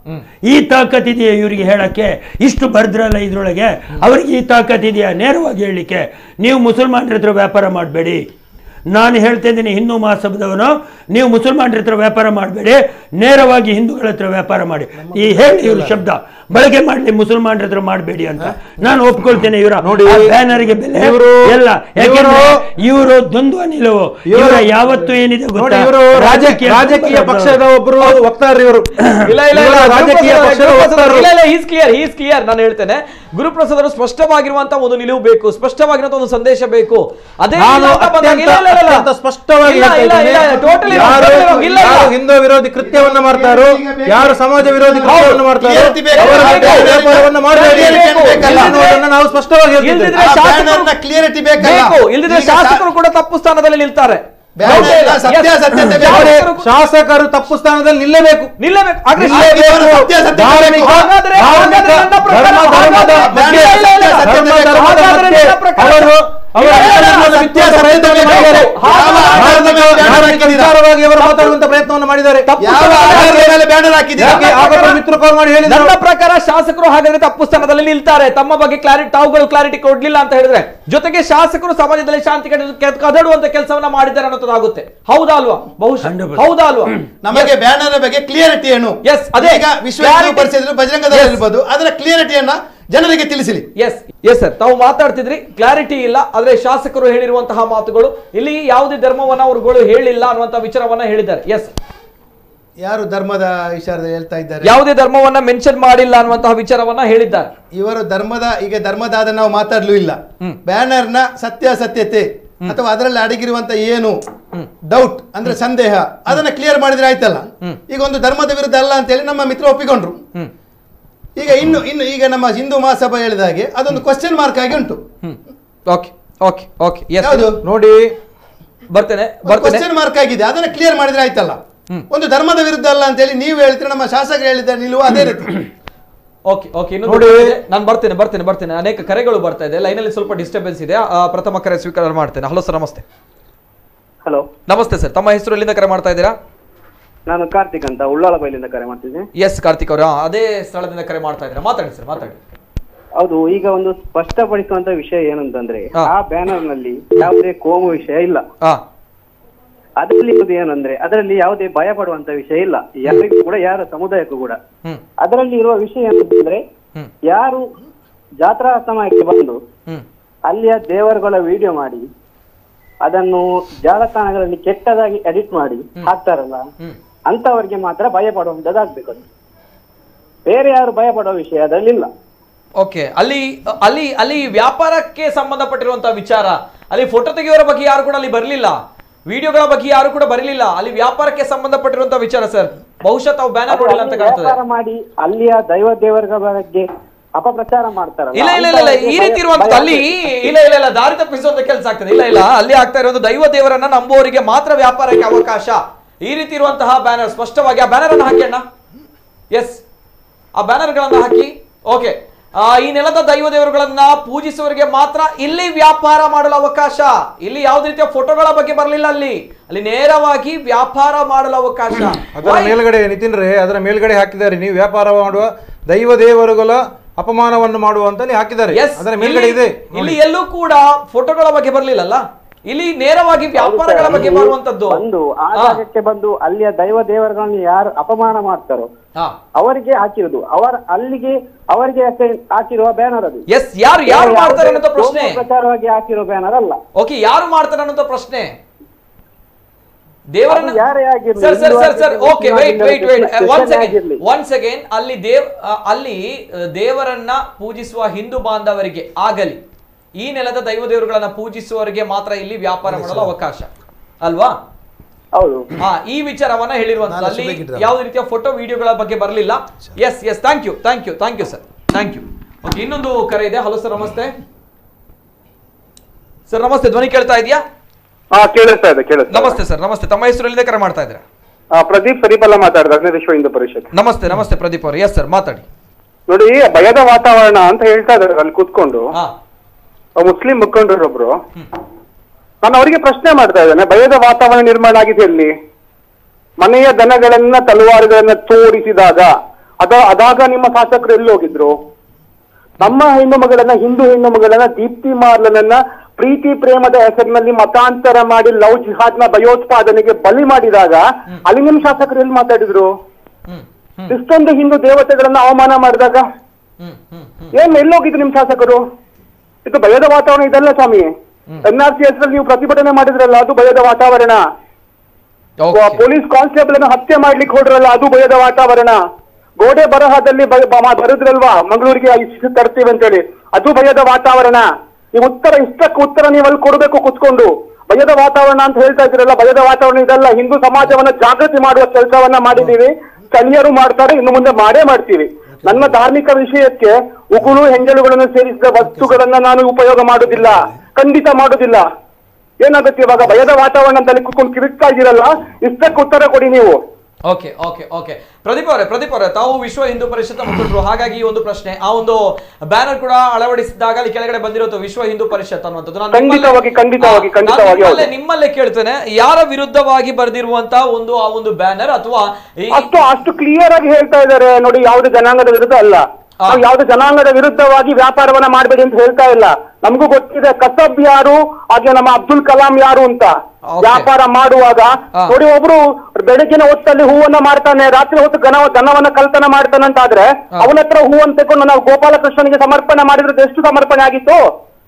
Speaker 4: ಈ ತಾಕತ್ ಇದೆಯಾ ಇವರಿಗೆ ಹೇಳಕ್ಕೆ ಇಷ್ಟು ಬರ್ದ್ರಲ್ಲ ಇದ್ರೊಳಗೆ ಅವ್ರಿಗೆ ಈ ತಾಕತ್ ಇದೆಯಾ ನೇರವಾಗಿ ಹೇಳಲಿಕ್ಕೆ ನೀವು ಮುಸಲ್ಮಾನರ ಹತ್ರ ವ್ಯಾಪಾರ ಮಾಡಬೇಡಿ ನಾನು ಹೇಳ್ತಾ ಇದ್ದೀನಿ ಹಿಂದೂ ಮಹಾಸಭದವನು ನೀವು ಮುಸಲ್ಮಾನರ ಹತ್ರ ವ್ಯಾಪಾರ ಮಾಡಬೇಡಿ ನೇರವಾಗಿ ಹಿಂದೂಗಳ ಹತ್ರ ವ್ಯಾಪಾರ ಮಾಡಿ ಈ ಹೇಳಿ ಇವ್ರ ಶಬ್ದ ಬಳಕೆ ಮಾಡಲಿ ಮುಸಲ್ಮಾನರ ಹತ್ರ ಮಾಡಬೇಡಿ ಅಂತ ನಾನು ಒಪ್ಕೊಳ್ತೇನೆ ಇವರ
Speaker 3: ನೋಡಿ,
Speaker 4: ಬ್ಯಾನರ್ಗೆ ಬೆಲೆ
Speaker 3: ಇವ್ರು-
Speaker 4: ಎಲ್ಲ ಯಾಕೆಂದ್ರೆ
Speaker 3: ಇವ್ರು-
Speaker 4: ಇವರು ದ್ವಂದ್ವ ನಿಲುವು ಇವರ
Speaker 3: ಇವ್ರು-
Speaker 4: ಯಾವತ್ತು ಏನಿದೆ
Speaker 3: ನೋಡಿ
Speaker 4: ಗೊತ್ತಾ
Speaker 3: ಇವರು ರಾಜಕೀಯ ರಾಜಕೀಯ ಪಕ್ಷದ ಒಬ್ಬರು ವಕ್ತಾರ ಇವರು
Speaker 1: ಇಲ್ಲ ಇಲ್ಲ ಇಲ್ಲ
Speaker 3: ಇವರು ರಾಜಕೀಯ
Speaker 1: ಗುರುಪ್ರಸಾದ್
Speaker 3: ಪಕ್ಷದ
Speaker 1: ಗುರುಪ್ರಸಾದ್
Speaker 3: ವಕ್ತಾರರು.
Speaker 1: ಇಲ್ಲ ಇಲ್ಲ ಈಸ್ ಕ್ಲಿಯರ್ ಈಸ್ ಕ್ಲಿಯರ್ ನಾನು ಹೇಳ್ತೇನೆ ಗುರುಪ್ರಸಾದ್ ಅವರು ಸ್ಪಷ್ಟವಾಗಿರುವಂತಹ ಒಂದು ನಿಲುವು ಬೇಕು ಸ್ಪಷ್ಟವಾಗಿರುವಂತಹ ಒಂದು ಸಂದೇಶ ಬೇಕು ಅದೇ
Speaker 3: ನಾನು
Speaker 1: ಇಲ್ಲ ಅಂತ ಬಂದಾಗ ಇಲ್ಲ, ಇಲ್ಲ, ಇಲ್ಲ, ಇಲ್ಲ.
Speaker 3: ಅತ್ಯಂತ ಸ್ಪಷ್ಟವಾಗಿ
Speaker 1: ಇಲ್ಲ, ಇಲ್ಲ,
Speaker 3: ಹೇಳ್ತಾ
Speaker 1: ಇಲ್ಲ,
Speaker 3: ಇದ್ದೇನೆ.
Speaker 1: totally wrong,
Speaker 3: ಯಾರು
Speaker 1: totally wrong. ಇಲ್ಲ, ಇಲ್ಲ.
Speaker 3: ಯಾರು ಹಿಂದೂ ವಿರೋಧಿ ಕೃತ್ಯವನ್ನ ಮಾಡ್ತಾರೋ ಯಾರು ಸಮಾಜ ವಿರೋಧಿ ಕೃತ್ಯವನ್ನು ಮಾಡ್ತಾರೋ
Speaker 5: ಕ್ಲಿಯರಿಟಿ ಬೇಕು.
Speaker 3: ಅವರ ಬಗ್ಗೆ
Speaker 1: ಬೇಕು.
Speaker 3: ವ್ಯಾಪಾರವನ್ನ ಮಾಡಬೇಡಿ
Speaker 1: ಬೇಕು.
Speaker 3: ಬೇಕಲ್ಲ ಅನ್ನೋದನ್ನ ನಾವು ಸ್ಪಷ್ಟವಾಗಿ ಹೇಳ್ತಿದ್ದೇವೆ
Speaker 1: ಇಲ್ದಿದ್ರೆ ಶಾಸಕರು-
Speaker 5: ಕ್ಲಿಯರಿಟಿ ಬೇಕಲ್ಲ
Speaker 1: ಬೇಕು ಇಲ್ಲದಿದ್ರೆ
Speaker 5: ಈಗ ಸಾ-
Speaker 1: ಶಾಸಕರು ಕೂಡ ತಪ್ಪು ಸ್ಥಾನದಲ್ಲಿ ನಿಲ್ತಾರೆ
Speaker 5: ಬ್ಯಾನರ್
Speaker 1: ಡೌಟೇ ಇಲ್ಲ.
Speaker 5: ಇಲ್ಲ, ಸತ್ಯಾಸತ್ಯತೆ
Speaker 1: Yes.
Speaker 5: ಬೇಕು.
Speaker 3: ನೋಡಿ,
Speaker 1: ಶಾಸಕರು ಕೂಡ-
Speaker 3: ಶಾಸಕರು ತಪ್ಪು ಸ್ಥಾನದಲ್ಲಿ ನಿಲ್ಲಬೇಕು
Speaker 1: ನಿಲ್ಲಬೇಕು ಆಗ್ಲಿ,
Speaker 3: ನಿಲ್ಲಬೇಕು.
Speaker 5: ಸತ್ಯಾಸತ್ಯತೆ
Speaker 3: ಧಾರ್ಮಿಕ
Speaker 5: ಬೇಕು.
Speaker 1: ಹಾಗಾದ್ರೆ-
Speaker 3: ಧಾರ್ಮಿಕ
Speaker 1: ಹಾಗಾದ್ರೆ ನನ್ನ ಪ್ರಕಾರ-
Speaker 3: ಧರ್ಮ ಧರ್ಮದ
Speaker 1: ಹಾಗಾದ್ರೆ-
Speaker 3: ಬಗ್ಗೆ
Speaker 1: ಇಲ್ಲ, ಇಲ್ಲ, ಇಲ್ಲ.
Speaker 3: ಧರ್ಮ ಧರ್ಮದ
Speaker 1: ಹಾಗಾದ್ರೆ
Speaker 3: ಬಗ್ಗೆ
Speaker 1: ನನ್ನ ಪ್ರಕಾರ-
Speaker 3: ಅವರು ಅವರ
Speaker 1: ಇಲ್ಲ, ಇಲ್ಲ, ಇಲ್ಲ,
Speaker 3: ವಿಚಾರವನ್ನು ಬಿತ್ತುವಂತ ಪ್ರಯತ್ನವನ್ನು ಮಾಡಿದ್ದಾರೆ
Speaker 5: ಹಾಗಾದ್ರೆ-
Speaker 3: ಧಾರ್ಮಿಕ ಧಾರ್ಮಿಕ ವಿಚಾರವಾಗಿ ಅವರು ಮಾತಾಡುವಂತ ಪ್ರಯತ್ನವನ್ನು ಮಾಡಿದ್ದಾರೆ
Speaker 5: ಯಾವ ಆಧಾರದ ಮೇಲೆ ಬ್ಯಾನರ್ ಹಾಕಿದ್ದೀರಾ
Speaker 3: ಯಾಕೆ ಆಗಪ್ಪ ಮಿತ್ರ ಕಾಲ್ ಮಾಡಿ ಹೇಳಿದ್ರು
Speaker 1: ನನ್ನ ಪ್ರಕಾರ ಶಾಸಕರು ಹಾಗಾದ್ರೆ ತಪ್ಪು ಸ್ಥಾನದಲ್ಲಿ ನಿಲ್ತಾರೆ ತಮ್ಮ ಬಗ್ಗೆ ಕ್ಲಾರಿಟಿ ತಾವುಗಳು ಕ್ಲಾರಿಟಿ ಕೊಡ್ಲಿಲ್ಲ ಅಂತ ಹೇಳಿದ್ರೆ ಜೊತೆಗೆ ಶಾಸಕರು ಸಮಾಜದಲ್ಲಿ ಶಾಂತಿ ಕದ- ಕದಡುವಂತ ಕೆಲಸವನ್ನ ಮಾಡಿದ್ದಾರೆ ಅನ್ನೋದಾಗುತ್ತೆ ಹೌದಾ ಅಲ್ವಾ ಬಹುಶಃ
Speaker 4: 100%.
Speaker 1: ಹೌದಾ ಅಲ್ವಾ
Speaker 5: ನಮಗೆ ಬ್ಯಾನರ್ ಬಗ್ಗೆ ಕ್ಲಿಯರಿಟಿ ಏನು
Speaker 1: Yes, ಅದೇ.
Speaker 5: ಈಗ ವಿಶ್ವ ಹಿಂದೂ
Speaker 1: Clarity.
Speaker 5: ಪರಿಷತ್ ಬಜರಂಗ ದಳ ಇರ್ಬೋದು ಅದರ ಕ್ಲಿಯರಿಟಿಯನ್ನ ಜನರಿಗೆ ತಿಳಿಸಲಿ
Speaker 1: ಎಸ್ ಎಸ್ ಸರ್ ತಾವು ಮಾತಾಡ್ತಿದ್ರಿ ಕ್ಲಾರಿಟಿ ಇಲ್ಲ ಆದ್ರೆ ಶಾಸಕರು ಹೇಳಿರುವಂತಹ ಮಾತುಗಳು ಇಲ್ಲಿ ಯಾವುದೇ ಧರ್ಮವನ್ನ ಅವರುಗಳು ಹೇಳಿಲ್ಲ ಅನ್ನುವಂತ ವಿಚಾರವನ್ನ ಹೇಳಿದ್ದಾರೆ ಎಸ್
Speaker 5: ಯಾರು ಧರ್ಮದ ವಿಚಾರದ ಹೇಳ್ತಾ ಇದ್ದಾರೆ
Speaker 1: ಯಾವುದೇ ಧರ್ಮವನ್ನ ಮೆನ್ಷನ್ ಮಾಡಿಲ್ಲ ಅನ್ನುವಂತಹ ವಿಚಾರವನ್ನ ಹೇಳಿದ್ದಾರೆ
Speaker 5: ಇವರು ಧರ್ಮದ ಈಗ ಧರ್ಮದಾದ ನಾವು ಮಾತಾಡ್ಲೂ ಇಲ್ಲ ಬ್ಯಾನರ್ ನ ಸತ್ಯಾಸತ್ಯತೆ ಅಥವಾ ಅದರಲ್ಲಿ ಅಡಗಿರುವಂತ ಏನು ಡೌಟ್ ಅಂದ್ರೆ ಸಂದೇಹ ಅದನ್ನ ಕ್ಲಿಯರ್ ಮಾಡಿದ್ರೆ ಆಯ್ತಲ್ಲ ಈಗ ಒಂದು ಧರ್ಮದ ವಿರುದ್ಧ ಅಲ್ಲ ಅಂತ ಹೇಳಿ ನಮ್ಮ ಮಿತ್ರ ಒಪ್ಪಿಕೊಂಡ್ರು ಈಗ ಇನ್ನು ಇನ್ನು ಈಗ ನಮ್ಮ ಹಿಂದೂ ಮಹಾಸಭಾ ಹೇಳಿದ ಹಾಗೆ ಅದೊಂದು ಕ್ವಶನ್ ಮಾರ್ಕ್ ಆಗಿ ಉಂಟು
Speaker 1: ಓಕೆ ಓಕೆ ಓಕೆ ಎಸ್
Speaker 5: ಯಾವುದು
Speaker 3: ನೋಡಿ
Speaker 1: ಬರ್ತೇನೆ ಬರ್ತೇನೆ
Speaker 5: ಕ್ವಶನ್ ಮಾರ್ಕ್ ಆಗಿದೆ ಅದನ್ನ ಕ್ಲಿಯರ್ ಮಾಡಿದ್ರೆ ಆಯ್ತಲ್ಲ ಒಂದು ಧರ್ಮದ ವಿರುದ್ಧ ಅಲ್ಲ ಅಂತ ಹೇಳಿ ನೀವು ಹೇಳ್ತೀರಿ ನಮ್ಮ ಶಾಸಕರು ಹೇಳಿದ್ದಾರೆ ನಿಲುವು ಅದೇ ರೀತಿ
Speaker 1: ಓಕೆ ಓಕೆ ಇನ್ನು
Speaker 3: ನೋಡಿ.
Speaker 1: ನಾನು ಬರ್ತೇನೆ ಬರ್ತೇನೆ ಬರ್ತೇನೆ ಅನೇಕ ಕರೆಗಳು ಬರ್ತಾ ಇದೆ ಲೈನಲ್ಲಿ ಸ್ವಲ್ಪ ಡಿಸ್ಟರ್ಬೆನ್ಸ್ ಇದೆ ಆ, ಪ್ರಥಮ ಕರೆ ಸ್ವೀಕಾರ ಮಾಡ್ತೇನೆ ಹಲೋ ಸರ್ ನಮಸ್ತೆ
Speaker 9: ಹಲೋ
Speaker 1: ನಮಸ್ತೆ ಸರ್ ತಮ್ಮ ಹೆಸರು ಎಲ್ಲಿಂದ ಕರೆ ಮಾಡ್ತಾ ಇದ್ದೀರಾ
Speaker 9: ನಾನು ಕಾರ್ತಿಕ್ ಅಂತ ಉಳ್ಳಾಳ ಬೈಲಿಂದ ಕರೆ ಮಾಡ್ತಿದ್ದೀನಿ
Speaker 1: ಎಸ್ ಕಾರ್ತಿಕ್ ಅವರು ಅದೇ ಸ್ಥಳದಿಂದ ಕರೆ ಮಾಡ್ತಾ ಇದ್ದೀರಾ ಮಾತಾಡಿ ಸರ್ ಮಾತಾಡಿ
Speaker 9: ಹೌದು ಈಗ ಒಂದು ಸ್ಪಷ್ಟಪಡಿಸುವಂತ ವಿಷಯ ಏನಂತಂದ್ರೆ
Speaker 1: ಹಾ.
Speaker 9: ಆ ಬ್ಯಾನರ್ ನಲ್ಲಿ ಯಾವುದೇ ಕೋಮು ವಿಷಯ ಇಲ್ಲ
Speaker 1: ಹಾ
Speaker 9: ಅದರಲ್ಲಿ ಇರೋದು ಏನಂದ್ರೆ ಅದರಲ್ಲಿ ಯಾವುದೇ ಭಯ ಪಡುವಂತ ವಿಷಯ ಇಲ್ಲ ಯಾರಿಗೂ ಕೂಡ ಯಾರ ಸಮುದಾಯಕ್ಕೂ ಕೂಡ
Speaker 1: ಹ್ಮ್
Speaker 9: ಅದರಲ್ಲಿ ಇರುವ ವಿಷಯ ಏನಂತಂದ್ರೆ
Speaker 1: ಹ್ಮ್.
Speaker 9: ಯಾರು ಜಾತ್ರಾ ಸಮಯಕ್ಕೆ ಬಂದು
Speaker 1: ಹ್ಮ್
Speaker 9: ಅಲ್ಲಿಯ ದೇವರುಗಳ ವಿಡಿಯೋ ಮಾಡಿ ಅದನ್ನು ಜಾಲತಾಣಗಳಲ್ಲಿ ಕೆಟ್ಟದಾಗಿ ಎಡಿಟ್ ಮಾಡಿ ಹಾಕ್ತಾರಲ್ಲ
Speaker 1: ಹ್ಮ್
Speaker 9: ಅಂತವರಿಗೆ ಮಾತ್ರ ಭಯ ಪಡುವಂತದ್ದಾಗ್ಬೇಕು ಅದು ಬೇರೆ ಯಾರು ಭಯ ಪಡುವ ವಿಷಯ ಅದರಲ್ಲಿಲ್ಲ
Speaker 1: ಓಕೆ ಅಲ್ಲಿ ಅಲ್ಲಿ ಅಲ್ಲಿ ವ್ಯಾಪಾರಕ್ಕೆ ಸಂಬಂಧಪಟ್ಟಿರುವಂತಹ ವಿಚಾರ ಅಲ್ಲಿ ಫೋಟೋ ತೆಗೆಯೋರ ಬಗ್ಗೆ ಯಾರು ಕೂಡ ಅಲ್ಲಿ ಬರಲಿಲ್ಲ ವಿಡಿಯೋಗಳ ಬಗ್ಗೆ ಯಾರು ಕೂಡ ಬರಲಿಲ್ಲ ಅಲ್ಲಿ ವ್ಯಾಪಾರಕ್ಕೆ ಸಂಬಂಧಪಟ್ಟಿರುವಂತಹ ವಿಚಾರ ಸರ್ ಬಹುಶಃ ತಾವು ಬ್ಯಾನರ್ ನೋಡಿಲ್ಲ ಅಂತ ಕಾಣ್ತದೆ
Speaker 9: ವ್ಯಾಪಾರ ಮಾಡಿ ಅಲ್ಲಿಯ ದೈವ ದೇವರ ಬಗ್ಗೆ ಅಪಪ್ರಚಾರ ಮಾಡ್ತಾರಲ್ಲ
Speaker 1: ಇಲ್ಲ ಇಲ್ಲ ಇಲ್ಲ ಇಲ್ಲ ಈ ರೀತಿ ಇರುವಂತದ್ದು ಅಲ್ಲಿ ಇಲ್ಲ ಇಲ್ಲ ಇಲ್ಲ ದಾರಿ ತಪ್ಪಿಸುವಂತ ಕೆಲಸ ಆಗ್ತದೆ ಇಲ್ಲ ಇಲ್ಲ ಅಲ್ಲಿ ಆಗ್ತಾ ಇರೋದು ದೈವ ದೇವರನ್ನ ನಂಬುವವರಿಗೆ ಮಾತ್ರ ವ್ಯಾಪಾರಕ್ಕೆ ಅವಕಾಶ ಈ ರೀತಿ ಇರುವಂತಹ ಬ್ಯಾನರ್ ಸ್ಪಷ್ಟವಾಗಿ ಆ ಬ್ಯಾನರ್ ಅನ್ನು ಹಾಕಿ ಅಣ್ಣ ಎಸ್ ಆ ಬ್ಯಾನರ್ಗಳನ್ನ ಹಾಕಿ ಓಕೆ ಈ ನೆಲದ ದೈವ ದೇವರುಗಳನ್ನ ಪೂಜಿಸುವವರಿಗೆ ಮಾತ್ರ ಇಲ್ಲಿ ವ್ಯಾಪಾರ ಮಾಡಲು ಅವಕಾಶ ಇಲ್ಲಿ ಯಾವುದೇ ರೀತಿಯ ಫೋಟೋಗಳ ಬಗ್ಗೆ ಬರಲಿಲ್ಲ ಅಲ್ಲಿ ಅಲ್ಲಿ ನೇರವಾಗಿ ವ್ಯಾಪಾರ ಮಾಡಲು ಅವಕಾಶ
Speaker 3: ಅದರ
Speaker 1: Why?
Speaker 3: ಮೇಲ್ಗಡೆ ನಿತಿನ್ ರೇ ಅದರ ಮೇಲ್ಗಡೆ ಹಾಕಿದ್ದಾರೆ ನೀವು ವ್ಯಾಪಾರ ಮಾಡುವ ದೈವ ದೇವರುಗಳ ಅಪಮಾನವನ್ನು ಮಾಡುವ ಅಂತ ಅಲ್ಲಿ ಹಾಕಿದ್ದಾರೆ
Speaker 1: Yes,
Speaker 3: ಅದರ ಮೇಲ್ಗಡೆ
Speaker 1: ಇಲ್ಲಿ-
Speaker 3: ಇದೆ
Speaker 1: ಇಲ್ಲಿ ಎಲ್ಲೂ ಕೂಡ ಫೋಟೋಗಳ ಬಗ್ಗೆ ಬರಲಿಲ್ಲಲ್ಲ ಇಲ್ಲಿ ನೇರವಾಗಿ ವ್ಯಾಪಾರಗಳ ಬಗ್ಗೆ ಬರುವಂತದ್ದು
Speaker 9: ಬಂದು ಆ
Speaker 1: ಹಾ,
Speaker 9: ಜಾಗಕ್ಕೆ ಬಂದು ಅಲ್ಲಿಯ ದೈವ ದೇವರುಗಳನ್ನು ಯಾರು ಅಪಮಾನ ಮಾಡ್ತಾರೋ
Speaker 1: ಹಾ.
Speaker 9: ಅವರಿಗೆ ಹಾಕಿರುದು ಅವರ ಅಲ್ಲಿಗೆ ಅವರಿಗೆ ಅಷ್ಟೇ ಹಾಕಿರುವ ಬ್ಯಾನರ್ ಅದು
Speaker 1: ಎಸ್ ಯಾರು ಯಾರು
Speaker 9: ಬೇರೆ
Speaker 1: ಮಾಡ್ತಾರೆ
Speaker 9: ಯಾವುದೇ
Speaker 1: ಅನ್ನೋ ಪ್ರಶ್ನೆ
Speaker 9: ಪ್ರಚಾರವಾಗಿ ಹಾಕಿರೋ ಬ್ಯಾನರ್ ಅಲ್ಲ
Speaker 1: ಓಕೆ ಯಾರು ಮಾಡ್ತಾರೆ ಅನ್ನೋ ಪ್ರಶ್ನೆ ದೇವರನ್ನ
Speaker 9: ಅದು ಯಾರೇ ಆಗಿರ್ಲಿ,
Speaker 1: sir sir sir sir
Speaker 9: Hindu
Speaker 1: okay
Speaker 9: ಆಗಿರ್ಲಿ,
Speaker 1: wait wait wait
Speaker 9: Christian
Speaker 1: one second
Speaker 9: ಆಗಿರ್ಲಿ.
Speaker 1: ಒನ್ ಸೆಕೆಂಡ್ ಅಲ್ಲಿ ದೇವ್ ಆ, ಅಲ್ಲಿ ಆ, ದೇವರನ್ನ ಪೂಜಿಸುವ ಹಿಂದೂ ಬಾಂಧವರಿಗೆ ಆಗಲಿ ಈ ನೆಲದ ದೈವ ದೇವರುಗಳನ್ನ ಪೂಜಿಸುವವರಿಗೆ ಮಾತ್ರ ಇಲ್ಲಿ ವ್ಯಾಪಾರ ಮಾಡಲು ಅವಕಾಶ ಅಲ್ವಾ
Speaker 9: ಹೌದು
Speaker 1: ಹಾ ಈ ವಿಚಾರವನ್ನ ಹೇಳಿರುವಂತದ್ದು
Speaker 10: ನಾನು
Speaker 1: ಅಲ್ಲಿ
Speaker 10: ಸುಬೇಕಿದ್ರೆ.
Speaker 1: ಯಾವುದೇ ರೀತಿಯ ಫೋಟೋ ವಿಡಿಯೋಗಳ ಬಗ್ಗೆ ಬರಲಿಲ್ಲ yes yes thank you thank you thank you sir thank you okay ಇನ್ನೊಂದು ಕರೆ ಇದೆ ಹಲೋ ಸರ್ ನಮಸ್ತೆ ಸರ್ ನಮಸ್ತೆ ಧ್ವನಿ ಕೇಳ್ತಾ ಇದೆಯಾ
Speaker 11: ಹಾ ಕೇಳಿಸ್ತಾ ಇದೆ ಕೇಳಿಸ್ತಾ ಇದೆ.
Speaker 1: ನಮಸ್ತೆ ಸರ್ ನಮಸ್ತೆ ತಮ್ಮ ಹೆಸರು ಎಲ್ಲಿದೆ ಕರೆ ಮಾಡ್ತಾ ಇದ್ದೀರಾ
Speaker 11: ಆ, ಪ್ರದೀಪ್ ಸರಿಬಲ್ಲ ಮಾತಾಡಿದ ಅಗ್ನಿ ವಿಶ್ವ ಹಿಂದೂ ಪರಿಷತ್
Speaker 1: ನಮಸ್ತೆ ನಮಸ್ತೆ ಪ್ರದೀಪ್ ಅವರು ಎಸ್ ಸರ್ ಮಾತಾಡಿ
Speaker 11: ನೋಡಿ ಭಯದ ವಾತಾವರಣ ಅಂತ ಹೇಳ್ತಾ ಇದ್ದಾರೆ ಅಲ್ಲಿ ಕೂತ್ಕೊಂಡು
Speaker 1: ಹಾ
Speaker 11: ಆ ಮುಸ್ಲಿಂ ಮುಖಂಡರೊಬ್ರು ನಾನು ಅವರಿಗೆ ಪ್ರಶ್ನೆ ಮಾಡ್ತಾ ಇದ್ದೇನೆ ಭಯದ ವಾತಾವರಣ ನಿರ್ಮಾಣ ಆಗಿದೆ ಎಲ್ಲಿ ಮನೆಯ ದನಗಳನ್ನ ತಲವಾರುಗಳನ್ನ ತೋರಿಸಿದಾಗ ಅದ ಅದಾಗ ನಿಮ್ಮ ಶಾಸಕರು ಎಲ್ಲಿ ಹೋಗಿದ್ರು ನಮ್ಮ ಹೆಣ್ಣು ಮಗಳನ್ನ ಹಿಂದೂ ಹೆಣ್ಣು ಮಗಳನ್ನ ದೀಪ್ತಿ ಮಾರ್ಲನನ್ನ ಪ್ರೀತಿ ಪ್ರೇಮದ ಹೆಸರಿನಲ್ಲಿ ಮತಾಂತರ ಮಾಡಿ ಲವ್ ಜಿಹಾದ್ನ ಭಯೋತ್ಪಾದನೆಗೆ ಬಲಿ ಮಾಡಿದಾಗ ಅಲ್ಲಿ ನಿಮ್ ಶಾಸಕರು ಎಲ್ಲಿ ಮಾತಾಡಿದ್ರು ಇಷ್ಟೊಂದು ಹಿಂದೂ ದೇವತೆಗಳನ್ನ ಅವಮಾನ ಮಾಡಿದಾಗ ಏನ್ ಎಲ್ಲೋಗಿದ್ರು ನಿಮ್ ಶಾಸಕರು ಇದು ಭಯದ ವಾತಾವರಣ ಇದಲ್ಲ ಸ್ವಾಮಿ ಎನ್ ಆರ್ ಸಿ ಹೆಸರಲ್ಲಿ ನೀವು ಪ್ರತಿಭಟನೆ ಮಾಡಿದ್ರಲ್ಲ ಅದು ಭಯದ ವಾತಾವರಣ ಪೊಲೀಸ್ ಕಾನ್ಸ್ಟೇಬಲ್ ಅನ್ನು ಹತ್ಯೆ ಮಾಡ್ಲಿಕ್ಕೆ ಹೊಡ್ರಲ್ಲ ಅದು ಭಯದ ವಾತಾವರಣ ಗೋಡೆ ಬರಹದಲ್ಲಿ ಬ- ಬ- ಬರೆದ್ರಲ್ವಾ ಮಂಗಳೂರಿಗೆ ಇಷ್ಟು ತರ್ತೀವಿ ಅಂತೇಳಿ ಅದು ಭಯದ ವಾತಾವರಣ ನೀವು ಉತ್ತರ ಇಷ್ಟಕ್ಕೆ ಉತ್ತರ ನೀವು ಅಲ್ಲಿ ಕೊಡಬೇಕು ಕುತ್ಕೊಂಡು ಭಯದ ವಾತಾವರಣ ಅಂತ ಹೇಳ್ತಾ ಇದ್ದೀರಲ್ಲ ಭಯದ ವಾತಾವರಣ ಇದಲ್ಲ ಹಿಂದೂ ಸಮಾಜವನ್ನ ಜಾಗೃತಿ ಮಾಡುವ ಕೆಲಸವನ್ನ ಮಾಡಿದ್ದೀವಿ ಸ್ಥಳೀಯರು ಮಾಡ್ತಾರೆ ಇನ್ನು ಮುಂದೆ ಮಾಡೇ ಮಾಡ್ತೀವಿ ನನ್ನ ಧಾರ್ಮಿಕ ವಿಷಯಕ್ಕೆ ಉಗುಳು ಹೆಂಜಲುಗಳನ್ನು ಸೇರಿಸಿದ ವಸ್ತುಗಳನ್ನ ನಾನು ಉಪಯೋಗ ಮಾಡುದಿಲ್ಲ ಖಂಡಿತ ಮಾಡುದಿಲ್ಲ ಏನಾಗುತ್ತೆ ಇವಾಗ ಭಯದ ವಾತಾವರಣ ಅಂತ ಅಲ್ಲಿ ಕುತ್ಕೊಂಡು ಕಿರಿಕ್ತಾ ಇದ್ದೀರಲ್ಲ ಇಷ್ಟಕ್ಕೆ ಉತ್ತರ ಕೊಡಿ ನೀವು
Speaker 1: ಓಕೆ ಓಕೆ ಓಕೆ ಪ್ರದೀಪ್ ಅವರೇ ಪ್ರದೀಪ್ ಅವರೇ ತಾವು ವಿಶ್ವ ಹಿಂದೂ ಪರಿಷತ್ ಮುಖಂಡರು ಹಾಗಾಗಿ ಈ ಒಂದು ಪ್ರಶ್ನೆ ಆ ಒಂದು ಬ್ಯಾನರ್ ಕೂಡ ಅಳವಡಿಸಿದಾಗ ಅಲ್ಲಿ ಕೆಳಗಡೆ ಬಂದಿರೋದು ವಿಶ್ವ ಹಿಂದೂ ಪರಿಷತ್ ಅನ್ನುವಂಥದ್ದು ನಾನು ನಿಮ್ಮಲ್ಲೇ-
Speaker 11: ಖಂಡಿತವಾಗಿ, ಖಂಡಿತವಾಗಿ,
Speaker 1: ಆ,
Speaker 11: ಖಂಡಿತವಾಗಿ,
Speaker 1: ನಾನು ನಿಮ್ಮಲ್ಲೇ-
Speaker 11: ಹೌದು.
Speaker 1: ನಿಮ್ಮಲ್ಲೇ ಕೇಳ್ತೇನೆ ಯಾರ ವಿರುದ್ಧವಾಗಿ ಬರೆದಿರುವಂತಹ ಒಂದು ಆ ಒಂದು ಬ್ಯಾನರ್ ಅಥವಾ ಈ-
Speaker 11: ಅಷ್ಟು ಅಷ್ಟು ಕ್ಲಿಯರ್ ಆಗಿ ಹೇಳ್ತಾ ಇದ್ದಾರೆ ನೋಡಿ ಯಾವುದೇ ಜನಾಂಗದ ವಿರುದ್ಧ ಅಲ್ಲ ನಾವು ಯಾವುದೇ ಜನಾಂಗದ ವಿರುದ್ಧವಾಗಿ ವ್ಯಾಪಾರವನ್ನ ಮಾಡಬೇಡಿ ಅಂತ ಹೇಳ್ತಾ ಇಲ್ಲ ನಮಗೂ ಗೊತ್ತಿದೆ ಕಸಬ್ ಯಾರು ಹಾಗೆ ನಮ್ಮ ಅಬ್ದುಲ್ ಕಲಾಂ ಯಾರು ಅಂತ ವ್ಯಾಪಾರ ಮಾಡುವಾಗ ನೋಡಿ ಒಬ್ರು ಬೆಳಗಿನ ಹೊತ್ತಲ್ಲಿ ಹೂವನ್ನ ಮಾಡ್ತಾನೆ ರಾತ್ರಿ ಹೊತ್ತು ಗನ ದನವನ್ನ ಕಲ್ತನ ಮಾಡ್ತಾನೆ ಅಂತ ಆದ್ರೆ ಅವನ ಹತ್ರ ಹೂವನ್ನ ತಗೊಂಡು ನಾವು ಗೋಪಾಲಕೃಷ್ಣನಿಗೆ ಸಮರ್ಪಣೆ ಮಾಡಿದ್ರೆ ಎಷ್ಟು ಸಮರ್ಪಣೆ ಆಗಿತ್ತು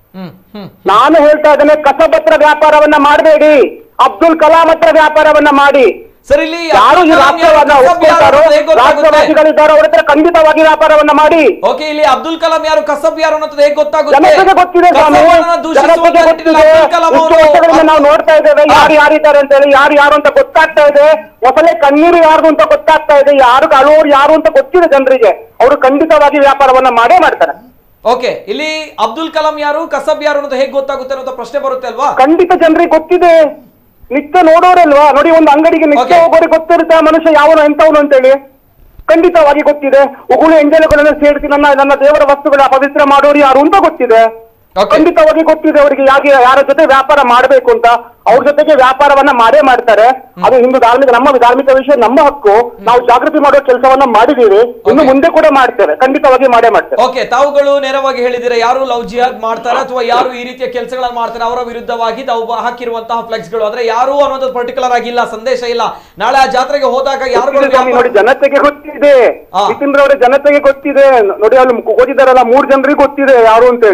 Speaker 11: ನಾನು ಹೇಳ್ತಾ ಇದ್ದೇನೆ ಕಸಬ್ ಹತ್ರ ವ್ಯಾಪಾರವನ್ನ ಮಾಡಬೇಡಿ ಅಬ್ದುಲ್ ಕಲಾಂ ಹತ್ರ ವ್ಯಾಪಾರವನ್ನ ಮಾಡಿ
Speaker 1: ಸರ್ ಇಲ್ಲಿ
Speaker 11: ಯಾರು ಈ
Speaker 1: ಅಬ್ದುಲ್ ಕಲಾಂ ಯಾರು,
Speaker 11: ರಾಷ್ಟ್ರವಾದ
Speaker 1: ಕಸಬ್ ಯಾರು
Speaker 11: ಒಪ್ಕೊಳ್ತಾರೋ
Speaker 1: ಅನ್ನೋದು ಹೇಗೆ ಗೊತ್ತಾಗುತ್ತೆ?
Speaker 11: ರಾಷ್ಟ್ರವಾದಿಗಳಿದ್ದಾರೋ ಅವ್ರ ಹತ್ರ ಖಂಡಿತವಾಗಿ ವ್ಯಾಪಾರವನ್ನ ಮಾಡಿ
Speaker 1: ಓಕೆ ಇಲ್ಲಿ ಅಬ್ದುಲ್ ಕಲಾಂ ಯಾರು ಕಸಬ್ ಯಾರು ಅನ್ನೋದು ಹೇಗೆ ಗೊತ್ತಾಗುತ್ತೆ
Speaker 11: ಜನತೆಗೆ ಗೊತ್ತಿದೆ ಸ್ವಾಮಿ
Speaker 1: ಕಸಬನ್ನ ದೂಷಿಸುವಂತ
Speaker 11: ಜನತೆಗೆ
Speaker 1: ನಿಟ್ಟಿನಲ್ಲಿ
Speaker 11: ಗೊತ್ತಿದೆ
Speaker 1: ಅಬ್ದುಲ್ ಕಲಾಂ
Speaker 11: ಇಷ್ಟು
Speaker 1: ಅವರು
Speaker 11: ವರ್ಷಗಳಿಂದ ನಾವು ನೋಡ್ತಾ ಇದ್ದೇವೆ ಯಾರು ಯಾರಿದ್ದಾರೆ ಅಂತ ಹೇಳಿ ಯಾರು ಯಾರು ಅಂತ ಗೊತ್ತಾಗ್ತಾ ಇದೆ ಮೊಸಳೆ ಕಣ್ಣೀರು ಯಾರ್ದು ಅಂತ ಗೊತ್ತಾಗ್ತಾ ಇದೆ ಯಾರು ಅಳುವವರು ಯಾರು ಅಂತ ಗೊತ್ತಿದೆ ಜನರಿಗೆ ಅವರು ಖಂಡಿತವಾಗಿ ವ್ಯಾಪಾರವನ್ನ ಮಾಡೇ ಮಾಡ್ತಾರೆ
Speaker 1: ಓಕೆ ಇಲ್ಲಿ ಅಬ್ದುಲ್ ಕಲಾಂ ಯಾರು ಕಸಬ್ ಯಾರು ಅನ್ನೋದು ಹೇಗೆ ಗೊತ್ತಾಗುತ್ತೆ ಅನ್ನೋ ಪ್ರಶ್ನೆ ಬರುತ್ತೆ ಅಲ್ವಾ
Speaker 11: ಖಂಡಿತ ಜನರಿಗೆ ಗೊತ್ತಿದೆ ನಿತ್ಯ ನೋಡೋರಲ್ವಾ ನೋಡಿ ಒಂದು ಅಂಗಡಿಗೆ ನಿತ್ಯ ಹೋಗೋರಿಗೆ ಗೊತ್ತಿರುತ್ತೆ ಆ ಮನುಷ್ಯ ಯಾವನು ಎಂತವನು ಅಂತೇಳಿ ಖಂಡಿತವಾಗಿ ಗೊತ್ತಿದೆ ಉಗುಳು ಎಂಜಲುಗಳನ್ನು ಸೇರಿಸಿ ನನ್ನ ನನ್ನ ದೇವರ ವಸ್ತುಗಳ ಪವಿತ್ರ ಮಾಡೋರು ಯಾರು ಅಂತ ಗೊತ್ತಿದೆ ಖಂಡಿತವಾಗಿ ಗೊತ್ತಿದೆ ಅವರಿಗೆ ಯಾಕೆ ಯಾರ ಜೊತೆ ವ್ಯಾಪಾರ ಮಾಡಬೇಕು ಅಂತ ಅವ್ರ ಜೊತೆಗೆ ವ್ಯಾಪಾರವನ್ನ ಮಾಡೇ ಮಾಡ್ತಾರೆ ಅದು ಹಿಂದೂ ಧಾರ್ಮಿಕ ನಮ್ಮ ಧಾರ್ಮಿಕ ವಿಷಯ ನಮ್ಮ ಹಕ್ಕು ನಾವು ಜಾಗೃತಿ ಮಾಡುವ ಕೆಲಸವನ್ನ ಮಾಡಿದೀವಿ ಇನ್ನು ಮುಂದೆ ಕೂಡ ಮಾಡ್ತೇವೆ ಖಂಡಿತವಾಗಿ ಮಾಡೇ ಮಾಡ್ತೇವೆ
Speaker 1: ಓಕೆ ತಾವುಗಳು ನೇರವಾಗಿ ಹೇಳಿದಿರ ಯಾರು ಲವ್ ಜಿಹಾದ್ ಮಾಡ್ತಾರೆ ಅಥವಾ ಯಾರು ಈ ರೀತಿಯ ಕೆಲಸಗಳನ್ನ ಮಾಡ್ತಾರೆ ಅವರ ವಿರುದ್ಧವಾಗಿ ತಾವು ಬ- ಹಾಕಿರುವಂತಹ ಫ್ಲೆಕ್ಸ್ಗಳು ಆದ್ರೆ ಯಾರು ಅನ್ನೋದು ಪರ್ಟಿಕ್ಯುಲರ್ ಆಗಿಲ್ಲ ಸಂದೇಶ ಇಲ್ಲ ನಾಳೆ ಆ ಜಾತ್ರೆಗೆ ಹೋದಾಗ ಯಾರುಗಳು
Speaker 11: ಗೊತ್ತಿದೆ ಸ್ವಾಮಿ, ನೋಡಿ ಜನತೆಗೆ ಗೊತ್ತಿದೆ ನಿತಿನ್ ರವರ ಜನತೆಗೆ ಗೊತ್ತಿದೆ ನೋಡಿ ಅಲ್ಲಿ ಓದಿದಾರಲ್ಲ ಮೂರ್ ಜನರಿಗೆ ಗೊತ್ತಿದೆ ಯಾರು ಅಂತೇಳಿ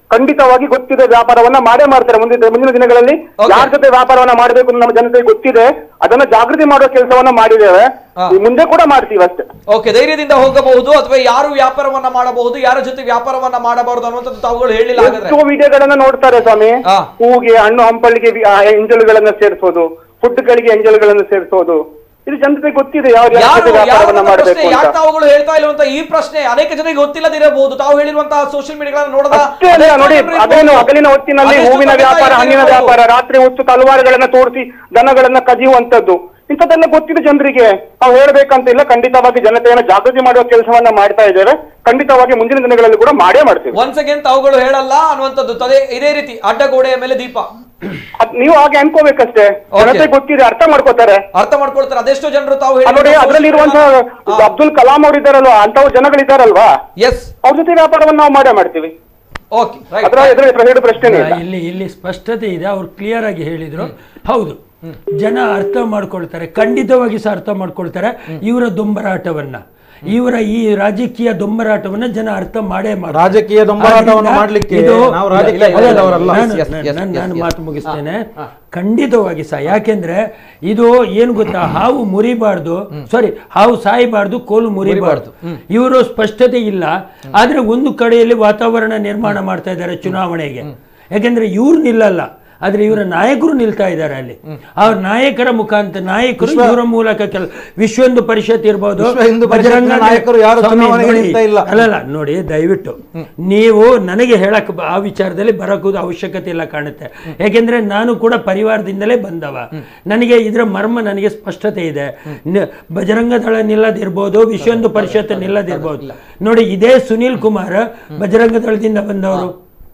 Speaker 11: ಖಂಡಿತವಾಗಿ ಗೊತ್ತಿದೆ ವ್ಯಾಪಾರವನ್ನ ಮಾಡೇ ಮಾಡ್ತಾರೆ ಮುಂದಿನ ಮುಂದಿನ ದಿನಗಳಲ್ಲಿ ಯಾರ ಜೊತೆ ವ್ಯಾಪಾರವನ್ನ ಮಾಡಬೇಕು ಅಂತ ನಮ್ಮ ಜನತೆಗೆ ಗೊತ್ತಿದೆ ಅದನ್ನ ಜಾಗೃತಿ ಮಾಡುವ ಕೆಲಸವನ್ನ ಮಾಡಿದ್ದೇವೆ ಈ ಮುಂದೆ ಕೂಡ ಮಾಡ್ತೀವಿ ಅಷ್ಟೇ
Speaker 1: ಓಕೆ ಧೈರ್ಯದಿಂದ ಹೋಗಬಹುದು ಅಥವಾ ಯಾರು ವ್ಯಾಪಾರವನ್ನ ಮಾಡಬಹುದು ಯಾರ ಜೊತೆ ವ್ಯಾಪಾರವನ್ನ ಮಾಡಬಾರದು ಅನ್ನುವಂಥದ್ದು ತಾವುಗಳು ಹೇಳಿಲ್ಲ ಹಾಗಾದ್ರೆ
Speaker 11: ಎಷ್ಟೋ ವಿಡಿಯೋಗಳನ್ನ ನೋಡ್ತಾರೆ ಸ್ವಾಮಿ ಹೂಗೆ ಹಣ್ಣು ಹಂಪಲಿಗೆ ಎಂಜಲ್ಗಳನ್ನ ಸೇರಿಸೋದು ಫುಡ್ ಗಳಿಗೆ ಎಂಜಲ್ಗಳನ್ನ ಸೇರಿಸೋದು ಇದು ಜನತೆಗೆ ಗೊತ್ತಿದೆ ಯಾವ ಯಾವ
Speaker 1: ಯಾರು
Speaker 11: ಜೊತೆ ವ್ಯಾಪಾರವನ್ನ
Speaker 1: ಯಾರು
Speaker 11: ಮಾಡಬೇಕು
Speaker 1: ಪ್ರಶ್ನೆ ಯಾಕೆ
Speaker 11: ಅಂತ
Speaker 1: ತಾವುಗಳು ಹೇಳ್ತಾ ಇಲ್ಲವಂತ ಈ ಪ್ರಶ್ನೆ ಅನೇಕ ಜನರಿಗೆ ಗೊತ್ತಿಲ್ಲದಿರಬಹುದು ತಾವು ಹೇಳಿರುವಂತಹ ಸೋಷಿಯಲ್ ಮೀಡಿಯಾಗಳನ್ನ ನೋಡದ
Speaker 11: ಅಷ್ಟೇ ಅಲ್ಲ ನೋಡಿ ಅದೇನು ಹಗಲಿನ ಹೊತ್ತಿನಲ್ಲಿ
Speaker 1: ಅದೆಷ್ಟು
Speaker 11: ಹೂವಿನ
Speaker 1: ಖಂಡಿತ
Speaker 11: ವ್ಯಾಪಾರ ಹಣ್ಣಿನ
Speaker 1: ಇರಬಹುದು.
Speaker 11: ವ್ಯಾಪಾರ ರಾತ್ರಿ ಹೊತ್ತು ತಲವಾರುಗಳನ್ನ ತೋರಿಸಿ ದನಗಳನ್ನ ಕದಿಯುವಂತದ್ದು ಇಂಥದ್ದೆಲ್ಲ ಗೊತ್ತಿದೆ ಜನರಿಗೆ ನಾವು ಹೇಳ್ಬೇಕಂತ ಇಲ್ಲ ಖಂಡಿತವಾಗಿ ಜನತೆಯನ್ನ ಜಾಗೃತಿ ಮಾಡುವ ಕೆಲಸವನ್ನ ಮಾಡ್ತಾ ಇದ್ದೇವೆ ಖಂಡಿತವಾಗಿ ಮುಂದಿನ ದಿನಗಳಲ್ಲಿ ಕೂಡ ಮಾಡೇ ಮಾಡ್ತೀವಿ
Speaker 1: ಒನ್ಸ್ ಅಗೇನ್ ತಾವುಗಳು ಹೇಳಲ್ಲ ಅನ್ನುವಂಥದ್ದು ತದೇ ಇದೇ ರೀತಿ ಅಡ್ಡಗೋಡೆಯ ಮೇಲೆ ದೀಪ
Speaker 11: ಅದ್ ನೀವು ಹಾಗೆ ಅನ್ಕೋಬೇಕಷ್ಟೇ ಜನತೆ ಗೊತ್ತಿದೆ ಅರ್ಥ ಮಾಡ್ಕೋತಾರೆ
Speaker 1: ಅರ್ಥ ಮಾಡ್ಕೊಳ್ತಾರೆ ಅದೆಷ್ಟೋ ಜನರು ತಾವು
Speaker 11: ಅದ್ ನೋಡಿ ಅದ್ರಲ್ಲಿ ಇರುವಂತಹ ಅಬ್ದುಲ್ ಕಲಾಂ ಅವ್ರು ಇದ್ದಾರಲ್ವಾ ಅಂತವ್ರು ಜನಗಳಿದ್ದಾರಲ್ವಾ
Speaker 1: ಎಸ್
Speaker 11: ಅವ್ರ ಜೊತೆ ವ್ಯಾಪಾರವನ್ನ ನಾವು ಮಾಡೇ ಮಾಡ್ತೀವಿ
Speaker 1: ಓಕೆ
Speaker 11: ಅದ್ರ ಎದುರು ಹೇಳೋ ಪ್ರಶ್ನೆನೇ ಇಲ್ಲ
Speaker 4: ಇಲ್ಲಿ ಇಲ್ಲಿ ಸ್ಪಷ್ಟತೆ ಇದೆ ಅವ್ರು ಕ್ಲಿಯರ್ ಆಗಿ ಹೇಳಿದ್ರು ಹೌದು ಜನ ಅರ್ಥ ಮಾಡ್ಕೊಳ್ತಾರೆ ಖಂಡಿತವಾಗಿ ಸಹ ಅರ್ಥ ಮಾಡ್ಕೊಳ್ತಾರೆ ಇವರ ದೊಂಬರಾಟವನ್ನ ಇವರ ಈ ರಾಜಕೀಯ ದೊಂಬರಾಟವನ್ನ ಜನ ಅರ್ಥ ಮಾಡೇ ಮಾಡ್ತಾರೆ.
Speaker 3: ರಾಜಕೀಯ ದೊಂಬರಾಟವನ್ನು
Speaker 4: ಆದ್ರಿಂದ
Speaker 3: ಮಾಡ್ಲಿಕ್ಕೆ
Speaker 4: ಇದು
Speaker 3: ನಾವು ರಾಜಕೀಯ
Speaker 4: ಇಲ್ಲ, ಇಲ್ಲ, ಇಲ್ಲ,
Speaker 3: ಪಕ್ಷದವರಲ್ಲ.
Speaker 4: ನಾನು-
Speaker 3: Yes, yes,
Speaker 4: ನಾನು-
Speaker 3: yes,
Speaker 4: ನಾನು
Speaker 3: yes.
Speaker 4: ಮಾತು ಮುಗಿಸ್ತೇನೆ ಖಂಡಿತವಾಗಿ ಸಹ ಯಾಕೆಂದ್ರೆ ಇದು ಏನ್ ಗೊತ್ತಾ ಹಾವು ಮುರಿಬಾರ್ದು ಸಾರಿ ಹಾವು ಸಾಯಬಾರ್ದು ಕೋಲು ಮುರಿಬಾರ್ದು ಇವರು ಸ್ಪಷ್ಟತೆ ಇಲ್ಲ ಆದ್ರೆ ಒಂದು ಕಡೆಯಲ್ಲಿ ವಾತಾವರಣ ನಿರ್ಮಾಣ ಮಾಡ್ತಾ ಇದ್ದಾರೆ ಚುನಾವಣೆಗೆ ಯಾಕೆಂದ್ರೆ ಇವ್ರು ನಿಲ್ಲಲ್ಲ ಆದ್ರೆ ಇವರ ನಾಯಕರು ನಿಲ್ತಾ ಇದ್ದಾರೆ ಅಲ್ಲಿ ಅವ್ರ ನಾಯಕರ ಮುಖಾಂತರ ನಾಯಕರು
Speaker 3: ವಿಶ್ವ-
Speaker 4: ಇವರ ಮೂಲಕ ಕೆಲ ವಿಶ್ವ ಹಿಂದೂ ಪರಿಷತ್ ಇರ್ಬೋದು
Speaker 3: ವಿಶ್ವ ಹಿಂದೂ ಪರಿಷತ್ನ
Speaker 4: ಬಜರಂಗ
Speaker 3: ನಾಯಕರು ಯಾರು
Speaker 4: ಸ್ವಾಮಿ,
Speaker 3: ಚುನಾವಣೆಗೆ
Speaker 4: ನೋಡಿ,
Speaker 3: ನಿಲ್ತಾ ಇಲ್ಲ.
Speaker 4: ಅಲ್ಲಲ್ಲ ನೋಡಿ ದಯವಿಟ್ಟು ನೀವು ನನಗೆ ಹೇಳಕ್ ಬ- ಆ ವಿಚಾರದಲ್ಲಿ ಬರಕೂದು ಅವಶ್ಯಕತೆ ಇಲ್ಲ ಕಾಣುತ್ತೆ ಯಾಕೆಂದ್ರೆ ನಾನು ಕೂಡ ಪರಿವಾರದಿಂದಲೇ ಬಂದವ ನನಗೆ ಇದರ ಮರ್ಮ ನನಗೆ ಸ್ಪಷ್ಟತೆ ಇದೆ ನ- ಬಜರಂಗ ದಳ ನಿಲ್ಲದಿರ್ಬೋದು ವಿಶ್ವ ಹಿಂದೂ ಪರಿಷತ್ ನಿಲ್ಲದಿರ್ಬೋದು ನೋಡಿ ಇದೇ ಸುನೀಲ್ ಕುಮಾರ್ ಬಜರಂಗ ದಳದಿಂದ ಬಂದವರು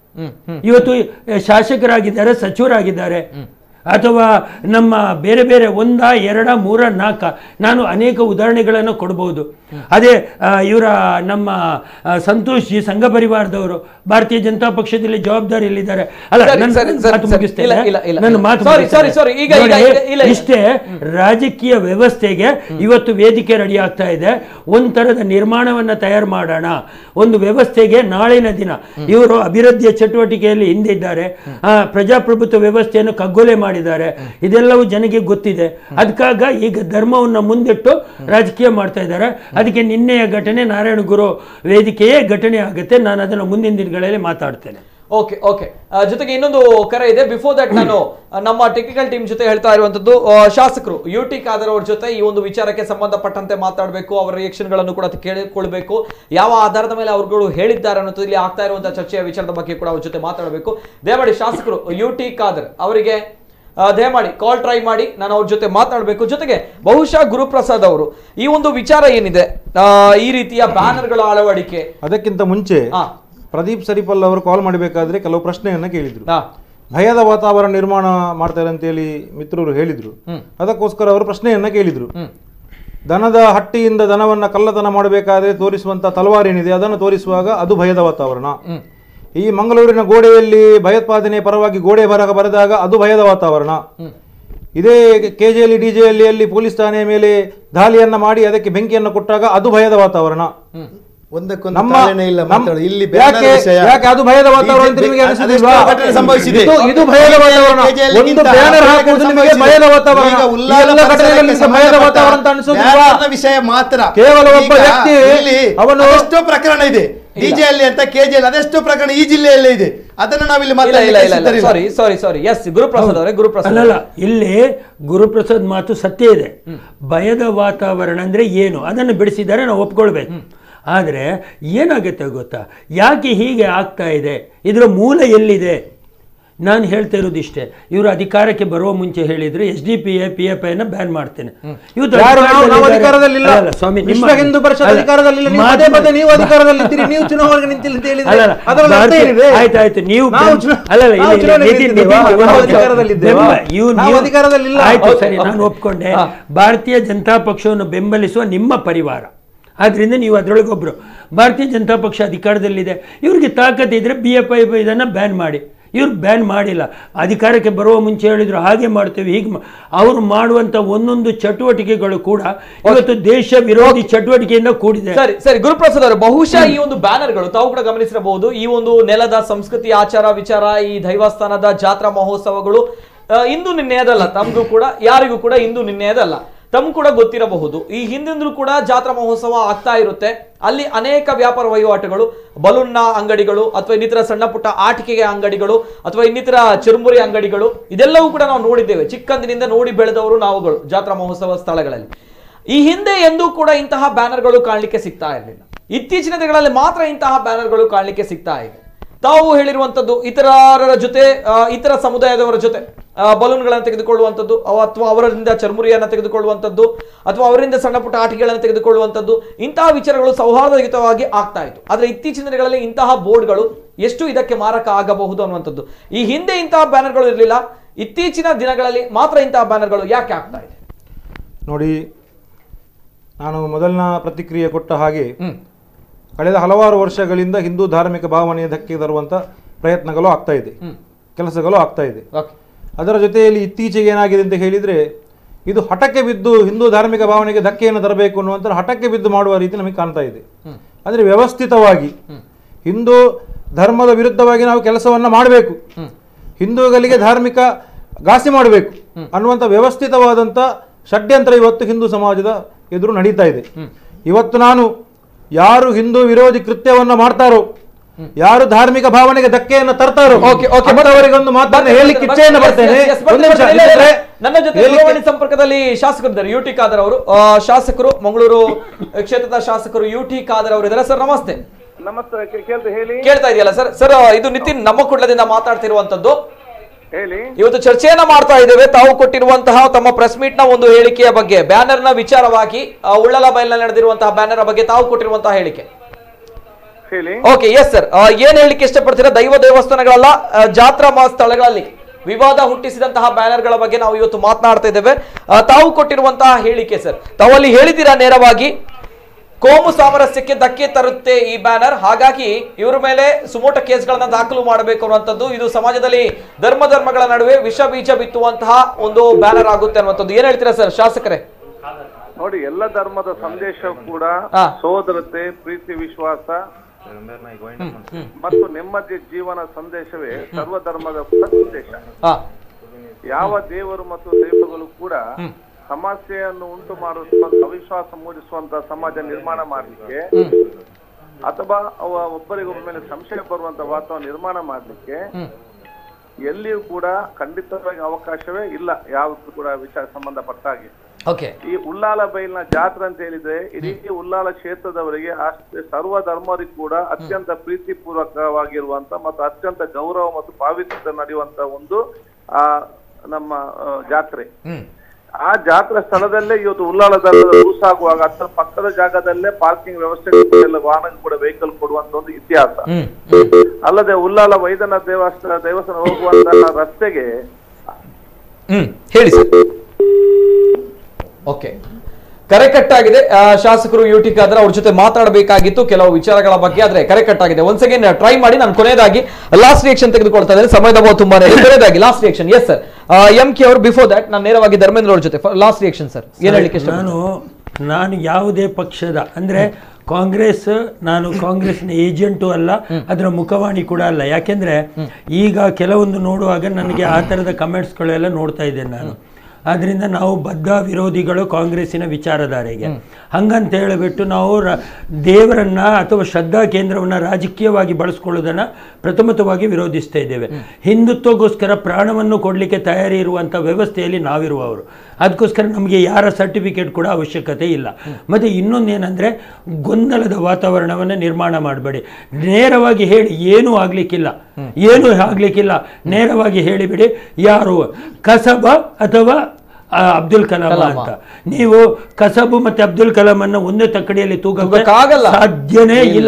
Speaker 4: ಇವತ್ತು ಶಾಸಕರಾಗಿದ್ದಾರೆ ಸಚಿವರಾಗಿದ್ದಾರೆ ಅಥವಾ ನಮ್ಮ ಬೇರೆ ಬೇರೆ ಒಂದ ಎರಡ ಮೂರ ನಾಲ್ಕ ನಾನು ಅನೇಕ ಉದಾಹರಣೆಗಳನ್ನು ಕೊಡ್ಬೋದು ಅದೇ ಇವರ ನಮ್ಮ ಆ, ಸಂತೋಷ್ ಜಿ ಸಂಘ ಪರಿವಾರದವರು ಭಾರತೀಯ ಜನತಾ ಪಕ್ಷದಲ್ಲಿ ಜವಾಬ್ದಾರಿಯಲ್ಲಿದ್ದಾರೆ ಅಲ್ಲ
Speaker 1: ಸರಿ,
Speaker 4: ನನ್ನ
Speaker 1: ಸರಿ, ಸರಿ,
Speaker 4: ಮಾತು
Speaker 1: ಸರಿ.
Speaker 4: ಮುಗಿಸ್ತೇನೆ.
Speaker 1: ಇಲ್ಲ, ಇಲ್ಲ, ಇಲ್ಲ.
Speaker 4: ನನ್ನ ಮಾತು
Speaker 1: Sorry,
Speaker 4: ಮುಗಿಸ್ತೇನೆ.
Speaker 1: sorry, sorry. ಈಗ- ಈಗ-
Speaker 4: ನೋಡಿ,
Speaker 1: ಈಗ- ಇಲ್ಲ, ಇಲ್ಲ.
Speaker 4: ಇಷ್ಟೇ ರಾಜಕೀಯ ವ್ಯವಸ್ಥೆಗೆ ಇವತ್ತು ವೇದಿಕೆ ರೆಡಿ ಆಗ್ತಾ ಇದೆ ಒಂಥರದ ನಿರ್ಮಾಣವನ್ನ ತಯಾರು ಮಾಡೋಣ ಒಂದು ವ್ಯವಸ್ಥೆಗೆ ನಾಳಿನ ದಿನ ಇವರು ಅಭಿವೃದ್ಧಿಯ ಚಟುವಟಿಕೆಯಲ್ಲಿ ಹಿಂದಿದ್ದಾರೆ ಆ, ಪ್ರಜಾಪ್ರಭುತ್ವ ವ್ಯವಸ್ಥೆಯನ್ನು ಕಗ್ಗೊಲೆ ಮಾಡಿದ್ದಾರೆ ಇದೆಲ್ಲವೂ ಜನಗೆ ಗೊತ್ತಿದೆ ಅದಕ್ಕಾಗ ಈಗ ಧರ್ಮವನ್ನ ಮುಂದಿಟ್ಟು ರಾಜಕೀಯ ಮಾಡ್ತಾ ಇದ್ದಾರೆ ಅದಕ್ಕೆ ನಿನ್ನೆಯ ಘಟನೆ ನಾರಾಯಣ ಗುರು ವೇದಿಕೆಯೇ ಘಟನೆ ಆಗುತ್ತೆ ನಾನು ಅದನ್ನು ಮುಂದಿನ ದಿನಗಳಲ್ಲಿ ಮಾತಾಡ್ತೇನೆ
Speaker 1: ಓಕೆ ಓಕೆ ಜೊತೆಗೆ ಇನ್ನೊಂದು ಕರೆ ಇದೆ ಬಿಫೋರ್ ದಟ್ ನಾನು ಆ, ನಮ್ಮ ಟೆಕ್ನಿಕಲ್ ಟೀಮ್ ಜೊತೆ ಹೇಳ್ತಾ ಇರುವಂತದ್ದು ಆ, ಶಾಸಕರು ಯು ಟಿ ಖಾದರ್ ಅವ್ರ ಜೊತೆ ಈ ಒಂದು ವಿಚಾರಕ್ಕೆ ಸಂಬಂಧಪಟ್ಟಂತೆ ಮಾತಾಡಬೇಕು ಅವರ ರಿಯಾಕ್ಷನ್ ಗಳನ್ನು ಕೂಡ ಕೇಳಿಕೊಳ್ಬೇಕು ಯಾವ ಆಧಾರದ ಮೇಲೆ ಅವರುಗಳು ಹೇಳಿದ್ದಾರೆ ಅನ್ನೋದು ಇಲ್ಲಿ ಆಗ್ತಾ ಇರುವಂತಹ ಚರ್ಚೆಯ ವಿಚಾರದ ಬಗ್ಗೆ ಕೂಡ ಅವ್ರ ಜೊತೆ ಮಾತಾಡಬೇಕು ದಯಮಾಡಿ ಶಾಸಕರು ಯು ಟಿ ಖಾದರ್ ಅವರಿಗೆ ಆ, ದಯಮಾಡಿ ಕಾಲ್ ಟ್ರೈ ಮಾಡಿ ನಾನು ಅವ್ರ ಜೊತೆ ಮಾತನಾಡಬೇಕು ಜೊತೆಗೆ ಬಹುಶಃ ಗುರುಪ್ರಸಾದ್ ಅವರು ಈ ಒಂದು ವಿಚಾರ ಏನಿದೆ ಆ, ಈ ರೀತಿಯ ಬ್ಯಾನರ್ಗಳ ಅಳವಡಿಕೆ
Speaker 3: ಅದಕ್ಕಿಂತ ಮುಂಚೆ ಪ್ರದೀಪ್ ಸರಿಪಲ್ ಅವರು ಕಾಲ್ ಮಾಡಬೇಕಾದ್ರೆ ಕೆಲವು ಪ್ರಶ್ನೆಯನ್ನ ಕೇಳಿದ್ರು
Speaker 1: ಹಾ.
Speaker 3: ಭಯದ ವಾತಾವರಣ ನಿರ್ಮಾಣ ಮಾಡ್ತಾರೆ ಅಂತೇಳಿ ಮಿತ್ರರು ಹೇಳಿದ್ರು ಅದಕ್ಕೋಸ್ಕರ ಅವರು ಪ್ರಶ್ನೆಯನ್ನ ಕೇಳಿದ್ರು ದನದ ಹಟ್ಟಿಯಿಂದ ದನವನ್ನ ಕಳ್ಳತನ ಮಾಡಬೇಕಾದ್ರೆ ತೋರಿಸುವಂತ ತಲವಾರು ಏನಿದೆ ಅದನ್ನು ತೋರಿಸುವಾಗ ಅದು ಭಯದ ವಾತಾವರಣ ಈ ಮಂಗಳೂರಿನ ಗೋಡೆಯಲ್ಲಿ ಭಯೋತ್ಪಾದನೆ ಪರವಾಗಿ ಗೋಡೆ ಬರಹ ಬರೆದಾಗ ಅದು ಭಯದ ವಾತಾವರಣ ಇದೇ ಕೆ ಜಿಯಲ್ಲಿ ಡಿ ಜಿಯಲ್ಲಿ ಅಲ್ಲಿ ಪೊಲೀಸ್ ಠಾಣೆಯ ಮೇಲೆ ದಾಳಿಯನ್ನ ಮಾಡಿ ಅದಕ್ಕೆ ಬೆಂಕಿಯನ್ನು ಕೊಟ್ಟಾಗ ಅದು ಭಯದ ವಾತಾವರಣ
Speaker 5: ಒಂದಕ್ಕೊಂದು
Speaker 3: ನಮ್ಮ-
Speaker 5: ತಾಳ್ಮೆ ಇಲ್ಲ
Speaker 3: ನಮ್ಮ-
Speaker 5: ಮಾತಾಡೋದು. ಇಲ್ಲಿ
Speaker 3: ಯಾಕೆ-
Speaker 5: ಬ್ಯಾನರ್ ವಿಷಯ.
Speaker 3: ಯಾಕೆ ಅದು ಭಯದ ವಾತಾವರಣ ಅಂತ
Speaker 5: BJP
Speaker 3: ನಿಮಗೆ ಅನಿಸುತ್ತಿಲ್ವಾ?
Speaker 5: ಅದೆಷ್ಟೋ ಘಟನೆ ಸಂಭವಿಸಿದೆ
Speaker 3: ಇದು- ಇದು ಭಯದ ವಾತಾವರಣ
Speaker 5: KJL
Speaker 3: ಒಂದು
Speaker 5: ಗಿಂತ
Speaker 3: ಬ್ಯಾನರ್
Speaker 5: ಘಟನೆ
Speaker 3: ಹಾಕುವುದು ನಿಮಗೆ
Speaker 5: ಸಂಭವಿಸಿದೆ.
Speaker 3: ಭಯದ ವಾತಾವರಣ
Speaker 5: ಈಗ
Speaker 3: ಈ
Speaker 5: ಉಲ್ಲಾಸ
Speaker 3: ಎಲ್ಲ ಘಟನೆಗಳಲ್ಲಿ
Speaker 5: ಪರಿಸರಕ್ಕೆ
Speaker 3: ನಿಮಗೆ ಭಯದ
Speaker 5: ಸಂಬಂಧಪಟ್ಟ
Speaker 3: ವಾತಾವರಣ ಅಂತ ಅನಿಸುವುದಿಲ್ವಾ
Speaker 5: ಬ್ಯಾನರ್ನ ವಿಷಯ ಮಾತ್ರ
Speaker 3: ಕೇವಲ ಒಬ್ಬ
Speaker 5: ಈಗ
Speaker 3: ವ್ಯಕ್ತಿ
Speaker 5: ಇಲ್ಲಿ
Speaker 3: ಅವನು-
Speaker 5: ಅದೆಷ್ಟೋ ಪ್ರಕರಣ ಇದೆ ಡಿಜೆಯಲ್ಲಿ ಅಂತ ಕೆಜಿಯಲ್ಲಿ ಅದೆಷ್ಟೋ ಪ್ರಕರಣ ಈ ಜಿಲ್ಲೆಯಲ್ಲೇ ಇದೆ ಅದನ್ನು ನಾವಿಲ್ಲಿ
Speaker 1: ಇಲ್ಲ ಇಲ್ಲ
Speaker 5: ಮಾತಾಡಲಿಕ್ಕೆ
Speaker 1: ಇಲ್ಲ
Speaker 5: ಸಿದ್ಧರಿಲ್ಲ.
Speaker 1: ಸಾರಿ ಸಾರಿ ಸಾರಿ ಎಸ್ ಗುರುಪ್ರಸಾದ್ ಅವರೇ ಗುರುಪ್ರಸಾದ್
Speaker 4: ಅಲ್ಲಲ್ಲ ಇಲ್ಲಿ ಗುರುಪ್ರಸಾದ್ ಮಾತು ಸತ್ಯ ಇದೆ ಭಯದ ವಾತಾವರಣ ಅಂದ್ರೆ ಏನು ಅದನ್ನು ಬಿಡಿಸಿದ್ದಾರೆ ನಾವು ಒಪ್ಕೊಳ್ಬೇಕು ಆದರೆ ಏನಾಗುತ್ತೆ ಗೊತ್ತಾ ಯಾಕೆ ಹೀಗೆ ಆಗ್ತಾ ಇದೆ ಇದರ ಮೂಲ ಎಲ್ಲಿದೆ ನಾನು ಹೇಳ್ತಾ ಇರೋದು ಇಷ್ಟೇ ಇವರು ಅಧಿಕಾರಕ್ಕೆ ಬರುವ ಮುಂಚೆ ಹೇಳಿದ್ರು S D P A P F ಐನ ಬ್ಯಾನ್ ಮಾಡ್ತೇನೆ ಇವತ್ತು
Speaker 3: ಯಾರು ನಾವು- ನಾವು
Speaker 4: ಅಧಿಕಾರದಲ್ಲಿದ್ದಾರೆ.
Speaker 3: ಅಧಿಕಾರದಲ್ಲಿಲ್ಲ.
Speaker 4: ಅಲ್ಲಲ್ಲ, ಸ್ವಾಮಿ ನಿಮ್ಮ-
Speaker 3: ವಿಶ್ವ ಹಿಂದೂ ಪರಿಷತ್
Speaker 4: ಅಲ್ಲ,
Speaker 3: ಅಧಿಕಾರದಲ್ಲಿಲ್ಲ. ನೀವು
Speaker 4: ಮಾತು-
Speaker 3: ಪದೇ ಪದೇ ನೀವು ಅಧಿಕಾರದಲ್ಲಿದ್ದೀರಿ, ನೀವು ಚುನಾವಣೆಗೆ ನಿಂತಿಲ್ಲ ಅಂತ ಹೇಳಿದ್ರೆ
Speaker 4: ಅಲ್ಲಲ್ಲ,
Speaker 3: ಅದರಲ್ಲಿ ಅರ್ಥ
Speaker 4: ಭಾರತೀಯ-
Speaker 3: ಏನಿದೆ?
Speaker 4: ಆಯ್ತು ಆಯ್ತು ನೀವು
Speaker 3: ನಾವು
Speaker 4: ಬೆಂಬ-
Speaker 3: ಚುನಾ-
Speaker 4: ಅಲ್ಲಲ್ಲ,
Speaker 3: ನಾವು
Speaker 4: ಇಲ್ಲಿ- ಇಲ್ಲಿ
Speaker 3: ಚುನಾವಣೆಗೆ
Speaker 4: ನಿತಿನ್-
Speaker 3: ನಿಂತಿದ್ದೇವಾ?
Speaker 4: ನಿತಿನ್
Speaker 3: ನಾವು
Speaker 4: ಒಂದು-
Speaker 3: ಅಧಿಕಾರದಲ್ಲಿದ್ದೇವಾ?
Speaker 4: ಬೆಂಬ- ಇವ್ರು-
Speaker 3: ನಾವು
Speaker 4: ನೀವು-
Speaker 3: ಅಧಿಕಾರದಲ್ಲಿಲ್ಲ.
Speaker 4: ಆಯ್ತು
Speaker 3: ಹೌದು,
Speaker 4: ಸರಿ
Speaker 3: ಹೌದು.
Speaker 4: ನಾನು ಒಪ್ಕೊಂಡೆ
Speaker 3: ಹಾ.
Speaker 4: ಭಾರತೀಯ ಜನತಾ ಪಕ್ಷವನ್ನು ಬೆಂಬಲಿಸುವ ನಿಮ್ಮ ಪರಿವಾರ ಆದ್ರಿಂದ ನೀವು ಅದರೊಳಗೊಬ್ರು ಭಾರತೀಯ ಜನತಾ ಪಕ್ಷ ಅಧಿಕಾರದಲ್ಲಿದೆ ಇವ್ರಿಗೆ ತಾಕತ್ ಇದ್ರೆ ಬಿ ಎಫ್ ಐ ಇದನ್ನ ಬ್ಯಾನ್ ಮಾಡಿ ಇವ್ರು ಬ್ಯಾನ್ ಮಾಡಿಲ್ಲ ಅಧಿಕಾರಕ್ಕೆ ಬರುವ ಮುಂಚೆ ಹೇಳಿದ್ರು ಹಾಗೆ ಮಾಡ್ತೇವೆ ಹೀಗೆ ಮಾ- ಅವರು ಮಾಡುವಂತ ಒಂದೊಂದು ಚಟುವಟಿಕೆಗಳು ಕೂಡ ಇವತ್ತು ದೇಶ ವಿರೋಧಿ ಚಟುವಟಿಕೆಯಿಂದ ಕೂಡಿದೆ
Speaker 1: ಸರಿ ಸರಿ ಗುರುಪ್ರಸಾದ್ ಅವರು ಬಹುಶಃ ಈ ಒಂದು ಬ್ಯಾನರ್ಗಳು ತಾವು ಕೂಡ ಗಮನಿಸಿರಬಹುದು ಈ ಒಂದು ನೆಲದ ಸಂಸ್ಕೃತಿ ಆಚಾರ ವಿಚಾರ ಈ ದೈವಸ್ಥಾನದ ಜಾತ್ರಾ ಮಹೋತ್ಸವಗಳು ಆ, ಇಂದು ನಿನ್ನೆಯದಲ್ಲ ತಮ್ಗೂ ಕೂಡ ಯಾರಿಗೂ ಕೂಡ ಇಂದು ನಿನ್ನೆಯದಲ್ಲ ತಮ್ ಕೂಡ ಗೊತ್ತಿರಬಹುದು ಈ ಹಿಂದಿಂದಲೂ ಕೂಡ ಜಾತ್ರಾ ಮಹೋತ್ಸವ ಆಗ್ತಾ ಇರುತ್ತೆ ಅಲ್ಲಿ ಅನೇಕ ವ್ಯಾಪಾರ ವಹಿವಾಟುಗಳು ಬಲೂನ್ನ ಅಂಗಡಿಗಳು ಅಥವಾ ಇನ್ನಿತರ ಸಣ್ಣ ಪುಟ್ಟ ಆಟಿಕೆಯ ಅಂಗಡಿಗಳು ಅಥವಾ ಇನ್ನಿತರ ಚುರುಮುರಿ ಅಂಗಡಿಗಳು ಇದೆಲ್ಲವೂ ಕೂಡ ನಾವು ನೋಡಿದ್ದೇವೆ ಚಿಕ್ಕಂದಿನಿಂದ ನೋಡಿ ಬೆಳೆದವರು ನಾವುಗಳು ಜಾತ್ರಾ ಮಹೋತ್ಸವ ಸ್ಥಳಗಳಲ್ಲಿ ಈ ಹಿಂದೆ ಎಂದೂ ಕೂಡ ಇಂತಹ ಬ್ಯಾನರ್ಗಳು ಕಾಣಲಿಕ್ಕೆ ಸಿಗ್ತಾ ಇರಲಿಲ್ಲ ಇತ್ತೀಚಿನ ದಿನಗಳಲ್ಲಿ ಮಾತ್ರ ಇಂತಹ ಬ್ಯಾನರ್ಗಳು ಕಾಣಲಿಕ್ಕೆ ಸಿಗ್ತಾ ಇದೆ ತಾವು ಹೇಳಿರುವಂತದ್ದು ಇತರರ ಜೊತೆ ಆ, ಇತರ ಸಮುದಾಯದವರ ಜೊತೆ ಆ, ಬಲೂನ್ಗಳನ್ನು ತೆಗೆದುಕೊಳ್ಳುವಂಥದ್ದು ಅವ- ಅಥವಾ ಅವರಿಂದ ಚರ್ಮುರಿಯನ್ನು ತೆಗೆದುಕೊಳ್ಳುವಂಥದ್ದು ಅಥವಾ ಅವರಿಂದ ಸಣ್ಣ ಪುಟ್ಟ ಆಟಿಕೆಗಳನ್ನು ತೆಗೆದುಕೊಳ್ಳುವಂಥದ್ದು ಇಂತಹ ವಿಚಾರಗಳು ಸೌಹಾರ್ದಯುತವಾಗಿ ಆಗ್ತಾ ಇತ್ತು ಆದರೆ ಇತ್ತೀಚಿನ ದಿನಗಳಲ್ಲಿ ಇಂತಹ ಬೋರ್ಡ್ಗಳು ಎಷ್ಟು ಇದಕ್ಕೆ ಮಾರಕ ಆಗಬಹುದು ಅನ್ನುವಂಥದ್ದು ಈ ಹಿಂದೆ ಇಂತಹ ಬ್ಯಾನರ್ಗಳು ಇರಲಿಲ್ಲ ಇತ್ತೀಚಿನ ದಿನಗಳಲ್ಲಿ ಮಾತ್ರ ಇಂತಹ ಬ್ಯಾನರ್ಗಳು ಯಾಕೆ ಆಗ್ತಾ ಇದೆ
Speaker 3: ನೋಡಿ ನಾನು ಮೊದಲನ ಪ್ರತಿಕ್ರಿಯೆ ಕೊಟ್ಟ ಹಾಗೆ ಕಳೆದ ಹಲವಾರು ವರ್ಷಗಳಿಂದ ಹಿಂದೂ ಧಾರ್ಮಿಕ ಭಾವನೆಯ ಧಕ್ಕೆ ತರುವಂಥ ಪ್ರಯತ್ನಗಳು ಆಗ್ತಾ ಇದೆ ಕೆಲಸಗಳು ಆಗ್ತಾ ಇದೆ ಅದರ ಜೊತೆಯಲ್ಲಿ ಇತ್ತೀಚೆಗೆ ಏನಾಗಿದೆ ಅಂತ ಹೇಳಿದರೆ ಇದು ಹಠಕ್ಕೆ ಬಿದ್ದು ಹಿಂದೂ ಧಾರ್ಮಿಕ ಭಾವನೆಗೆ ಧಕ್ಕೆಯನ್ನು ತರಬೇಕು ಅನ್ನುವಂಥ ಹಠಕ್ಕೆ ಬಿದ್ದು ಮಾಡುವ ರೀತಿ ನಮಗೆ ಕಾಣ್ತಾ ಇದೆ ಅಂದರೆ ವ್ಯವಸ್ಥಿತವಾಗಿ ಹಿಂದೂ ಧರ್ಮದ ವಿರುದ್ಧವಾಗಿ ನಾವು ಕೆಲಸವನ್ನು ಮಾಡಬೇಕು ಹಿಂದೂಗಳಿಗೆ ಧಾರ್ಮಿಕ ಘಾಸಿ ಮಾಡಬೇಕು ಅನ್ನುವಂಥ ವ್ಯವಸ್ಥಿತವಾದಂಥ ಷಡ್ಯಂತ್ರ ಇವತ್ತು ಹಿಂದೂ ಸಮಾಜದ ಎದುರು ನಡೀತಾ ಇದೆ ಇವತ್ತು ನಾನು ಯಾರು ಹಿಂದೂ ವಿರೋಧಿ ಕೃತ್ಯವನ್ನ ಮಾಡ್ತಾರೋ ಯಾರು ಧಾರ್ಮಿಕ ಭಾವನೆಗೆ ಧಕ್ಕೆಯನ್ನು ತರ್ತಾರೋ
Speaker 1: ಓಕೆ ಓಕೆ
Speaker 3: ಅವರಿಗೊಂದು ಮಾತನ್ನು ಹೇಳಲಿಕ್ಕೆ ಇಚ್ಛೆಯನ್ನು ಬರ್ತೇನೆ ಒಂದು ನಿಮಿಷ, ಇಲ್ಲದ್ರೆ
Speaker 1: ನನ್ನ ಜೊತೆ
Speaker 3: ಹೇಳಲಿಕ್ಕೆ-
Speaker 1: ದೂರವಾಣಿ ಸಂಪರ್ಕದಲ್ಲಿ ಶಾಸಕರಿದ್ದಾರೆ ಯು ಟಿ ಖಾದರ್ ಅವರು ಆ, ಶಾಸಕರು ಮಂಗಳೂರು ಕ್ಷೇತ್ರದ ಶಾಸಕರು ಯು ಟಿ ಖಾದರ್ ಅವರು ಇದ್ದಾರೆ ಸರ್ ನಮಸ್ತೆ
Speaker 11: ನಮಸ್ತೆ ಕೇಳ್ತಾ ಹೇಳಿ
Speaker 1: ಕೇಳ್ತಾ ಇದೆಯಲ್ಲ ಸರ್ ಸರ್ ಇದು ನಿತಿನ್ ನಮ್ಮ ಕುಡ್ಲದಿಂದ ಮಾತಾಡ್ತಿರುವಂತದ್ದು
Speaker 11: ಹೇಳಿ
Speaker 1: ಇವತ್ತು ಚರ್ಚೆಯನ್ನ ಮಾಡ್ತಾ ಇದ್ದೇವೆ ತಾವು ಕೊಟ್ಟಿರುವಂತಹ ತಮ್ಮ ಪ್ರೆಸ್ ಮೀಟ್ ನ ಒಂದು ಹೇಳಿಕೆಯ ಬಗ್ಗೆ ಬ್ಯಾನರ್ ನ ವಿಚಾರವಾಗಿ ಆ, ಉಳ್ಳಲ ಬೈಲ್ನಲ್ಲಿ ನಡೆದಿರುವಂತಹ ಬ್ಯಾನರ್ ಬಗ್ಗೆ ತಾವು ಕೊಟ್ಟಿರುವಂತಹ ಹೇಳಿಕೆ
Speaker 11: ಹೇಳಿ
Speaker 1: ಓಕೆ ಎಸ್ ಸರ್ ಏನ್ ಹೇಳಲಿಕ್ಕೆ ಇಷ್ಟಪಡ್ತೀರಾ ದೈವ ದೇವಸ್ಥಾನಗಳಲ್ಲ ಆ, ಜಾತ್ರಾ ಮಾ ಸ್ಥಳಗಳಲ್ಲಿ ವಿವಾದ ಹುಟ್ಟಿಸಿದಂತಹ ಬ್ಯಾನರ್ಗಳ ಬಗ್ಗೆ ನಾವು ಇವತ್ತು ಮಾತನಾಡ್ತಾ ಇದ್ದೇವೆ ಆ, ತಾವು ಕೊಟ್ಟಿರುವಂತಹ ಹೇಳಿಕೆ ಸರ್ ತಾವು ಅಲ್ಲಿ ಹೇಳಿದ್ದೀರಾ ನೇರವಾಗಿ ಕೋಮು ಸಾಮರಸ್ಯಕ್ಕೆ ಧಕ್ಕೆ ತರುತ್ತೆ ಈ ಬ್ಯಾನರ್ ಹಾಗಾಗಿ ಇವರ ಮೇಲೆ ಸುಮೋಟ ಕೇಸ್ಗಳನ್ನ ದಾಖಲು ಮಾಡಬೇಕು ಅನ್ನುವಂಥದ್ದು ಇದು ಸಮಾಜದಲ್ಲಿ ಧರ್ಮ ಧರ್ಮಗಳ ನಡುವೆ ವಿಷ ಬೀಜ ಬಿತ್ತುವಂತಹ ಒಂದು ಬ್ಯಾನರ್ ಆಗುತ್ತೆ ಅನ್ನುವಂಥದ್ದು ಏನ್ ಹೇಳ್ತೀರಾ ಸರ್ ಶಾಸಕರೇ
Speaker 8: ನೋಡಿ ಎಲ್ಲ ಧರ್ಮದ ಸಂದೇಶ ಕೂಡ
Speaker 1: ಹಾ.
Speaker 8: ಸೋದರತೆ ಪ್ರೀತಿ ವಿಶ್ವಾಸ ಮತ್ತು ನೆಮ್ಮದಿ ಜೀವನ ಸಂದೇಶವೇ ಸರ್ವ ಧರ್ಮದ ಸಂದೇಶ
Speaker 1: ಹಾ
Speaker 8: ಯಾವ ದೇವರು ಮತ್ತು ದೈವಗಳು ಕೂಡ ಸಮಸ್ಯೆಯನ್ನು ಉಂಟು ಮಾಡುವ ಅವಿಶ್ವಾಸ ಮೂಡಿಸುವಂತ ಸಮಾಜ ನಿರ್ಮಾಣ ಮಾಡಲಿಕ್ಕೆ ಅಥವಾ ಅವ ಒಬ್ಬರಿಗೊಬ್ಬರ ಮೇಲೆ ಸಂಶಯ ಬರುವಂತ ವಾತಾವರಣ ನಿರ್ಮಾಣ ಮಾಡಲಿಕ್ಕೆ ಎಲ್ಲಿಯೂ ಕೂಡ ಖಂಡಿತವಾಗಿ ಅವಕಾಶವೇ ಇಲ್ಲ ಯಾವತ್ತೂ ಕೂಡ ವಿಚಾರ ಸಂಬಂಧಪಟ್ಟ ಹಾಗೆ
Speaker 1: ಓಕೆ
Speaker 8: ಈ ಉಲ್ಲಾಲ ಬೈಲ್ನ ಜಾತ್ರೆ ಅಂತ ಹೇಳಿದ್ರೆ ಇಡೀ ಉಲ್ಲಾಲ ಕ್ಷೇತ್ರದವರಿಗೆ ಅಷ್ಟೇ ಸರ್ವ ಧರ್ಮರಿಗೂ ಕೂಡ ಅತ್ಯಂತ ಪ್ರೀತಿಪೂರ್ವಕವಾಗಿರುವಂತ ಮತ್ತು ಅತ್ಯಂತ ಗೌರವ ಮತ್ತು ಪಾವಿತ್ರ್ಯತೆ ನಡೆಯುವಂತ ಒಂದು ಆ ನಮ್ಮ ಆ, ಜಾತ್ರೆ ಆ ಜಾತ್ರೆ ಸ್ಥಳದಲ್ಲೇ ಇವತ್ತು ಉಲ್ಲಾಳದ ರೂಸ್ ಆಗುವಾಗ ಅದರ ಪಕ್ಕದ ಜಾಗದಲ್ಲೇ ಪಾರ್ಕಿಂಗ್ ವ್ಯವಸ್ಥೆ ಎಲ್ಲ ವಾಹನ ಕೂಡ ವೆಹಿಕಲ್ ಕೊಡುವಂತ ಒಂದು ಇತಿಹಾಸ ಅಲ್ಲದೆ ಉಲ್ಲಾಲ ವೈದ್ಯನಾಥ ದೇವಸ್ಥಾನ ದೇವಸ್ಥಾನ ಹೋಗುವಂತ ರಸ್ತೆಗೆ
Speaker 1: ಹ್ಮ್ ಹೇಳಿ ಸರ್ ಓಕೆ ಕರೆ ಕಟ್ಟಾಗಿದೆ ಆ, ಶಾಸಕರು ಯು ಟಿ ಖಾದರ್ ಅವ್ರ ಜೊತೆ ಮಾತಾಡಬೇಕಾಗಿತ್ತು ಕೆಲವು ವಿಚಾರಗಳ ಬಗ್ಗೆ ಆದ್ರೆ ಕರೆ ಕಟ್ಟಾಗಿದೆ ಒನ್ಸ್ ಅಗೇನ್ ಟ್ರೈ ಮಾಡಿ ನಾನು ಕೊನೆಯದಾಗಿ ಲಾಸ್ಟ್ ರಿಯಾಕ್ಷನ್ ತೆಗೆದುಕೊಳ್ತಾ ಇದ್ದೇನೆ ಸಮಯದ ಅಭಾವ ತುಂಬಾನೇ ಇದೆ. ಕೊನೆಯದಾಗಿ last reaction yes sir M K ಅವರು ಬಿಫೋರ್ ದಟ್ ನಾನು ನೇರವಾಗಿ ಧರ್ಮೇಂದ್ರ ಅವ್ರ ಜೊತೆ ಲಾಸ್ಟ್ ರಿಯಾಕ್ಷನ್ ಸರ್ ಏನ್ ಹೇಳಿಕ್ಕೆ ಇಷ್ಟ
Speaker 4: ನಾನು ನಾನು ಯಾವುದೇ ಪಕ್ಷದ ಅಂದ್ರೆ ಕಾಂಗ್ರೆಸ್ ನಾನು ಕಾಂಗ್ರೆಸ್ನ ಏಜೆಂಟು ಅಲ್ಲ ಅದರ ಮುಖವಾಣಿ ಕೂಡ ಅಲ್ಲ ಯಾಕೆಂದ್ರೆ ಈಗ ಕೆಲವೊಂದು ನೋಡುವಾಗ ನನಗೆ ಆ ಥರದ ಕಮೆಂಟ್ಸ್ಗಳೆಲ್ಲ ನೋಡ್ತಾ ಇದ್ದೇನೆ ನಾನು ಆದ್ರಿಂದ ನಾವು ಬದ್ಧ ವಿರೋಧಿಗಳು ಕಾಂಗ್ರೆಸ್ಸಿನ ವಿಚಾರಧಾರೆಗೆ ಹಂಗಂತ ಹೇಳಿಬಿಟ್ಟು ನಾವು ರ- ದೇವರನ್ನ ಅಥವಾ ಶ್ರದ್ಧಾ ಕೇಂದ್ರವನ್ನ ರಾಜಕೀಯವಾಗಿ ಬಳಸ್ಕೊಳ್ಳೋದನ್ನ ಪ್ರಥಮತವಾಗಿ ವಿರೋಧಿಸ್ತಾ ಇದ್ದೇವೆ ಹಿಂದುತ್ವಗೋಸ್ಕರ ಪ್ರಾಣವನ್ನು ಕೊಡಲಿಕ್ಕೆ ತಯಾರಿ ಇರುವಂಥ ವ್ಯವಸ್ಥೆಯಲ್ಲಿ ನಾವಿರುವವರು ಅದಕ್ಕೋಸ್ಕರ ನಮಗೆ ಯಾರ ಸರ್ಟಿಫಿಕೇಟ್ ಕೂಡ ಅವಶ್ಯಕತೆ ಇಲ್ಲ ಮತ್ತು ಇನ್ನೊಂದೇನೆಂದರೆ ಗೊಂದಲದ ವಾತಾವರಣವನ್ನು ನಿರ್ಮಾಣ ಮಾಡಬೇಡಿ ನೇರವಾಗಿ ಹೇಳಿ ಏನೂ ಆಗಲಿಕ್ಕಿಲ್ಲ ಏನೂ ಆಗಲಿಕ್ಕಿಲ್ಲ ನೇರವಾಗಿ ಹೇಳಿಬಿಡಿ ಯಾರು ಕಸಬ ಅಥವಾ ಆ, ಅಬ್ದುಲ್ ಕಲಾಂ ಅಂತ ನೀವು ಕಸಬು ಮತ್ತೆ ಅಬ್ದುಲ್ ಕಲಾಂ ಅನ್ನ ಒಂದೇ ತಕ್ಕಡಿಯಲ್ಲಿ ತೂಗಕ್ಕೆ
Speaker 1: ತೂಗಕ್ಕಾಗಲ್ಲ.
Speaker 4: ಸಾಧ್ಯನೇ ಇಲ್ಲ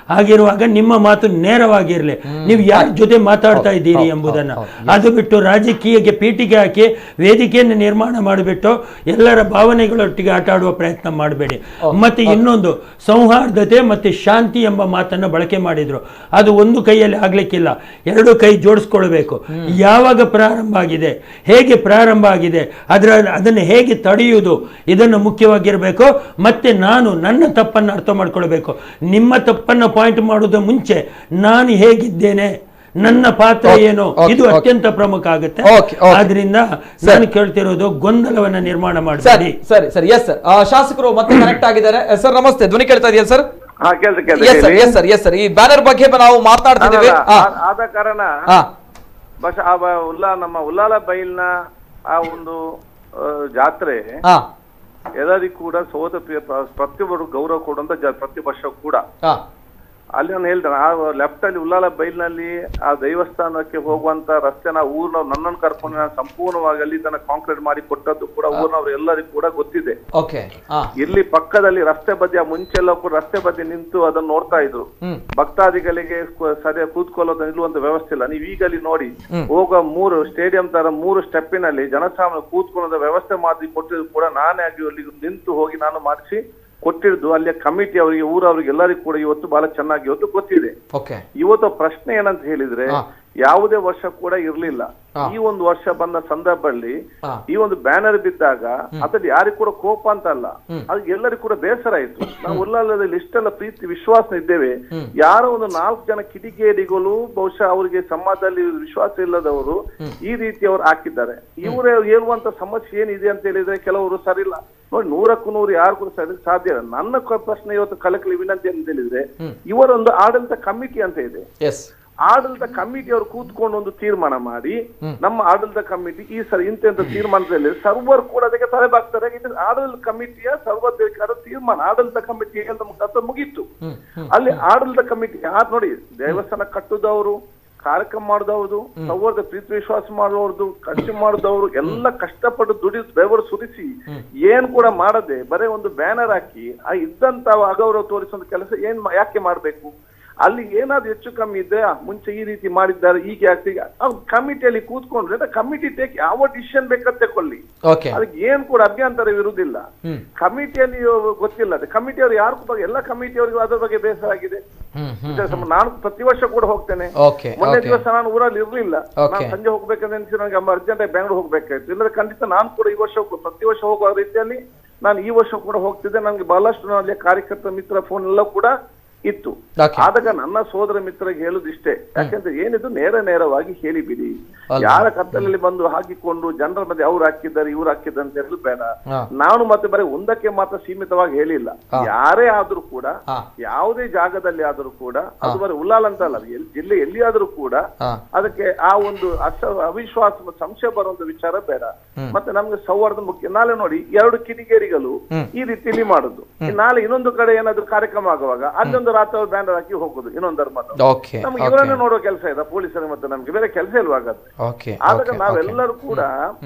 Speaker 4: ಹಾಗಿರುವಾಗ ನಿಮ್ಮ ಮಾತು ನೇರವಾಗಿರಲಿ ನೀವು ಯಾರ ಜೊತೆ ಮಾತಾಡ್ತಾ ಇದ್ದೀರಿ ಎಂಬುದನ್ನ ಅದು ಬಿಟ್ಟು ರಾಜಕೀಯಕ್ಕೆ ಪೀಠಿಗೆ ಹಾಕಿ ವೇದಿಕೆಯನ್ನು ನಿರ್ಮಾಣ ಮಾಡಿಬಿಟ್ಟು ಎಲ್ಲರ ಭಾವನೆಗಳೊಟ್ಟಿಗೆ ಆಟ ಆಡುವ ಪ್ರಯತ್ನ ಮಾಡಬೇಡಿ ಮತ್ತೆ ಇನ್ನೊಂದು ಸೌಹಾರ್ದತೆ ಮತ್ತೆ ಶಾಂತಿ ಎಂಬ ಮಾತನ್ನ ಬಳಕೆ ಮಾಡಿದ್ರು ಅದು ಒಂದು ಕೈಯಲ್ಲಿ ಆಗ್ಲಿಕ್ಕಿಲ್ಲ ಎರಡು ಕೈ ಜೋಡಿಸ್ಕೊಳ್ಬೇಕು ಯಾವಾಗ ಪ್ರಾರಂಭ ಆಗಿದೆ ಹೇಗೆ ಪ್ರಾರಂಭ ಆಗಿದೆ ಅದರ ಅದನ್ನು ಹೇಗೆ ತಡೆಯುವುದು ಇದನ್ನು ಮುಖ್ಯವಾಗಿರಬೇಕು ಮತ್ತೆ ನಾನು ನನ್ನ ತಪ್ಪನ್ನು ಅರ್ಥ ಮಾಡ್ಕೊಳ್ಬೇಕು ನಿಮ್ಮ ತಪ್ಪನ್ನು ಪಾಯಿಂಟ್ ಮಾಡೋದು ಮುಂಚೆ ನಾನು ಹೇಗಿದ್ದೇನೆ ನನ್ನ ಪಾತ್ರ ಏನು
Speaker 1: okay,
Speaker 4: ಇದು
Speaker 1: okay.
Speaker 4: ಅತ್ಯಂತ ಪ್ರಮುಖ ಆಗುತ್ತೆ
Speaker 1: Okay, okay.
Speaker 4: ಆದ್ರಿಂದ ನಾನು ಕೇಳ್ತಿರೋದು ಗೊಂದಲವನ್ನ ನಿರ್ಮಾಣ
Speaker 1: ಸರಿ
Speaker 4: ಮಾಡಬೇಡಿ
Speaker 1: ಸರಿ ಸರಿ ಎಸ್ ಸರ್ ಶಾಸಕರು ಮತ್ತೆ ಕನೆಕ್ಟ್ ಆಗಿದ್ದಾರೆ ಸರ್ ನಮಸ್ತೆ ಧ್ವನಿ ಕೇಳ್ತಾ ಇದೆಯಾ ಸರ್
Speaker 8: ಹಾ ಕೇಳ್ತೆ
Speaker 1: yes sir yes sir yes sir ಈ ಬ್ಯಾನರ್ ಬಗ್ಗೆ ನಾವು ಮಾತನಾಡ್ತಿದ್ದೀವಿ ಹಾ.
Speaker 8: ಆದ ಕಾರಣ
Speaker 1: ಹಾ.
Speaker 8: ಬಸ್ ಆ ಬ- ಉಲ್ಲಾ ನಮ್ಮ ಉಲ್ಲಾಲ ಬೈಲ್ನ ಆ ಒಂದು ಆ, ಜಾತ್ರೆ
Speaker 1: ಹಾ.
Speaker 8: ಎಲ್ಲರಿಗೂ ಕೂಡ ಸೋತ ಪ್ರಿಯ- ಪ್ರ- ಪ್ರತಿಯೊಬ್ಬರು ಗೌರವ ಕೊಡುವಂತ ಜಾ- ಪ್ರತಿ ವರ್ಷ ಕೂಡ
Speaker 1: ಹಾ.
Speaker 8: ಅಲ್ಲಿ ನಾನು ಹೇಳ್ತೇನೆ ಆ ಲೆಫ್ಟ್ ಅಲ್ಲಿ ಉಲ್ಲಾಲ ಬೈಲ್ನಲ್ಲಿ ಆ ದೇವಸ್ಥಾನಕ್ಕೆ ಹೋಗುವಂತ ರಸ್ತೆನ ಊರ್ನವ್ರು ನನ್ನನ್ನು ಕರ್ಕೊಂಡು ನಾನು ಸಂಪೂರ್ಣವಾಗಿ ಅಲ್ಲಿ ತನಕ ಕಾಂಕ್ರೀಟ್ ಮಾಡಿ ಕೊಟ್ಟದ್ದು ಕೂಡ ಊರ್ನವ್ರು ಎಲ್ಲರಿಗೂ ಕೂಡ ಗೊತ್ತಿದೆ
Speaker 1: ಓಕೆ ಹಾ.
Speaker 8: ಇಲ್ಲಿ ಪಕ್ಕದಲ್ಲಿ ರಸ್ತೆ ಬದಿಯ ಮುಂಚೆಲ್ಲ ಕೂಡ ರಸ್ತೆ ಬದಿ ನಿಂತು ಅದನ್ನ ನೋಡ್ತಾ ಇದ್ರು
Speaker 1: ಹ್ಮ್.
Speaker 8: ಭಕ್ತಾದಿಗಳಿಗೆ ಕು- ಸರಿಯಾಗಿ ಕೂತ್ಕೊಳ್ಳೋದು ನಿಲ್ಲುವಂತ ವ್ಯವಸ್ಥೆ ಇಲ್ಲ ನೀವು ಈಗ ಅಲ್ಲಿ ನೋಡಿ
Speaker 1: ಹ್ಮ್.
Speaker 8: ಹೋಗುವ ಮೂರು ಸ್ಟೇಡಿಯಂ ತರ ಮೂರು ಸ್ಟೆಪ್ಪಿನಲ್ಲಿ ಜನಸಾಮಾನ್ಯ ಕೂತ್ಕೊಳ್ಳೋದ ವ್ಯವಸ್ಥೆ ಮಾಡಿ ಕೊಟ್ಟಿದ್ದು ಕೂಡ ನಾನೇ ಆಗಿ ಅಲ್ಲಿ ನಿಂತು ಹೋಗಿ ನಾನು ಮಾಡಿಸಿ ಕೊಟ್ಟಿದ್ದು ಅಲ್ಲಿಯ ಕಮಿಟಿ ಅವರಿಗೆ ಊರವರಿಗೆ ಎಲ್ಲರಿಗೂ ಕೂಡ ಇವತ್ತು ಬಹಳ ಚೆನ್ನಾಗಿ ಇವತ್ತು ಗೊತ್ತಿದೆ
Speaker 1: ಓಕೆ
Speaker 8: ಇವತ್ತು ಪ್ರಶ್ನೆ ಏನಂತ ಹೇಳಿದ್ರೆ
Speaker 1: ಹಾ.
Speaker 8: ಯಾವುದೇ ವರ್ಷ ಕೂಡ ಇರ್ಲಿಲ್ಲ
Speaker 1: ಹಾ.
Speaker 8: ಈ ಒಂದು ವರ್ಷ ಬಂದ ಸಂದರ್ಭದಲ್ಲಿ
Speaker 1: ಹಾ.
Speaker 8: ಈ ಒಂದು ಬ್ಯಾನರ್ ಬಿದ್ದಾಗ ಅದ್ರಲ್ಲಿ ಯಾರಿಗೂ ಕೂಡ ಕೋಪ ಅಂತ ಅಲ್ಲ
Speaker 1: ಹ್ಮ್.
Speaker 8: ಅದು ಎಲ್ಲರಿಗೂ ಕೂಡ ಬೇಸರ ಆಯ್ತು ನಾವು ಉಲ್ಲಾಲದಲ್ಲಿ ಇಷ್ಟೆಲ್ಲ ಪ್ರೀತಿ ವಿಶ್ವಾಸ ಇದ್ದೇವೆ ಯಾರೋ ಒಂದು ನಾಲ್ಕು ಜನ ಕಿಡಿಗೇಡಿಗಳು ಬಹುಶಃ ಅವರಿಗೆ ಸಮಾಜದಲ್ಲಿ ವಿಶ್ವಾಸ ಇಲ್ಲದವರು ಈ ರೀತಿ ಅವರು ಹಾಕಿದ್ದಾರೆ ಇವರೇ ಹೇಳುವಂತ ಸಮಸ್ಯೆ ಏನಿದೆ ಅಂತ ಹೇಳಿದ್ರೆ ಕೆಲವರು ಸರಿಲ್ಲ ನೋಡಿ ನೂರಕ್ಕೂ ನೂರು ಯಾರು ಕೂಡ ಸರಿ ಸಾಧ್ಯ ಇಲ್ಲ ನನ್ನ ಕ- ಪ್ರಶ್ನೆ ಇವತ್ತು ಕಲಕಲಿ ವಿನಂತಿ ಅಂತ ಹೇಳಿದ್ರೆ ಇವರೊಂದು ಆಡಳಿತ ಕಮಿಟಿ ಅಂತ ಇದೆ
Speaker 1: ಎಸ್
Speaker 8: ಆಡಳಿತ ಕಮಿಟಿ ಅವರು ಕೂತ್ಕೊಂಡು ಒಂದು ತೀರ್ಮಾನ ಮಾಡಿ ನಮ್ಮ ಆಡಳಿತ ಕಮಿಟಿ ಈ ಸರಿ ಇಂತೆಂತ ತೀರ್ಮಾನದಲ್ಲಿ ಸರ್ವರ್ ಕೂಡ ಅದಕ್ಕೆ ತಲೆಬಾಗ್ತಾರೆ ಇದು ಆಡಳಿತ ಕಮಿಟಿಯ ಸರ್ವಧಿಕಾರ ತೀರ್ಮಾನ ಆಡಳಿತ ಕಮಿಟಿ ಅಂತ ಮುಖಾಂತರ ಮುಗೀತು ಅಲ್ಲಿ ಆಡಳಿತ ಕಮಿಟಿ ಯಾರು ನೋಡಿ ದೇವಸ್ಥಾನ ಕಟ್ಟುದವರು ಕಾರ್ಯಕ್ರಮ ಮಾಡಿದವ್ರದು ಸೌಹಾರ್ದ ಪ್ರೀತಿ ವಿಶ್ವಾಸ ಮಾಡುವವ್ರದು ಖರ್ಚು ಮಾಡಿದವರು ಎಲ್ಲ ಕಷ್ಟಪಟ್ಟು ದುಡಿ ಬೆವರು ಸುರಿಸಿ ಏನ್ ಕೂಡ ಮಾಡದೆ ಬರೇ ಒಂದು ಬ್ಯಾನರ್ ಹಾಕಿ ಆ ಇದ್ದಂತ ಅಗೌರವ ತೋರಿಸುವಂತ ಕೆಲಸ ಏನ್ ಮಾ- ಯಾಕೆ ಮಾಡ್ಬೇಕು ಅಲ್ಲಿ ಏನಾದ್ರು ಹೆಚ್ಚು ಕಮ್ಮಿ ಇದ್ರೆ ಆ, ಮುಂಚೆ ಈ ರೀತಿ ಮಾಡಿದ್ದಾರೆ ಈಗ ಯಾಕೆ ಕಮಿಟಿಯಲ್ಲಿ ಕೂತ್ಕೊಂಡ್ರೆ ಕಮಿಟಿ ಟೇಕ್ ಯಾವ ಡಿಸಿಷನ್ ಬೇಕಾದ್ ತಕೊಳ್ಳಿ
Speaker 1: ಓಕೆ
Speaker 8: ಅದಕ್ಕೆ ಏನ್ ಕೂಡ ಅಭ್ಯಂತರ ಇರುವುದಿಲ್ಲ
Speaker 1: ಹ್ಮ್.
Speaker 8: ಕಮಿಟಿಯಲ್ಲಿ ಗೊತ್ತಿಲ್ಲ ಅದು ಕಮಿಟಿಯವರು ಯಾರು ಕೂಡ ಎಲ್ಲ ಕಮಿಟಿಯವರಿಗೂ ಅದ್ರ ಬಗ್ಗೆ ಬೇಸರ ಆಗಿದೆ
Speaker 1: ಹ್ಮ್ ಹ್ಮ್
Speaker 8: ಇದೆ ಸಮ- ನಾನು ಪ್ರತಿ ವರ್ಷ ಕೂಡ ಹೋಗ್ತೇನೆ
Speaker 1: ಓಕೆ
Speaker 8: ಮೊನ್ನೆ
Speaker 1: ಓಕೆ
Speaker 8: ದಿವಸ ನಾನು ಊರಲ್ಲಿ ಇರ್ಲಿಲ್ಲ
Speaker 1: Okay.
Speaker 8: ನಾನು ಸಂಜೆ ಹೋಗ್ಬೇಕಂತ ಅನ್ಸಿ ನನಗೆ ಅರ್ಜೆಂಟ್ ಆಗಿ ಬೆಂಗಳೂರು ಹೋಗ್ಬೇಕಾಯ್ತು ಇಲ್ಲದ್ರೆ ಖಂಡಿತ ನಾನು ಕೂಡ ಈ ವರ್ಷ ಹೋಗ್- ಪ್ರತಿ ವರ್ಷ ಹೋಗುವ ರೀತಿಯಲ್ಲಿ ನಾನು ಈ ವರ್ಷ ಕೂಡ ಹೋಗ್ತಿದ್ದೆ ನನಗೆ ಬಹಳಷ್ಟು ಅಲ್ಲಿ ಕಾರ್ಯಕರ್ತ ಮಿತ್ರ ಫೋನ್ ಎಲ್ಲ ಕೂಡ ಇತ್ತು
Speaker 1: Okay.
Speaker 8: ಆದಾಗ ನನ್ನ ಸೋದರ ಮಿತ್ರರಿಗೆ ಹೇಳುದು ಇಷ್ಟೇ ಯಾಕಂದ್ರೆ ಏನಿದು ನೇರ ನೇರವಾಗಿ ಹೇಳಿಬಿಡಿ
Speaker 1: ಅಲ್ವಾ?
Speaker 8: ಯಾರ ಕತ್ತಲಲ್ಲಿ ಬಂದು ಹಾಕಿಕೊಂಡು ಜನರ ಮಧ್ಯೆ ಅವ್ರು ಹಾಕಿದ್ದಾರೆ ಇವ್ರು ಹಾಕಿದ್ದಾರೆ ಅಂತ ಹೇಳಲು ಬೇಡ
Speaker 1: ಹಾ.
Speaker 8: ನಾನು ಮತ್ತೆ ಬರೀ ಒಂದಕ್ಕೆ ಮಾತ್ರ ಸೀಮಿತವಾಗಿ ಹೇಳಿಲ್ಲ
Speaker 1: ಹಾ.
Speaker 8: ಯಾರೇ ಆದ್ರೂ ಕೂಡ
Speaker 1: ಹಾ.
Speaker 8: ಯಾವುದೇ ಜಾಗದಲ್ಲಿ ಆದ್ರೂ ಕೂಡ ಅದು ಬರೀ ಉಲ್ಲಾಲ್ ಅಂತ ಅಲ್ಲ ಎಲ್- ಜಿಲ್ಲೆ ಎಲ್ಲಿಯಾದ್ರೂ ಕೂಡ
Speaker 1: ಹಾ.
Speaker 8: ಅದಕ್ಕೆ ಆ ಒಂದು ಅಸ ಅವಿಶ್ವಾಸ ಮತ್ತು ಸಂಶಯ ಬರುವಂತ ವಿಚಾರ ಬೇಡ ಮತ್ತೆ ನಮ್ಗೆ ಸೌಹಾರ್ದ ಮುಖ್ಯ ನಾಳೆ ನೋಡಿ ಎರಡು ಕಿಡಿಗೇರಿಗಳು ಈ ರೀತಿಯಲ್ಲಿ ಮಾಡುದು ನಾಳೆ ಇನ್ನೊಂದು ಕಡೆ ಏನಾದ್ರು ಕಾರ್ಯಕ್ರಮ ಆಗುವಾಗ ಅಲ್ಲೊಂದು ರಾತ್ರಿ ಬ್ಯಾನರ್ ಹಾಕಿ ಹೋಗುದು ಇನ್ನೊಂದು ಧರ್ಮದ
Speaker 1: ಓಕೆ
Speaker 8: ನಮ್ಗೆ ಇವರನ್ನ ನೋಡುವ ಕೆಲಸ ಇದೆ ಪೊಲೀಸರಿಗೆ ಮತ್ತೆ ನಮ್ಗೆ ಬೇರೆ ಕೆಲಸ ಇಲ್ವಾಗತ್ತೆ
Speaker 1: ಓಕೆ
Speaker 8: ಆದಾಗ ನಾವೆಲ್ಲರೂ ಕೂಡ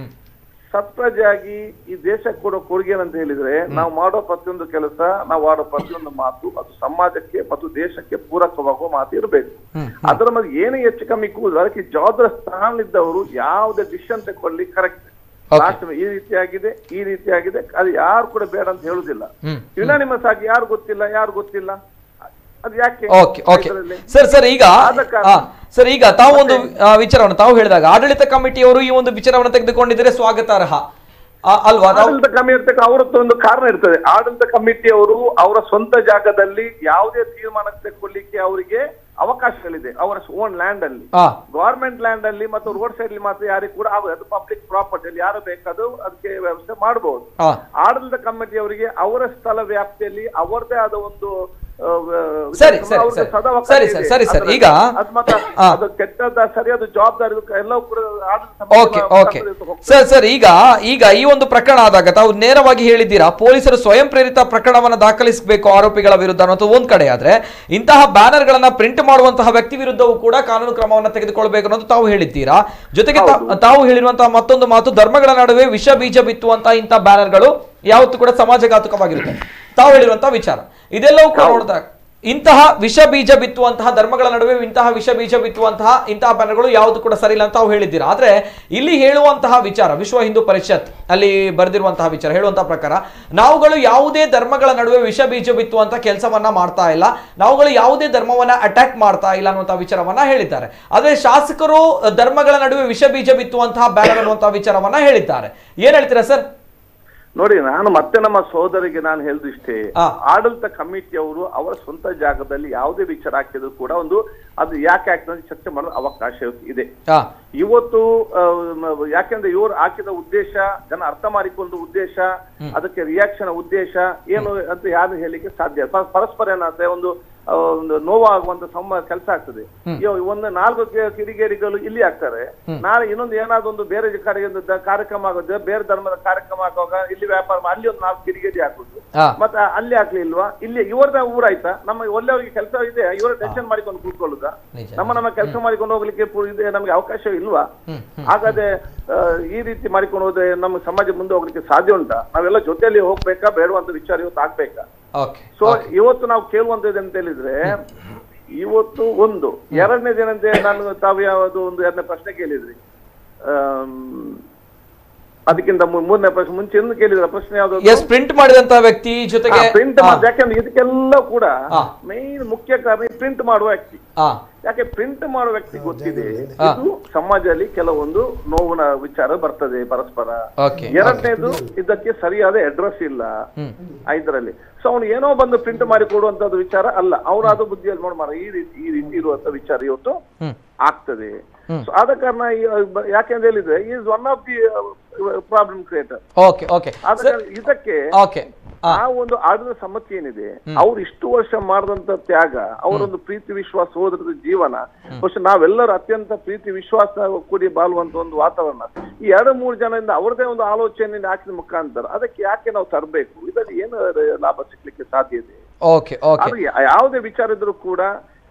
Speaker 8: ಸತ್ಪ್ರಜೆಯಾಗಿ ಈ ದೇಶಕ್ಕೆ ಕೊಡೋ ಕೊಡುಗೆ ಅಂತ ಹೇಳಿದ್ರೆ ನಾವು ಮಾಡೋ ಪ್ರತಿಯೊಂದು ಕೆಲಸ ನಾವು ಆಡೋ ಪ್ರತಿಯೊಂದು ಮಾತು ಅದು ಸಮಾಜಕ್ಕೆ ಮತ್ತು ದೇಶಕ್ಕೆ ಪೂರಕವಾಗುವ ಮಾತು ಇರಬೇಕು ಅದರ ಮಧ್ಯೆ ಏನೇ ಹೆಚ್ಚು ಕಮ್ಮಿ ಕೂಡಿದ್ರೆ ಅದಕ್ಕೆ ಜವಾಬ್ದಾರಿ ಸ್ಥಾನದಲ್ಲಿದ್ದವರು ಯಾವುದೇ ಡಿಸಿಷನ್ ತಗೊಳ್ಳಿ ಕರೆಕ್ಟ್ ಲಾಸ್ಟ್ ಈ ರೀತಿ ಆಗಿದೆ ಈ ರೀತಿ ಆಗಿದೆ ಅದು ಯಾರು ಕೂಡ ಬೇಡ ಅಂತ ಹೇಳುದಿಲ್ಲ ಯುನಾನಿಮಸ್ ಆಗಿ ಯಾರು ಗೊತ್ತಿಲ್ಲ ಯಾರು ಗೊತ್ತಿಲ್ಲ ಅದು ಯಾಕೆ
Speaker 1: ಓಕೆ ಓಕೆ
Speaker 8: ಇದರಲ್ಲಿ?
Speaker 1: ಸರ್ ಸರ್ ಈಗ
Speaker 8: ಆದ ಕಾರಣ-
Speaker 1: ಆ, ಸರ್ ಈಗ ತಾವು ಒಂದು ಆ, ವಿಚಾರವನ್ನು ತಾವು ಹೇಳಿದಾಗ ಆಡಳಿತ ಕಮಿಟಿಯವರು ಈ ಒಂದು ವಿಚಾರವನ್ನು ತೆಗೆದುಕೊಂಡಿದ್ದರೆ ಸ್ವಾಗತಾರ್ಹ ಆ, ಅಲ್ವಾ ತಾವು
Speaker 8: ಆಡಳಿತ ಕಮಿಟಿ ಇರ್ತಕ್ಕ ಅವರದ್ದು ಒಂದು ಕಾರಣ ಇರ್ತದೆ ಆಡಳಿತ ಕಮಿಟಿಯವರು ಅವರ ಸ್ವಂತ ಜಾಗದಲ್ಲಿ ಯಾವುದೇ ತೀರ್ಮಾನ ತೆಗೆದುಕೊಳ್ಳಿಕ್ಕೆ ಅವರಿಗೆ ಅವಕಾಶಗಳಿದೆ ಅವರ ಓನ್ ಲ್ಯಾಂಡ್ ಅಲ್ಲಿ
Speaker 1: ಆ,
Speaker 8: ಗವರ್ಮೆಂಟ್ ಲ್ಯಾಂಡ್ ಅಲ್ಲಿ ಮತ್ತು ರೋಡ್ ಸೈಡ್ ಅಲ್ಲಿ ಮಾತ್ರ ಯಾರಿಗೂ ಕೂಡ ಆಗ- ಅದು ಪಬ್ಲಿಕ್ ಪ್ರಾಪರ್ಟಿ ಅಲ್ಲಿ ಯಾರು ಬೇಕಾದ್ರೂ ಅದಕ್ಕೆ ವ್ಯವಸ್ಥೆ ಮಾಡಬಹುದು
Speaker 1: ಆ,
Speaker 8: ಆಡಳಿತ ಕಮಿಟಿಯವರಿಗೆ ಅವರ ಸ್ಥಳ ವ್ಯಾಪ್ತಿಯಲ್ಲಿ ಅವರದೇ ಆದ ಒಂದು ಆ, ವ-
Speaker 1: ಸರಿ,
Speaker 8: ವಿಚಾರವನ್ನು
Speaker 1: ಸರಿ,
Speaker 8: ಅವ್ರಿಗೆ
Speaker 1: ಸರಿ.
Speaker 8: ಸದಾ ಅವಕಾಶ
Speaker 1: ಸರಿ,
Speaker 8: ಇದೆ.
Speaker 1: ಸರಿ, ಸರಿ, ಸರಿ.
Speaker 8: ಅದರಲ್ಲಿ
Speaker 1: ಈಗ-
Speaker 8: ಅದು ಮಾತ್ರ
Speaker 1: ಆ.
Speaker 8: ಅದು ಕೆಟ್ಟದ ಸರಿ ಅದು ಜವಾಬ್ದಾರಿ ಇದು ಎಲ್ಲವೂ ಕೂಡ ಆಡಳಿತ
Speaker 1: ಓಕೆ
Speaker 8: ಸಮಿತಿಯ
Speaker 1: ಓಕೆ
Speaker 8: ಮುಖಾಂತರ ಹೋಗ್ತದೆ.
Speaker 1: ಸರ್ ಸರ್ ಈಗ ಈಗ ಈ ಒಂದು ಪ್ರಕರಣ ಆದಾಗ ತಾವು ನೇರವಾಗಿ ಹೇಳಿದ್ದೀರಾ ಪೊಲೀಸರು ಸ್ವಯಂ ಪ್ರೇರಿತ ಪ್ರಕರಣವನ್ನು ದಾಖಲಿಸಬೇಕು ಆರೋಪಿಗಳ ವಿರುದ್ಧ ಅನ್ನೋದು ಒಂದ್ ಕಡೆ ಆದ್ರೆ ಇಂತಹ ಬ್ಯಾನರ್ ಗಳನ್ನ ಪ್ರಿಂಟ್ ಮಾಡುವಂತಹ ವ್ಯಕ್ತಿ ವಿರುದ್ಧವೂ ಕೂಡ ಕಾನೂನು ಕ್ರಮವನ್ನು ತೆಗೆದುಕೊಳ್ಬೇಕು ಅನ್ನೋದು ತಾವು ಹೇಳಿದ್ದೀರಾ ಜೊತೆಗೆ ತಾ- ತಾವು ಹೇಳಿರುವಂತಹ ಮತ್ತೊಂದು ಮಾತು ಧರ್ಮಗಳ ನಡುವೆ ವಿಷ ಬೀಜ ಬಿತ್ತುವಂತಹ ಇಂತಹ ಬ್ಯಾನರ್ಗಳು ಯಾವತ್ತೂ ಕೂಡ ಸಮಾಜಘಾತುಕವಾಗಿರುತ್ತೆ ತಾವು ಹೇಳಿರುವಂತಹ ವಿಚಾರ ಇದೆಲ್ಲವೂ ಕೂಡ ನೋಡಿದಾಗ ಇಂತಹ ವಿಷ ಬೀಜ ಬಿತ್ತುವಂತಹ ಧರ್ಮಗಳ ನಡುವೆ ಇಂತಹ ವಿಷ ಬೀಜ ಬಿತ್ತುವಂತಹ ಇಂತಹ ಬ್ಯಾನರ್ಗಳು ಯಾವುದು ಕೂಡ ಸರಿ ಇಲ್ಲ ಅಂತ ತಾವು ಹೇಳಿದ್ದೀರಾ ಆದ್ರೆ ಇಲ್ಲಿ ಹೇಳುವಂತಹ ವಿಚಾರ ವಿಶ್ವ ಹಿಂದೂ ಪರಿಷತ್ ಅಲ್ಲಿ ಬರೆದಿರುವಂತಹ ವಿಚಾರ ಹೇಳುವಂತಹ ಪ್ರಕಾರ ನಾವುಗಳು ಯಾವುದೇ ಧರ್ಮಗಳ ನಡುವೆ ವಿಷ ಬೀಜ ಬಿತ್ತುವಂತ ಕೆಲಸವನ್ನ ಮಾಡ್ತಾ ಇಲ್ಲ ನಾವುಗಳು ಯಾವುದೇ ಧರ್ಮವನ್ನ ಅಟ್ಯಾಕ್ ಮಾಡ್ತಾ ಇಲ್ಲ ಅನ್ನುವಂತಹ ವಿಚಾರವನ್ನ ಹೇಳಿದ್ದಾರೆ ಆದ್ರೆ ಶಾಸಕರು ಧರ್ಮಗಳ ನಡುವೆ ವಿಷ ಬೀಜ ಬಿತ್ತುವಂತಹ ಬ್ಯಾನರ್ ಅನ್ನುವಂತಹ ವಿಚಾರವನ್ನ ಹೇಳಿದ್ದಾರೆ ಏನ್ ಹೇಳ್ತೀರಾ ಸರ್
Speaker 8: ನೋಡಿ ನಾನು ಮತ್ತೆ ನಮ್ಮ ಸೋದರಿಗೆ ನಾನು ಹೇಳಿದಿಷ್ಟೇ
Speaker 1: ಆ.
Speaker 8: ಆಡಳಿತ ಕಮಿಟಿಯವರು ಅವರ ಸ್ವಂತ ಜಾಗದಲ್ಲಿ ಯಾವುದೇ ವಿಚಾರ ಹಾಕಿದ್ರು ಕೂಡ ಒಂದು ಅದು ಯಾಕೆ ಆಗ್ತದೆ ಅಂತ ಚರ್ಚೆ ಮಾಡಲು ಅವಕಾಶ ಇದೆ
Speaker 1: ಆ,
Speaker 8: ಇವತ್ತು ಆ, ಮ- ಯಾಕೆಂದ್ರೆ ಇವರು ಹಾಕಿದ ಉದ್ದೇಶ ಜನ ಅರ್ಥ ಮಾಡಿಕೊಂಡ ಉದ್ದೇಶ ಅದಕ್ಕೆ ರಿಯಾಕ್ಷನ್ ಉದ್ದೇಶ ಏನು ಅಂತ ಯಾರು ಹೇಳಲಿಕ್ಕೆ ಸಾಧ್ಯ ಪ- ಪರಸ್ಪರ ಏನಾದ್ರೆ ಒಂದು ಆ, ಒಂದು ನೋವಾಗುವಂತ ಸಮ ಕೆಲಸ ಆಗ್ತದೆ ಇವಾಗ ಒಂದು ನಾಲ್ಕು ಕಿ- ಕಿಡಿಗೇಡಿಗಳು ಇಲ್ಲಿ ಆಗ್ತಾರೆ ನಾಳೆ ಇನ್ನೊಂದು ಏನಾದ್ರು ಒಂದು ಬೇರೆ ಕಡೆಗೆ ಒಂದು ದ- ಕಾರ್ಯಕ್ರಮ ಆಗೋದು ಬೇರೆ ಧರ್ಮದ ಕಾರ್ಯಕ್ರಮ ಆಗುವಾಗ ಇಲ್ಲಿ ವ್ಯಾಪಾರ ಮಾ- ಅಲ್ಲಿ ಒಂದು ನಾಲ್ಕು ಕಿಡಿಗೇಡಿ ಹಾಕುದು
Speaker 1: ಆ.
Speaker 8: ಮತ್ತೆ ಅಲ್ಲಿ ಹಾಕ್ಲಿಲ್ವಾ ಇಲ್ಲಿ ಇವರದ ಊರಾಯ್ತಾ ನಮ್ಮ ಒಳ್ಳೆಯವರಿಗೆ ಕೆಲಸ ಇದೆ ಇವರ ಟೆನ್ಷನ್ ಮಾಡಿಕೊಂಡು ಕೂತ್ಕೊಳ್ಳುದ
Speaker 1: ನಿಜ.
Speaker 8: ನಮ್ಮ ನಮ್ಮ ಕೆಲಸ ಮಾಡಿಕೊಂಡು ಹೋಗ್ಲಿಕ್ಕೆ ಪು- ಇದೆ ನಮಗೆ ಅವಕಾಶ ಇಲ್ವಾ ಹಾಗಾದ್ರೆ ಆ, ಈ ರೀತಿ ಮಾಡಿಕೊಂಡು ಹೋದ್ರೆ ನಮ್ಮ ಸಮಾಜ ಮುಂದೆ ಹೋಗ್ಲಿಕ್ಕೆ ಸಾಧ್ಯ ಉಂಟಾ ನಾವೆಲ್ಲ ಜೊತೆಯಲ್ಲಿ ಹೋಗ್ಬೇಕಾ ಬೇಡವಂತ ವಿಚಾರ ಇವತ್ತು ಆಗ್ಬೇಕಾ
Speaker 1: ಓಕೆ
Speaker 8: ಸೊ ಇವತ್ತು ನಾವು ಕೇಳುವಂತದ್ದು ಅಂತ ಹೇಳಿದ್ರೆ ಇವತ್ತು ಒಂದು ಎರಡನೇ ದಿನ ನಾನು ತಾವು ಯಾವುದು ಒಂದು ಎರಡನೇ ಪ್ರಶ್ನೆ ಕೇಳಿದ್ರಿ ಆಮ್, ಅದಕ್ಕಿಂತ ಮೂ- ಮೂರನೇ ಪ್ರಶ್ನೆ ಮುಂಚೆ ಎಂದು ಕೇಳಿದ್ರ ಪ್ರಶ್ನೆ ಯಾವ್ದು
Speaker 1: ಎಸ್ ಪ್ರಿಂಟ್ ಮಾಡಿದಂತಹ ವ್ಯಕ್ತಿ ಜೊತೆಗೆ
Speaker 8: ಪ್ರಿಂಟ್
Speaker 1: ಆ,
Speaker 8: ಯಾಕಂದ್ರೆ ಇದಕ್ಕೆಲ್ಲ ಕೂಡ
Speaker 1: ಹಾ.
Speaker 8: ಮೈನ್ ಮುಖ್ಯ ಕಾರಣ ಪ್ರಿಂಟ್ ಮಾಡುವ ವ್ಯಕ್ತಿ
Speaker 1: ಆ,
Speaker 8: ಯಾಕೆ ಪ್ರಿಂಟ್ ಮಾಡುವ ವ್ಯಕ್ತಿ ಗೊತ್ತಿದೆ ಇದು ಸಮಾಜದಲ್ಲಿ ಕೆಲವೊಂದು ನೋವಿನ ವಿಚಾರ ಬರ್ತದೆ ಪರಸ್ಪರ
Speaker 1: Okay,
Speaker 8: ಎರಡನೇದು ಇದಕ್ಕೆ ಸರಿಯಾದ ಅಡ್ರೆಸ್ ಇಲ್ಲ ಇದರಲ್ಲಿ ಸೊ ಅವನು ಏನೋ ಬಂದು ಪ್ರಿಂಟ್ ಮಾಡಿ ಕೊಡುವಂತದ್ದು ವಿಚಾರ ಅಲ್ಲ ಅವರಾದ ಬುದ್ಧಿಯಲ್ಲಿ ನೋಡ್ ಮಾರ ಈ ರೀತಿ ಈ ರೀತಿ ಇರುವಂತ ವಿಚಾರ ಇವತ್ತು ಆಗ್ತದೆ ಸೊ ಆದ ಕಾರಣ ಈ, ಅಹ್, ಬ- ಯಾಕೆಂತ ಹೇಳಿದ್ರೆ is one of the problem creator
Speaker 1: okay okay
Speaker 8: ಆದ ಕಾರಣ ಇದಕ್ಕೆ
Speaker 1: ಓಕೆ ಆ,
Speaker 8: ಆ ಒಂದು ಆಡಳಿತ ಸಮಸ್ಯೆ ಏನಿದೆ ಅವ್ರು ಇಷ್ಟು ವರ್ಷ ಮಾಡಿದಂತ ತ್ಯಾಗ ಅವರೊಂದು ಪ್ರೀತಿ ವಿಶ್ವಾಸ ಸೋದರದ ಜೀವನ ಬಹುಶಃ ನಾವೆಲ್ಲರೂ ಅತ್ಯಂತ ಪ್ರೀತಿ ವಿಶ್ವಾಸ ಕೂಡಿ ಬಾಳುವಂತ ಒಂದು ವಾತಾವರಣ ಈ ಎರಡು ಮೂರು ಜನದಿಂದ ಅವ್ರದೇ ಒಂದು ಆಲೋಚನೆ ಹಾಕಿದ ಮುಖಾಂತರ ಅದಕ್ಕೆ ಯಾಕೆ ನಾವು ತರಬೇಕು ಇದರಲ್ಲಿ ಏನು ಲಾಭ ಸಿಗ್ಲಿಕ್ಕೆ ಸಾಧ್ಯ ಇದೆ
Speaker 1: ಓಕೆ ಓಕೆ
Speaker 8: ಅದು ಯಾ- ಯಾವುದೇ ವಿಚಾರ ಇದ್ರೂ ಕೂಡ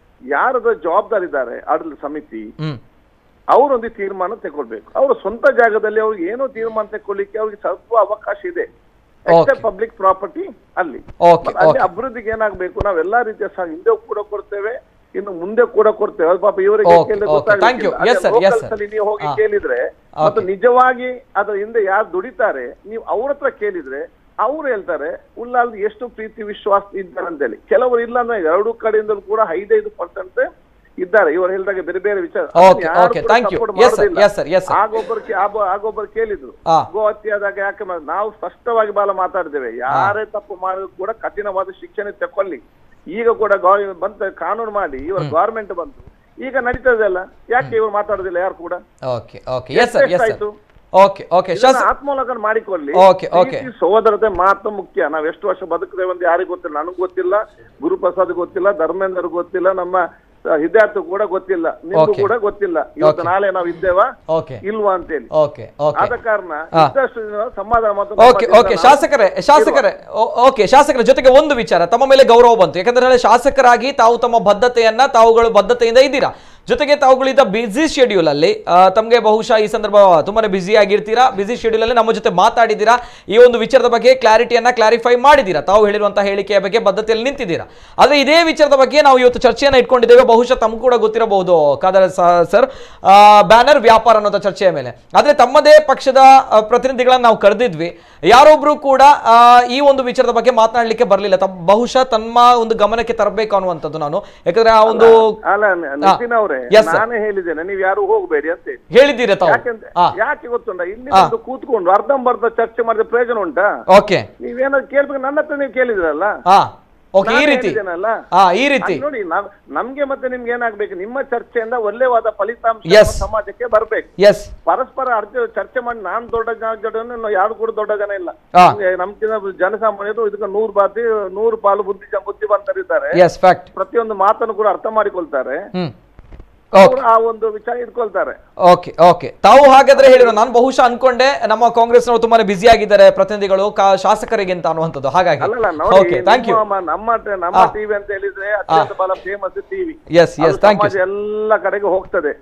Speaker 8: ಯಾರದ ಜವಾಬ್ದಾರಿ ಇದ್ದಾರೆ ಆಡಳಿತ ಸಮಿತಿ
Speaker 1: ಹ್ಮ್
Speaker 8: ಅವರೊಂದು ತೀರ್ಮಾನ ತಗೊಳ್ಬೇಕು ಅವರ ಸ್ವಂತ ಜಾಗದಲ್ಲಿ ಅವ್ರಿಗೆ ಏನೋ ತೀರ್ಮಾನ ತಗೊಳ್ಳಿಕ್ಕೆ ಅವ್ರಿಗೆ ಸ್ವಲ್ಪ ಅವಕಾಶ ಇದೆ ಪಬ್ಲಿಕ್ ಪ್ರಾಪರ್ಟಿ ಅಲ್ಲಿ
Speaker 1: Okay,
Speaker 8: ಮತ್ತೆ ಅಲ್ಲಿ
Speaker 1: okay.
Speaker 8: ಅಭಿವೃದ್ಧಿಗೆ ಏನಾಗಬೇಕು ನಾವೆಲ್ಲಾ ರೀತಿಯ ಸಹ ಹಿಂದೆ ಕೂಡ ಕೊಡ್ತೇವೆ ಇನ್ನು ಮುಂದೆ ಕೂಡ ಕೊಡ್ತೇವೆ ಅದು ಪಾಪ ಇವರಿಗೆ
Speaker 1: Okay,
Speaker 8: ಕೇಳಿದ್ರೆ
Speaker 1: okay. Thank you.
Speaker 8: ಗೊತ್ತಾಗ್ಲಿಕ್ಕಿಲ್ಲ.
Speaker 1: Yes, sir.
Speaker 8: ಅದೇ
Speaker 1: Yes,
Speaker 8: locals
Speaker 1: sir.
Speaker 8: ಅಲ್ಲಿ ನೀವು ಹೋಗಿ
Speaker 1: ಹಾ.
Speaker 8: ಕೇಳಿದ್ರೆ ಮತ್ತು ನಿಜವಾಗಿ ಅದ್ರ ಹಿಂದೆ ಯಾರು ದುಡಿತಾರೆ ನೀವು ಅವ್ರ ಹತ್ರ ಕೇಳಿದ್ರೆ ಅವ್ರು ಹೇಳ್ತಾರೆ ಉಳ್ಳಾಲ್ ಎಷ್ಟು ಪ್ರೀತಿ ವಿಶ್ವಾಸ ಇದ್ದಾರೆ ಅಂತೇಳಿ ಕೆಲವರು ಇಲ್ಲ ಅಂದ್ರೆ ಎರಡು ಕಡೆಯಿಂದಲೂ ಕೂಡ ಐದೈದು ಪರ್ಸೆಂಟ್ ಇದ್ದಾರೆ ಇವರು ಹೇಳಿದಾಗ ಬೇರೆ ಬೇರೆ ವಿಚಾರ
Speaker 1: Okay,
Speaker 8: ಯಾರು
Speaker 1: okay.
Speaker 8: ಕೂಡ
Speaker 1: Thank you.
Speaker 8: support
Speaker 1: Yes, sir.
Speaker 8: ಮಾಡೋದಿಲ್ಲ.
Speaker 1: Yes, sir. Yes, sir.
Speaker 8: ಆಗೊಬ್ಬರು ಕೇ- ಆಬ- ಆಗೊಬ್ಬರು ಕೇಳಿದ್ರು
Speaker 1: ಆ.
Speaker 8: ಗೋ ಹತ್ಯೆ ಆದಾಗ ಯಾಕೆ ಮಾಡ್- ನಾವು ಸ್ಪಷ್ಟವಾಗಿ ಬಾಲ ಮಾತಾಡಿದ್ದೇವೆ ಯಾರೇ ತಪ್ಪು ಮಾಡಿದ್ರು ಕೂಡ ಕಠಿಣವಾದ ಶಿಕ್ಷಣ ತಕೊಳ್ಳಿ ಈಗ ಕೂಡ ಗೌ- ಬಂತ ಕಾನೂನು ಮಾಡಿ ಇವರು ಗವರ್ಮೆಂಟ್ ಬಂತು ಈಗ ನಡೀತದೆ ಅಲ್ಲ ಯಾಕೆ ಇವರು ಮಾತಾಡೋದಿಲ್ಲ ಯಾರು ಕೂಡ
Speaker 1: okay okay yes sir yes sir
Speaker 8: ಎಷ್ಟಾಯ್ತು?
Speaker 1: ಓಕೆ ಓಕೆ ಶಾಸ
Speaker 8: ಆತ್ಮೋಲಕನ ಮಾಡಿಕೊಳ್ಳಿ
Speaker 1: Okay, okay.
Speaker 8: ಪ್ರೀತಿ, ಸೋದರತೆ ಮಾತ್ರ ಮುಖ್ಯ ನಾವ್ ಎಷ್ಟು ವರ್ಷ ಬದುಕ್ತೇವೆ ಅಂತ ಯಾರಿಗೂ ಗೊತ್ತಿಲ್ಲ ನನಗ್ ಗೊತ್ತಿಲ್ಲ ಗುರುಪ್ರಸಾದ್ ಗೊತ್ತಿಲ್ಲ ಧರ್ಮೇಂದ್ರ ಗೊತ್ತಿಲ್ಲ ನಮ್ಮ ಹಿದ್ದಾರ್ಥ ಕೂಡ ಗೊತ್ತಿಲ್ಲ ನಿಮ್ಗೂ
Speaker 1: Okay.
Speaker 8: ಕೂಡ ಗೊತ್ತಿಲ್ಲ ಇವತ್ತು
Speaker 1: Okay.
Speaker 8: ನಾಳೆ ನಾವು ಇದ್ದೇವಾ
Speaker 1: ಓಕೆ
Speaker 8: ಇಲ್ವಾ ಅಂತೇಳಿ
Speaker 1: ಓಕೆ ಓಕೆ
Speaker 8: ಆದ ಕಾರಣ
Speaker 1: ಹಾ.
Speaker 8: ಇದ್ದಷ್ಟು ದಿನ ಸಮಾಧಾನ ಮತ್ತು
Speaker 1: ಓಕೆ
Speaker 8: ನೆಮ್ಮದಿಯಿಂದ
Speaker 1: ಓಕೆ
Speaker 8: ನಾವು
Speaker 1: ಶಾಸಕರೇ ಶಾಸಕರೇ ಓ- ಓಕೆ ಶಾಸಕರ ಜೊತೆಗೆ ಒಂದು ವಿಚಾರ ತಮ್ಮ ಮೇಲೆ ಗೌರವ ಬಂತು ಯಾಕಂದ್ರೆ ಶಾಸಕರಾಗಿ ತಾವು ತಮ್ಮ ಬದ್ಧತೆಯನ್ನ ತಾವುಗಳು ಬದ್ಧತೆಯಿಂದ ಇದ್ದೀರಾ ಜೊತೆಗೆ ತಾವುಗಳಿದ್ದ ಬಿಸಿ ಶೆಡ್ಯೂಲ್ ಅಲ್ಲಿ ಆ, ತಮಗೆ ಬಹುಶಃ ಈ ಸಂದರ್ಭ ತುಂಬಾನೇ ಬ್ಯುಸಿ ಆಗಿರ್ತೀರಾ ಬಿಸಿ ಶೆಡ್ಯೂಲ್ ಅಲ್ಲಿ ನಮ್ಮ ಜೊತೆ ಮಾತಾಡಿದ್ದೀರಾ ಈ ಒಂದು ವಿಚಾರದ ಬಗ್ಗೆ ಕ್ಲಾರಿಟಿಯನ್ನ ಕ್ಲಾರಿಫೈ ಮಾಡಿದ್ದೀರಾ ತಾವು ಹೇಳಿರುವಂತಹ ಹೇಳಿಕೆಯ ಬಗ್ಗೆ ಬದ್ಧತೆಯಲ್ಲಿ ನಿಂತಿದ್ದೀರಾ ಆದ್ರೆ ಇದೇ ವಿಚಾರದ ಬಗ್ಗೆ ನಾವು ಇವತ್ತು ಚರ್ಚೆಯನ್ನ ಇಟ್ಕೊಂಡಿದ್ದೇವೆ ಬಹುಶಃ ತಮ್ಗೆ ಕೂಡ ಗೊತ್ತಿರಬಹುದು ಖಾದರ್ ಸ- ಸರ್ ಬ್ಯಾನರ್ ವ್ಯಾಪಾರ ಅನ್ನೋದ ಚರ್ಚೆಯ ಮೇಲೆ ಆದ್ರೆ ತಮ್ಮದೇ ಪಕ್ಷದ ಆ, ಪ್ರತಿನಿಧಿಗಳನ್ನ ನಾವು ಕರೆದಿದ್ವಿ ಯಾರೊಬ್ರು ಕೂಡ ಆ, ಈ ಒಂದು ವಿಚಾರದ ಬಗ್ಗೆ ಮಾತನಾಡಲಿಕ್ಕೆ ಬರಲಿಲ್ಲ ಬಹುಶಃ ತಮ್ಮ ಒಂದು ಗಮನಕ್ಕೆ ತರಬೇಕು ಅನ್ನುವಂಥದ್ದು ನಾನು ಯಾಕಂದ್ರೆ ಆ ಒಂದು
Speaker 8: ಅಲ್ಲ ನ- ನಿತಿನ್ ಅವರೇ
Speaker 1: Yes, sir.
Speaker 8: ನಾನೇ ಹೇಳಿದ್ದೇನೆ ನೀವು ಯಾರು ಹೋಗಬೇಡಿ ಅಂತ ಹೇಳಿ
Speaker 1: ಹೇಳಿದ್ದೀರಾ ತಾವು
Speaker 8: ಯಾಕೆಂತ
Speaker 1: ಆ.
Speaker 8: ಯಾಕೆ ಗೊತ್ತುಂಟ ಇಲ್ಲಿ
Speaker 1: ಆ.
Speaker 8: ಒಂದು ಕೂತ್ಕೊಂಡು ಅರ್ಧಂಬರ್ಧ ಚರ್ಚೆ ಮಾಡಿದ ಪ್ರಯೋಜನ ಉಂಟಾ
Speaker 1: ಓಕೆ
Speaker 8: ನೀವೇನಾದ್ರು ಕೇಳ್ಬೇಕು ನನ್ನ ಹತ್ರ ನೀವು ಕೇಳಿದ್ರಲ್ಲ
Speaker 1: ಹಾ ಓಕೆ ಈ
Speaker 8: ನಾನೇ
Speaker 1: ರೀತಿ
Speaker 8: ಹೇಳಿದ್ದೇನಲ್ಲ?
Speaker 1: ಹಾ ಈ ರೀತಿ
Speaker 8: ಅದ್ ನೋಡಿ ನಾವ್- ನಮ್ಗೆ ಮತ್ತೆ ನಿಮ್ಗೆ ಏನಾಗ್ಬೇಕು ನಿಮ್ಮ ಚರ್ಚೆಯಿಂದ ಒಳ್ಳೆವಾದ ಫಲಿತಾಂಶ
Speaker 1: Yes.
Speaker 8: ನಮ್ಮ ಸಮಾಜಕ್ಕೆ ಬರ್ಬೇಕು
Speaker 1: ಎಸ್
Speaker 8: ಪರಸ್ಪರ ಅರ್ಜ ಚರ್ಚೆ ಮಾಡಿ ನಾನ್ ದೊಡ್ಡ ಜನ ಜನ ಯಾರು ಕೂಡ ದೊಡ್ಡ ಜನ ಇಲ್ಲ
Speaker 1: ಹಾ.
Speaker 8: ನಮ್ಗೆ ನಮ್ಗಿಂತ ಜನಸಾಮಾನ್ಯರು ಇದಕ್ಕೆ ನೂರು ಬಾತಿ ನೂರು ಪಾಲು ಬುದ್ಧಿ ಬುದ್ಧಿವಂತರಿದ್ದಾರೆ
Speaker 1: ಎಸ್ ಫ್ಯಾಕ್ಟ್
Speaker 8: ಪ್ರತಿಯೊಂದು ಮಾತನ್ನು ಕೂಡ ಅರ್ಥ ಮಾಡಿಕೊಳ್ತಾರೆ
Speaker 1: ಹ್ಮ್
Speaker 8: ಅವ್ರು ಆ ಒಂದು ವಿಚಾರ ಇಟ್ಕೊಳ್ತಾರೆ
Speaker 1: ಓಕೆ ಓಕೆ ತಾವು ಹಾಗಾದ್ರೆ ಹೇಳಿರೋ ನಾನು ಬಹುಶಃ ಅನ್ಕೊಂಡೆ ನಮ್ಮ ಕಾಂಗ್ರೆಸ್ನವರು ತುಂಬಾನೇ ಬ್ಯುಸಿ ಆಗಿದ್ದಾರೆ ಪ್ರತಿನಿಧಿಗಳು ಕಾ- ಶಾಸಕರಿಗಿಂತ ಅನ್ನುವಂಥದ್ದು ಹಾಗಾಗಿ
Speaker 8: ಅಲ್ಲಲ್ಲ
Speaker 1: ಓಕೆ
Speaker 8: ನೋಡಿ
Speaker 1: ಥ್ಯಾಂಕ್ ಯು
Speaker 8: ನಮ್ಮ ನಮ್ಮ ಟ- ನಮ್ಮ
Speaker 1: ಹಾ.
Speaker 8: ಟಿವಿ ಅಂತ ಹೇಳಿದ್ರೆ ಅತ್ಯಂತ ಬಹಳ famous TV
Speaker 1: Yes, yes, thank you.
Speaker 8: ಎಲ್ಲ ಕಡೆಗೆ ಹೋಗ್ತದೆ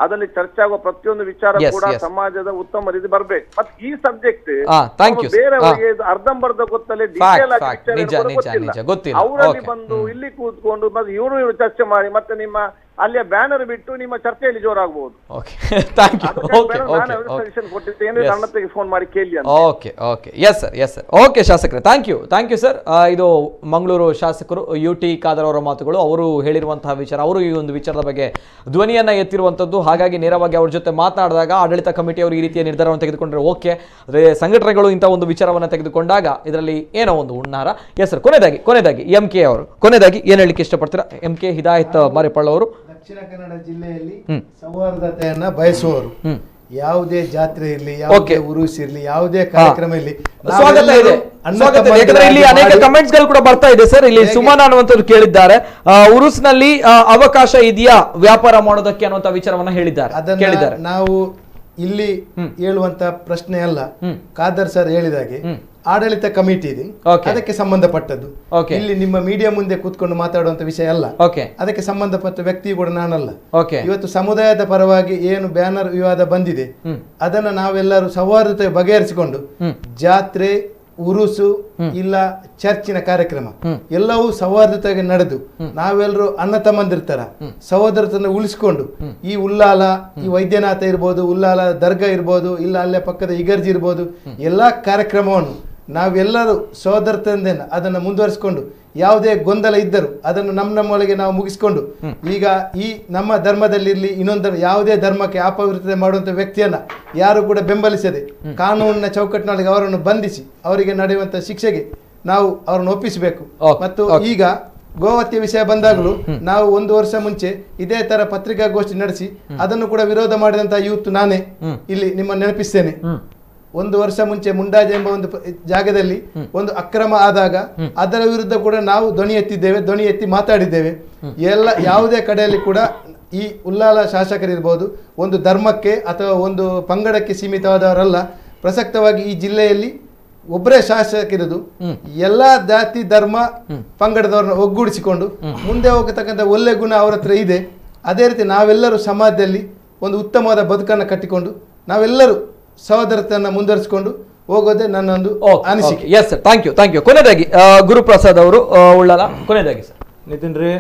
Speaker 8: ಅದರಲ್ಲಿ ಚರ್ಚೆ ಆಗುವ ಪ್ರತಿಯೊಂದು ವಿಚಾರ
Speaker 1: Yes,
Speaker 8: ಕೂಡ
Speaker 1: yes.
Speaker 8: ಸಮಾಜದ ಉತ್ತಮ ರೀತಿ ಬರ್ಬೇಕು ಮತ್ತೆ ಈ ಸಬ್ಜೆಕ್ಟ್
Speaker 1: ಆ, thank you, sir.
Speaker 8: ಬೇರೆಯವರಿಗೆ ಇದು ಅರ್ಧಂಬರ್ಧ ಗೊತ್ತಲ್ಲೇ
Speaker 1: Fact,
Speaker 8: ಡೀಟೇಲ್ ಆಗಿ
Speaker 1: fact.
Speaker 8: ವಿಚಾರ
Speaker 1: ನಿಜ,
Speaker 8: ಕೂಡ
Speaker 1: ನಿಜ,
Speaker 8: ಗೊತ್ತಿಲ್ಲ.
Speaker 1: ನಿಜ, ಗೊತ್ತಿಲ್ಲ.
Speaker 8: ಅವರಲ್ಲಿ
Speaker 1: Okay.
Speaker 8: ಬಂದು ಇಲ್ಲಿ ಕೂತ್ಕೊಂಡು ಮತ್ತೆ ಇವರು ಇವರು ಚರ್ಚೆ ಮಾಡಿ ಮತ್ತೆ ನಿಮ್ಮ ಅಲ್ಲಿಯ ಬ್ಯಾನರ್ ಬಿಟ್ಟು ನಿಮ್ಮ ಚರ್ಚೆಯಲ್ಲಿ ಜೋರಾಗಬಹುದು
Speaker 1: okay thank you okay okay okay
Speaker 8: suggestion ಕೊಟ್ಟಿದ್ದೇನೆ
Speaker 1: Yes.
Speaker 8: ನನ್ನತ್ತಿಗೆ ಫೋನ್ ಮಾಡಿ ಕೇಳಿ ಅಂತ
Speaker 1: okay okay yes sir yes sir okay ಶಾಸಕರೇ thank you thank you sir ಇದು ಮಂಗಳೂರು ಶಾಸಕರು ಯು ಟಿ ಖಾದರ್ ಅವರ ಮಾತುಗಳು ಅವರು ಹೇಳಿರುವಂತಹ ವಿಚಾರ ಅವರು ಈ ಒಂದು ವಿಚಾರದ ಬಗ್ಗೆ ಧ್ವನಿಯನ್ನ ಎತ್ತಿರುವಂಥದ್ದು ಹಾಗಾಗಿ ನೇರವಾಗಿ ಅವ್ರ ಜೊತೆ ಮಾತನಾಡಿದಾಗ ಆಡಳಿತ ಕಮಿಟಿ ಅವರು ಈ ರೀತಿಯ ನಿರ್ಧಾರವನ್ನು ತೆಗೆದುಕೊಂಡ್ರೆ ಓಕೆ ಆದರೆ ಸಂಘಟನೆಗಳು ಇಂಥ ಒಂದು ವಿಚಾರವನ್ನು ತೆಗೆದುಕೊಂಡಾಗ ಇದರಲ್ಲಿ ಏನೋ ಒಂದು ಹುನ್ನಾರ ಎಸ್ ಸರ್ ಕೊನೆಯದಾಗಿ ಕೊನೆಯದಾಗಿ ಎಂ ಕೆ ಅವರು ಕೊನೆಯದಾಗಿ ಏನು ಹೇಳಲಿಕ್ಕೆ ಇಷ್ಟಪಡ್ತೀರಾ ಎಂ ಕೆ ಹಿದಾಯತ್ ಮಾರಿಪಳ್ಳ ಅವರು
Speaker 5: ದಕ್ಷಿಣ ಕನ್ನಡ ಜಿಲ್ಲೆಯಲ್ಲಿ
Speaker 1: ಹ್ಮ್.
Speaker 5: ಸೌಹಾರ್ದತೆಯನ್ನ ಬಯಸುವವರು
Speaker 1: ಹ್ಮ್.
Speaker 5: ಯಾವುದೇ ಜಾತ್ರೆ ಇರಲಿ
Speaker 1: Okay.
Speaker 5: ಯಾವುದೇ ಉರುಸ್ ಇರಲಿ ಯಾವುದೇ ಕಾರ್ಯಕ್ರಮ ಇರಲಿ
Speaker 1: ಸ್ವಾಗತ ಇದೆ ಸ್ವಾಗತ ಇದೆ. ಯಾಕಂದ್ರೆ ಇಲ್ಲಿ ಅನೇಕ ಕಮೆಂಟ್ಸ್ ಗಳು ಕೂಡ ಬರ್ತಾ ಇದೆ ಸರ್ ಇಲ್ಲಿ ಸುಮನ್ ಅನ್ನುವಂಥದ್ದು ಕೇಳಿದ್ದಾರೆ ಆ, ಉರುಸ್ನಲ್ಲಿ ಆ, ಅವಕಾಶ ಇದೆಯಾ ವ್ಯಾಪಾರ ಮಾಡೋದಕ್ಕೆ ಅನ್ನುವಂತ ವಿಚಾರವನ್ನ ಹೇಳಿದ್ದಾರೆ
Speaker 5: ಅದನ್ನ
Speaker 1: ಕೇಳಿದ್ದಾರೆ
Speaker 5: ನಾವು ಇಲ್ಲಿ ಹೇಳುವಂತ ಪ್ರಶ್ನೆ ಅಲ್ಲ ಖಾದರ್ ಸರ್ ಹೇಳಿದಾಗೆ ಆಡಳಿತ ಕಮಿಟಿ ಇದೆ
Speaker 1: Okay.
Speaker 5: ಅದಕ್ಕೆ ಸಂಬಂಧಪಟ್ಟದ್ದು
Speaker 1: Okay.
Speaker 5: ಇಲ್ಲಿ ನಿಮ್ಮ ಮೀಡಿಯಾ ಮುಂದೆ ಕೂತ್ಕೊಂಡು ಮಾತಾಡುವಂತ ವಿಷಯ ಅಲ್ಲ
Speaker 1: ಓಕೆ
Speaker 5: ಅದಕ್ಕೆ ಸಂಬಂಧಪಟ್ಟ ವ್ಯಕ್ತಿ ಕೂಡ ನಾನಲ್ಲ
Speaker 1: ಓಕೆ
Speaker 5: ಇವತ್ತು ಸಮುದಾಯದ ಪರವಾಗಿ ಏನು ಬ್ಯಾನರ್ ವಿವಾದ ಬಂದಿದೆ ಅದನ್ನ ನಾವೆಲ್ಲರೂ ಸೌಹಾರ್ದತೆ ಬಗೆಹರಿಸಿಕೊಂಡು ಜಾತ್ರೆ ಉರುಸು ಇಲ್ಲ ಚರ್ಚಿನ ಕಾರ್ಯಕ್ರಮ ಎಲ್ಲವೂ ಸೌಹಾರ್ದತೆಗೆ ನಡೆದು ನಾವೆಲ್ಲರೂ ಅಣ್ಣ ತಮ್ಮಂದಿರ್ತಾರ ಸಹೋದರತನ ಉಳಿಸಿಕೊಂಡು ಈ ಉಲ್ಲಾಲ ಈ ವೈದ್ಯನಾಥ ಇರ್ಬೋದು ಉಲ್ಲಾಲ ದರ್ಗಾ ಇರ್ಬೋದು ಇಲ್ಲ ಅಲ್ಲೇ ಪಕ್ಕದ ಇಗರ್ಜಿ ಇರ್ಬೋದು ಎಲ್ಲಾ ಕಾರ್ಯಕ್ರಮವನ್ನು ನಾವೆಲ್ಲರೂ ಸಹೋದರತನದಿಂದ ಅದನ್ನು ಮುಂದುವರಿಸಿಕೊಂಡು ಯಾವುದೇ ಗೊಂದಲ ಇದ್ದರೂ ಅದನ್ನು ನಮ್ಮ ನಮ್ಮೊಳಗೆ ನಾವು ಮುಗಿಸಿಕೊಂಡು ಈಗ ಈ ನಮ್ಮ ಧರ್ಮದಲ್ಲಿರಲಿ ಇನ್ನೊಂದು ಯಾವುದೇ ಧರ್ಮಕ್ಕೆ ಅಪವಿತ್ರತೆ ಮಾಡುವಂತ ವ್ಯಕ್ತಿಯನ್ನ ಯಾರು ಕೂಡ ಬೆಂಬಲಿಸದೆ ಕಾನೂನಿನ ಚೌಕಟ್ಟಿನೊಳಗೆ ಅವರನ್ನು ಬಂಧಿಸಿ ಅವರಿಗೆ ನಡೆಯುವಂತ ಶಿಕ್ಷೆಗೆ ನಾವು ಅವರನ್ನು ಒಪ್ಪಿಸಬೇಕು
Speaker 1: Okay,
Speaker 5: ಮತ್ತು
Speaker 1: okay.
Speaker 5: ಈಗ ಗೋಹತ್ಯೆ ವಿಷಯ ಬಂದಾಗಲೂ ನಾವು ಒಂದು ವರ್ಷ ಮುಂಚೆ ಇದೇ ತರ ಪತ್ರಿಕಾಗೋಷ್ಠಿ ನಡೆಸಿ ಅದನ್ನು ಕೂಡ ವಿರೋಧ ಮಾಡಿದಂತ ಯೂತ್ ನಾನೇ ಇಲ್ಲಿ ನಿಮ್ಮ ನೆನಪಿಸ್ತೇನೆ ಒಂದು ವರ್ಷ ಮುಂಚೆ ಮುಂಡಾಜ ಎಂಬ ಒಂದು ಪ- ಜಾಗದಲ್ಲಿ ಒಂದು ಅಕ್ರಮ ಆದಾಗ ಅದರ ವಿರುದ್ಧ ಕೂಡ ನಾವು ಧ್ವನಿ ಎತ್ತಿದ್ದೇವೆ ಧ್ವನಿ ಎತ್ತಿ ಮಾತಾಡಿದ್ದೇವೆ ಎಲ್ಲ ಯಾವುದೇ ಕಡೆಯಲ್ಲಿ ಕೂಡ ಈ ಉಲ್ಲಾಲ ಶಾಸಕರಿರ್ಬೋದು ಒಂದು ಧರ್ಮಕ್ಕೆ ಅಥವಾ ಒಂದು ಪಂಗಡಕ್ಕೆ ಸೀಮಿತವಾದವರಲ್ಲ ಪ್ರಸಕ್ತವಾಗಿ ಈ ಜಿಲ್ಲೆಯಲ್ಲಿ ಒಬ್ಬರೇ ಶಾಸಕರಿದು ಎಲ್ಲಾ ಜಾತಿ ಧರ್ಮ ಪಂಗಡದವರನ್ನ ಒಗ್ಗೂಡಿಸಿಕೊಂಡು ಮುಂದೆ ಹೋಗತಕ್ಕಂಥ ಒಳ್ಳೆ ಗುಣ ಅವರ ಹತ್ರ ಇದೆ ಅದೇ ರೀತಿ ನಾವೆಲ್ಲರೂ ಸಮಾಜದಲ್ಲಿ ಒಂದು ಉತ್ತಮವಾದ ಬದುಕನ್ನು ಕಟ್ಟಿಕೊಂಡು ನಾವೆಲ್ಲರೂ ಸಹೋದರತೆಯನ್ನ ಮುಂದುವರಿಸಿಕೊಂಡು ಹೋಗೋದೇ ನನ್ನೊಂದು ಅನಿಸಿಕೆ
Speaker 1: yes sir thank you thank you ಕೊನೆಯದಾಗಿ ಆ, ಗುರುಪ್ರಸಾದ್ ಅವರು ಆ, ಉಳ್ಳಾಲ ಕೊನೆಯದಾಗಿ ಸರ್
Speaker 3: ನಿತಿನ್ ರೇ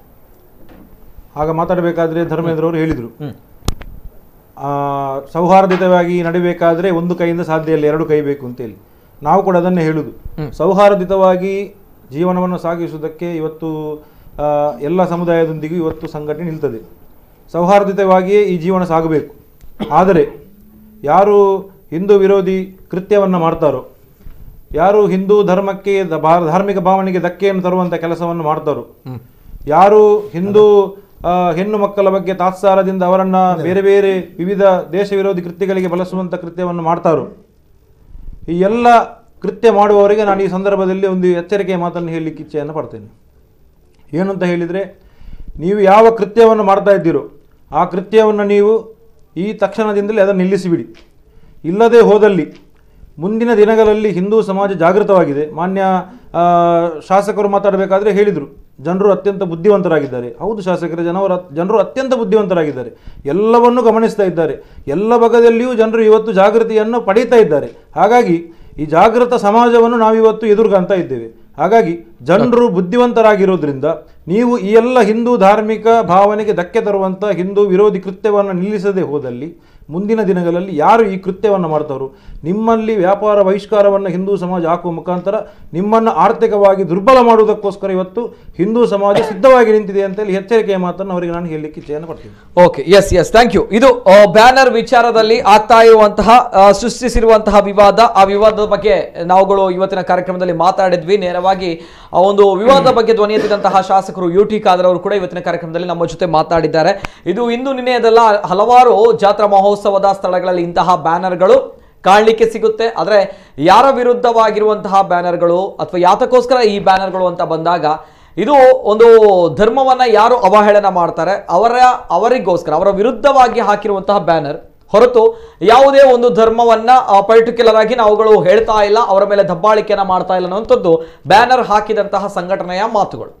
Speaker 3: ಆಗ ಮಾತಾಡಬೇಕಾದ್ರೆ ಧರ್ಮೇಂದ್ರ ಅವರು ಹೇಳಿದರು ಸೌಹಾರ್ದಿತವಾಗಿ ನಡಿಬೇಕಾದ್ರೆ ಒಂದು ಕೈಯಿಂದ ಸಾಧ್ಯ ಇಲ್ಲ ಎರಡು ಕೈ ಬೇಕು ಅಂತೇಳಿ ನಾವು ಕೂಡ ಅದನ್ನೇ ಹೇಳುದು ಸೌಹಾರ್ದಿತವಾಗಿ ಜೀವನವನ್ನು ಸಾಗಿಸುವುದಕ್ಕೆ ಇವತ್ತು ಆ, ಎಲ್ಲ ಸಮುದಾಯದೊಂದಿಗೂ ಇವತ್ತು ಸಂಘಟನೆ ನಿಲ್ತದೆ ಸೌಹಾರ್ದಿತವಾಗಿಯೇ ಈ ಜೀವನ ಸಾಗಬೇಕು ಆದರೆ ಯಾರು ಹಿಂದೂ ವಿರೋಧಿ ಕೃತ್ಯವನ್ನು ಮಾಡ್ತಾರೋ ಯಾರು ಹಿಂದೂ ಧರ್ಮಕ್ಕೆ ದ- ಭಾ- ಧಾರ್ಮಿಕ ಭಾವನೆಗೆ ಧಕ್ಕೆಯನ್ನು ತರುವಂಥ ಕೆಲಸವನ್ನು ಮಾಡ್ತಾರೋ ಯಾರು ಹಿಂದೂ ಆ, ಹೆಣ್ಣು ಮಕ್ಕಳ ಬಗ್ಗೆ ತಾತ್ಸಾರದಿಂದ ಅವರನ್ನ ಬೇರೆ ಬೇರೆ ವಿವಿಧ ದೇಶ ವಿರೋಧಿ ಕೃತ್ಯಗಳಿಗೆ ಬಳಸುವಂಥ ಕೃತ್ಯವನ್ನು ಮಾಡ್ತಾರೋ ಈ ಎಲ್ಲ ಕೃತ್ಯ ಮಾಡುವವರಿಗೆ ನಾನು ಈ ಸಂದರ್ಭದಲ್ಲಿ ಒಂದು ಎಚ್ಚರಿಕೆಯ ಮಾತನ್ನು ಹೇಳಲಿಕ್ಕೆ ಇಚ್ಛೆಯನ್ನು ಪಡ್ತೇನೆ ಏನಂತ ಹೇಳಿದರೆ ನೀವು ಯಾವ ಕೃತ್ಯವನ್ನು ಮಾಡ್ತಾ ಇದ್ದೀರೋ ಆ ಕೃತ್ಯವನ್ನು ನೀವು ಈ ತಕ್ಷಣದಿಂದಲೇ ಅದನ್ನು ನಿಲ್ಲಿಸಿಬಿಡಿ ಇಲ್ಲದೆ ಹೋದಲ್ಲಿ ಮುಂದಿನ ದಿನಗಳಲ್ಲಿ ಹಿಂದೂ ಸಮಾಜ ಜಾಗೃತವಾಗಿದೆ ಮಾನ್ಯ ಆ, ಶಾಸಕರು ಮಾತಾಡಬೇಕಾದ್ರೆ ಹೇಳಿದರು ಜನರು ಅತ್ಯಂತ ಬುದ್ಧಿವಂತರಾಗಿದ್ದಾರೆ ಹೌದು ಶಾಸಕರ ಜನವರ ಜನರು ಅತ್ಯಂತ ಬುದ್ಧಿವಂತರಾಗಿದ್ದಾರೆ ಎಲ್ಲವನ್ನೂ ಗಮನಿಸ್ತಾ ಇದ್ದಾರೆ ಎಲ್ಲ ಬಗೆದಲ್ಲಿಯೂ ಜನರು ಇವತ್ತು ಜಾಗೃತಿಯನ್ನು ಪಡೀತಾ ಇದ್ದಾರೆ ಹಾಗಾಗಿ ಈ ಜಾಗೃತ ಸಮಾಜವನ್ನು ನಾವಿವತ್ತು ಎದುರುಗಾಂತ ಇದ್ದೇವೆ ಹಾಗಾಗಿ ಜನರು ಬುದ್ಧಿವಂತರಾಗಿರೋದ್ರಿಂದ ನೀವು ಈ ಎಲ್ಲ ಹಿಂದೂ ಧಾರ್ಮಿಕ ಭಾವನೆಗೆ ಧಕ್ಕೆ ತರುವಂಥ ಹಿಂದೂ ವಿರೋಧಿ ಕೃತ್ಯವನ್ನು ನಿಲ್ಲಿಸದೆ ಹೋದಲ್ಲಿ ಮುಂದಿನ ದಿನಗಳಲ್ಲಿ ಯಾರು ಈ ಕೃತ್ಯವನ್ನು ಮಾಡ್ತಾರೋ ನಿಮ್ಮಲ್ಲಿ ವ್ಯಾಪಾರ ಬಹಿಷ್ಕಾರವನ್ನು ಹಿಂದೂ ಸಮಾಜ ಹಾಕುವ ಮುಖಾಂತರ ನಿಮ್ಮನ್ನು ಆರ್ಥಿಕವಾಗಿ ದುರ್ಬಲ ಮಾಡುವುದಕ್ಕೋಸ್ಕರ ಇವತ್ತು ಹಿಂದೂ ಸಮಾಜ ಸಿದ್ಧವಾಗಿ ನಿಂತಿದೆ ಅಂತೇಳಿ ಎಚ್ಚರಿಕೆಯ ಮಾತನ್ನು ಅವರಿಗೆ ನಾನು ಹೇಳಲಿಕ್ಕೆ ಇಚ್ಛೆಯನ್ನು ಪಡ್ತೀನಿ
Speaker 1: okay yes yes thank you ಇದು ಬ್ಯಾನರ್ ವಿಚಾರದಲ್ಲಿ ಆಗ್ತಾ ಇರುವಂತಹ ಆ, ಸೃಷ್ಟಿಸಿರುವಂತಹ ವಿವಾದ ಆ ವಿವಾದದ ಬಗ್ಗೆ ನಾವುಗಳು ಇವತ್ತಿನ ಕಾರ್ಯಕ್ರಮದಲ್ಲಿ ಮಾತಾಡಿದ್ವಿ ನೇರವಾಗಿ ಆ ಒಂದು ವಿವಾದದ ಬಗ್ಗೆ ಧ್ವನಿ ಎತ್ತಿದಂತಹ ಶಾಸಕರು ಯು ಟಿ ಖಾದರ್ ಅವರು ಕೂಡ ಇವತ್ತಿನ ಕಾರ್ಯಕ್ರಮದಲ್ಲಿ ನಮ್ಮ ಜೊತೆ ಮಾತಾಡಿದ್ದಾರೆ ಇದು ಇಂದು ನಿನ್ನೆಯದಲ್ಲ ಹಲವಾರು ಜಾತ್ರಾ ಮಹೋತ್ಸವದ ಸ್ಥಳಗಳಲ್ಲಿ ಇಂತಹ ಬ್ಯಾನರ್ಗಳು ಕಾಣಲಿಕ್ಕೆ ಸಿಗುತ್ತೆ ಆದರೆ ಯಾರ ವಿರುದ್ಧವಾಗಿರುವಂತಹ ಬ್ಯಾನರ್ಗಳು ಅಥವಾ ಯಾತಕ್ಕೋಸ್ಕರ ಈ ಬ್ಯಾನರ್ಗಳು ಅಂತ ಬಂದಾಗ ಇದು ಒಂದು ಧರ್ಮವನ್ನ ಯಾರು ಅವಹೇಳನ ಮಾಡ್ತಾರೆ ಅವರ ಅವರಿಗೋಸ್ಕರ ಅವರ ವಿರುದ್ಧವಾಗಿ ಹಾಕಿರುವಂತಹ ಬ್ಯಾನರ್ ಹೊರತು ಯಾವುದೇ ಒಂದು ಧರ್ಮವನ್ನ ಪರ್ಟಿಕ್ಯುಲರ್ ಆಗಿ ನಾವುಗಳು ಹೇಳ್ತಾ ಇಲ್ಲ ಅವರ ಮೇಲೆ ದಬ್ಬಾಳಿಕೆಯನ್ನ ಮಾಡ್ತಾ ಇಲ್ಲ ಅನ್ನುವಂಥದ್ದು ಬ್ಯಾನರ್ ಹಾಕಿದಂತಹ ಸಂಘಟನೆಯ ಮಾತುಗಳು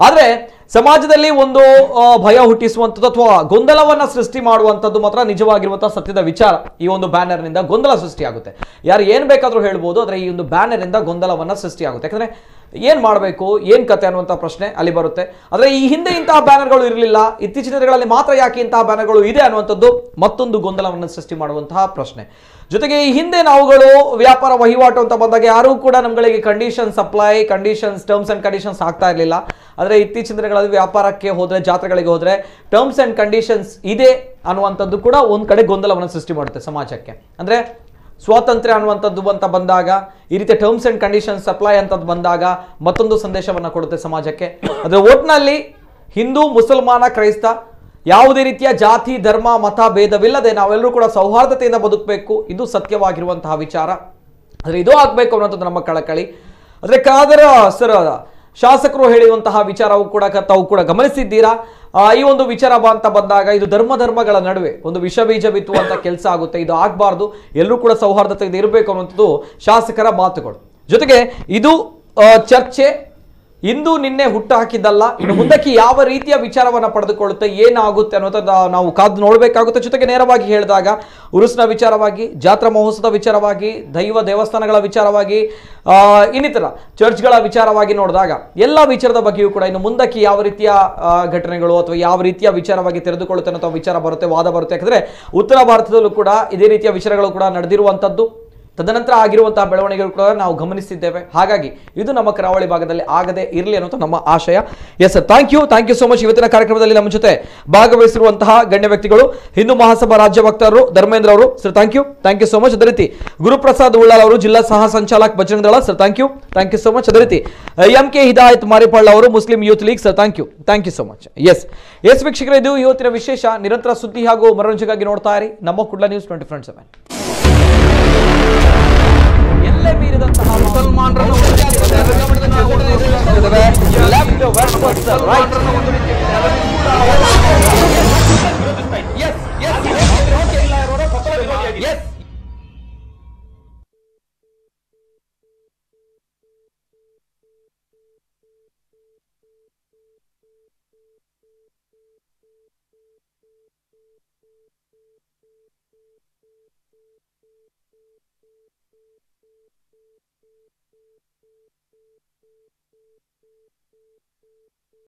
Speaker 1: ಆದ್ರೆ ಸಮಾಜದಲ್ಲಿ ಒಂದು ಆ, ಭಯ ಹುಟ್ಟಿಸುವಂಥದ್ದು ಅಥವಾ ಗೊಂದಲವನ್ನ ಸೃಷ್ಟಿ ಮಾಡುವಂಥದ್ದು ಮಾತ್ರ ನಿಜವಾಗಿರುವಂತಹ ಸತ್ಯದ ವಿಚಾರ ಈ ಒಂದು ಬ್ಯಾನರ್ನಿಂದ ಗೊಂದಲ ಸೃಷ್ಟಿಯಾಗುತ್ತೆ ಯಾರು ಏನ್ ಬೇಕಾದ್ರೂ ಹೇಳ್ಬೋದು ಆದ್ರೆ ಈ ಒಂದು ಬ್ಯಾನರ್ನಿಂದ ಗೊಂದಲವನ್ನ ಸೃಷ್ಟಿಯಾಗುತ್ತೆ ಯಾಕಂದ್ರೆ ಏನ್ ಮಾಡಬೇಕು ಏನ್ ಕತೆ ಅನ್ನುವಂಥ ಪ್ರಶ್ನೆ ಅಲ್ಲಿ ಬರುತ್ತೆ ಆದ್ರೆ ಈ ಹಿಂದೆ ಇಂತಹ ಬ್ಯಾನರ್ಗಳು ಇರಲಿಲ್ಲ ಇತ್ತೀಚಿನ ದಿನಗಳಲ್ಲಿ ಮಾತ್ರ ಯಾಕೆ ಇಂತಹ ಬ್ಯಾನರ್ಗಳು ಇದೆ ಅನ್ನುವಂಥದ್ದು ಮತ್ತೊಂದು ಗೊಂದಲವನ್ನು ಸೃಷ್ಟಿ ಮಾಡುವಂತಹ ಪ್ರಶ್ನೆ ಜೊತೆಗೆ ಈ ಹಿಂದೆ ನಾವುಗಳು ವ್ಯಾಪಾರ ವಹಿವಾಟು ಅಂತ ಬಂದಾಗ ಯಾರೂ ಕೂಡ ನಮ್ಗಳಿಗೆ condition supply conditions terms and conditions ಆಗ್ತಾ ಇರಲಿಲ್ಲ ಆದರೆ ಇತ್ತೀಚಿನ ದಿನಗಳಲ್ಲಿ ವ್ಯಾಪಾರಕ್ಕೆ ಹೋದ್ರೆ ಜಾತ್ರೆಗಳಿಗೆ ಹೋದ್ರೆ ಟರ್ಮ್ಸ್ ಅಂಡ್ ಕಂಡೀಷನ್ಸ್ ಇದೆ ಅನ್ನುವಂಥದ್ದು ಕೂಡ ಒಂದ್ ಕಡೆ ಗೊಂದಲವನ್ನು ಸೃಷ್ಟಿ ಮಾಡುತ್ತೆ ಸಮಾಜಕ್ಕೆ ಅಂದ್ರೆ ಸ್ವಾತಂತ್ರ್ಯ ಅನ್ನುವಂಥದ್ದು ಅಂತ ಬಂದಾಗ ಈ ರೀತಿಯ ಟರ್ಮ್ಸ್ ಅಂಡ್ ಕಂಡೀಷನ್ಸ್ ಸಪ್ಲೈ ಅಂತದ್ದು ಬಂದಾಗ ಮತ್ತೊಂದು ಸಂದೇಶವನ್ನು ಕೊಡುತ್ತೆ ಸಮಾಜಕ್ಕೆ ಅದರ ಒಟ್ಟಿನಲ್ಲಿ ಹಿಂದೂ ಮುಸಲ್ಮಾನ ಕ್ರೈಸ್ತ ಯಾವುದೇ ರೀತಿಯ ಜಾತಿ ಧರ್ಮ ಮತ ಭೇದವಿಲ್ಲದೆ ನಾವೆಲ್ಲರೂ ಕೂಡ ಸೌಹಾರ್ದತೆಯಿಂದ ಬದುಕಬೇಕು ಇದು ಸತ್ಯವಾಗಿರುವಂತಹ ವಿಚಾರ ಆದರೆ ಇದು ಆಗಬೇಕು ಅನ್ನೋಂಥದ್ದು ನಮ್ಮ ಕಳಕಳಿ ಆದರೆ ಕಾದರ ಸರ್ ಶಾಸಕರು ಹೇಳಿರುವಂತಹ ವಿಚಾರವು ಕೂಡ ಕ- ತಾವು ಕೂಡ ಗಮನಿಸಿದ್ದೀರಾ ಆ, ಈ ಒಂದು ವಿಚಾರ ಬ ಅಂತ ಬಂದಾಗ ಇದು ಧರ್ಮ ಧರ್ಮಗಳ ನಡುವೆ ಒಂದು ವಿಷ ಬೀಜ ಬಿತ್ತುವಂತ ಕೆಲಸ ಆಗುತ್ತೆ ಇದು ಆಗಬಾರ್ದು ಎಲ್ಲರೂ ಕೂಡ ಸೌಹಾರ್ದತೆಯಿಂದ ಇರಬೇಕು ಅನ್ನುವಂಥದ್ದು ಶಾಸಕರ ಮಾತುಗಳು ಜೊತೆಗೆ ಇದು ಆ, ಚರ್ಚೆ ಇಂದು ನಿನ್ನೆ ಹುಟ್ಟು ಹಾಕಿದ್ದಲ್ಲ ಇನ್ನು ಮುಂದಕ್ಕೆ ಯಾವ ರೀತಿಯ ವಿಚಾರವನ್ನ ಪಡೆದುಕೊಳ್ಳುತ್ತೆ ಏನಾಗುತ್ತೆ ಅನ್ನೋದನ್ನ ನಾವು ಕಾದು ನೋಡಬೇಕಾಗುತ್ತೆ ಜೊತೆಗೆ ನೇರವಾಗಿ ಹೇಳಿದಾಗ ಉರುಸ್ನ ವಿಚಾರವಾಗಿ ಜಾತ್ರಾ ಮಹೋತ್ಸವದ ವಿಚಾರವಾಗಿ ದೈವ ದೇವಸ್ಥಾನಗಳ ವಿಚಾರವಾಗಿ ಆ, ಇನ್ನಿತರ ಚರ್ಚ್ಗಳ ವಿಚಾರವಾಗಿ ನೋಡಿದಾಗ ಎಲ್ಲ ವಿಚಾರದ ಬಗ್ಗೆಯೂ ಕೂಡ ಇನ್ನು ಮುಂದಕ್ಕೆ ಯಾವ ರೀತಿಯ ಆ, ಘಟನೆಗಳು ಅಥವಾ ಯಾವ ರೀತಿಯ ವಿಚಾರವಾಗಿ ತೆರೆದುಕೊಳ್ಳುತ್ತೆ ಅನ್ನೋ ವಿಚಾರ ಬರುತ್ತೆ ವಾದ ಬರುತ್ತೆ ಯಾಕಂದ್ರೆ ಉತ್ತರ ಭಾರತದಲ್ಲೂ ಕೂಡ ಇದೇ ರೀತಿಯ ವಿಚಾರಗಳು ಕೂಡ ನಡೆದಿರುವಂಥದ್ದು ತದನಂತರ ಆಗಿರುವಂತಹ ಬೆಳವಣಿಗೆಗಳು ಕೂಡ ನಾವು ಗಮನಿಸಿದ್ದೇವೆ ಹಾಗಾಗಿ ಇದು ನಮ್ಮ ಕರಾವಳಿ ಭಾಗದಲ್ಲಿ ಆಗದೆ ಇರಲಿ ಅನ್ನೋದು ನಮ್ಮ ಆಶಯ yes sir thank you thank you so much ಇವತ್ತಿನ ಕಾರ್ಯಕ್ರಮದಲ್ಲಿ ನಮ್ಮ ಜೊತೆ ಭಾಗವಹಿಸಿರುವಂತಹ ಗಣ್ಯ ವ್ಯಕ್ತಿಗಳು ಹಿಂದೂ ಮಹಾಸಭಾ ರಾಜ್ಯ ವಕ್ತಾರರು ಧರ್ಮೇಂದ್ರ ಅವರು sir thank you thank you so much ಅದೇ ರೀತಿ ಗುರುಪ್ರಸಾದ್ ಉಳ್ಳಾಲ್ ಅವರು ಜಿಲ್ಲಾ ಸಹ ಸಂಚಾಲಕ್ Bajrang Dal sir thank you thank you so much ಅದೇ ರೀತಿ ಎಂ ಕೆ ಹಿದಾಯತ್ ಮಾರಿಪಾಳ್ ಅವರು Muslim Youth League sir thank you thank you so much yes yes ವೀಕ್ಷಕರೇ ಇದು ಇವತ್ತಿನ ವಿಶೇಷ ನಿರಂತರ ಸುದ್ದಿ ಹಾಗೂ ಮನೋರಂಜನೆಗಾಗಿ ನೋಡ್ತಾ ಇರಿ ನಮ್ಮ Kudla news twenty friend seven ಎಲ್ಲೇ ಮೀರಿದಂತಹ ಮುಸಲ್ಮಾನರನ್ನು ಲೆಫ್ಟ್ ವೆಸ್ಟ್ ರೈಟ್ ಎಸ್